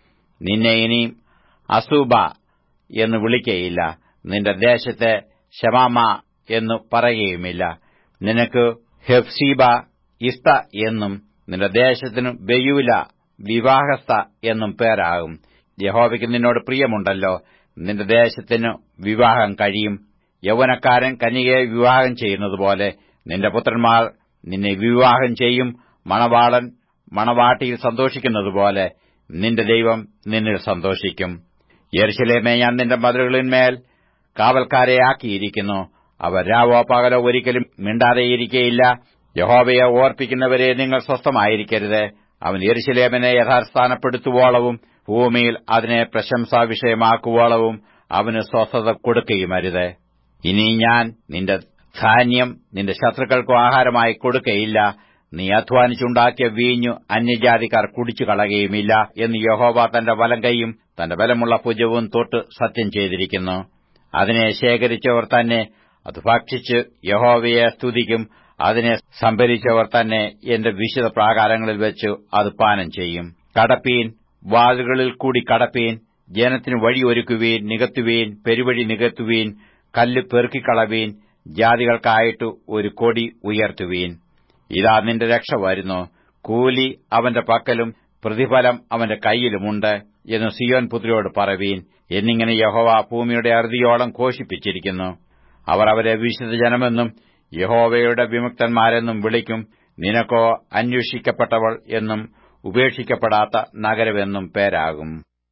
നിന്നെ ഇനിയും അസൂബ എന്ന് വിളിക്കയില്ല നിന്റെ ദേശത്തെ ഷമാമ എന്നു പറയുകയുമില്ല നിനക്ക് ഹെഫ്സീബ ഇസ്ത എന്നും നിന്റെ ദേശത്തിനു ബെയൂല വിവാഹസ്ഥ എന്നും പേരാകും യഹോവയ്ക്ക് നിന്നോട് പ്രിയമുണ്ടല്ലോ നിന്റെ ദേശത്തിന് വിവാഹം കഴിയും യൗവനക്കാരൻ കന്യകയെ വിവാഹം ചെയ്യുന്നതുപോലെ നിന്റെ പുത്രന്മാർ നിന്നെ വിവാഹം ചെയ്യും മണവാളൻ മണവാട്ടിയിൽ സന്തോഷിക്കുന്നതുപോലെ നിന്റെ ദൈവം നിന്നിൽ സന്തോഷിക്കും യെരുശലേമേ ഞാൻ നിന്റെ മതിലുകളിന്മേൽ കാവൽക്കാരെ ആക്കിയിരിക്കുന്നു അവർ രാവോ പകലോ ഒരിക്കലും മിണ്ടാതെയിരിക്കയില്ല യഹോവയെ ഓർപ്പിക്കുന്നവരെ നിങ്ങൾ സ്വസ്ഥമായിരിക്കരുത് അവൻ യെരുശലേമിനെ യഥാസ്ഥാനപ്പെടുത്തുവോളവും ഭൂമിയിൽ അതിനെ പ്രശംസാ വിഷയമാക്കുവോളവും അവന് സ്വസ്ഥത കൊടുക്കുകയുമരുത് ഇനി ഞാൻ നിന്റെ ധാന്യം നിന്റെ ശത്രുക്കൾക്കു ആഹാരമായി കൊടുക്കയില്ല നീ അധ്വാനിച്ചുണ്ടാക്കിയ വീഞ്ഞു അന്യജാതിക്കാർ കുടിച്ചു കളയുകയുമില്ല എന്ന് യഹോവ തന്റെ വലങ്കയും തന്റെ ബലമുള്ള ഭുജവും തൊട്ട് സത്യം ചെയ്തിരിക്കുന്നു അതിനെ ശേഖരിച്ചവർ തന്നെ അത് ഭക്ഷിച്ച് യഹോവയെ സ്തുതിക്കും അതിനെ സംഭരിച്ചവർ തന്നെ എന്റെ വിശുദ്ധ പ്രാകാരങ്ങളിൽ വെച്ച് അത് പാനം ചെയ്യും കടപ്പീൻ വാതുകളിൽ കൂടി കടപ്പീൻ ജനത്തിന് വഴിയൊരുക്കുവീൻ നികത്തുവീൻ പെരുവഴി നികത്തുവീൻ കല്ല് പെറുക്കിക്കളവീൻ ജാതികൾക്കായിട്ട് ഒരു കൊടി ഉയർത്തുവീൻ ഇതാ നിന്റെ രക്ഷ വരുന്നു കൂലി അവന്റെ പക്കലും പ്രതിഫലം അവന്റെ കൈയിലുമുണ്ട് എന്ന് സിയോൻ പുത്രിയോട് പറവീൻ എന്നിങ്ങനെ യഹോവ ഭൂമിയുടെ അറുതിയോളം ഘോഷിപ്പിച്ചിരിക്കുന്നു അവർ അവരെ വിശുദ്ധ ജനമെന്നും യഹോവയുടെ വിമുക്തന്മാരെന്നും വിളിക്കും നിനക്കോ അന്വേഷിക്കപ്പെട്ടവൾ എന്നും ഉപേക്ഷിക്കപ്പെടാത്ത നഗരമെന്നും പേരാകും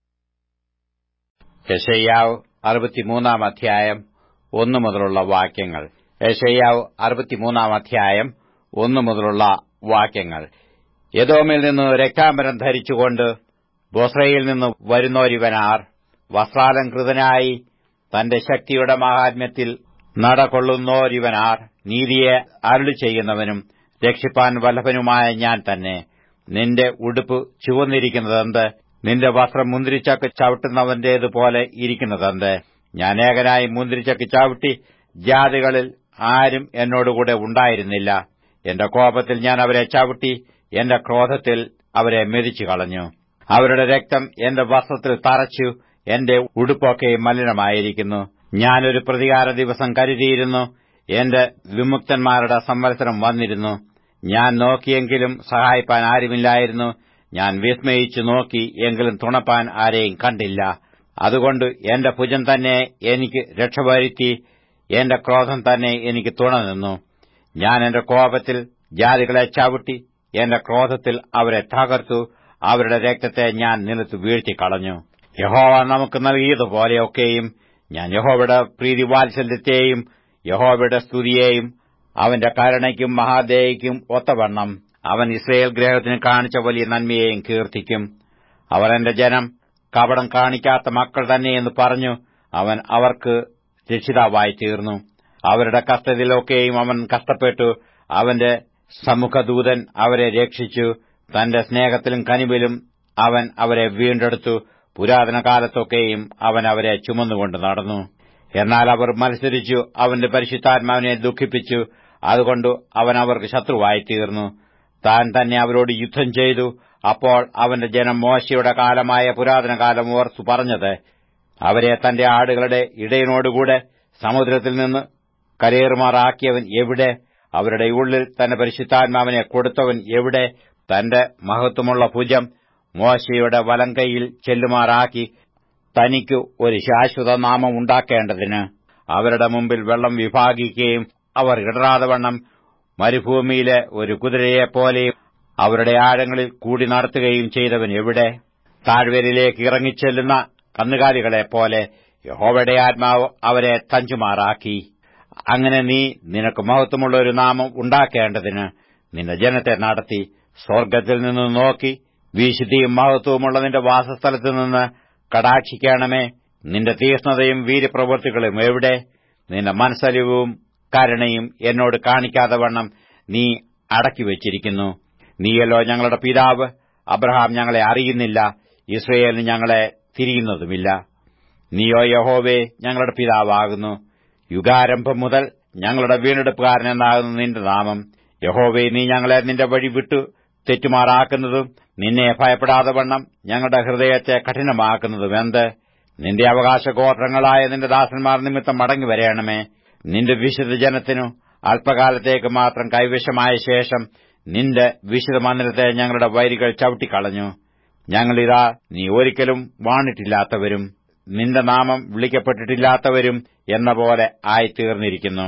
യശയ്യാവ് അറുപത്തിമൂന്നാം അധ്യായം ഒന്നു മുതലുള്ള വാക്യങ്ങൾ യശയ്യാവ് അറുപത്തിമൂന്നാം അധ്യായം ഒന്നു മുതലുള്ള വാക്യങ്ങൾ യദോമിൽ നിന്ന് രക്താംബരം ധരിച്ചുകൊണ്ട് ബൊസ്രയിൽ നിന്ന് വരുന്നോരിവനാർ വസ്ത്രാലംകൃതനായി തന്റെ ശക്തിയുടെ മഹാത്മ്യത്തിൽ നടകൊള്ളുന്നോരിവനാർ നീതിയെ അരുളി ചെയ്യുന്നവനും രക്ഷിപ്പാൻ വല്ലഭനുമായ ഞാൻ തന്നെ നിന്റെ ഉടുപ്പ് ചുവന്നിരിക്കുന്നതെന്ത് നിന്റെ വസ്ത്രം മുന്തിരിച്ചക്ക് ചവിട്ടുന്നവന്റേതുപോലെ ഇരിക്കുന്നതെന്ത് ഞാൻ ഏകനായി മുന്തിരിച്ചക്ക് ചവിട്ടി ജാതികളിൽ ആരും എന്നോടുകൂടെ ഉണ്ടായിരുന്നില്ല എന്റെ കോപത്തിൽ ഞാൻ അവരെ ചവിട്ടി എന്റെ ക്രോധത്തിൽ അവരെ മെതിച്ചു കളഞ്ഞു അവരുടെ രക്തം എന്റെ വസ്ത്രത്തിൽ തറച്ചു എന്റെ ഉടുപ്പൊക്കെ മലിനമായിരിക്കുന്നു ഞാനൊരു പ്രതികാര ദിവസം കരുതിയിരുന്നു എന്റെ വിമുക്തന്മാരുടെ സംവത്സരം വന്നിരുന്നു ഞാൻ നോക്കിയെങ്കിലും സഹായിപ്പാൻ ആരുമില്ലായിരുന്നു ഞാൻ വിസ്മയിച്ചു നോക്കി എങ്കിലും തുണപ്പാൻ ആരെയും കണ്ടില്ല അതുകൊണ്ട് എന്റെ ഭുജം തന്നെ എനിക്ക് രക്ഷവരുത്തി എന്റെ ക്രോധം തന്നെ എനിക്ക് തുണ നിന്നു ഞാൻ എന്റെ കോപത്തിൽ ജാതികളെ ചവിട്ടി എന്റെ ക്രോധത്തിൽ അവരെ തകർത്തു അവരുടെ രക്തത്തെ ഞാൻ നിലത്ത് വീഴ്ത്തിക്കളഞ്ഞു യഹോവ നമുക്ക് നൽകിയതുപോലെയൊക്കെയും ഞാൻ യഹോവയുടെ പ്രീതി വാത്സല്യത്തെയും യഹോവയുടെ സ്തുതിയെയും അവന്റെ കരുണയ്ക്കും മഹാദേയ്ക്കും ഒത്തവണ്ണം അവൻ ഇസ്രയേൽ ഗ്രഹത്തിന് കാണിച്ച വലിയ നന്മയെയും കീർത്തിക്കും അവർ എന്റെ ജനം കപടം കാണിക്കാത്ത മക്കൾ തന്നെയെന്ന് പറഞ്ഞു അവൻ അവർക്ക് രക്ഷിതാവായി തീർന്നു അവരുടെ കഷ്ടതയിലൊക്കെയും അവൻ കഷ്ടപ്പെട്ടു അവന്റെ സമുഖദൂതൻ അവരെ രക്ഷിച്ചു തന്റെ സ്നേഹത്തിലും കനിവിലും അവൻ അവരെ വീണ്ടെടുത്തു പുരാതന കാലത്തൊക്കെയും അവൻ അവരെ ചുമന്നുകൊണ്ട് നടന്നു എന്നാൽ അവർ മത്സരിച്ചു അവന്റെ പരിശുദ്ധാത്മാവിനെ ദുഃഖിപ്പിച്ചു അതുകൊണ്ട് അവൻ അവർക്ക് ശത്രുവായി തീർന്നു താൻ തന്നെ അവരോട് യുദ്ധം ചെയ്തു അപ്പോൾ അവന്റെ ജനം മോശയുടെ കാലമായ പുരാതന കാലം ഓർത്തു പറഞ്ഞത് അവരെ തന്റെ ആടുകളുടെ ഇടയനോടുകൂടെ സമുദ്രത്തിൽ നിന്ന് കരയേറുമാറാക്കിയവൻ എവിടെ അവരുടെ ഉള്ളിൽ തന്റെ പരിശുദ്ധാത്മാവിനെ കൊടുത്തവൻ എവിടെ തന്റെ മഹത്വമുള്ള ഭുജം മോശയുടെ വലങ്കയിൽ ചെല്ലുമാറാക്കി തനിക്ക് ഒരു ശാശ്വത നാമം ഉണ്ടാക്കേണ്ടതിന് അവരുടെ മുമ്പിൽ വെള്ളം വിഭാഗിക്കുകയും അവർ ഇടറാതെ വണ്ണം മരുഭൂമിയിലെ ഒരു കുതിരയെപ്പോലെയും അവരുടെ ആഴങ്ങളിൽ കൂടി നടത്തുകയും ചെയ്തവൻ എവിടെ താഴ്വരയിലേക്ക് ഇറങ്ങിച്ചെല്ലുന്ന കന്നുകാലികളെപ്പോലെ യഹോവയുടെ ആത്മാവ് അവരെ തഞ്ചുമാറാക്കി അങ്ങനെ നീ നിനക്ക് മഹത്വമുള്ള ഒരു നാമം ഉണ്ടാക്കേണ്ടതിന് നിന്റെ ജനത്തെ നടത്തി സ്വർഗ്ഗത്തിൽ നിന്ന് നോക്കി വിശുദ്ധിയും മഹത്വവുമുള്ള നിന്റെ വാസസ്ഥലത്ത് നിന്ന് കടാക്ഷിക്കണമേ നിന്റെ തീഷ്ണതയും വീര്യപ്രവൃത്തികളും എവിടെ നിന്റെ മനസ്സലിവും കരുണയും എന്നോട് കാണിക്കാതെ വണ്ണം നീ അടക്കിവെച്ചിരിക്കുന്നു നീയല്ലോ ഞങ്ങളുടെ പിതാവ് അബ്രഹാം ഞങ്ങളെ അറിയുന്നില്ല ഇസ്രയേലിന് ഞങ്ങളെ തിരിയുന്നതുമില്ല നീയോ യഹോവേ ഞങ്ങളുടെ പിതാവാകുന്നു യുഗാരംഭം മുതൽ ഞങ്ങളുടെ വീണ്ടെടുപ്പുകാരൻ എന്നാകുന്നു നിന്റെ നാമം യഹോവേ നീ ഞങ്ങളെ നിന്റെ വഴി വിട്ടു തെറ്റുമാറാക്കുന്നതും നിന്നെ ഭയപ്പെടാതെ വണ്ണം ഞങ്ങളുടെ ഹൃദയത്തെ കഠിനമാക്കുന്നതും എന്ത് നിന്റെ അവകാശ ഗോത്രങ്ങളായ നിന്റെ ദാസന്മാർ നിമിത്തം മടങ്ങി വരയണമേ നിന്റെ വിശുദ്ധ ജനത്തിനു അല്പകാലത്തേക്ക് മാത്രം കൈവശമായ ശേഷം നിന്റെ വിശുദ്ധ മന്ദിരത്തെ ഞങ്ങളുടെ വൈരികൾ ചവിട്ടിക്കളഞ്ഞു ഞങ്ങളിതാ നീ ഒരിക്കലും വാണിട്ടില്ലാത്തവരും നിന്റെ നാമം വിളിക്കപ്പെട്ടിട്ടില്ലാത്തവരും എന്ന പോലെ ആയിത്തീർന്നിരിക്കുന്നു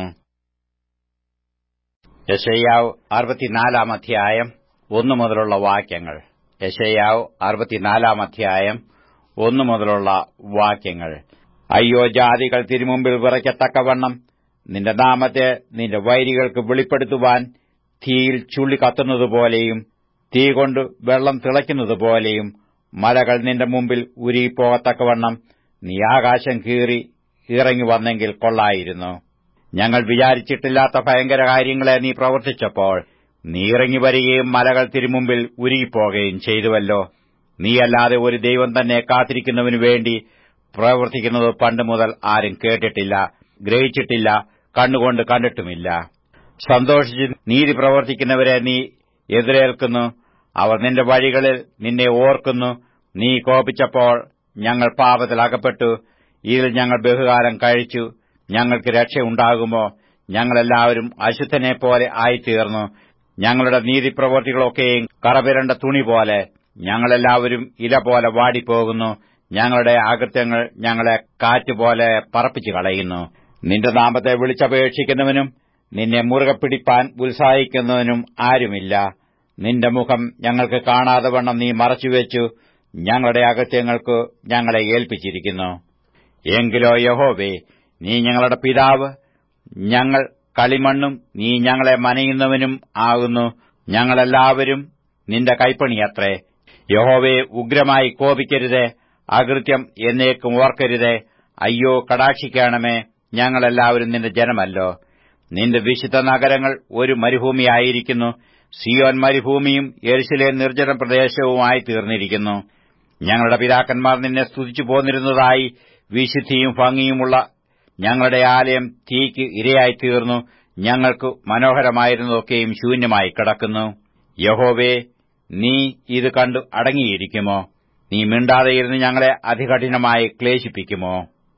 യശയ്യാവ് അറുപത്തിനാലാം അധ്യായം ഒന്നു മുതലുള്ള വാക്യങ്ങൾ യശയ്യാവ് അറുപത്തിനാലാം അധ്യായം ഒന്നു മുതലുള്ള വാക്യങ്ങൾ അയ്യോ ജാതികൾ തിരുമുമ്പിൽ വിറയ്ക്കത്തക്കവണ്ണം നിന്റെ നാമത്തെ നിന്റെ വൈരികൾക്ക് വെളിപ്പെടുത്തുവാൻ തീയിൽ ചുള്ളി കത്തുന്നതുപോലെയും തീ കൊണ്ട് വെള്ളം തിളയ്ക്കുന്നതുപോലെയും മലകൾ നിന്റെ മുമ്പിൽ ഉരുകിപ്പോകത്തക്കവണ്ണം നീ ആകാശം കീറി ഇറങ്ങി വന്നെങ്കിൽ കൊള്ളായിരുന്നു ഞങ്ങൾ വിചാരിച്ചിട്ടില്ലാത്ത ഭയങ്കര കാര്യങ്ങളെ നീ പ്രവർത്തിച്ചപ്പോൾ നീ ഇറങ്ങി വരികയും മലകൾ തിരുമുമ്പിൽ ഉരുകിപ്പോകുകയും ചെയ്തുവല്ലോ നീയല്ലാതെ ഒരു ദൈവം തന്നെ കാത്തിരിക്കുന്നതിനു വേണ്ടി പ്രവർത്തിക്കുന്നത് പണ്ട് മുതൽ ആരും കേട്ടിട്ടില്ല ഗ്രഹിച്ചിട്ടില്ല കണ്ണുകൊണ്ട് കണ്ടിട്ടുമില്ല സന്തോഷിച്ച് നീതി പ്രവർത്തിക്കുന്നവരെ നീ എതിരേൽക്കുന്നു അവർ നിന്റെ വഴികളിൽ നിന്നെ ഓർക്കുന്നു നീ കോപിച്ചപ്പോൾ ഞങ്ങൾ പാപത്തിൽ അകപ്പെട്ടു ഇതിൽ ഞങ്ങൾ ബഹുകാലം കഴിച്ചു ഞങ്ങൾക്ക് രക്ഷയുണ്ടാകുമോ ഞങ്ങളെല്ലാവരും അശുദ്ധനെപ്പോലെ ആയിത്തീർന്നു ഞങ്ങളുടെ നീതിപ്രവർത്തികളൊക്കെയും കറപിരണ്ട തുണി പോലെ ഞങ്ങളെല്ലാവരും ഇല പോലെ വാടിപ്പോകുന്നു ഞങ്ങളുടെ അകൃത്യങ്ങൾ ഞങ്ങളെ കാറ്റുപോലെ പറപ്പിച്ചു കളയുന്നു നിന്റെ നാമത്തെ വിളിച്ചപേക്ഷിക്കുന്നവനും നിന്നെ മുറുകെ പിടിപ്പാൻ ഉത്സാഹിക്കുന്നവനും ആരുമില്ല നിന്റെ മുഖം ഞങ്ങൾക്ക് കാണാതെ വണ്ണം നീ മറച്ചുവെച്ചു ഞങ്ങളുടെ അകത്യങ്ങൾക്ക് ഞങ്ങളെ ഏൽപ്പിച്ചിരിക്കുന്നു എങ്കിലോ യഹോവേ നീ ഞങ്ങളുടെ പിതാവ് ഞങ്ങൾ കളിമണ്ണും നീ ഞങ്ങളെ മനയുന്നവനും ആകുന്നു ഞങ്ങളെല്ലാവരും നിന്റെ കൈപ്പണിയത്രേ യഹോവയെ ഉഗ്രമായി കോപിക്കരുതേ അകൃത്യം എന്നേക്കും ഓർക്കരുതേ അയ്യോ കടാക്ഷിക്കണമേ ഞങ്ങളെല്ലാവരും നിന്റെ ജനമല്ലോ നിന്റെ വിശുദ്ധ നഗരങ്ങൾ ഒരു മരുഭൂമിയായിരിക്കുന്നു സിയോൻ മരുഭൂമിയും എരിശിലെ നിർജ്ജന പ്രദേശവുമായി തീർന്നിരിക്കുന്നു ഞങ്ങളുടെ പിതാക്കന്മാർ നിന്നെ സ്തുതിച്ചു പോന്നിരുന്നതായി വിശുദ്ധിയും ഭംഗിയുമുള്ള ഞങ്ങളുടെ ആലയം തീക്ക് ഇരയായി തീർന്നു ഞങ്ങൾക്ക് മനോഹരമായിരുന്നതൊക്കെയും ശൂന്യമായി കിടക്കുന്നു യഹോവേ നീ ഇത് കണ്ടു അടങ്ങിയിരിക്കുമോ നീ മിണ്ടാതെയിരുന്ന് ഞങ്ങളെ അതികഠിനമായി ക്ലേശിപ്പിക്കുമോ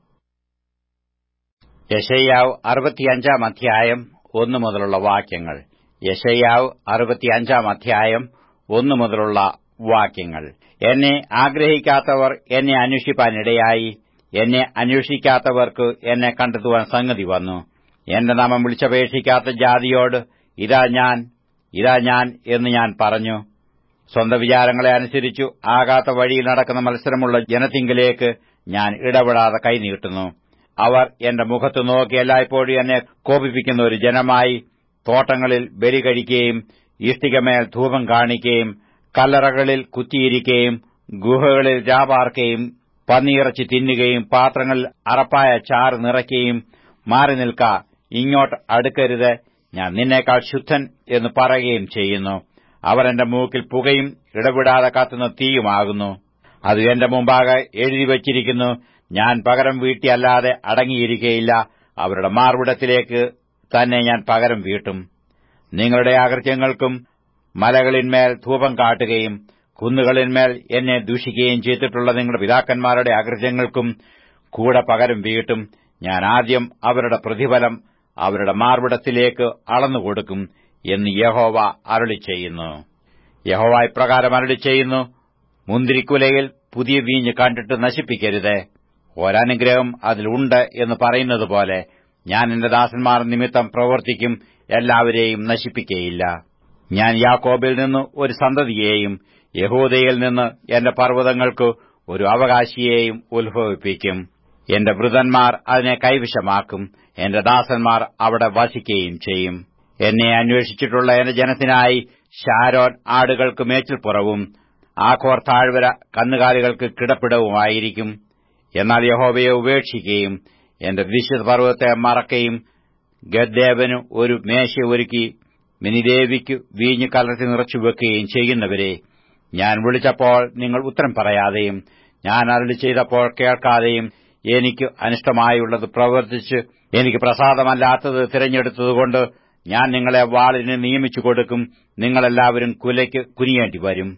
യശയ്യാവ് അറുപത്തിയഞ്ചാം അധ്യായം ഒന്നു മുതലുള്ള വാക്യങ്ങൾ യശയ്യാവ് അറുപത്തിയഞ്ചാം അധ്യായം ഒന്നു മുതലുള്ള വാക്യങ്ങൾ എന്നെ ആഗ്രഹിക്കാത്തവർ എന്നെ അന്വേഷിപ്പാനിടയായി എന്നെ അന്വേഷിക്കാത്തവർക്ക് എന്നെ കണ്ടെത്തുവാൻ സംഗതി വന്നു എന്റെ നാമം വിളിച്ചപേക്ഷിക്കാത്ത ജാതിയോട് ഇതാ ഞാൻ ഇതാ ഞാൻ എന്ന് ഞാൻ പറഞ്ഞു സ്വന്തം വിചാരങ്ങളെ അനുസരിച്ചു ആകാത്ത വഴിയിൽ നടക്കുന്ന മത്സരമുള്ള ജനത്തിങ്കിലേക്ക് ഞാൻ ഇടപെടാതെ കൈനീട്ടുന്നു അവർ എന്റെ മുഖത്ത് നോക്കി എല്ലായ്പ്പോഴും എന്നെ കോപിപ്പിക്കുന്ന ഒരു ജനമായി തോട്ടങ്ങളിൽ ബലി കഴിക്കുകയും ഇഷ്ടികമേൽ ധൂപം കാണിക്കുകയും കല്ലറകളിൽ കുത്തിയിരിക്കുകയും ഗുഹകളിൽ രാപാർക്കുകയും പന്നിയിറച്ചി തിന്നുകയും പാത്രങ്ങളിൽ അറപ്പായ ചാറ് നിറയ്ക്കുകയും മാറി നിൽക്ക ഇങ്ങോട്ട് അടുക്കരുത് ഞാൻ നിന്നേക്കാൾ ശുദ്ധൻ എന്ന് പറയുകയും ചെയ്യുന്നു അവർ എന്റെ മൂക്കിൽ പുകയും ഇടപെടാതെ കത്തുന്ന തീയുമാകുന്നു അത് എന്റെ മുമ്പാകെ എഴുതി വച്ചിരിക്കുന്നു ഞാൻ പകരം വീട്ടിയല്ലാതെ അടങ്ങിയിരിക്കയില്ല അവരുടെ മാർവിടത്തിലേക്ക് തന്നെ ഞാൻ പകരം വീട്ടും നിങ്ങളുടെ അകൃത്യങ്ങൾക്കും മലകളിന്മേൽ ധൂപം കാട്ടുകയും കുന്നുകളിന്മേൽ എന്നെ ദൂഷിക്കുകയും ചെയ്തിട്ടുള്ള നിങ്ങളുടെ പിതാക്കന്മാരുടെ അകൃത്യങ്ങൾക്കും കൂടെ പകരം വീട്ടും ഞാൻ ആദ്യം അവരുടെ പ്രതിഫലം അവരുടെ മാർവിടത്തിലേക്ക് അളന്നുകൊടുക്കും എന്ന് യഹോവ അരളി ചെയ്യുന്നു യഹോവ ഇപ്രകാരം അരളി ചെയ്യുന്നു മുന്തിരിക്കുലയിൽ പുതിയ വീഞ്ഞ് കണ്ടിട്ട് നശിപ്പിക്കരുത് ഒരനുഗ്രഹം അതിലുണ്ട് എന്ന് പറയുന്നത് പോലെ ഞാൻ എന്റെ ദാസന്മാർ നിമിത്തം പ്രവർത്തിക്കും എല്ലാവരെയും നശിപ്പിക്കയില്ല ഞാൻ യാക്കോബിൽ നിന്ന് ഒരു സന്തതിയെയും യഹൂദയിൽ നിന്ന് എന്റെ പർവ്വതങ്ങൾക്ക് ഒരു അവകാശിയെയും ഉത്ഭവിപ്പിക്കും എന്റെ വൃതന്മാർ അതിനെ കൈവശമാക്കും എന്റെ ദാസന്മാർ അവിടെ വസിക്കുകയും ചെയ്യും എന്നെ അന്വേഷിച്ചിട്ടുള്ള എന്റെ ജനത്തിനായി ഷാരോൻ ആടുകൾക്ക് മേച്ചിൽപ്പുറവും ആഖോർ താഴ്വര കന്നുകാലികൾക്ക് കിടപ്പിടവുമായിരിക്കും എന്നാൽ യഹോവയെ ഉപേക്ഷിക്കുകയും എന്റെ വിശുദ്ധ പർവ്വതത്തെ മറക്കുകയും ഗദ്ദേവന് ഒരു മേശ ഒരുക്കി മിനിദേവിക്ക് വീഞ്ഞ് കലർത്തി നിറച്ചു വെക്കുകയും ചെയ്യുന്നവരെ ഞാൻ വിളിച്ചപ്പോൾ നിങ്ങൾ ഉത്തരം പറയാതെയും ഞാൻ അരളി ചെയ്തപ്പോൾ കേൾക്കാതെയും എനിക്ക് അനിഷ്ടമായുള്ളത് പ്രവർത്തിച്ച് എനിക്ക് പ്രസാദമല്ലാത്തത് തിരഞ്ഞെടുത്തതുകൊണ്ട് ഞാൻ നിങ്ങളെ വാളിന് നിയമിച്ചു കൊടുക്കും നിങ്ങളെല്ലാവരും കുലയ്ക്ക് കുനിയേണ്ടി വരും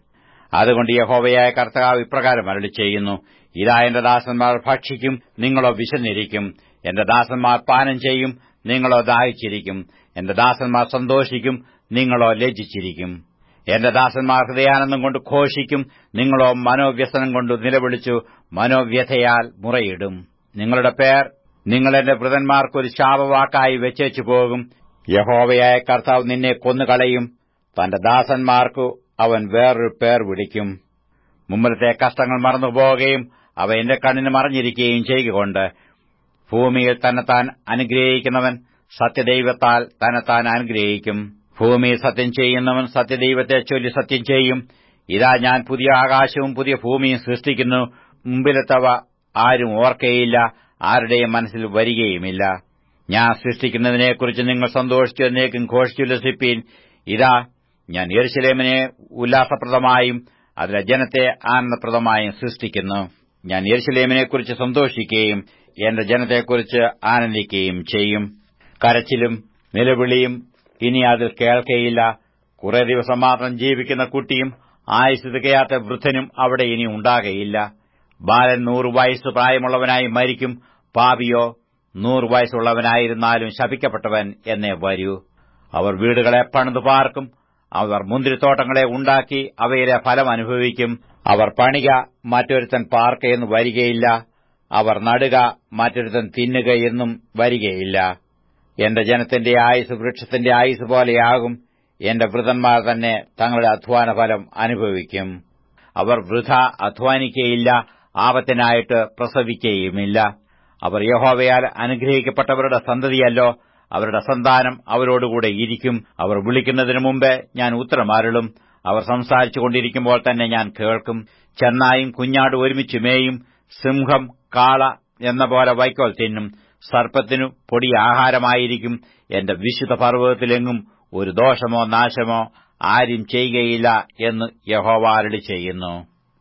അതുകൊണ്ട് യഹോവയായ കർത്താവ് ഇപ്രകാരം അരളി ചെയ്യുന്നു ഇതാ എന്റെ ദാസന്മാർ ഭക്ഷിക്കും നിങ്ങളോ വിശന്നിരിക്കും എന്റെ ദാസന്മാർ പാനം ചെയ്യും നിങ്ങളോ ദാഹിച്ചിരിക്കും എന്റെ ദാസന്മാർ സന്തോഷിക്കും നിങ്ങളോ ലജ്ജിച്ചിരിക്കും എന്റെ ദാസന്മാർ ഹൃദയാനന്ദം കൊണ്ട് ഘോഷിക്കും നിങ്ങളോ മനോവ്യസനം കൊണ്ട് നിലവിളിച്ചു മനോവ്യഥയാൽ മുറയിടും നിങ്ങളുടെ പേർ നിങ്ങൾ എന്റെ വൃതന്മാർക്കൊരു ശാപവാക്കായി വെച്ചേച്ചു പോകും യഹോവയായ കർത്താവ് നിന്നെ കൊന്നുകളയും തന്റെ ദാസന്മാർക്കു അവൻ വേറൊരു പേർ വിളിക്കും മുമ്പിലത്തെ കഷ്ടങ്ങൾ മറന്നുപോകുകയും അവ എന്റെ കണ്ണിന് മറഞ്ഞിരിക്കുകയും ചെയ്യുകൊണ്ട് ഭൂമിയിൽ തന്നെത്താൻ അനുഗ്രഹിക്കുന്നവൻ സത്യദൈവത്താൽ തന്നെത്താൻ അനുഗ്രഹിക്കും ഭൂമിയിൽ സത്യം ചെയ്യുന്നവൻ സത്യദൈവത്തെ ചൊല്ലി സത്യം ചെയ്യും ഇതാ ഞാൻ പുതിയ ആകാശവും പുതിയ ഭൂമിയും സൃഷ്ടിക്കുന്നു മുമ്പിലെത്തവ ആരും ഓർക്കയില്ല ആരുടെയും മനസ്സിൽ വരികയുമില്ല ഞാൻ സൃഷ്ടിക്കുന്നതിനെക്കുറിച്ച് നിങ്ങൾ സന്തോഷിച്ചു എന്നേക്കും ഘോഷിച്ചുല്ലസിപ്പീൻ ഇതാ ഞാൻ യെരുശലേമിനെ ഉല്ലാസപ്രദമായും അതിലെ ജനത്തെ ആനന്ദപ്രദമായും സൃഷ്ടിക്കുന്നു ഞാൻ യെരുശലേമിനെക്കുറിച്ച് സന്തോഷിക്കുകയും എന്റെ ജനത്തെക്കുറിച്ച് ആനന്ദിക്കുകയും ചെയ്യും കരച്ചിലും നിലവിളിയും ഇനി അതിൽ കേൾക്കയില്ല കുറെ ദിവസം മാത്രം ജീവിക്കുന്ന കുട്ടിയും ആയുസ് തികയാത്ത വൃദ്ധനും അവിടെ ഇനി ഉണ്ടാകയില്ല ബാലൻ നൂറ് വയസ്സ് പ്രായമുള്ളവനായി മരിക്കും പാപിയോ നൂറ് വയസ്സുള്ളവനായിരുന്നാലും ശപിക്കപ്പെട്ടവൻ എന്നേ വരൂ അവർ വീടുകളെ പണിതു പാർക്കും അവർ മുന്തിരിത്തോട്ടങ്ങളെ ഉണ്ടാക്കി അവയിലെ ഫലം അനുഭവിക്കും അവർ പണിക മറ്റൊരുത്തൻ പാർക്കയെന്ന് വരികയില്ല അവർ നടുക മറ്റൊരുത്തൻ തിന്നുക എന്നും വരികയില്ല എന്റെ ജനത്തിന്റെ ആയുസ് വൃക്ഷത്തിന്റെ ആയുസ് പോലെയാകും എന്റെ വൃതന്മാർ തന്നെ തങ്ങളുടെ അധ്വാന ഫലം അനുഭവിക്കും അവർ വൃഥ അധ്വാനിക്കയില്ല ആപത്തിനായിട്ട് പ്രസവിക്കുകയുമില്ല അവർ യഹോവയാൽ അനുഗ്രഹിക്കപ്പെട്ടവരുടെ സന്തതിയല്ലോ അവരുടെ സന്താനം അവരോടുകൂടെ ഇരിക്കും അവർ വിളിക്കുന്നതിനു മുമ്പേ ഞാൻ ഉത്തരമാരുളും അവർ സംസാരിച്ചുകൊണ്ടിരിക്കുമ്പോൾ തന്നെ ഞാൻ കേൾക്കും ചെന്നായും കുഞ്ഞാട് ഒരുമിച്ച് മേയും സിംഹം കാള എന്ന പോലെ വൈക്കോൽ തിന്നും സർപ്പത്തിനു പൊടി ആഹാരമായിരിക്കും എന്റെ വിശുദ്ധ പർവ്വതത്തിലെങ്ങും ഒരു ദോഷമോ നാശമോ ആരും ചെയ്യുകയില്ല എന്ന് യഹോവാരടി ചെയ്യുന്നു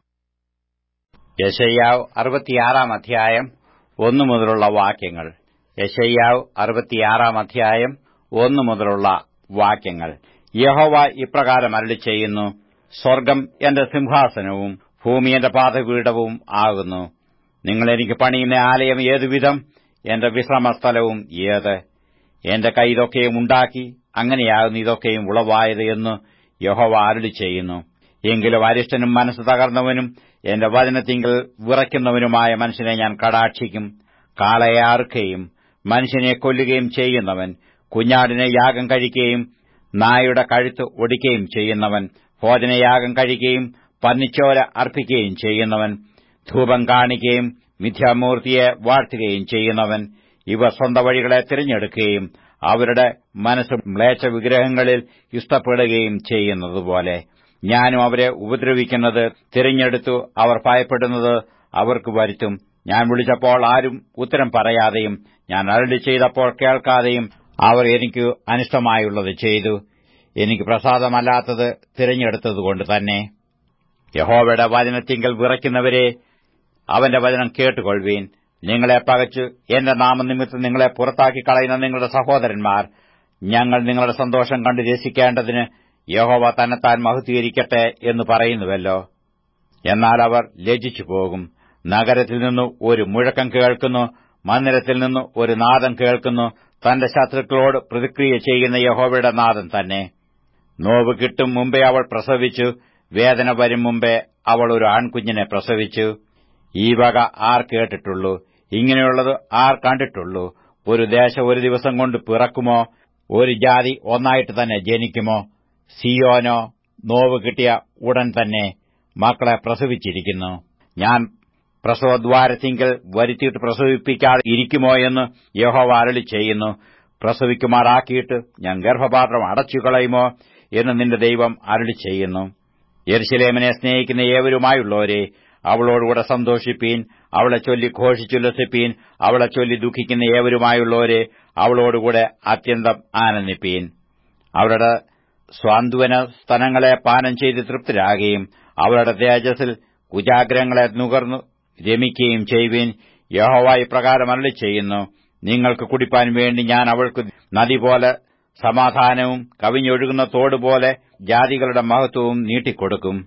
യശയ്യാവ് അറുപത്തിയാറാം അധ്യായം ഒന്നു മുതലുള്ള വാക്യങ്ങൾ യശയ്യാവ് അറുപത്തിയാറാം അധ്യായം ഒന്നു മുതലുള്ള വാക്യങ്ങൾ യഹോവ ഇപ്രകാരം അരളി ചെയ്യുന്നു സ്വർഗം എന്റെ സിംഹാസനവും ഭൂമി എന്റെ പാതപീഠവും ആകുന്നു നിങ്ങൾ എനിക്ക് പണിയുന്ന ആലയം ഏതുവിധം എന്റെ വിശ്രമസ്ഥലവും ഏത് എന്റെ കൈ ഇതൊക്കെയും ഉണ്ടാക്കി അങ്ങനെയാകുന്നു ഇതൊക്കെയും ഉളവായത് എന്ന് യഹോവ അരുളി ചെയ്യുന്നു എങ്കിലും അരിഷ്ടനും മനസ്സ് തകർന്നവനും എന്റെ വചനത്തിങ്കിൽ വിറയ്ക്കുന്നവനുമായ മനുഷ്യനെ ഞാൻ കടാക്ഷിക്കും കാളയെ അറുക്കുകയും മനുഷ്യനെ കൊല്ലുകയും ചെയ്യുന്നവൻ കുഞ്ഞാടിനെ യാഗം കഴിക്കുകയും നായുടെ കഴുത്ത് ഒടിക്കുകയും ചെയ്യുന്നവൻ ഭോജനയാഗം കഴിക്കുകയും പന്നിച്ചോര അർപ്പിക്കുകയും ചെയ്യുന്നവൻ ധൂപം കാണിക്കുകയും മിഥ്യാമൂർത്തിയെ വാഴ്ത്തുകയും ചെയ്യുന്നവൻ ഇവർ സ്വന്തം വഴികളെ തിരഞ്ഞെടുക്കുകയും അവരുടെ മനസ്സ് മ്ലേച്ഛ വിഗ്രഹങ്ങളിൽ ഇഷ്ടപ്പെടുകയും ചെയ്യുന്നതുപോലെ ഞാനും അവരെ ഉപദ്രവിക്കുന്നത് തിരഞ്ഞെടുത്തു അവർ ഭയപ്പെടുന്നത് അവർക്ക് വരുത്തും ഞാൻ വിളിച്ചപ്പോൾ ആരും ഉത്തരം പറയാതെയും ഞാൻ അരളി ചെയ്തപ്പോൾ കേൾക്കാതെയും അവർ എനിക്ക് അനിഷ്ടമായുള്ളത് ചെയ്തു എനിക്ക് പ്രസാദമല്ലാത്തത് തിരഞ്ഞെടുത്തതുകൊണ്ട് തന്നെ യഹോവയുടെ വചനത്തിങ്കൽ വിറയ്ക്കുന്നവരെ അവന്റെ വചനം കേട്ടുകൊള്ളുവീൻ നിങ്ങളെ പകച്ചു എന്റെ നാമനിമിത്തം നിങ്ങളെ പുറത്താക്കി കളയുന്ന നിങ്ങളുടെ സഹോദരന്മാർ ഞങ്ങൾ നിങ്ങളുടെ സന്തോഷം കണ്ടു രസിക്കേണ്ടതിന് യഹോവ തന്നെത്താൻ മഹത്വീകരിക്കട്ടെ എന്ന് പറയുന്നുവല്ലോ എന്നാൽ അവർ ലജ്ജിച്ചു പോകും നഗരത്തിൽ നിന്ന് ഒരു മുഴക്കം കേൾക്കുന്നു മന്ദിരത്തിൽ നിന്ന് ഒരു നാദം കേൾക്കുന്നു തന്റെ ശത്രുക്കളോട് പ്രതിക്രിയ ചെയ്യുന്ന യഹോവയുടെ നാദം തന്നെ നോവ് കിട്ടും മുമ്പേ അവൾ പ്രസവിച്ചു വേദന വരും മുമ്പേ അവൾ ഒരു ആൺകുഞ്ഞിനെ പ്രസവിച്ചു ഈ വക ആർ കേട്ടിട്ടുള്ളൂ ഇങ്ങനെയുള്ളത് ആർ കണ്ടിട്ടുള്ളൂ ഒരു ദേശം ഒരു ദിവസം കൊണ്ട് പിറക്കുമോ ഒരു ജാതി ഒന്നായിട്ട് തന്നെ ജനിക്കുമോ സിയോനോ നോവ് കിട്ടിയ ഉടൻ തന്നെ മക്കളെ പ്രസവിച്ചിരിക്കുന്നു ഞാൻ പ്രസവദ്വാരത്തിങ്കൽ വരുത്തിയിട്ട് പ്രസവിപ്പിക്കാതെ ഇരിക്കുമോ എന്ന് യഹോവ അരളി ചെയ്യുന്നു പ്രസവിക്കുമാറാക്കിയിട്ട് ഞാൻ ഗർഭപാത്രം അടച്ചുകളയുമോ എന്ന് നിന്റെ ദൈവം അരളി ചെയ്യുന്നു യെരുശലേമിനെ സ്നേഹിക്കുന്ന ഏവരുമായുള്ളവരെ അവളോടുകൂടെ സന്തോഷിപ്പീൻ അവളെ ചൊല്ലി ഘോഷിച്ചുല്ലസിപ്പീൻ അവളെ ചൊല്ലി ദുഃഖിക്കുന്ന ഏവരുമായുള്ളവരെ അവളോടുകൂടെ അത്യന്തം ആനന്ദിപ്പീൻ അവരുടെ സ്വാന്ത്വന സ്തനങ്ങളെ പാനം ചെയ്ത് തൃപ്തരാകുകയും അവരുടെ തേജസ്സിൽ കുജാഗ്രഹങ്ങളെ നുകർന്നു രമിക്കുകയും ചെയ്യുവീൻ യഹോവ ഇപ്രകാരം അരളി ചെയ്യുന്നു നിങ്ങൾക്ക് കുടിപ്പാൻ വേണ്ടി ഞാൻ അവൾക്ക് നദി പോലെ സമാധാനവും കവിഞ്ഞൊഴുകുന്ന തോടുപോലെ ജാതികളുടെ മഹത്വവും നീട്ടിക്കൊടുക്കും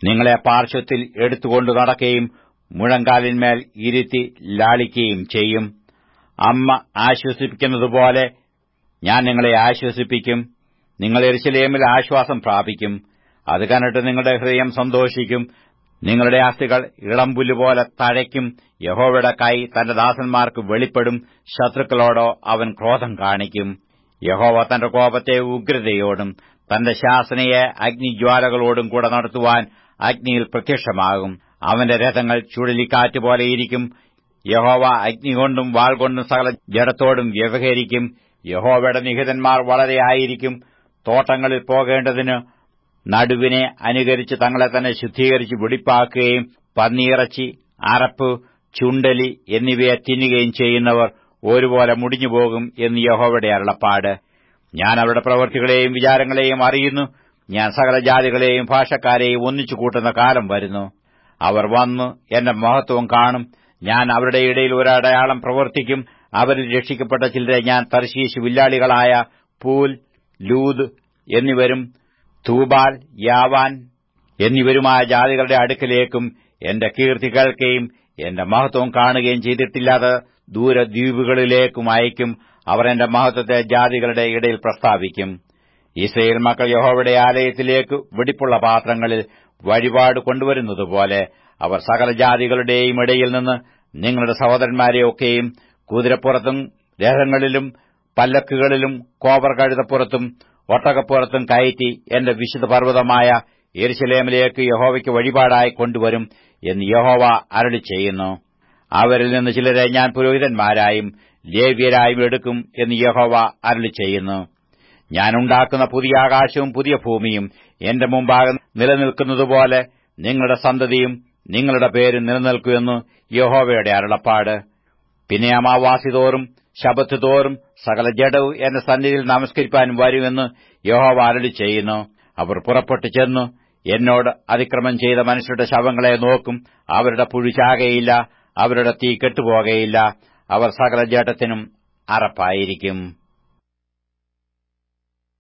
നിങ്ങളെ പാർശ്വത്തിൽ എടുത്തുകൊണ്ടു നടക്കുകയും മുഴങ്കാലിന്മേൽ ഇരുത്തി ലാളിക്കുകയും ചെയ്യും അമ്മ ആശ്വസിപ്പിക്കുന്നതുപോലെ ഞാൻ നിങ്ങളെ ആശ്വസിപ്പിക്കും നിങ്ങൾ എരുസലേമിൽ ആശ്വാസം പ്രാപിക്കും അത് കണ്ടിട്ട് നിങ്ങളുടെ ഹൃദയം സന്തോഷിക്കും നിങ്ങളുടെ അസ്ഥികൾ ഇളംപുല്ലുപോലെ തഴയ്ക്കും യഹോവയുടെ കൈ തന്റെ ദാസന്മാർക്ക് വെളിപ്പെടും ശത്രുക്കളോടോ അവൻ ക്രോധം കാണിക്കും യഹോവ തന്റെ കോപത്തെ ഉഗ്രതയോടും തന്റെ ശാസനയെ അഗ്നിജ്വാലകളോടും കൂടെ നടത്തുവാൻ അഗ്നിയിൽ പ്രത്യക്ഷമാകും അവന്റെ രഥങ്ങൾ ചുഴലിക്കാറ്റ് പോലെയിരിക്കും യഹോവ അഗ്നി കൊണ്ടും വാൾ കൊണ്ടും സകല ജഡത്തോടും വ്യവഹരിക്കും യഹോവയുടെ നിഹിതന്മാർ വളരെ ആയിരിക്കും തോട്ടങ്ങളിൽ പോകേണ്ടതിന് നടുവിനെ അനുകരിച്ച് തങ്ങളെ തന്നെ ശുദ്ധീകരിച്ച് വെടിപ്പാക്കുകയും പന്നിയിറച്ചി അറപ്പ് ചുണ്ടലി എന്നിവയെ തിന്നുകയും ചെയ്യുന്നവർ ഒരുപോലെ മുടിഞ്ഞുപോകും എന്ന് യഹോവയുടെ അരുളപ്പാട് ഞാൻ അവരുടെ പ്രവൃത്തികളെയും വിചാരങ്ങളെയും അറിയുന്നു ഞാൻ സകല ജാതികളെയും ഭാഷക്കാരെയും ഒന്നിച്ചു കൂട്ടുന്ന കാലം വരുന്നു അവർ വന്ന് എന്റെ മഹത്വം കാണും ഞാൻ അവരുടെ ഇടയിൽ ഒരടയാളം പ്രവർത്തിക്കും അവരിൽ രക്ഷിക്കപ്പെട്ട ചിലരെ ഞാൻ തർശീശ് വില്ലാളികളായ പൂൽ ലൂദ് എന്നിവരും തൂബാൽ യാവാൻ എന്നിവരുമായ ജാതികളുടെ അടുക്കലേക്കും എന്റെ കീർത്തി കേൾക്കുകയും എന്റെ മഹത്വം കാണുകയും ചെയ്തിട്ടില്ലാത്ത ദൂരദ്വീപുകളിലേക്കും അയക്കും അവർ എന്റെ മഹത്വത്തെ ജാതികളുടെ ഇടയിൽ പ്രസ്താവിക്കും ഇസ്രയേൽ മക്കൾ യഹോവയുടെ ആലയത്തിലേക്ക് വെടിപ്പുള്ള പാത്രങ്ങളിൽ വഴിപാട് കൊണ്ടുവരുന്നതുപോലെ അവർ സകല ജാതികളുടെയും ഇടയിൽ നിന്ന് നിങ്ങളുടെ സഹോദരന്മാരെയൊക്കെയും കുതിരപ്പുറത്തും രഥങ്ങളിലും പല്ലക്കുകളിലും കോവർ കഴുതപ്പുറത്തും ഒട്ടകപ്പുറത്തും കയറ്റി എന്റെ വിശുദ്ധ പർവ്വതമായ യെരുശലേമിലേക്ക് യഹോവയ്ക്ക് വഴിപാടായി കൊണ്ടുവരും എന്ന് യഹോവ അരളി ചെയ്യുന്നു അവരിൽ നിന്ന് ചിലരെ ഞാൻ പുരോഹിതന്മാരായും ലേവ്യരായും എടുക്കും എന്ന് യഹോവ അരളി ചെയ്യുന്നു ഞാൻ ഉണ്ടാക്കുന്ന പുതിയ ആകാശവും പുതിയ ഭൂമിയും എന്റെ മുമ്പാകെ നിലനിൽക്കുന്നതുപോലെ നിങ്ങളുടെ സന്തതിയും നിങ്ങളുടെ പേര് നിലനിൽക്കുമെന്ന് യഹോവയുടെ അരുളപ്പാട് പിന്നെ അമാവാസി തോറും ശബത്ത് തോറും സകല ജഡവും എന്റെ സന്നിധിയിൽ നമസ്കരിപ്പാൻ വരുമെന്ന് യഹോവ അരളി ചെയ്യുന്നു അവർ പുറപ്പെട്ടു ചെന്നു എന്നോട് അതിക്രമം ചെയ്ത മനുഷ്യരുടെ ശവങ്ങളെ നോക്കും അവരുടെ പുഴിച്ചാകയില്ല അവരുടെ തീ കെട്ടുപോകയില്ല അവർ സകല ജഡത്തിനും അറപ്പായിരിക്കും